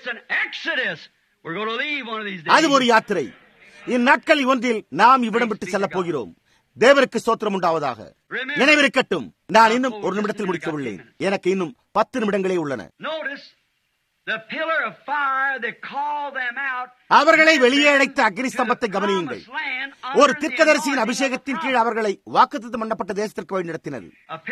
அது ஒரு யாத்திரை இந்நாட்களில் ஒன்றில் நாம் இவ்விடம் விட்டு செல்லப் போகிறோம் தேவருக்கு சோத்திரம் உண்டாவதாக நினைவிருக்கட்டும் நான் இன்னும் ஒரு நிமிடத்தில் முடிக்க உள்ளேன் எனக்கு இன்னும் பத்து நிமிடங்களே உள்ளன அவர்களை வெளியே அழைத்த அக்னி ஸ்தம்பத்தை கவனியுங்கள் ஒரு திர்க்கதரிசியின் அபிஷேகத்தின் கீழ் அவர்களை வாக்குத்தம் பண்ணப்பட்ட தேசத்திற்கு வழி நடத்தினது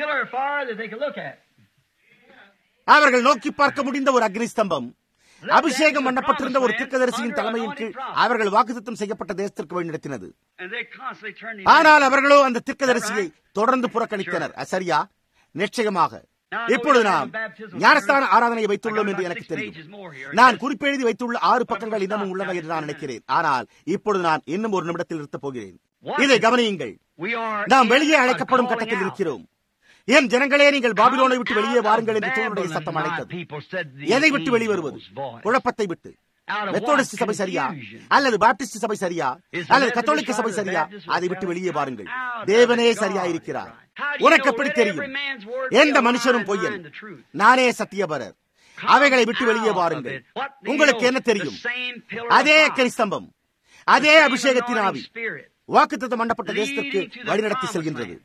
அவர்கள் நோக்கி பார்க்க முடிந்த ஒரு அக்னி ஸ்தம்பம் அபிஷேகம் பண்ணப்பட்டிருந்த ஒரு திர்க்கதரிசியின் தலைமையின் கீழ் அவர்கள் வாக்குத்தம் செய்யப்பட்ட தேசத்திற்கு வழிநடத்தினது ஆனால் அவர்களோ அந்த திர்க்கதரிசியை தொடர்ந்து புறக்கணித்தனர் சரியா நிச்சயமாக இப்பொழுது நாம் ஞானஸ்தான ஆராதனையை வைத்துள்ளோம் என்று எனக்கு தெரியும் நான் குறிப்பெழுதி வைத்துள்ள ஆறு பக்கங்கள் இன்னமும் உள்ளன என்று நான் நினைக்கிறேன் ஆனால் இப்பொழுது நான் இன்னும் ஒரு நிமிடத்தில் நிறுத்தப் போகிறேன் இதை கவனியுங்கள் நாம் வெளியே அழைக்கப்படும் கட்டத்தில் இருக்கிறோம் என் ஜனங்களே நீங்கள் பாபிலோனை விட்டு வெளியே வாருங்கள் என்று தூணுடைய சத்தம் அழைத்தது எதை விட்டு வெளிவருவது குழப்பத்தை விட்டு மெத்தோடிஸ்ட் சபை சரியா அல்லது பாப்டிஸ்ட் சபை சரியா அல்லது கத்தோலிக்க சபை சரியா அதை விட்டு வெளியே வாருங்கள் தேவனே சரியா இருக்கிறார் உனக்கு எப்படி தெரியும் எந்த மனுஷனும் பொய்யன் நானே சத்தியபரர் அவைகளை விட்டு வெளியே வாருங்கள் உங்களுக்கு என்ன தெரியும் அதே கரிஸ்தம்பம் அதே அபிஷேகத்தின் ஆவி வாக்குத்தம் மண்டப்பட்ட தேசத்திற்கு வழிநடத்தி செல்கின்றது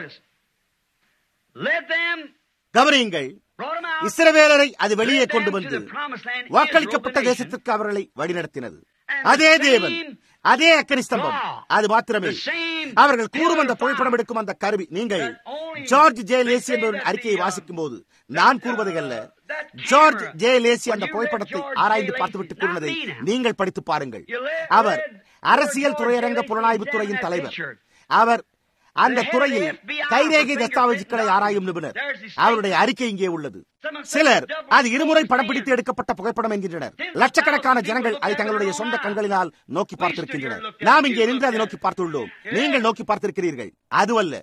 கவனியுங்கள் இஸ்ரவேலரை அது வெளியே கொண்டு வந்து வாக்களிக்கப்பட்ட தேசத்திற்கு அவர்களை வழிநடத்தினது அதே தேவன் அதே அக்கனி ஸ்தம்பம் அது மாத்திரமே அவர்கள் கூறும் அந்த புகைப்படம் எடுக்கும் அந்த கருவி நீங்கள் ஜார்ஜ் ஜே லேசி என்பவரின் அறிக்கையை வாசிக்கும் போது நான் கூறுவதை அல்ல ஜார்ஜ் ஜே லேசி அந்த புகைப்படத்தை ஆராய்ந்து பார்த்துவிட்டு கூறினதை நீங்கள் படித்து பாருங்கள் அவர் அரசியல் துறையரங்க புலனாய்வு துறையின் தலைவர் அவர் அந்த துறையில் கைரேகை தஸ்தாவேஜுக்களை ஆராயும் நிபுணர் அவருடைய அறிக்கை இங்கே உள்ளது சிலர் அது இருமுறை படம் பிடித்து எடுக்கப்பட்ட புகைப்படம் என்கின்றனர் லட்சக்கணக்கான ஜனங்கள் அதை தங்களுடைய சொந்த கண்களினால் நோக்கி பார்த்திருக்கின்றனர் நாம் இங்கே நின்று அதை நோக்கி பார்த்துள்ளோம் நீங்கள் நோக்கி பார்த்திருக்கிறீர்கள் அதுவல்ல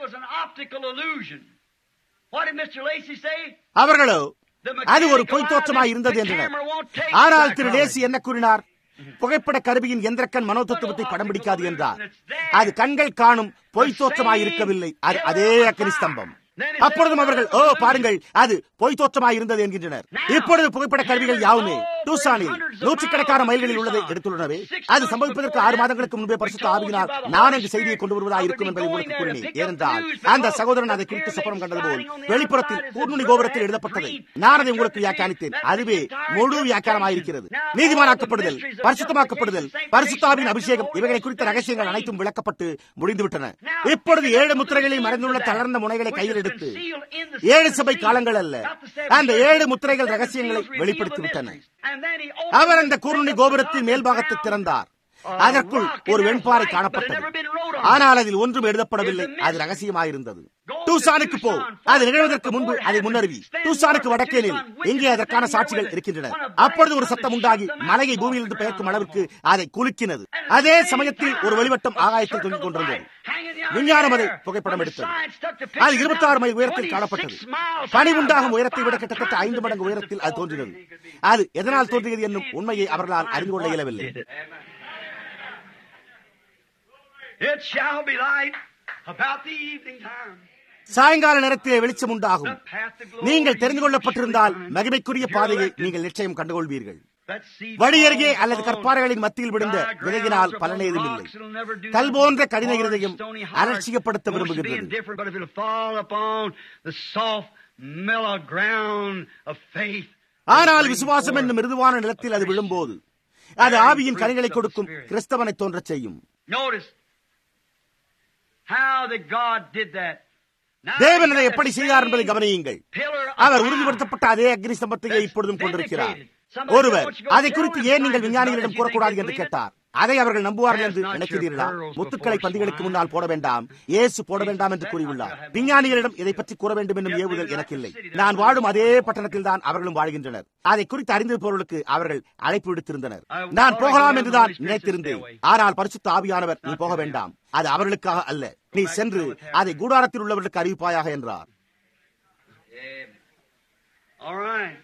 அவர்களோ அது ஒரு பொய் தோற்றமாய் இருந்தது என்றனர் ஆனால் திரு லேசி என்ன கூறினார் புகைப்பட கருவியின் எந்திரக்கண் மனோதத்துவத்தை படம் பிடிக்காது என்றார் அது கண்கள் காணும் பொய் தோற்றமாய் இருக்கவில்லை அது அதே அக்கனி ஸ்தம்பம் அப்பொழுதும் அவர்கள் ஓ பாருங்கள் அது பொய் தோற்றமாய் இருந்தது என்கின்றனர் இப்பொழுது புகைப்பட கருவிகள் யாவுமே டூசானில் நூற்றுக்கணக்கான மைல்களில் உள்ளதை எடுத்துள்ளனவே அது சம்பவிப்பதற்கு ஆறு மாதங்களுக்கு முன்பே பரிசுத்த ஆவியினால் நான் அங்கு செய்தியை கொண்டு வருவதாக இருக்கும் என்பதை உங்களுக்கு கூறினேன் ஏனென்றால் அந்த சகோதரன் அதை குறித்து சொப்பனம் கண்டது போல் வெளிப்புறத்தில் கூர்நுனி கோபுரத்தில் எழுதப்பட்டதை நான் அதை உங்களுக்கு வியாக்கியானித்தேன் அதுவே முழு வியாக்கியானமாயிருக்கிறது நீதிமானாக்கப்படுதல் பரிசுத்தமாக்கப்படுதல் பரிசுத்தாவின் அபிஷேகம் இவைகளை குறித்த ரகசியங்கள் அனைத்தும் விளக்கப்பட்டு முடிந்துவிட்டன இப்பொழுது ஏழு முத்திரைகளில் மறைந்துள்ள தளர்ந்த முனைகளை கையில் எடுத்து ஏழு சபை காலங்கள் அல்ல அந்த ஏழு முத்திரைகள் ரகசியங்களை வெளிப்படுத்திவிட்டன அவர் அந்த கூர்நுனி கோபுரத்தின் மேல்பாகத்தை திறந்தார் அதற்குள் ஒரு வெண்பாறை காணப்பட்டது ஆனால் அதில் ஒன்றும் எழுதப்படவில்லை அது ரகசியமாயிருந்தது டூசானுக்கு போ அது நிகழ்வதற்கு முன்பு அதை முன்னறிவி டூசானுக்கு வடக்கேனில் இங்கே அதற்கான சாட்சிகள் இருக்கின்றன அப்பொழுது ஒரு சத்தம் உண்டாகி மலையை பூமியிலிருந்து பெயர்க்கும் அளவிற்கு அதை குலுக்கினது அதே சமயத்தில் ஒரு வெளிவட்டம் ஆகாயத்தில் தொங்கிக் கொண்டிருந்தது விஞ்ஞானம் அதை புகைப்படம் எடுத்தது அது இருபத்தி ஆறு மைல் உயரத்தில் காணப்பட்டது பனி உண்டாகும் உயரத்தை விட கிட்டத்தட்ட ஐந்து மடங்கு உயரத்தில் அது தோன்றினது அது எதனால் தோன்றியது என்னும் உண்மையை அவர்களால் அறிந்து கொள்ள இயலவில்லை It shall be light about the evening time. சாயங்கால நேரத்திலே வெளிச்சம் உண்டாகும் The path to glory நீங்கள் தெரிந்து கொள்ளப்பட்டிருந்தால் you shall மகிமைக்குரிய find. பாதையை You're நீங்கள் நிச்சயம் கண்டுகொள்வீர்கள் That seed வழியருகே falls அல்லது on கற்பாறைகளின் மத்தியில் விழுந்த dry grounds விதையினால் or பலனே on எதுவுமில்லை rocks, it'll never do கல் nothing. போன்ற கடின Hard, இருதயம் stony heart அலட்சியப்படுத்த wants to be விரும்புகின்றது indifferent, but if it'll fall upon the soft, mellow ground of faith, ஆனால் it'll விசுவாசம் bring என்னும் forth மிருதுவான நிலத்தில் அது விழும்போது அது ஆவியின் கனிகளை கொடுக்கும் கிறிஸ்தவனை தோன்றச் செய்யும் Notice how that God did that. Now தேவன் we அதை got எப்படி the செய்தார் என்பதை same கவனியுங்கள் pillar of அவர் fire. உறுதிப்படுத்தப்பட்ட அதே அக்னி ஸ்தம்பத்தையே இப்பொழுதும் கொண்டிருக்கிறார் ஒருவர் அதை குறித்து ஏன் நீங்கள் விஞ்ஞானிகளிடம் கூறக்கூடாது என்று கேட்டார் அதை அவர்கள் நம்புவார்கள் என்று நினைக்கிறீர்களா முத்துக்களை பந்திகளுக்கு முன்னால் போட வேண்டாம் இயேசு போட வேண்டாம் என்று கூறியுள்ளார் விஞ்ஞானிகளிடம் இதை பற்றி கூற வேண்டும் என்னும் ஏவுதல் எனக்கு இல்லை நான் வாழும் அதே பட்டணத்தில் தான் அவர்களும் வாழ்கின்றனர் அதை குறித்து அறிந்திருப்பவர்களுக்கு அவர்கள் அழைப்பு விடுத்திருந்தனர் நான் போகலாம் என்றுதான் நினைத்திருந்தேன் ஆனால் பரிசுத்த ஆவியானவர் நீ போக வேண்டாம் அது அவர்களுக்காக அல்ல நீ சென்று அதை கூடாரத்தில் உள்ளவர்களுக்கு அறிவிப்பாயாக என்றார் All right.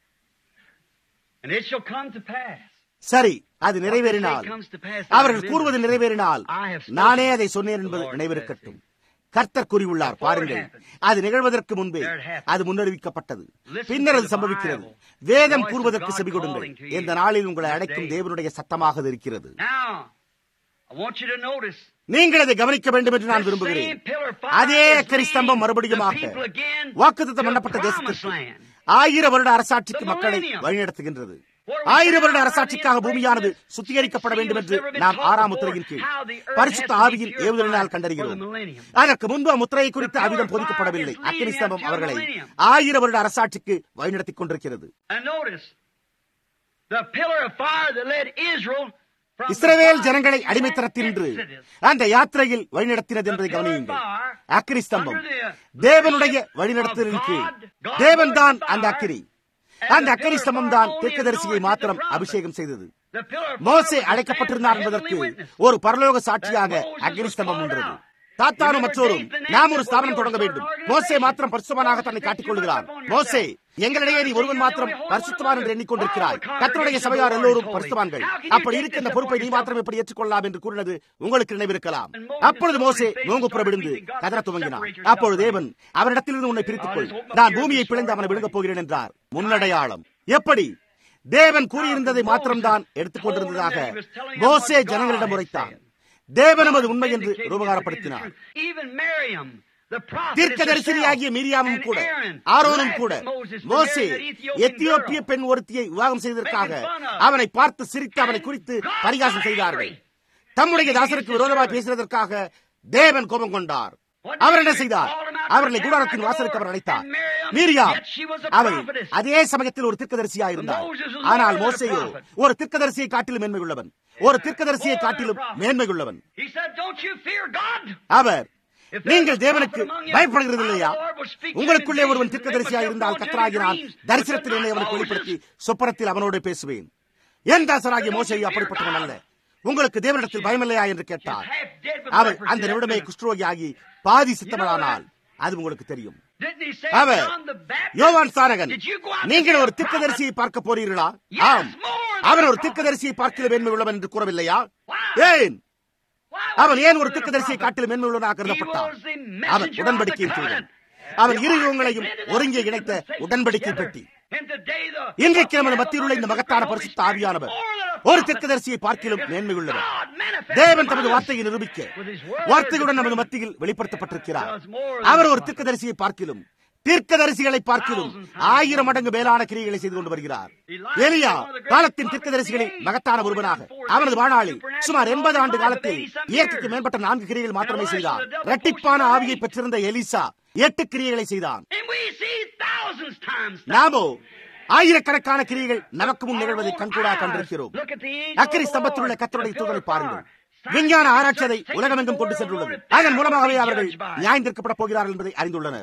And it shall come to pass. சரி அது நிறைவேறினால் அவர்கள் கூறுவது நிறைவேறினால் நானே அதை சொன்னேன் என்பது நினைவிருக்கட்டும் கர்த்தர் கூறியுள்ளார் பாருங்கள் அது நிகழ்வதற்கு முன்பே அது முன்னறிவிக்கப்பட்டது பின்னர் அது சம்பவிக்கிறது வேதம் கூறுவதற்கு செவி கொடுங்கள் இந்த நாளில் உங்களை அழைக்கும் தேவனுடைய சத்தமாக அது இருக்கிறது Now, I want you to notice. நீங்கள் அதை கவனிக்க வேண்டும் என்று நான் விரும்புகிறேன் அதே அக்கரி ஸ்தம்பம் மறுபடியுமாக வாக்குத்தத்தம் பண்ணப்பட்ட தேசத்திற்கு ஆயிரம் வருட அரசாட்சிக்கு மக்களை வழிநடத்துகின்றது ஆயிரம் வருட அரசாட்சிக்காக பூமியானது சுத்திகரிக்கப்பட வேண்டும் என்று நாம் ஆறாம் முத்திரையின் கீழ் பரிசுத்த ஆவியின் ஏவுதலினால் கண்டறிகிறோம் அதற்கு முன்பு அம்முத்திரையை குறித்து அவ்விதம் போதிக்கப்படவில்லை அக்கினி ஸ்தம்பம் அவர்களை ஆயிரம் வருட அரசாட்சிக்கு வழிநடத்திக் கொண்டிருக்கிறது And notice, the pillar of fire that led Israel from the Israel bondage ஜனங்களை of அடிமைத்தனத்தின்று Exodus. அந்த யாத்திரையில் வழிநடத்தினது என்பதை கவனியுங்கள் அக்கினி ஸ்தம்பம் தேவனுடைய வழிநடத்தலின் கீழ் தேவன் தான் அந்த அக்கினி அந்த அக்கினி ஸ்தம்பம் தான் தீர்க்கதரிசியை மாத்திரம் அபிஷேகம் செய்தது The pillar of மோசே fire was அழைக்கப்பட்டிருந்தார் the heavenly என்பதற்கு witness. ஒரு பரலோக சாட்சியாக அக்னி ஸ்தம்பம் நின்றது தாத்தானும் மற்றோரும் நாம் ஒரு ஸ்தாபனம் தொடங்க வேண்டும் மோசே மாத்திரம் பரிசுத்தமானாக தன்னை காட்டிக் கொள்கிறார் மோசே எங்களிடையே நீ ஒருவன் மாத்திரம் பரிசுத்தவான் என்று எண்ணிக்கொண்டிருக்கிறாய் கத்தருடைய சபையார் எல்லோரும் பரிசுத்தவான்கள் அப்படி இருக்க இந்த பொறுப்பை நீ மாத்திரம் எப்படி ஏற்றுக்கொள்ளலாம் என்று கூறினது உங்களுக்கு நினைவிருக்கலாம் அப்பொழுது மோசே நோங்கு புறவிடுந்து கதற துவங்கினார் அப்பொழுது தேவன் அவனிடத்திலிருந்து உன்னை பிரித்துக் கொள் நான் பூமியை பிளந்து அவனை விழுங்கப் போகிறேன் என்றார் முன்னடையாளம் எப்படி தேவன் கூறியிருந்ததை மாத்திரம்தான் எடுத்துக் கொண்டிருந்ததாக மோசே ஜனங்களிடம் உரைத்தான் தேவனும் அது உண்மை என்று ரூபகாரப்படுத்தினார் Even Miriam, the prophet, தீர்க்கதரிசியாகிய மீரியாமும் கூட ஆரோனும் கூட மோசே எத்தியோப்பிய பெண் ஒருத்தியை விவாகம் செய்ததற்காக அவனை பார்த்து சிரித்து அவனை குறித்து பரிகாசம் செய்தார்கள் தம்முடைய தாசருக்கு விரோதமாய் பேசினதற்காக தேவன் கோபம் கொண்டார் அவர் என்ன செய்தார் அவர்களை கூடாரத்தின் வாசலுக்கு அவர் அழைத்தார் மீரியாம் அவள் அதே சமயத்தில் ஒரு தீர்க்கதரிசியாக இருந்தார் ஆனால் மோசையோ ஒரு தீர்க்கதரிசியை காட்டிலும் மேன்மை உள்ளவன் ஒரு தீர்க்கதரிசியை காட்டிலும் மேன்மை உள்ளவன் He said, Don't you fear God? அவர் நீங்கள் தேவனுக்கு பயப்படுகிறது இல்லையா உங்களுக்குள்ளே ஒருவன் தீர்க்கதரிசியாக இருந்தால் கத்தராகினால் தரிசனத்தில் என்னை அவனுக்கு வெளிப்படுத்தி சொப்பனத்தில் அவனோடு பேசுவேன் என் தாசராகிய மோசை அப்படிப்பட்டவன் அல்ல உங்களுக்கு தேவனிடத்தில் பயமில்லையா என்று கேட்டார் அவர் அந்த நிமிடமே குஷ்டரோகி ஆகி பாதி சித்தமனானால் அது உங்களுக்கு தெரியும் Didn't he say our John the Baptist? யோவான் சாரகன் Did you go out to நீங்கள் see ஒரு a தீர்க்கதரிசியை பார்க்க போறீர்களா Yes, ஆம் more than அவன் a ஒரு தீர்க்கதரிசியை பார்க்கிற மேன்மை உள்ளவன் என்று கூறவில்லையா Why? ஏன் Why அவன் was ஏன் he ஒரு more than a தீர்க்கதரிசியை prophet? காட்டிலும் மேன்மை உள்ளவனாக He கருதப்பட்டான் was the அவன் messenger of உடன்படிக்கையின் the தூதன் covenant. அவன் இரு யுகங்களையும் ஒருங்கே இணைத்த உடன்படிக்கை பெட்டி இன்றைக்கு நமது மத்தியில் உள்ள இந்த மகத்தான பரிசுத்த ஆவியானவர் ஒரு தெற்கதரிசியை பார்க்கிலும் மேன்மை உள்ளவர் தேவன் தமது வார்த்தையை நிரூபிக்க வார்த்தையுடன் நமது மத்தியில் வெளிப்படுத்தப்பட்டிருக்கிறார் அவர் ஒரு தீர்க்கதரிசியை பார்க்கிலும் தீர்க்கதரிசிகளை பார்க்கிலும் ஆயிரம் மடங்கு மேலான கிரியைகளை செய்து கொண்டு வருகிறார் எலியா காலத்தின் தீர்க்கதரிசிகளில் மகத்தான ஒருவனாக அவனது வாழ்நாளில் சுமார் எண்பது ஆண்டு காலத்தில் இயற்கைக்கு மேம்பட்ட நான்கு கிரியைகள் மாத்திரமே செய்தார் இரட்டிப்பான ஆவியை பெற்றிருந்த எலிசா எட்டு கிரியைகளை செய்தான் நாமோ ஆயிரக்கணக்கான கிரியைகள் நமக்கு முன் நிகழ்வதை கண்கூடா கண்டிருக்கிறோம் அக்கறை ஸ்தம்பத்தில் உள்ள கத்தருடைய தூதரை பாருங்கள் விஞ்ஞான ஆராய்ச்சி அதை உலகமெங்கும் கொண்டு சென்றுள்ளது அதன் மூலமாகவே அவர்கள் நியாயந்திருக்கப்பட போகிறார்கள் என்பதை அறிந்துள்ளனர்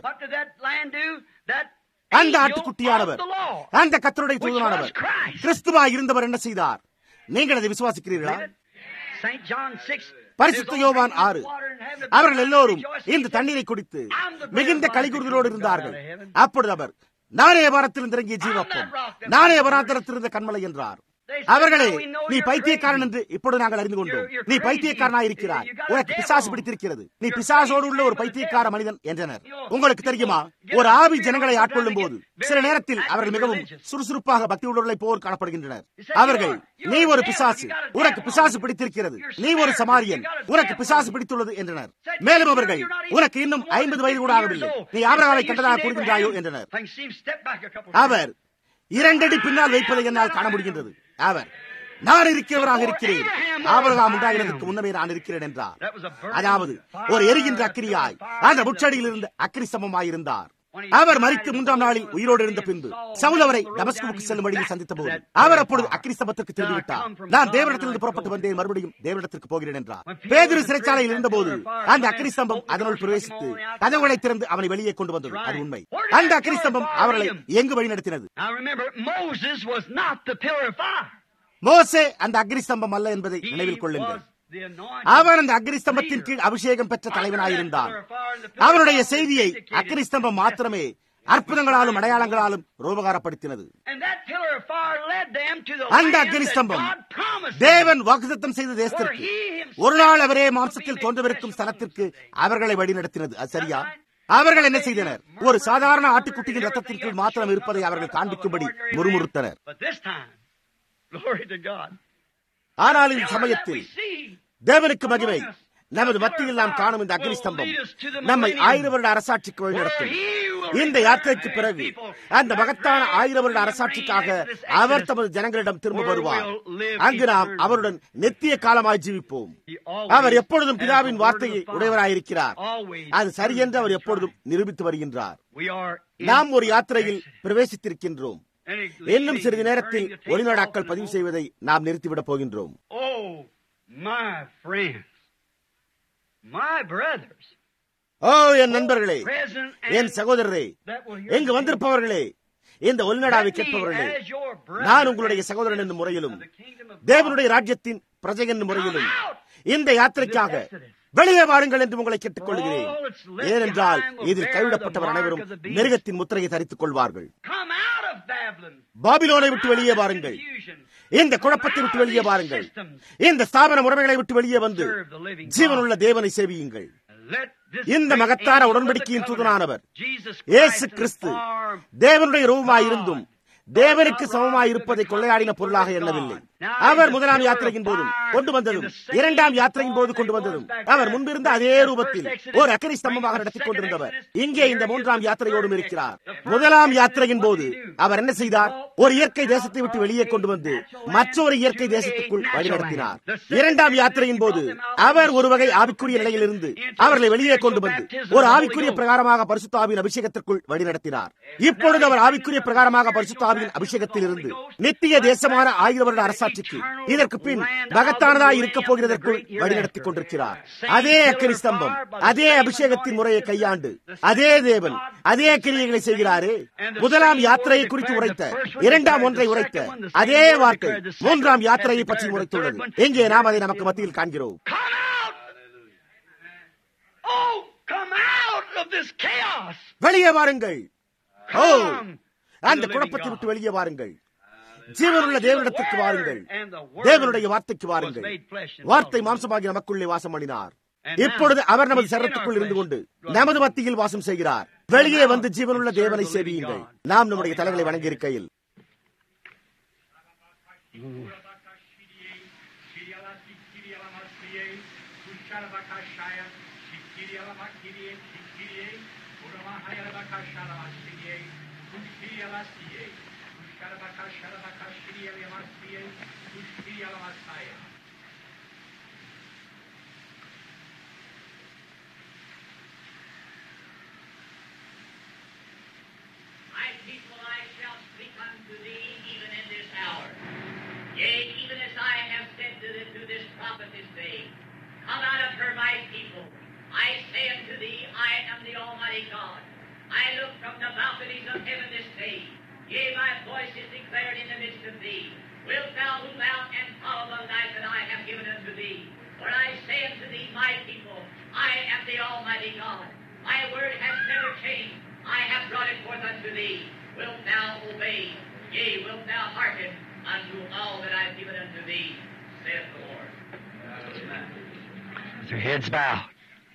அந்த ஆட்டுக்குட்டியானவர் அந்த கத்தருடைய தூதனானவர் கிறிஸ்துவா இருந்தவர் என்ன செய்தார் நீங்கள் அதை விசுவாசிக்கிறீர்களா பரிசுத்த யோவான் ஆறு அவர்கள் எல்லோரும் இந்த தண்ணீரை குடித்து மிகுந்த கலிகுறுதலோடு இருந்தார்கள் அப்பொழுது அவர் நானே வாரத்தில் இறங்கிய ஜீவப்பம் நானே வராந்தரத்திலிருந்த கண்மலை என்றார் அவர்களே நீ பைத்தியக்காரன் என்று இப்பொழுது நாங்கள் அறிந்து கொண்டோம் நீ பைத்தியக்காரனாய் இருக்கிறாய் உனக்கு பிசாசு பிடித்திருக்கிறது நீ பிசாசோடு உள்ள ஒரு பைத்தியக்கார மனிதன் என்றனர் உங்களுக்கு தெரியுமா ஒரு ஆவி ஜனங்களை ஆட்கொள்ளும் போது சில நேரத்தில் அவர்கள் மிகவும் சுறுசுறுப்பாக பக்தி உள்ளவர்களை போர் காணப்படுகின்றனர் அவர்கள் நீ ஒரு பிசாசு உனக்கு பிசாசு பிடித்திருக்கிறது நீ ஒரு சமாரியன் உனக்கு பிசாசு பிடித்துள்ளது என்றனர் மேலும் அவர்கள் உனக்கு இன்னும் ஐம்பது வயது கூட ஆகவில்லை நீ ஆபரகாவை கண்டதாக கூறுகின்றாயோ என்றனர் அவர் இரண்டடி பின்னால் வைப்பதை என்னால் காண முடிகின்றது அவர் நான் இருக்கிறவராக இருக்கிறேன் ஆபரகாம் உண்டாகிறதுக்கு முன்னமே நான் இருக்கிறேன் என்றார் அதாவது ஒரு எரிகின்ற அக்கிரியாய் அந்த முச்சடியில் இருந்து அக்கிரி சமமாயிருந்தார் அவர் மறித்து மூன்றாம் நாளில் உயிரோடு இருந்த பின்பு சவுல் அவரை டமஸ்குவுக்கு செல்லும் வழியில் சந்தித்த போது அவர் அப்பொழுது அக்கிரிஸ்தபத்திற்கு திரும்பிவிட்டார் நான் தேவனிடத்திலிருந்து புறப்பட்டு வந்தேன் மறுபடியும் தேவனிடத்திற்கு போகிறேன் என்றார் பேதிரு சிறைச்சாலையில் இருந்தபோது அந்த அக்கிரிஸ்தம்பம் அதனுள் பிரவேசித்து கதவுகளை திறந்து அவனை வெளியே கொண்டு வந்தது அது உண்மை அந்த அக்கிரிஸ்தம்பம் அவர்களை எங்கு வழிநடத்தினது மோசே அந்த அக்னிஸ்தம்பம் அல்ல என்பதை நினைவில் கொள்ளுங்கள் அவன் அந்த அக்னிஸ்தம்பத்தின் கீழ் அபிஷேகம் பெற்ற தலைவனாயிருந்தான் அவனுடைய செய்தியை அக்னிஸ்தம்பம் மாத்திரமே அற்புதங்களாலும் அடையாளங்களாலும் ரூபகாரப்படுத்தினது அந்த அக்னிஸ்தம்பம் தேவன் வாக்குத்தம் செய்த தேசத்திற்கு ஒரு நாள் அவரே மாம்சத்தில் தோன்றவிருக்கும் ஸ்தலத்திற்கு அவர்களை வழிநடத்தினது அது சரியா அவர்கள் என்ன செய்தனர் ஒரு சாதாரண ஆட்டுக்குட்டியின் ரத்தத்தின் கீழ் மாத்திரம் இருப்பதை அவர்கள் காண்பிக்கும்படி முறுமுறுத்தனர் ஆனால் இந்த சமயத்தில் தேவனுக்கு மகிமை நமது மத்தியில் நாம் காணும் இந்த அக்னிஸ்தம்பம் நம்மை ஆயிரம் வருட அரசாட்சிக்கு வழிநடத்தும் இந்த யாத்திரைக்கு பிறகு அந்த மகத்தான ஆயிரம் வருட அரசாட்சிக்காக அவர் தமது ஜனங்களிடம் திரும்ப வருவார் அங்கு நாம் அவருடன் நெத்திய காலமாய் ஜீவிப்போம் அவர் எப்பொழுதும் பிதாவின் வார்த்தையை உடையவராயிருக்கிறார் அது சரியென்று அவர் எப்பொழுதும் நிரூபித்து வருகின்றார் நாம் ஒரு யாத்திரையில் பிரவேசித்திருக்கின்றோம் இன்னும் சிறிது நேரத்தில் ஒளிநாடாக்கள் பதிவு செய்வதை நாம் நிறுத்திவிடப் போகின்றோம் ஓ என் நண்பர்களே என் சகோதரரே எங்கு வந்திருப்பவர்களே இந்த ஒளிநடாவை கேட்பவர்களே நான் உங்களுடைய சகோதரன் என்னும் முறையிலும் தேவனுடைய ராஜ்யத்தின் பிரஜை என்னும் முறையிலும் இந்த யாத்திரைக்காக வெளியே வாருங்கள் என்று உங்களை கேட்டுக் கொள்கிறேன் ஏனென்றால் இதில் கைவிடப்பட்டவர் அனைவரும் மிருகத்தின் முத்திரையை தரித்துக் கொள்வார்கள் பாபிலோனை விட்டு வெளியே வாருங்கள் இந்த குழப்பத்தை விட்டு வெளியே வாருங்கள் இந்த ஸ்தாபன முறைமைகளை விட்டு வெளியே வந்து ஜீவனுள்ள தேவனை சேவியுங்கள் இந்த மகத்தான உடன்படிக்கையின் தூதனானவர் இயேசு கிறிஸ்து தேவனுடைய ரூபமாயிருந்தும் தேவனுக்கு சமமாய் இருப்பதை கொள்ளையாடின பொருளாக எண்ணவில்லை அவர் முதலாம் யாத்திரையின் போதும் கொண்டு வந்ததும் இரண்டாம் யாத்திரையின் போது கொண்டு வந்ததும் அவர் முன்பிருந்த அதே ரூபத்தில் ஒரு அக்கறை ஸ்தம்பமாக நடத்திக் கொண்டிருந்தவர் இங்கே இந்த மூன்றாம் யாத்திரையோடும் இருக்கிறார் முதலாம் யாத்திரையின் போது அவர் என்ன செய்தார் ஒரு இயற்கை தேசத்தை விட்டு வெளியே கொண்டு வந்து மற்றொரு இயற்கை தேசத்துக்குள் வழிநடத்தினார் இரண்டாம் யாத்திரையின் போது அவர் ஒரு வகை ஆவிக்குரிய நிலையிலிருந்து அவர்களை வெளியே கொண்டு வந்து ஒரு ஆவிக்குரிய பிரகாரமாக பரிசுத்தாவின் அபிஷேகத்திற்குள் வழிநடத்தினார் இப்பொழுது அவர் ஆவிக்குரிய பிரகாரமாக பரிசுத்தாவின் அபிஷேகத்தில் இருந்து நித்திய தேசமான ஆயிரம் வருட அரசாட்சிக்கு இதற்கு பின் மகத்தானதாய் இருக்க போகிறதற்குள் வழிநடத்திக் கொண்டிருக்கிறார் அதே அக்கரி ஸ்தம்பம் அதே அபிஷேகத்தின் முறையை கையாண்டு அதே தேவன் அதே கிரியைகளை செய்கிறாரே முதலாம் யாத்திரையை குறித்து உரைத்த இரண்டாம் ஒன்றை உரைத்த அதே வார்த்தை மூன்றாம் யாத்திரையை பற்றி உரைத்துள்ளது எங்கே நாம் அதை நமக்கு மத்தியில் காண்கிறோம் வெளியே வாருங்கள் ஓ அந்த குழப்பத்தை விட்டு வெளியே வாருங்கள் ஜீவனுள்ள தேவனிடத்திற்கு வாருங்கள் தேவனுடைய வார்த்தைக்கு வாருங்கள் வார்த்தை மாம்சமாகி நமக்குள்ளே வாசம் பண்ணினார் இப்பொழுது அவர் நமது சரத்துக்குள் இருந்து கொண்டு நமது மத்தியில் வாசம் செய்கிறார் வெளியே வந்து ஜீவனுள்ள தேவனை சேவியுங்கள் நாம் நம்முடைய தலைகளை வணங்கி இருக்கையில் My people, I shall speak unto thee even in this hour. Yea, even as I have said to, the, to this prophet this day, Come out of her, my people. I say unto thee, I am the Almighty God. I look from the balconies of heaven this day. Yea, my voice is declared in the midst of thee. Wilt thou move out and follow the life that I have given unto thee? For I say unto thee, my people, I am the Almighty God. My word has never changed. I have brought it forth unto thee. Wilt thou obey? Yea, wilt thou hearken unto all that I have given unto thee, saith the Lord. With their heads bowed.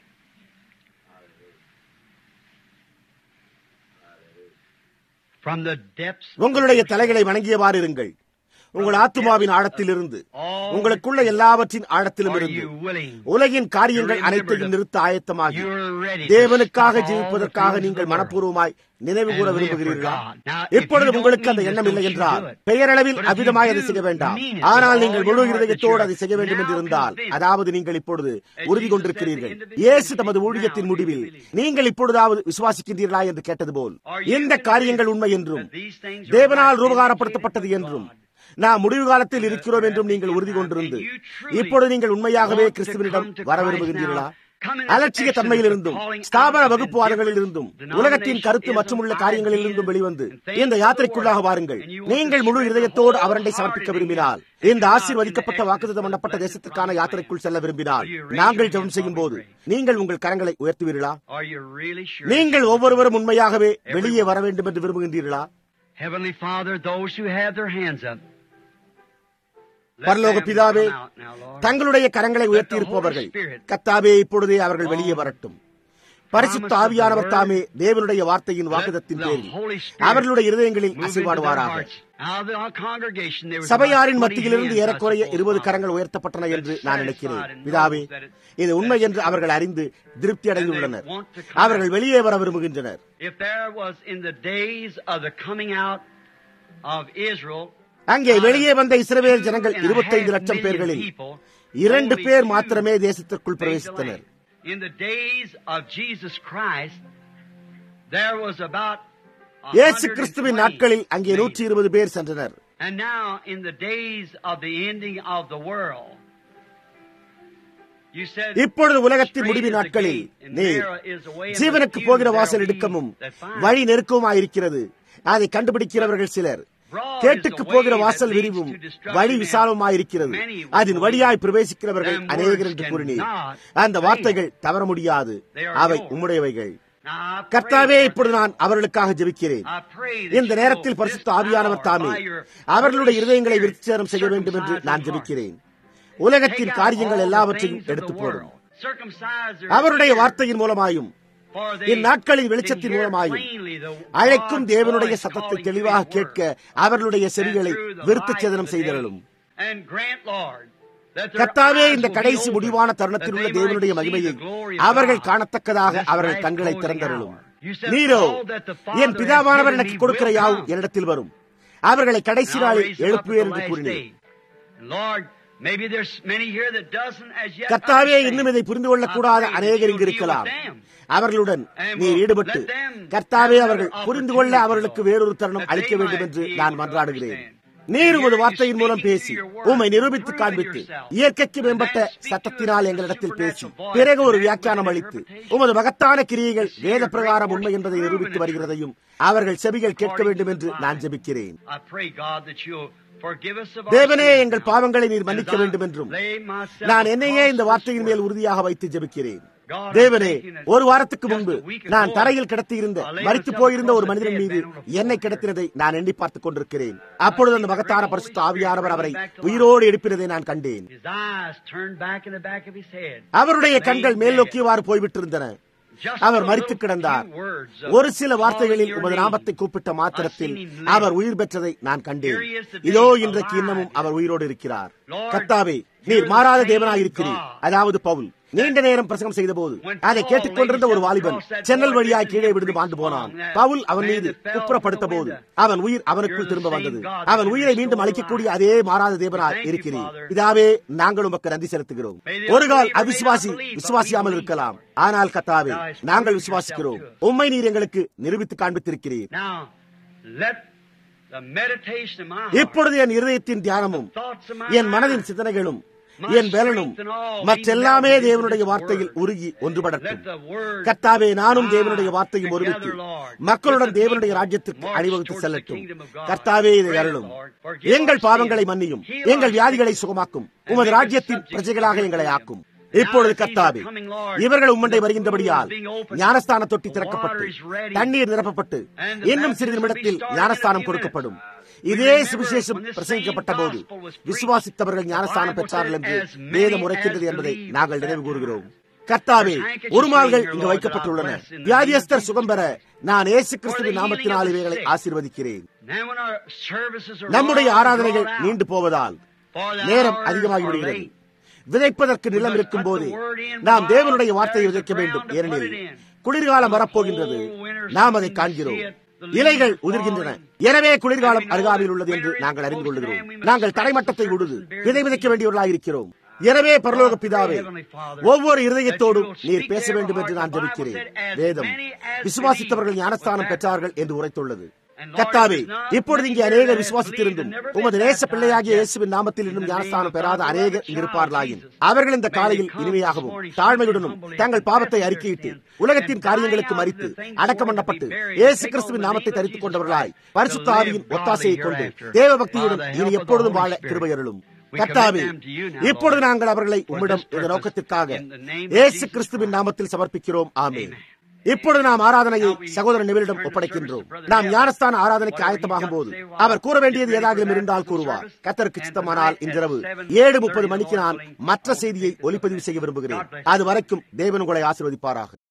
From the depths உங்களுடைய தலைகளை வணங்கியவாறு இருங்கள் உங்கள் ஆத்துமாவின் ஆழத்திலிருந்து உங்களுக்குள்ள எல்லாவற்றின் ஆழத்திலும் are இருந்து you willing? உலகின் காரியங்கள் அனைத்தையும் நிறுத்த ஆயத்தமாகி You're ready to தேவனுக்காக stop all ஜீவிப்பதற்காக the நீங்கள் things of the மனப்பூர்வமாய் நினைவு கூற and live விரும்புகிறீர்களா for God. Now, if இப்பொழுது you don't உங்களுக்கு அந்த mean எண்ணம் this, இல்லை don't you என்றால் do it. பெயரளவில் But if you அவிதமாய் அதை do செய்ய வேண்டாம் mean it ஆனால் with நீங்கள் all முழு your heart that இருதயத்தோடு you're அதை செய்ய வேண்டும் now என்று இருந்தால் convinced அதாவது நீங்கள் இப்பொழுது that உறுதி Jesus கொண்டிருக்கிறீர்கள் said, "In the இயேசு beginning, தமது now ஊழியத்தின் you முடிவில் believe." நீங்கள் இப்பொழுதாவது விசுவாசிக்கின்றீர்களா என்று கேட்டது போல் Are you இந்த காரியங்கள் உண்மை convinced என்றும் that these things are தேவனால் right ரூபகாரப்படுத்தப்பட்டது indicated என்றும் God? நாம் முடிவு காலத்தில் இருக்கிறோம் என்றும் நீங்கள் உறுதி கொண்டிருந்து இப்பொழுது நீங்கள் உண்மையாகவே கிறிஸ்துவனிடம் வர விரும்புகின்றீர்களா அலட்சிய தன்மையிலிருந்தும் ஸ்தாபன வகுப்புவாதங்களில் இருந்தும் உலகத்தின் கருத்து மற்றும் உள்ள காரியங்களில் இருந்தும் வெளிவந்து இந்த யாத்திரைக்குள்ளாக வாருங்கள் நீங்கள் முழு இதயத்தோடு அவரண்டை சமர்ப்பிக்க விரும்பினால் இந்த ஆசீர்வதிக்கப்பட்ட வாக்குத்தம் பண்ணப்பட்ட தேசத்திற்கான யாத்திரைக்குள் செல்ல விரும்பினால் நாங்கள் ஜெபம் செய்யும் போது நீங்கள் உங்கள் கரங்களை உயர்த்துவீர்களா Are you really sure? நீங்கள் ஒவ்வொருவரும் உண்மையாகவே வெளியே வர வேண்டும் என்று விரும்புகின்றீர்களா Heavenly Father, those who have their hands up. let பரலோக them பிதாவே come out now, Lord. தங்களுடைய கரங்களை உயர்த்தியிருப்பவர்கள் கத்தாவே இப்பொழுதே அவர்கள் வெளியே வரட்டும் பரிசுத்த ஆவியானவர் தாமே தேவனுடைய வார்த்தையின் வாக்குதத்தின் பேரில் அவர்களுடைய இருதயங்களில் அசைவாடுவாராக சபையாரின் மத்தியிலிருந்து ஏறக்குறைய இருபது கரங்கள் உயர்த்தப்பட்டன என்று நான் நினைக்கிறேன் பிதாவே இது உண்மை என்று அவர்கள் அறிந்து திருப்தி அடைந்துள்ளனர் அவர்கள் வெளியே வர விரும்புகின்றனர் If there was in the days of the coming out of Israel, அங்கே வெளியே வந்த இஸ்ரவேல் ஜனங்கள் இருபத்தைந்து லட்சம் பேர்களில் இரண்டு பேர் மாத்திரமே தேசத்திற்குள் பிரவேசித்தனர் In the days of Jesus Christ, there was about இயேசு கிறிஸ்துவின் 120 நாட்களில் அங்கே made. நூற்றி இருபது பேர் சென்றனர் And now, in the days of the ending of the world, you said, இப்பொழுது உலகத்தின் "Straight முடிவு is the நாட்களில் gate, and நீர் narrow is the way, and ஜீவனுக்கு few போகிற there வாசல் be இடுக்கமும் that find வழி it." நெருக்கமாயிருக்கிறது அதை கண்டுபிடிக்கிறவர்கள் சிலர் கேட்டுக்கு போகிற வாசல் விரிவும் வழி விசாலமாயிருக்கிறது அதன் வழியாய் பிரவேசிக்கிறவர்கள் அநேகர் என்று கூறினீர் அந்த வார்த்தைகள் தவற முடியாது அவை உம்முடையவைகள் Now, I pray கர்த்தாவே for இப்பொழுது them. நான் அவர்களுக்காக ஜெபிக்கிறேன் I pray that இந்த you நேரத்தில் will பரிசுத்த this ஆவியானவர் hour தாமே by your அவர்களுடைய Holy இருதயங்களை Spirit விருத்திச்சேரம் செய்ய வேண்டும் என்று circumcise நான் their ஜெபிக்கிறேன் hearts. உலகத்தின் Take out காரியங்கள் all the எல்லாவற்றையும் things of எடுத்து the போடும் world. Circumcise their அவருடைய ears, வார்த்தையின் மூலமாயும் for they இந்நாட்களின் can வெளிச்சத்தின் hear மூலமாயும் plainly the அழைக்கும் God's தேவனுடைய voice சத்தத்தை calling தெளிவாக through His கேட்க word. அவர்களுடைய செவிகளை And through the விருத்து light சேதனம் of the செய்தருளும் day. And grant, Lord, that their கர்த்தாவே eyes இந்த will be கடைசி opened, முடிவான that தருணத்தில் உள்ள they might தேவனுடைய see மகிமையை the glory of அவர்கள் God காணத்தக்கதாக this அவர்கள் last கண்களை closing திறந்தருளும் hour. You said, Nero "All that the Father N has பிதாவானவர் given எனக்கு me கொடுக்கிற will யாவும் come." என்னிடத்தில் வரும் அவர்களை கடைசி And I'll நாளில் raise them up at எழுப்புவேர் the என்று last கூறினேன் day. Lord, maybe there's many here that doesn't as yet கர்த்தாவே understand. இன்னும் இதை புரிந்து கொள்ளக்கூடாத I pray that அநேகர் இங்கு you'll deal இருக்கலாம் with them. அவர்களுடன் And நீர் will ஈடுபட்டு let them கர்த்தாவே have அவர்கள் another புரிந்து கொள்ள opportunity, அவர்களுக்கு Lord, வேறொரு தருணம் that அளிக்க they வேண்டும் might என்று be நான் able to மன்றாடுகிறேன் understand. நீர் உமது Here வார்த்தையின் you மூலம் speaking பேசி through your word, உம்மை நிரூபித்து proving காண்பித்து yourself. இயற்கைக்கு மேம்பட்ட And then speak to சத்தத்தினால் us in எங்களிடத்தில் பேசி supernatural voice, பிறகு ஒரு and then வியாக்கியானம் with அளித்து interpretation. உமது மகத்தான கிரியைகள் To see வேத your பிரகாரம் great உண்மை works என்பதை proven நிரூபித்து and வருகிறதையும் அவர்கள் செவிகள் கேட்க according வேண்டும் to என்று the நான் Bible. ஜெபிக்கிறேன் I pray, God, that you'll forgive us of our தேவனே sins எங்கள் now. பாவங்களை நீர் As மன்னிக்க I வேண்டும் என்றும் lay myself நான் என்னையே இந்த across வார்த்தையின் this மேல் word. உறுதியாக வைத்து ஜெபிக்கிறேன் God, I'm தேவனே thinking that ஒரு வாரத்துக்கு just முன்பு a week ago, நான் தரையில் கிடத்தியிருந்த I laid மறித்து myself போயிருந்த ஒரு across a மனிதன் dead மீது man on the floor. என்னை கிடத்தினதை நான் எண்ணி பார்த்துக் கொண்டிருக்கிறேன் அப்பொழுது அந்த மகத்தான பரிசுத்த ஆவியானவர் அவரை உயிரோடு எழுப்பினதை நான் கண்டேன் His eyes turned back in the back of his head. அவருடைய கண்கள் மேல் நோக்கியவாறு போய்விட்டிருந்தன அவர் மறித்து கிடந்தார் ஒரு சில வார்த்தைகளில் உமது நாமத்தை கூப்பிட்ட மாத்திரத்தில் அவர் உயிர் பெற்றதை நான் கண்டேன் இதோ இன்றைக்கு இன்னமும் அவர் உயிரோடு இருக்கிறார் கத்தாவே நீர் மாறாத தேவனாய் இருக்கிறீர் அதாவது பவுல் நீண்ட நேரம் பிரசங்கம் செய்த போது அதை கேட்டுக்கொண்டிருந்த ஒரு வாலிபன் சென்னல் வழியாய் கீழே விழுந்து மாண்டு போனான் பவுல் அவன் மீது குப்புறப்படுத்த போது அவன் உயிர் அவனுக்குள் திரும்ப வந்தது அவன் உயிரை மீண்டும் அளிக்கக்கூடிய அதே மாறாத தேவனாய் இருக்கிறீர் இதாவே நாங்கள் உமக்கு நன்றி செலுத்துகிறோம் ஒரு கால் அவிசுவாசி விசுவாசியாமல் இருக்கலாம் ஆனால் கத்தாவே நாங்கள் விசுவாசிக்கிறோம் உண்மை நீர் எங்களுக்கு நிரூபித்து காண்பித்திருக்கிறீர் இப்பொழுது என் இருதயத்தின் தியானமும் என் மனதின் சிந்தனைகளும் என் பலனும் மற்றெல்லாமே தேவனுடைய வார்த்தையில் உருகி ஒன்றுபடட்டும் கத்தாவே நானும் தேவனுடைய வார்த்தையும் ஒருமித்து மக்களுடன் தேவனுடைய ராஜ்யத்திற்கு அணிவகுத்து செல்லட்டும் கர்த்தாவே இதை அருளும் எங்கள் பாவங்களை மன்னியும் எங்கள் வியாதிகளை சுகமாக்கும் உமது ராஜ்யத்தின் பிரஜைகளாக எங்களை ஆக்கும் இப்பொழுது கத்தாவே இவர்கள் உம்மண்டை வருகின்றபடியால் ஞானஸ்தான தொட்டி திறக்கப்பட்டு தண்ணீர் நிரப்பப்பட்டு இன்னும் சிறிது நிமிடத்தில் ஞானஸ்தானம் கொடுக்கப்படும் இதே சுவிசேஷம் பிரசங்கிக்கப்பட்ட போது விசுவாசித்தவர்கள் ஞானஸ்தானம் பெற்றார்கள் என்று வேதம் உரைக்கின்றது என்பதை நாங்கள் நினைவு கூறுகிறோம் கர்த்தாவே உருமால்கள் இங்கு வைக்கப்பட்டுள்ளன வியாதியஸ்தர் சுகம் பெற நான் ஏசு கிறிஸ்துவின் நாமத்தினால் இவைகளை ஆசீர்வதிக்கிறேன் நம்முடைய ஆராதனைகள் நீண்டு போவதால் நேரம் அதிகமாகி விடுகிறது விதைப்பதற்கு நிலம் இருக்கும் போது நாம் தேவனுடைய வார்த்தையை விதைக்க வேண்டும் ஏனெனில் குளிர்காலம் வரப்போகின்றது நாம் அதை காண்கிறோம் இலைகள் உதிர்கின்றன எனவே குளிர்காலம் அருகாமையில் உள்ளது என்று நாங்கள் அறிந்து கொள்கிறோம் நாங்கள் தரைமட்டத்தை உழுது விதை விதைக்க வேண்டியவர்களாக இருக்கிறோம் எனவே பரலோக பிதாவே ஒவ்வொரு இருதயத்தோடும் நீர் பேச வேண்டும் என்று நான் ஜபிக்கிறேன் வேதம் விசுவாசித்தவர்கள் ஞானஸ்தானம் பெற்றார்கள் என்று உரைத்துள்ளது கத்தாவே இப்பொழுது இங்கே அநேகர் விசுவாசித்திருந்தும் உமது நேச பிள்ளையாகிய இயேசுவின் நாமத்தில் இன்னும் ஞானஸ்தானம் பெறாத அநேகர் இருப்பார்களாயின் அவர்கள் இந்த காலையில் இனிமையாகவும் தாழ்மையுடனும் தங்கள் பாவத்தை அறிக்கையிட்டு உலகத்தின் காரியங்களுக்கு மறித்து அடக்கம் பண்ணப்பட்டு இயேசு கிறிஸ்துவின் நாமத்தை தரித்துக் கொண்டவர்களாய் பரிசுத்த ஆவியின் ஒத்தாசையை கொண்டு தேவ பக்தியுடன் இனி எப்பொழுதும் வாழ கிருபையருளும் கர்த்தாவே இப்பொழுது நாங்கள் அவர்களை உம்மிடம் இந்த நோக்கத்திற்காக இயேசு கிறிஸ்துவின் நாமத்தில் சமர்ப்பிக்கிறோம் ஆமேன் இப்பொழுது நாம் ஆராதனையை சகோதரன் நிவரிடம் ஒப்படைக்கின்றோம் நாம் ஞானஸ்தான ஆராதனைக்கு ஆயத்தமாகும் போது அவர் கூற வேண்டியது ஏதாவது இருந்தால் கூறுவார் கத்தருக்கு சித்தமானால் இன்றிரவு ஏழு முப்பது மணிக்கு நான் மற்ற செய்தியை ஒலிப்பதிவு செய்ய விரும்புகிறேன் அது வரைக்கும் தேவன் உங்களை ஆசிர்வதிப்பாராக